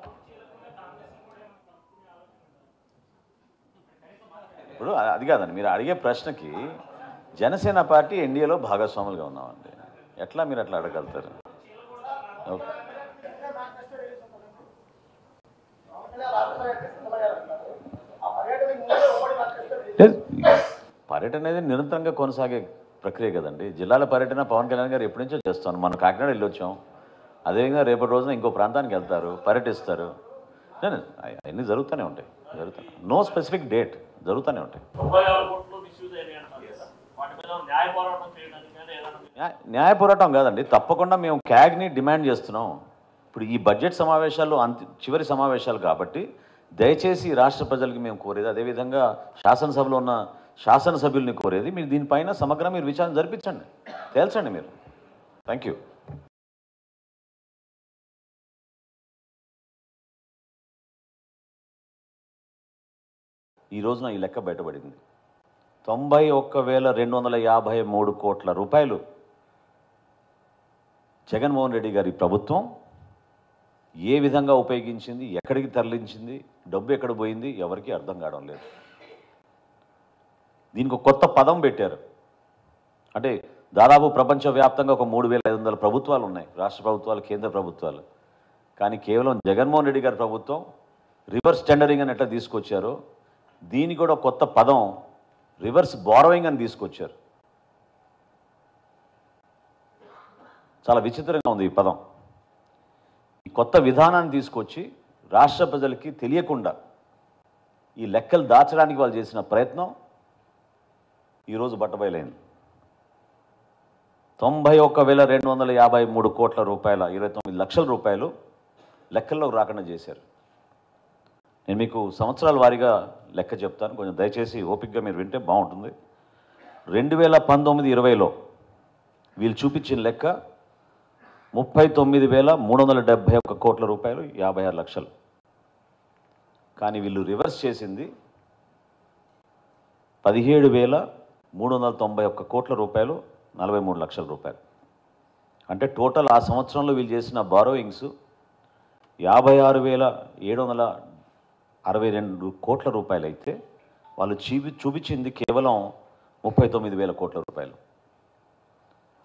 ఇప్పుడు అ- అది కాదండి మీరు అడిగే ప్రశ్నకి జనసేన పార్టీ ఎన్డీఏలో భాగస్వాములుగా ఉన్నామండి ఎట్లా మీరు అట్లా అడగలుగుతారు ఓకే మేనిఫెస్టో రిలీజ్ అవుతుందండి. పవన్ కళ్యాణ్ రాష్ట్రపతి సిద్ధమయ్యారు అంటున్నారు. ఆ పర్యటనకి ముందే ఉమ్మడి మేనిఫెస్టో రిలీజ్ లేదు. పర్యటన అనేది నిరంతరంగా కొనసాగే ప్రక్రియ కదండి జిల్లాల పర్యటన పవన్ కళ్యాణ్ గారు ఎప్పటి నుంచో చేస్తాను మనం కాకినాడ వెళ్ళొచ్చాం అదేవిధంగా రేపటి రోజున ఇంకో ప్రాంతానికి వెళ్తారు పర్యటిస్తారు లేదు, అవి- అవన్నీ జరుగుతూనే ఉంటాయి జరుగుతాయి నో స్పెసిఫిక్ డేట్ జరుగుతూనే ఉంటాయి తొంభై ఆరు కోట్లు మిస్యూజ్ అయినాయి అంటున్నారు కదా వాటి మీద న్యాయ పోరాటం చేయడానికి కానీ ఏదైనా న్యాయ- న్యాయ పోరాటం కాదండి తప్పకుండా మేము క్యాగ్ని డిమాండ్ చేస్తున్నాం ఇప్పుడు ఈ బడ్జెట్ సమావేశాలు అంతి చివరి సమావేశాలు కాబట్టి దయచేసి ఈ రాష్ట్ర ప్రజలకి మేము కోరేది అదేవిధంగా శాసనసభలో ఉన్న శాసనసభ్యుల్ని కోరేది మీరు దీనిపైన సమగ్ర మీరు విచారణ జరిపించండి తేల్చండి మీరు థ్యాంక్ యూ ఈ రోజున ఈ లెక్క బయటపడింది తొంభై ఒక్క వేల రెండు వందల యాభై మూడు కోట్ల రూపాయలు జగన్మోహన్ రెడ్డి గారి ప్రభుత్వం ఏ విధంగా ఉపయోగించింది ఎక్కడికి తరలించింది డబ్బు ఎక్కడ పోయింది ఎవరికీ అర్థం కావడం లేదు దీనికి ఒక కొత్త పదం పెట్టారు అంటే దాదాపు ప్రపంచవ్యాప్తంగా ఒక మూడు వేల ఐదు వందల ప్రభుత్వాలు ఉన్నాయి రాష్ట్ర ప్రభుత్వాలు కేంద్ర ప్రభుత్వాలు కానీ కేవలం జగన్మోహన్ రెడ్డి గారి ప్రభుత్వం రివర్స్ టెండరింగ్ అని ఎట్లా తీసుకొచ్చారో దీనికి కూడా ఒక కొత్త పదం రివర్స్ బారోయింగ్ అని తీసుకొచ్చారు చాలా విచిత్రంగా ఉంది ఈ పదం ఈ కొత్త విధానాన్ని తీసుకొచ్చి రాష్ట్ర ప్రజలకి తెలియకుండా ఈ లెక్కలు దాచడానికి వాళ్ళు చేసిన ప్రయత్నం ఈరోజు బట్టబయలైంది తొంభై ఒక్క వేల రెండు వందల యాభై మూడు కోట్ల రూపాయల ఇరవై తొమ్మిది లక్షల రూపాయలు లెక్కల్లోకి రాకుండా చేశారు నేను మీకు సంవత్సరాల వారీగా లెక్క చెప్తాను కొంచెం దయచేసి ఓపికగా మీరు వింటే బాగుంటుంది రెండు వేల పంతొమ్మిది ఇరవైలో వీళ్ళు చూపించిన లెక్క ముప్పై తొమ్మిది వేల మూడు వందల డెబ్భై ఒక్క కోట్ల రూపాయలు యాభై ఆరు లక్షలు కానీ వీళ్ళు రివర్స్ చేసింది పదిహేడు వేల మూడు వందల తొంభై ఒక్క కోట్ల రూపాయలు నలభై మూడు లక్షల రూపాయలు అంటే టోటల్ ఆ సంవత్సరంలో వీళ్ళు చేసిన బారోయింగ్స్ యాభై ఆరు వేల ఏడు వందల అరవై రెండు కోట్ల రూపాయలు అయితే వాళ్ళు చూపి చూపించింది కేవలం ముప్పై తొమ్మిది వేల కోట్ల రూపాయలు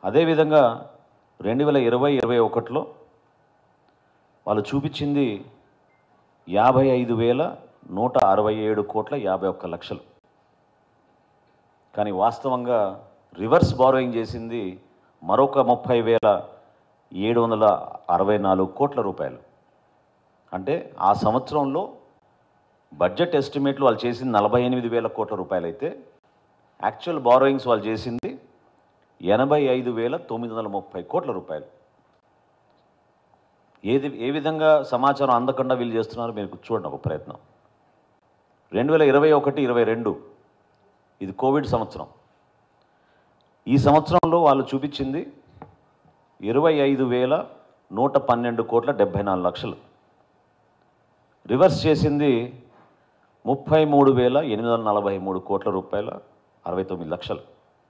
అదేవిధంగా రెండు వేల ఇరవై ఇరవై ఒకటిలో వాళ్ళు చూపించింది యాభై ఐదు వేల నూట అరవై ఏడు కోట్ల యాభై ఒక్క లక్షలు కానీ వాస్తవంగా రివర్స్ బారోయింగ్ చేసింది మరొక ముప్పై వేల ఏడు వందల అరవై నాలుగు కోట్ల రూపాయలు అంటే ఆ సంవత్సరంలో బడ్జెట్ ఎస్టిమేట్లు వాళ్ళు చేసింది నలభై ఎనిమిది వేల కోట్ల రూపాయలు అయితే యాక్చువల్ బారోయింగ్స్ వాళ్ళు చేసింది ఎనభై ఐదు వేల తొమ్మిది వందల ముప్పై కోట్ల రూపాయలు ఏది ఏ విధంగా సమాచారం అందకుండా వీళ్ళు చేస్తున్నారో మీరు చూడండి ఒక ప్రయత్నం రెండు వేల ఇరవై ఒకటి ఇరవై రెండు ఇది కోవిడ్ సంవత్సరం ఈ సంవత్సరంలో వాళ్ళు చూపించింది ఇరవై ఐదు వేల నూట పన్నెండు కోట్ల డెబ్భై నాలుగు లక్షలు రివర్స్ చేసింది ముప్పై మూడు వేల ఎనిమిది వందల నలభై మూడు కోట్ల రూపాయల అరవై తొమ్మిది లక్షలు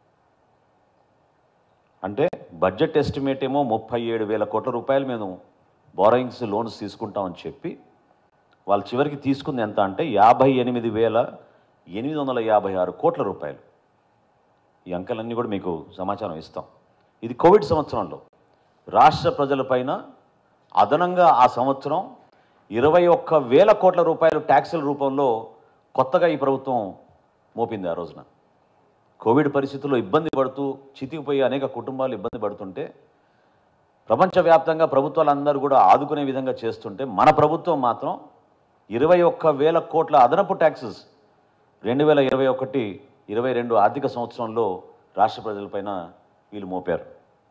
అంటే బడ్జెట్ ఎస్టిమేట్ ఏమో ముప్పై ఏడు వేల కోట్ల రూపాయలు మేము బారోయింగ్స్ లోన్స్ తీసుకుంటామని చెప్పి వాళ్ళు చివరికి తీసుకుంది ఎంత అంటే యాభై ఎనిమిది వేల ఎనిమిది వందల యాభై ఆరు కోట్ల రూపాయలు ఈ అంకెలన్నీ కూడా మీకు సమాచారం ఇస్తాం ఇది కోవిడ్ సంవత్సరంలో రాష్ట్ర ప్రజలపైన అదనంగా ఆ సంవత్సరం ఇరవై ఒక్క వేల కోట్ల రూపాయలు ట్యాక్సుల రూపంలో కొత్తగా ఈ ప్రభుత్వం మోపింది ఆ రోజున కోవిడ్ పరిస్థితుల్లో ఇబ్బంది పడుతూ చితికిపోయి అనేక కుటుంబాలు ఇబ్బంది పడుతుంటే ప్రపంచవ్యాప్తంగా ప్రభుత్వాలందరూ కూడా ఆదుకునే విధంగా చేస్తుంటే మన ప్రభుత్వం మాత్రం ఇరవై ఒక్క వేల కోట్ల అదనపు ట్యాక్సెస్ రెండు వేల ఇరవై ఒకటి ఇరవై రెండు ఆర్థిక సంవత్సరంలో రాష్ట్ర ప్రజలపైన వీళ్ళు మోపారు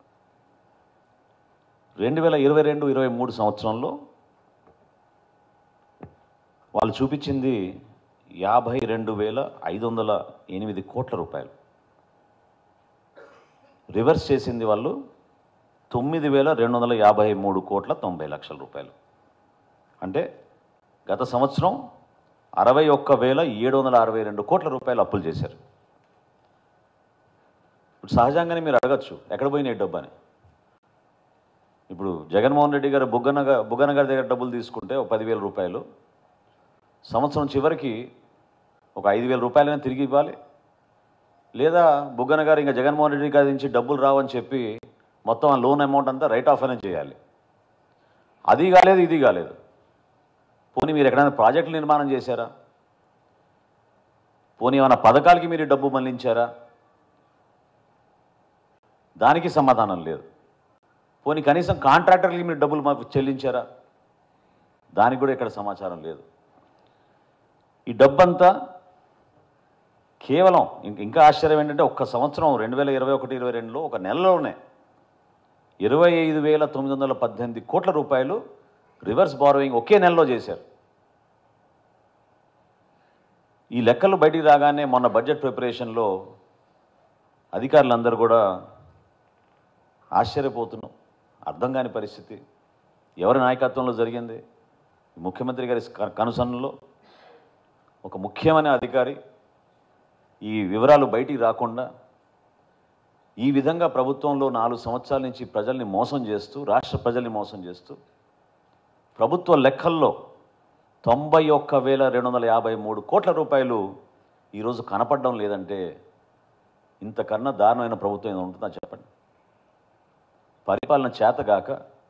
రెండు వేల ఇరవై రెండు ఇరవై మూడు సంవత్సరంలో వాళ్ళు చూపించింది యాభై రెండు వేల ఐదు వందల ఎనిమిది కోట్ల రూపాయలు రివర్స్ చేసింది వాళ్ళు తొమ్మిది వేల రెండు వందల యాభై మూడు కోట్ల తొంభై లక్షల రూపాయలు అంటే గత సంవత్సరం అరవై ఒక్క వేల ఏడు వందల అరవై రెండు కోట్ల రూపాయలు అప్పులు చేశారు ఇప్పుడు సహజంగానే మీరు అడగచ్చు ఎక్కడ పోయినాయి డబ్బు అని ఇప్పుడు జగన్మోహన్ రెడ్డి గారు బుగ్గన గా- బుగ్గన గారి దగ్గర డబ్బులు తీసుకుంటే ఒక పదివేల రూపాయలు సంవత్సరం చివరికి ఒక ఐదు వేల రూపాయలైనా తిరిగి ఇవ్వాలి లేదా బుగ్గన గారు ఇంకా జగన్మోహన్ రెడ్డి గారి నుంచి డబ్బులు రావని చెప్పి మొత్తం ఆ లోన్ అమౌంట్ అంతా రైట్ ఆఫ్ అనేది చేయాలి అది కాలేదు ఇది కాలేదు పోనీ మీరు ఎక్కడైనా ప్రాజెక్టులు నిర్మాణం చేశారా పోనీ ఏమైనా పథకాలకి మీరు డబ్బు మళ్లించారా దానికి సమాధానం లేదు పోనీ కనీసం కాంట్రాక్టర్లకి మీరు డబ్బులు మాకు చెల్లించారా దానికి కూడా ఇక్కడ సమాచారం లేదు ఈ డబ్బంతా కేవలం ఇంక- ఇంకా ఆశ్చర్యం ఏంటంటే ఒక్క సంవత్సరం రెండు వేల ఇరవై ఒకటి ఇరవై రెండులో ఒక నెలలోనే ఇరవై ఐదు వేల తొమ్మిది వందల పద్దెనిమిది కోట్ల రూపాయలు రివర్స్ బారోయింగ్ ఒకే నెలలో చేశారు ఈ లెక్కలు బయటికి రాగానే మొన్న బడ్జెట్ ప్రిపరేషన్లో అధికారులందరూ కూడా ఆశ్చర్యపోతున్నాం అర్థం కాని పరిస్థితి ఎవరి నాయకత్వంలో జరిగింది ముఖ్యమంత్రి గారి క- కనుసన్నలో ఒక ముఖ్యమైన అధికారి ఈ వివరాలు బయటికి రాకుండా ఈ విధంగా ప్రభుత్వంలో నాలుగు సంవత్సరాల నుంచి ప్రజల్ని మోసం చేస్తూ రాష్ట్ర ప్రజల్ని మోసం చేస్తూ ప్రభుత్వ లెక్కల్లో తొంభై ఒక్క వేల రెండు వందల యాభై మూడు కోట్ల రూపాయలు ఈరోజు కనపడడం లేదంటే ఇంతకన్నా దారుణమైన ప్రభుత్వం ఏదో ఉంటుందా చెప్పండి పరిపాలన చేతగాక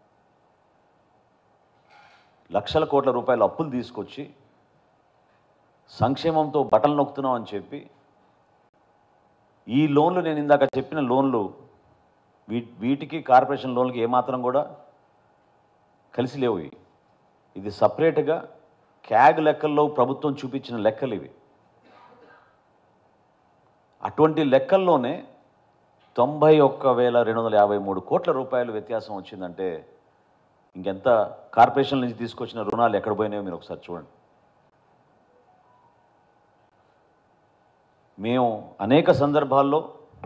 లక్షల కోట్ల రూపాయల అప్పులు తీసుకొచ్చి సంక్షేమంతో బట్టలు నొక్కుతున్నాం అని చెప్పి ఈ లోన్లు నేను ఇందాక చెప్పిన లోన్లు వీ వీటికి కార్పొరేషన్ లోన్లకి ఏమాత్రం కూడా కలిసి లేవు ఇవి. ఇది సపరేట్గా క్యాగ్ లెక్కల్లో ప్రభుత్వం చూపించిన లెక్కలు ఇవి అటువంటి లెక్కల్లోనే తొంభై ఒక్క వేల రెండు వందల యాభై మూడు కోట్ల రూపాయలు వ్యత్యాసం వచ్చిందంటే ఇంకెంత కార్పొరేషన్ నుంచి తీసుకొచ్చిన రుణాలు ఎక్కడ పోయినాయో మీరు ఒకసారి చూడండి మేము అనేక సందర్భాల్లో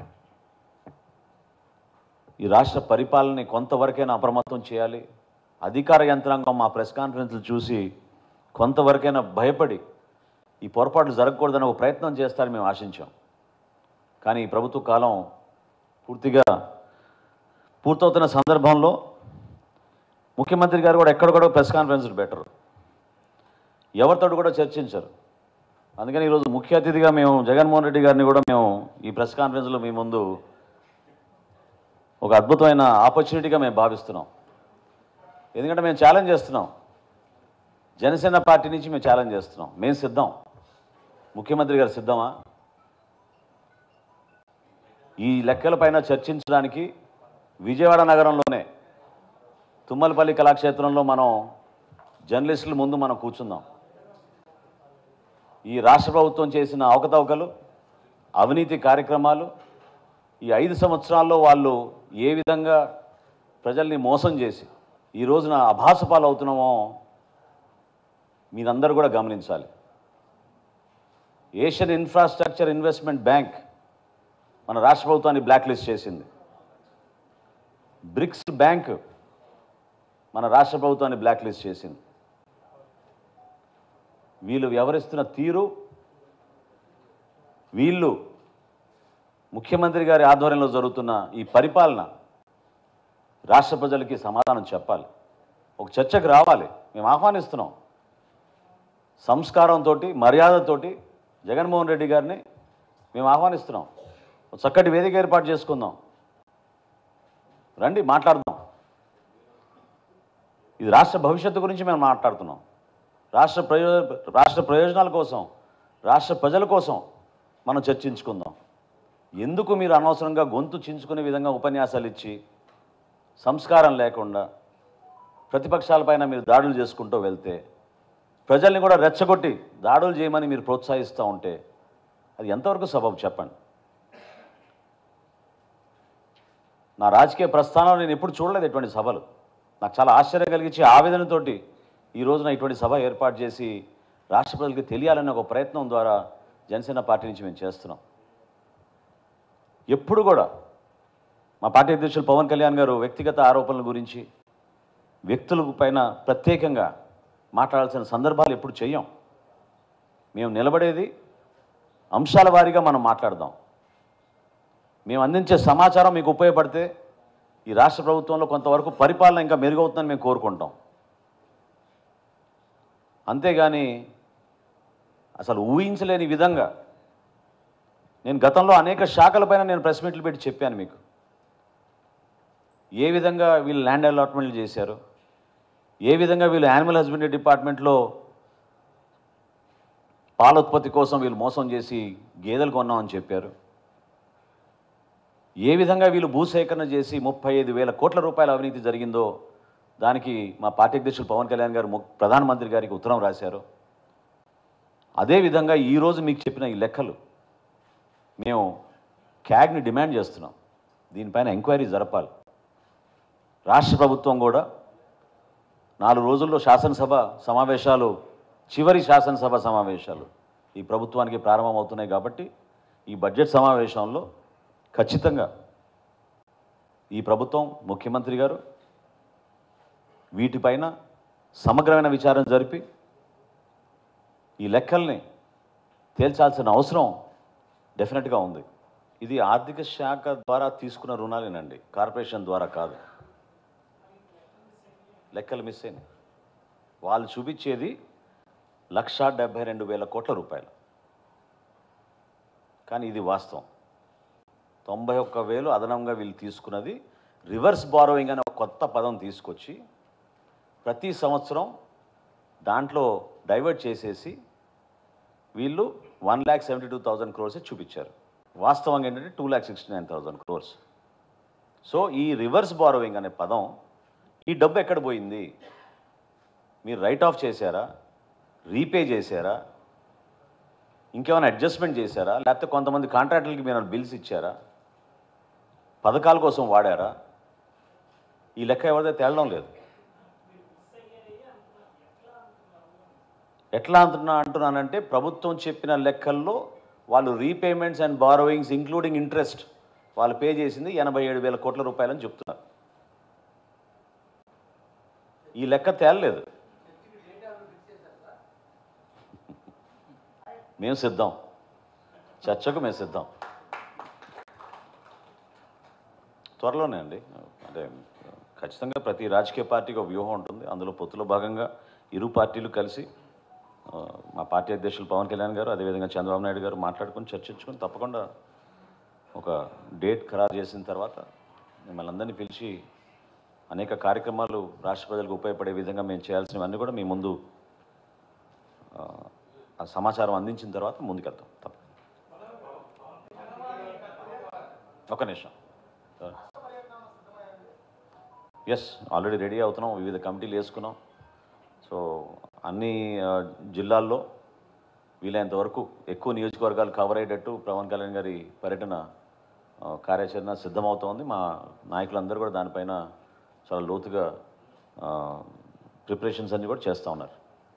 ఈ రాష్ట్ర పరిపాలనని కొంతవరకైనా అప్రమత్తం చేయాలి అధికార యంత్రాంగం మా ప్రెస్ కాన్ఫరెన్స్లు చూసి కొంతవరకైనా భయపడి ఈ పొరపాట్లు జరగకూడదని ఒక ప్రయత్నం చేస్తారని మేము ఆశించాం కానీ ఈ ప్రభుత్వ కాలం పూర్తిగా పూర్తవుతున్న సందర్భంలో ముఖ్యమంత్రి గారు కూడా ఎక్కడ కూడా ప్రెస్ కాన్ఫరెన్స్లు పెట్టరు ఎవరితో కూడా చర్చించరు అందుకని ఈరోజు ముఖ్య అతిథిగా మేము జగన్మోహన్ రెడ్డి గారిని కూడా మేము ఈ ప్రెస్ కాన్ఫరెన్స్లో మీ ముందు ఒక అద్భుతమైన ఆపర్చునిటీగా మేము భావిస్తున్నాం ఎందుకంటే మేము ఛాలెంజ్ చేస్తున్నాం జనసేన పార్టీ నుంచి మేము ఛాలెంజ్ చేస్తున్నాం మేము సిద్ధం ముఖ్యమంత్రి గారు సిద్ధమా ఈ లెక్కలపైన చర్చించడానికి విజయవాడ నగరంలోనే తుమ్మలపల్లి కళాక్షేత్రంలో మనం జర్నలిస్టుల ముందు మనం కూర్చుందాం ఈ రాష్ట్ర ప్రభుత్వం చేసిన అవకతవకలు అవినీతి కార్యక్రమాలు ఈ ఐదు సంవత్సరాల్లో వాళ్ళు ఏ విధంగా ప్రజల్ని మోసం చేసి ఈ రోజున అభాస పాలు అవుతున్నామో మీరందరూ కూడా గమనించాలి ఏషియన్ ఇన్ఫ్రాస్ట్రక్చర్ ఇన్వెస్ట్మెంట్ బ్యాంక్ మన రాష్ట్ర ప్రభుత్వాన్ని బ్లాక్ లిస్ట్ చేసింది బ్రిక్స్ బ్యాంక్ మన రాష్ట్ర ప్రభుత్వాన్ని బ్లాక్ లిస్ట్ చేసింది వీళ్ళు వ్యవహరిస్తున్న తీరు వీళ్ళు ముఖ్యమంత్రి గారి ఆధ్వర్యంలో జరుగుతున్న ఈ పరిపాలన రాష్ట్ర ప్రజలకి సమాధానం చెప్పాలి ఒక చర్చకు రావాలి మేము ఆహ్వానిస్తున్నాం సంస్కారంతో మర్యాదతోటి జగన్మోహన్ రెడ్డి గారిని మేము ఆహ్వానిస్తున్నాం ఒక చక్కటి వేదిక ఏర్పాటు చేసుకుందాం రండి మాట్లాడదాం ఇది రాష్ట్ర భవిష్యత్తు గురించి మేము మాట్లాడుతున్నాం రాష్ట్ర ప్రయో రాష్ట్ర ప్రయోజనాల కోసం రాష్ట్ర ప్రజల కోసం మనం చర్చించుకుందాం ఎందుకు మీరు అనవసరంగా గొంతు చించుకునే విధంగా ఉపన్యాసాలు ఇచ్చి సంస్కారం లేకుండా ప్రతిపక్షాలపైన మీరు దాడులు చేసుకుంటూ వెళ్తే ప్రజల్ని కూడా రెచ్చగొట్టి దాడులు చేయమని మీరు ప్రోత్సహిస్తూ ఉంటే అది ఎంతవరకు సబబు చెప్పండి నా రాజకీయ ప్రస్థానంలో నేను ఎప్పుడు చూడలేదు ఇటువంటి సభలు నాకు చాలా ఆశ్చర్యం కలిగించి ఆవేదనతోటి ఈ రోజున ఇటువంటి సభ ఏర్పాటు చేసి రాష్ట్ర ప్రజలకు తెలియాలనే ఒక ప్రయత్నం ద్వారా జనసేన పార్టీ నుంచి మేము చేస్తున్నాం ఎప్పుడు కూడా మా పార్టీ అధ్యక్షులు పవన్ కళ్యాణ్ గారు వ్యక్తిగత ఆరోపణల గురించి వ్యక్తుల పైన ప్రత్యేకంగా మాట్లాడాల్సిన సందర్భాలు ఎప్పుడు చెయ్యం మేము నిలబడేది అంశాల వారీగా మనం మాట్లాడదాం మేము అందించే సమాచారం మీకు ఉపయోగపడితే ఈ రాష్ట్ర ప్రభుత్వంలో కొంతవరకు పరిపాలన ఇంకా మెరుగవుతుందని మేము కోరుకుంటాం అంతేగాని అసలు ఊహించలేని విధంగా నేను గతంలో అనేక శాఖలపైన నేను ప్రెస్ మీట్లు పెట్టి చెప్పాను మీకు ఏ విధంగా వీళ్ళు ల్యాండ్ అలాట్మెంట్లు చేశారు ఏ విధంగా వీళ్ళు యానిమల్ హస్బెండరీ డిపార్ట్మెంట్లో పాల ఉత్పత్తి కోసం వీళ్ళు మోసం చేసి గేదెలు కొన్నామని చెప్పారు ఏ విధంగా వీళ్ళు భూసేకరణ చేసి ముప్పై ఐదు వేల కోట్ల రూపాయల అవినీతి జరిగిందో దానికి మా పార్టీ అధ్యక్షులు పవన్ కళ్యాణ్ గారు ము- ప్రధానమంత్రి గారికి ఉత్తరం రాశారు అదేవిధంగా ఈరోజు మీకు చెప్పిన ఈ లెక్కలు మేము క్యాగ్ని డిమాండ్ చేస్తున్నాం దీనిపైన ఎంక్వైరీ జరపాలి రాష్ట్ర ప్రభుత్వం కూడా నాలుగు రోజుల్లో శాసనసభ సమావేశాలు చివరి శాసనసభ సమావేశాలు ఈ ప్రభుత్వానికి ప్రారంభమవుతున్నాయి కాబట్టి ఈ బడ్జెట్ సమావేశంలో ఖచ్చితంగా ఈ ప్రభుత్వం ముఖ్యమంత్రి గారు వీటిపైన సమగ్రమైన విచారణ జరిపి ఈ లెక్కల్ని తేల్చాల్సిన అవసరం డెఫినెట్గా ఉంది ఇది ఆర్థిక శాఖ ద్వారా తీసుకున్న రుణాలేనండి కార్పొరేషన్ ద్వారా కాదు లెక్కలు మిస్ అయినాయి వాళ్ళు చూపించేది లక్షా డెబ్బై రెండు వేల కోట్ల రూపాయలు కానీ ఇది వాస్తవం తొంభై ఒక్క వేలు అదనంగా వీళ్ళు తీసుకున్నది రివర్స్ బారోయింగ్ అనే ఒక కొత్త పదం తీసుకొచ్చి ప్రతి సంవత్సరం దాంట్లో డైవర్ట్ చేసేసి వీళ్ళు one lakh seventy two thousand crores చూపించారు వాస్తవంగా ఏంటంటే two lakh sixty nine thousand crores so ఈ రివర్స్ బారోయింగ్ అనే పదం ఈ డబ్బు ఎక్కడ పోయింది మీరు రైట్ ఆఫ్ చేశారా రీపే చేశారా ఇంకేమైనా అడ్జస్ట్మెంట్ చేశారా లేకపోతే కొంతమంది కాంట్రాక్టర్లకి మీరు బిల్స్ ఇచ్చారా పథకాల కోసం వాడారా ఈ లెక్క ఎవరిదో తేలడం లేదు ఎట్లా అంటున్నా అంటున్నానంటే ప్రభుత్వం చెప్పిన లెక్కల్లో వాళ్ళు repayments and borrowings including interest వాళ్ళు పే చేసింది ఎనభై ఏడు వేల కోట్ల రూపాయలని చెప్తున్నారు ఈ లెక్క తేలలేదు మేము సిద్ధం చర్చకు మేము సిద్ధం త్వరలోనే అండి అంటే ఖచ్చితంగా ప్రతి రాజకీయ పార్టీకి ఒక వ్యూహం ఉంటుంది అందులో పొత్తులో భాగంగా ఇరు పార్టీలు కలిసి ఆ, మా పార్టీ అధ్యక్షులు పవన్ కళ్యాణ్ గారు అదేవిధంగా చంద్రబాబు నాయుడు గారు మాట్లాడుకొని చర్చించుకొని తప్పకుండా ఒక డేట్ ఖరారు చేసిన తర్వాత మిమ్మల్ని అందరినీ పిలిచి అనేక కార్యక్రమాలు రాష్ట్ర ప్రజలకు ఉపయోగపడే విధంగా మేము చేయాల్సినవన్నీ కూడా మీ ముందు ఆ, ఆ సమాచారం అందించిన తర్వాత ముందుకెళ్తాం తప్ప ఒక నిమిషం ఎస్ ఆల్రెడీ రెడీ అవుతున్నాం వివిధ కమిటీలు వేసుకున్నాం సో అన్ని ఆ, జిల్లాల్లో వీలైనంత వరకు ఎక్కువ నియోజకవర్గాలు కవర్ అయ్యేటట్టు పవన్ కళ్యాణ్ గారి పర్యటన ఆ, కార్యాచరణ సిద్ధమవుతోంది మా నాయకులందరూ కూడా దానిపైన చాలా లోతుగా ప్రిపరేషన్స్ అన్నీ కూడా చేస్తూ ఉన్నారు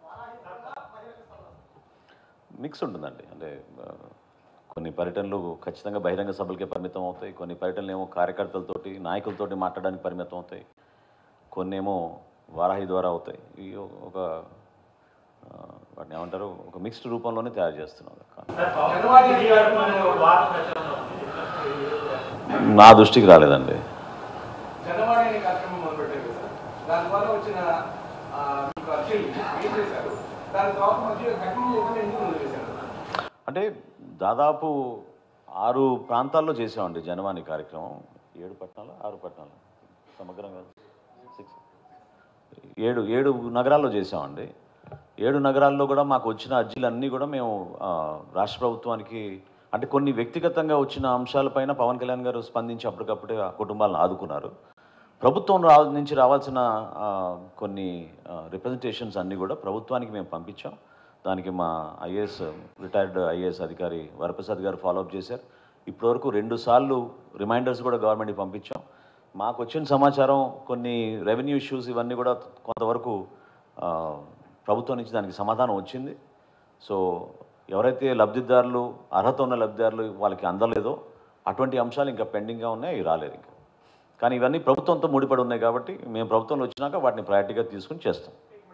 మిక్స్ ఉంటుందండి అంటే ఆ, కొన్ని పర్యటనలు ఖచ్చితంగా బహిరంగ సభలకే పరిమితం అవుతాయి కొన్ని పర్యటనలు ఏమో కార్యకర్తలతోటి నాయకులతోటి మాట్లాడడానికి పరిమితం అవుతాయి కొన్ని ఏమో వారాహి ద్వారా అవుతాయి ఇవి ఒక ఆ, వాటిని ఏమంటారు ఒక మిక్స్డ్ రూపంలోనే తయారు చేస్తున్నాం సార్ పవన్ కళ్యాణ్ గారు మన వార్త ప్రచారంలో ఉంది నా దృష్టికి రాలేదండి జనవాణి అనే కార్యక్రమం మొదలుపెట్టారు కదా సార్ దాని ద్వారా వచ్చిన ఆ, మీకు అర్జీలు ఏం చేశారు దాని తర్వాత మధ్య కంటిన్యూ చేయకుండా ఎందుకు వదిలేశారు అంటే దాదాపు ఆరు ప్రాంతాల్లో చేసామండి జనవాణి కార్యక్రమం ఏడు పట్టణాలు ఆరు పట్టణాలు సమగ్రంగా సిక్స్ ఏడు ఏడు నగరాల్లో చేసామండి ఏడు నగరాల్లో కూడా మాకు వచ్చిన అర్జీలన్నీ కూడా మేము ఆ, రాష్ట్ర ప్రభుత్వానికి అంటే కొన్ని వ్యక్తిగతంగా వచ్చిన అంశాలపైన పవన్ కళ్యాణ్ గారు స్పందించి అప్పటికప్పుడే ఆ కుటుంబాలను ఆదుకున్నారు ప్రభుత్వం రా నుంచి రావాల్సిన ఆ, కొన్ని రిప్రజెంటేషన్స్ అన్నీ కూడా ప్రభుత్వానికి మేము పంపించాం దానికి మా ఐఏఎస్ రిటైర్డ్ ఐఏఎస్ అధికారి వరప్రసాద్ గారు ఫాలోఅప్ చేశారు ఇప్పటివరకు రెండు సార్లు రిమైండర్స్ కూడా గవర్నమెంట్కి పంపించాం మాకు వచ్చిన సమాచారం కొన్ని రెవెన్యూ ఇష్యూస్ ఇవన్నీ కూడా కొంతవరకు ఆ, ప్రభుత్వం నుంచి దానికి సమాధానం వచ్చింది సో ఎవరైతే లబ్ధిదారులు అర్హత ఉన్న లబ్ధిదారులు వాళ్ళకి అందలేదో అటువంటి అంశాలు ఇంకా పెండింగ్గా ఉన్నాయి అవి రాలేదు ఇంకా కానీ ఇవన్నీ ప్రభుత్వంతో ముడిపడి ఉన్నాయి కాబట్టి మేము ప్రభుత్వంలో వచ్చినాక వాటిని ప్రయారిటీగా తీసుకుని చేస్తాం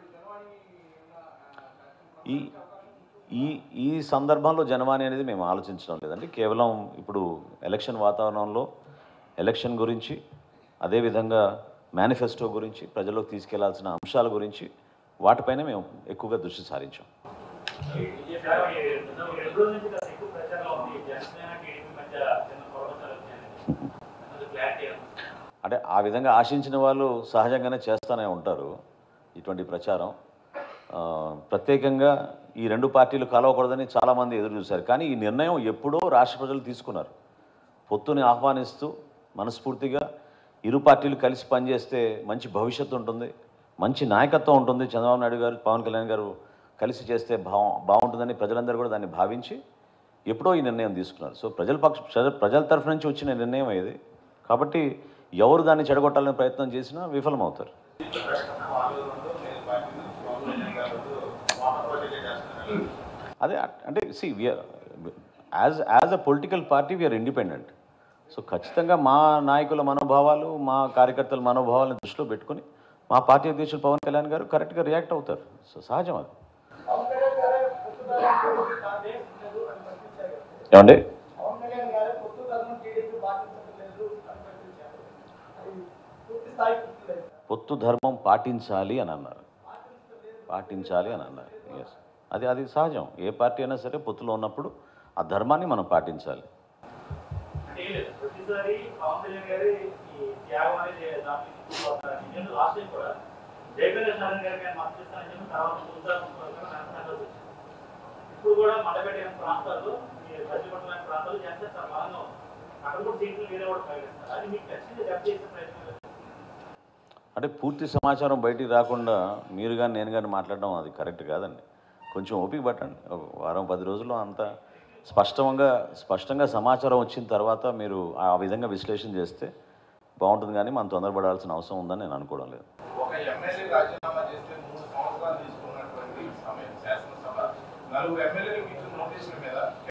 ఈ ఈ ఈ సందర్భంలో జనవాణి అనేది మేము ఆలోచించడం లేదండి కేవలం ఇప్పుడు ఎలక్షన్ వాతావరణంలో ఎలక్షన్ గురించి అదేవిధంగా మేనిఫెస్టో గురించి ప్రజల్లోకి తీసుకెళ్లాల్సిన అంశాల గురించి వాటిపైన మేము ఎక్కువగా దృష్టి సారించాం సార్, ఈ రెండు రోజుల నుంచి కాస్త ఎక్కువ ప్రచారంలో ఉంది జనసేన టీడీపీ మధ్య చిన్న పొరపచ్చాలు వచ్చాయని అది క్లారిటీ అంటే ఆ విధంగా ఆశించిన వాళ్ళు సహజంగానే చేస్తూనే ఉంటారు ఇటువంటి ప్రచారం ఆ, ప్రత్యేకంగా ఈ రెండు పార్టీలు కలవకూడదని చాలామంది ఎదురు చూశారు కానీ ఈ నిర్ణయం ఎప్పుడో రాష్ట్ర ప్రజలు తీసుకున్నారు పొత్తుని ఆహ్వానిస్తూ మనస్ఫూర్తిగా ఇరు పార్టీలు కలిసి పనిచేస్తే మంచి భవిష్యత్తు ఉంటుంది మంచి నాయకత్వం ఉంటుంది చంద్రబాబు నాయుడు గారు పవన్ కళ్యాణ్ గారు కలిసి చేస్తే బా బాగుంటుందని ప్రజలందరూ కూడా దాన్ని భావించి ఎప్పుడో ఈ నిర్ణయం తీసుకున్నారు సో ప్రజల పక్ష ప్రజల ప్రజల తరఫు నుంచి వచ్చిన నిర్ణయం ఇది కాబట్టి ఎవరు దాన్ని చెడగొట్టాలనే ప్రయత్నం చేసినా విఫలమవుతారు ఆందోళనలో నేను పార్టీ నుంచి పవన్ కళ్యాణ్ గారు వాటర్ ప్రాజెక్ట్ చేస్తున్నారు అదే అట్- అంటే see we are as as a political party we are independent so ఖచ్చితంగా మా నాయకుల మనోభావాలు మా కార్యకర్తల మనోభావాలను దృష్టిలో పెట్టుకుని మా పార్టీ అధ్యక్షులు పవన్ కళ్యాణ్ గారు కరెక్ట్గా రియాక్ట్ అవుతారు సో సహజం అది పవన్ కళ్యాణ్ గారే పొత్తు ధర్మం టీడీపీ పాటించలేదు అని ప్రకటించారు ఏమండి పవన్ కళ్యాణ్ గారే పొత్తు ధర్మం టీడీపీ పాటించలేదు అని ప్రకటించారు అది పూర్తి స్థాయి పూర్తి లేదు పొత్తు ధర్మం పాటించాలి అని అన్నారు పాటించాలి అని అన్నారు ఎస్ అది అది సహజం ఏ పార్టీ అయినా సరే పొత్తులో ఉన్నప్పుడు ఆ ధర్మాన్ని మనం పాటించాలి అంటే ఏం లేదు ప్రతిసారి పవన్ కళ్యాణ్ గారి ఈ త్యాగం అనేది దాంట్లో తీసుకుపోతారని నేను లాస్ట్ టైం కూడా జయప్రకాష్ నారాయణ గారికి ఆయన మద్దతు ఇస్తానని చెప్పి తర్వాత చూద్దాం ఇప్పుడు కూడా మడబెట్టే ప్రాంతాల్లో ఈ మధ్యపట్నం ప్రాంతాల్లో జనసేన చాలా బలంగా ఉంది అక్కడ కూడా సీట్లు వేరే కూడా ప్రకటిస్తారు అది మీకు ఖచ్చితంగా జప్ చేసే ప్రయత్నం లేదు. అంటే పూర్తి సమాచారం బయటికి రాకుండా మీరు కానీ నేను కానీ మాట్లాడడం అది కరెక్ట్ కాదండి కొంచెం ఓపిక పట్టండి ఒక వారం పది రోజుల్లో అంత స్పష్టంగా స్పష్టంగా సమాచారం వచ్చిన తర్వాత మీరు ఆ విధంగా విశ్లేషణ చేస్తే బాగుంటుంది కానీ మనం తొందరపడాల్సిన అవసరం ఉందని నేను అనుకోవడం లేదు ఒక ఎమ్మెల్యే రాజీనామా చేస్తే మూడు సంవత్సరాలు తీసుకున్నటువంటి సమయం శాసనసభ నలుగురు ఎమ్మెల్యేలకు ఇచ్చిన నోటీసుల మీద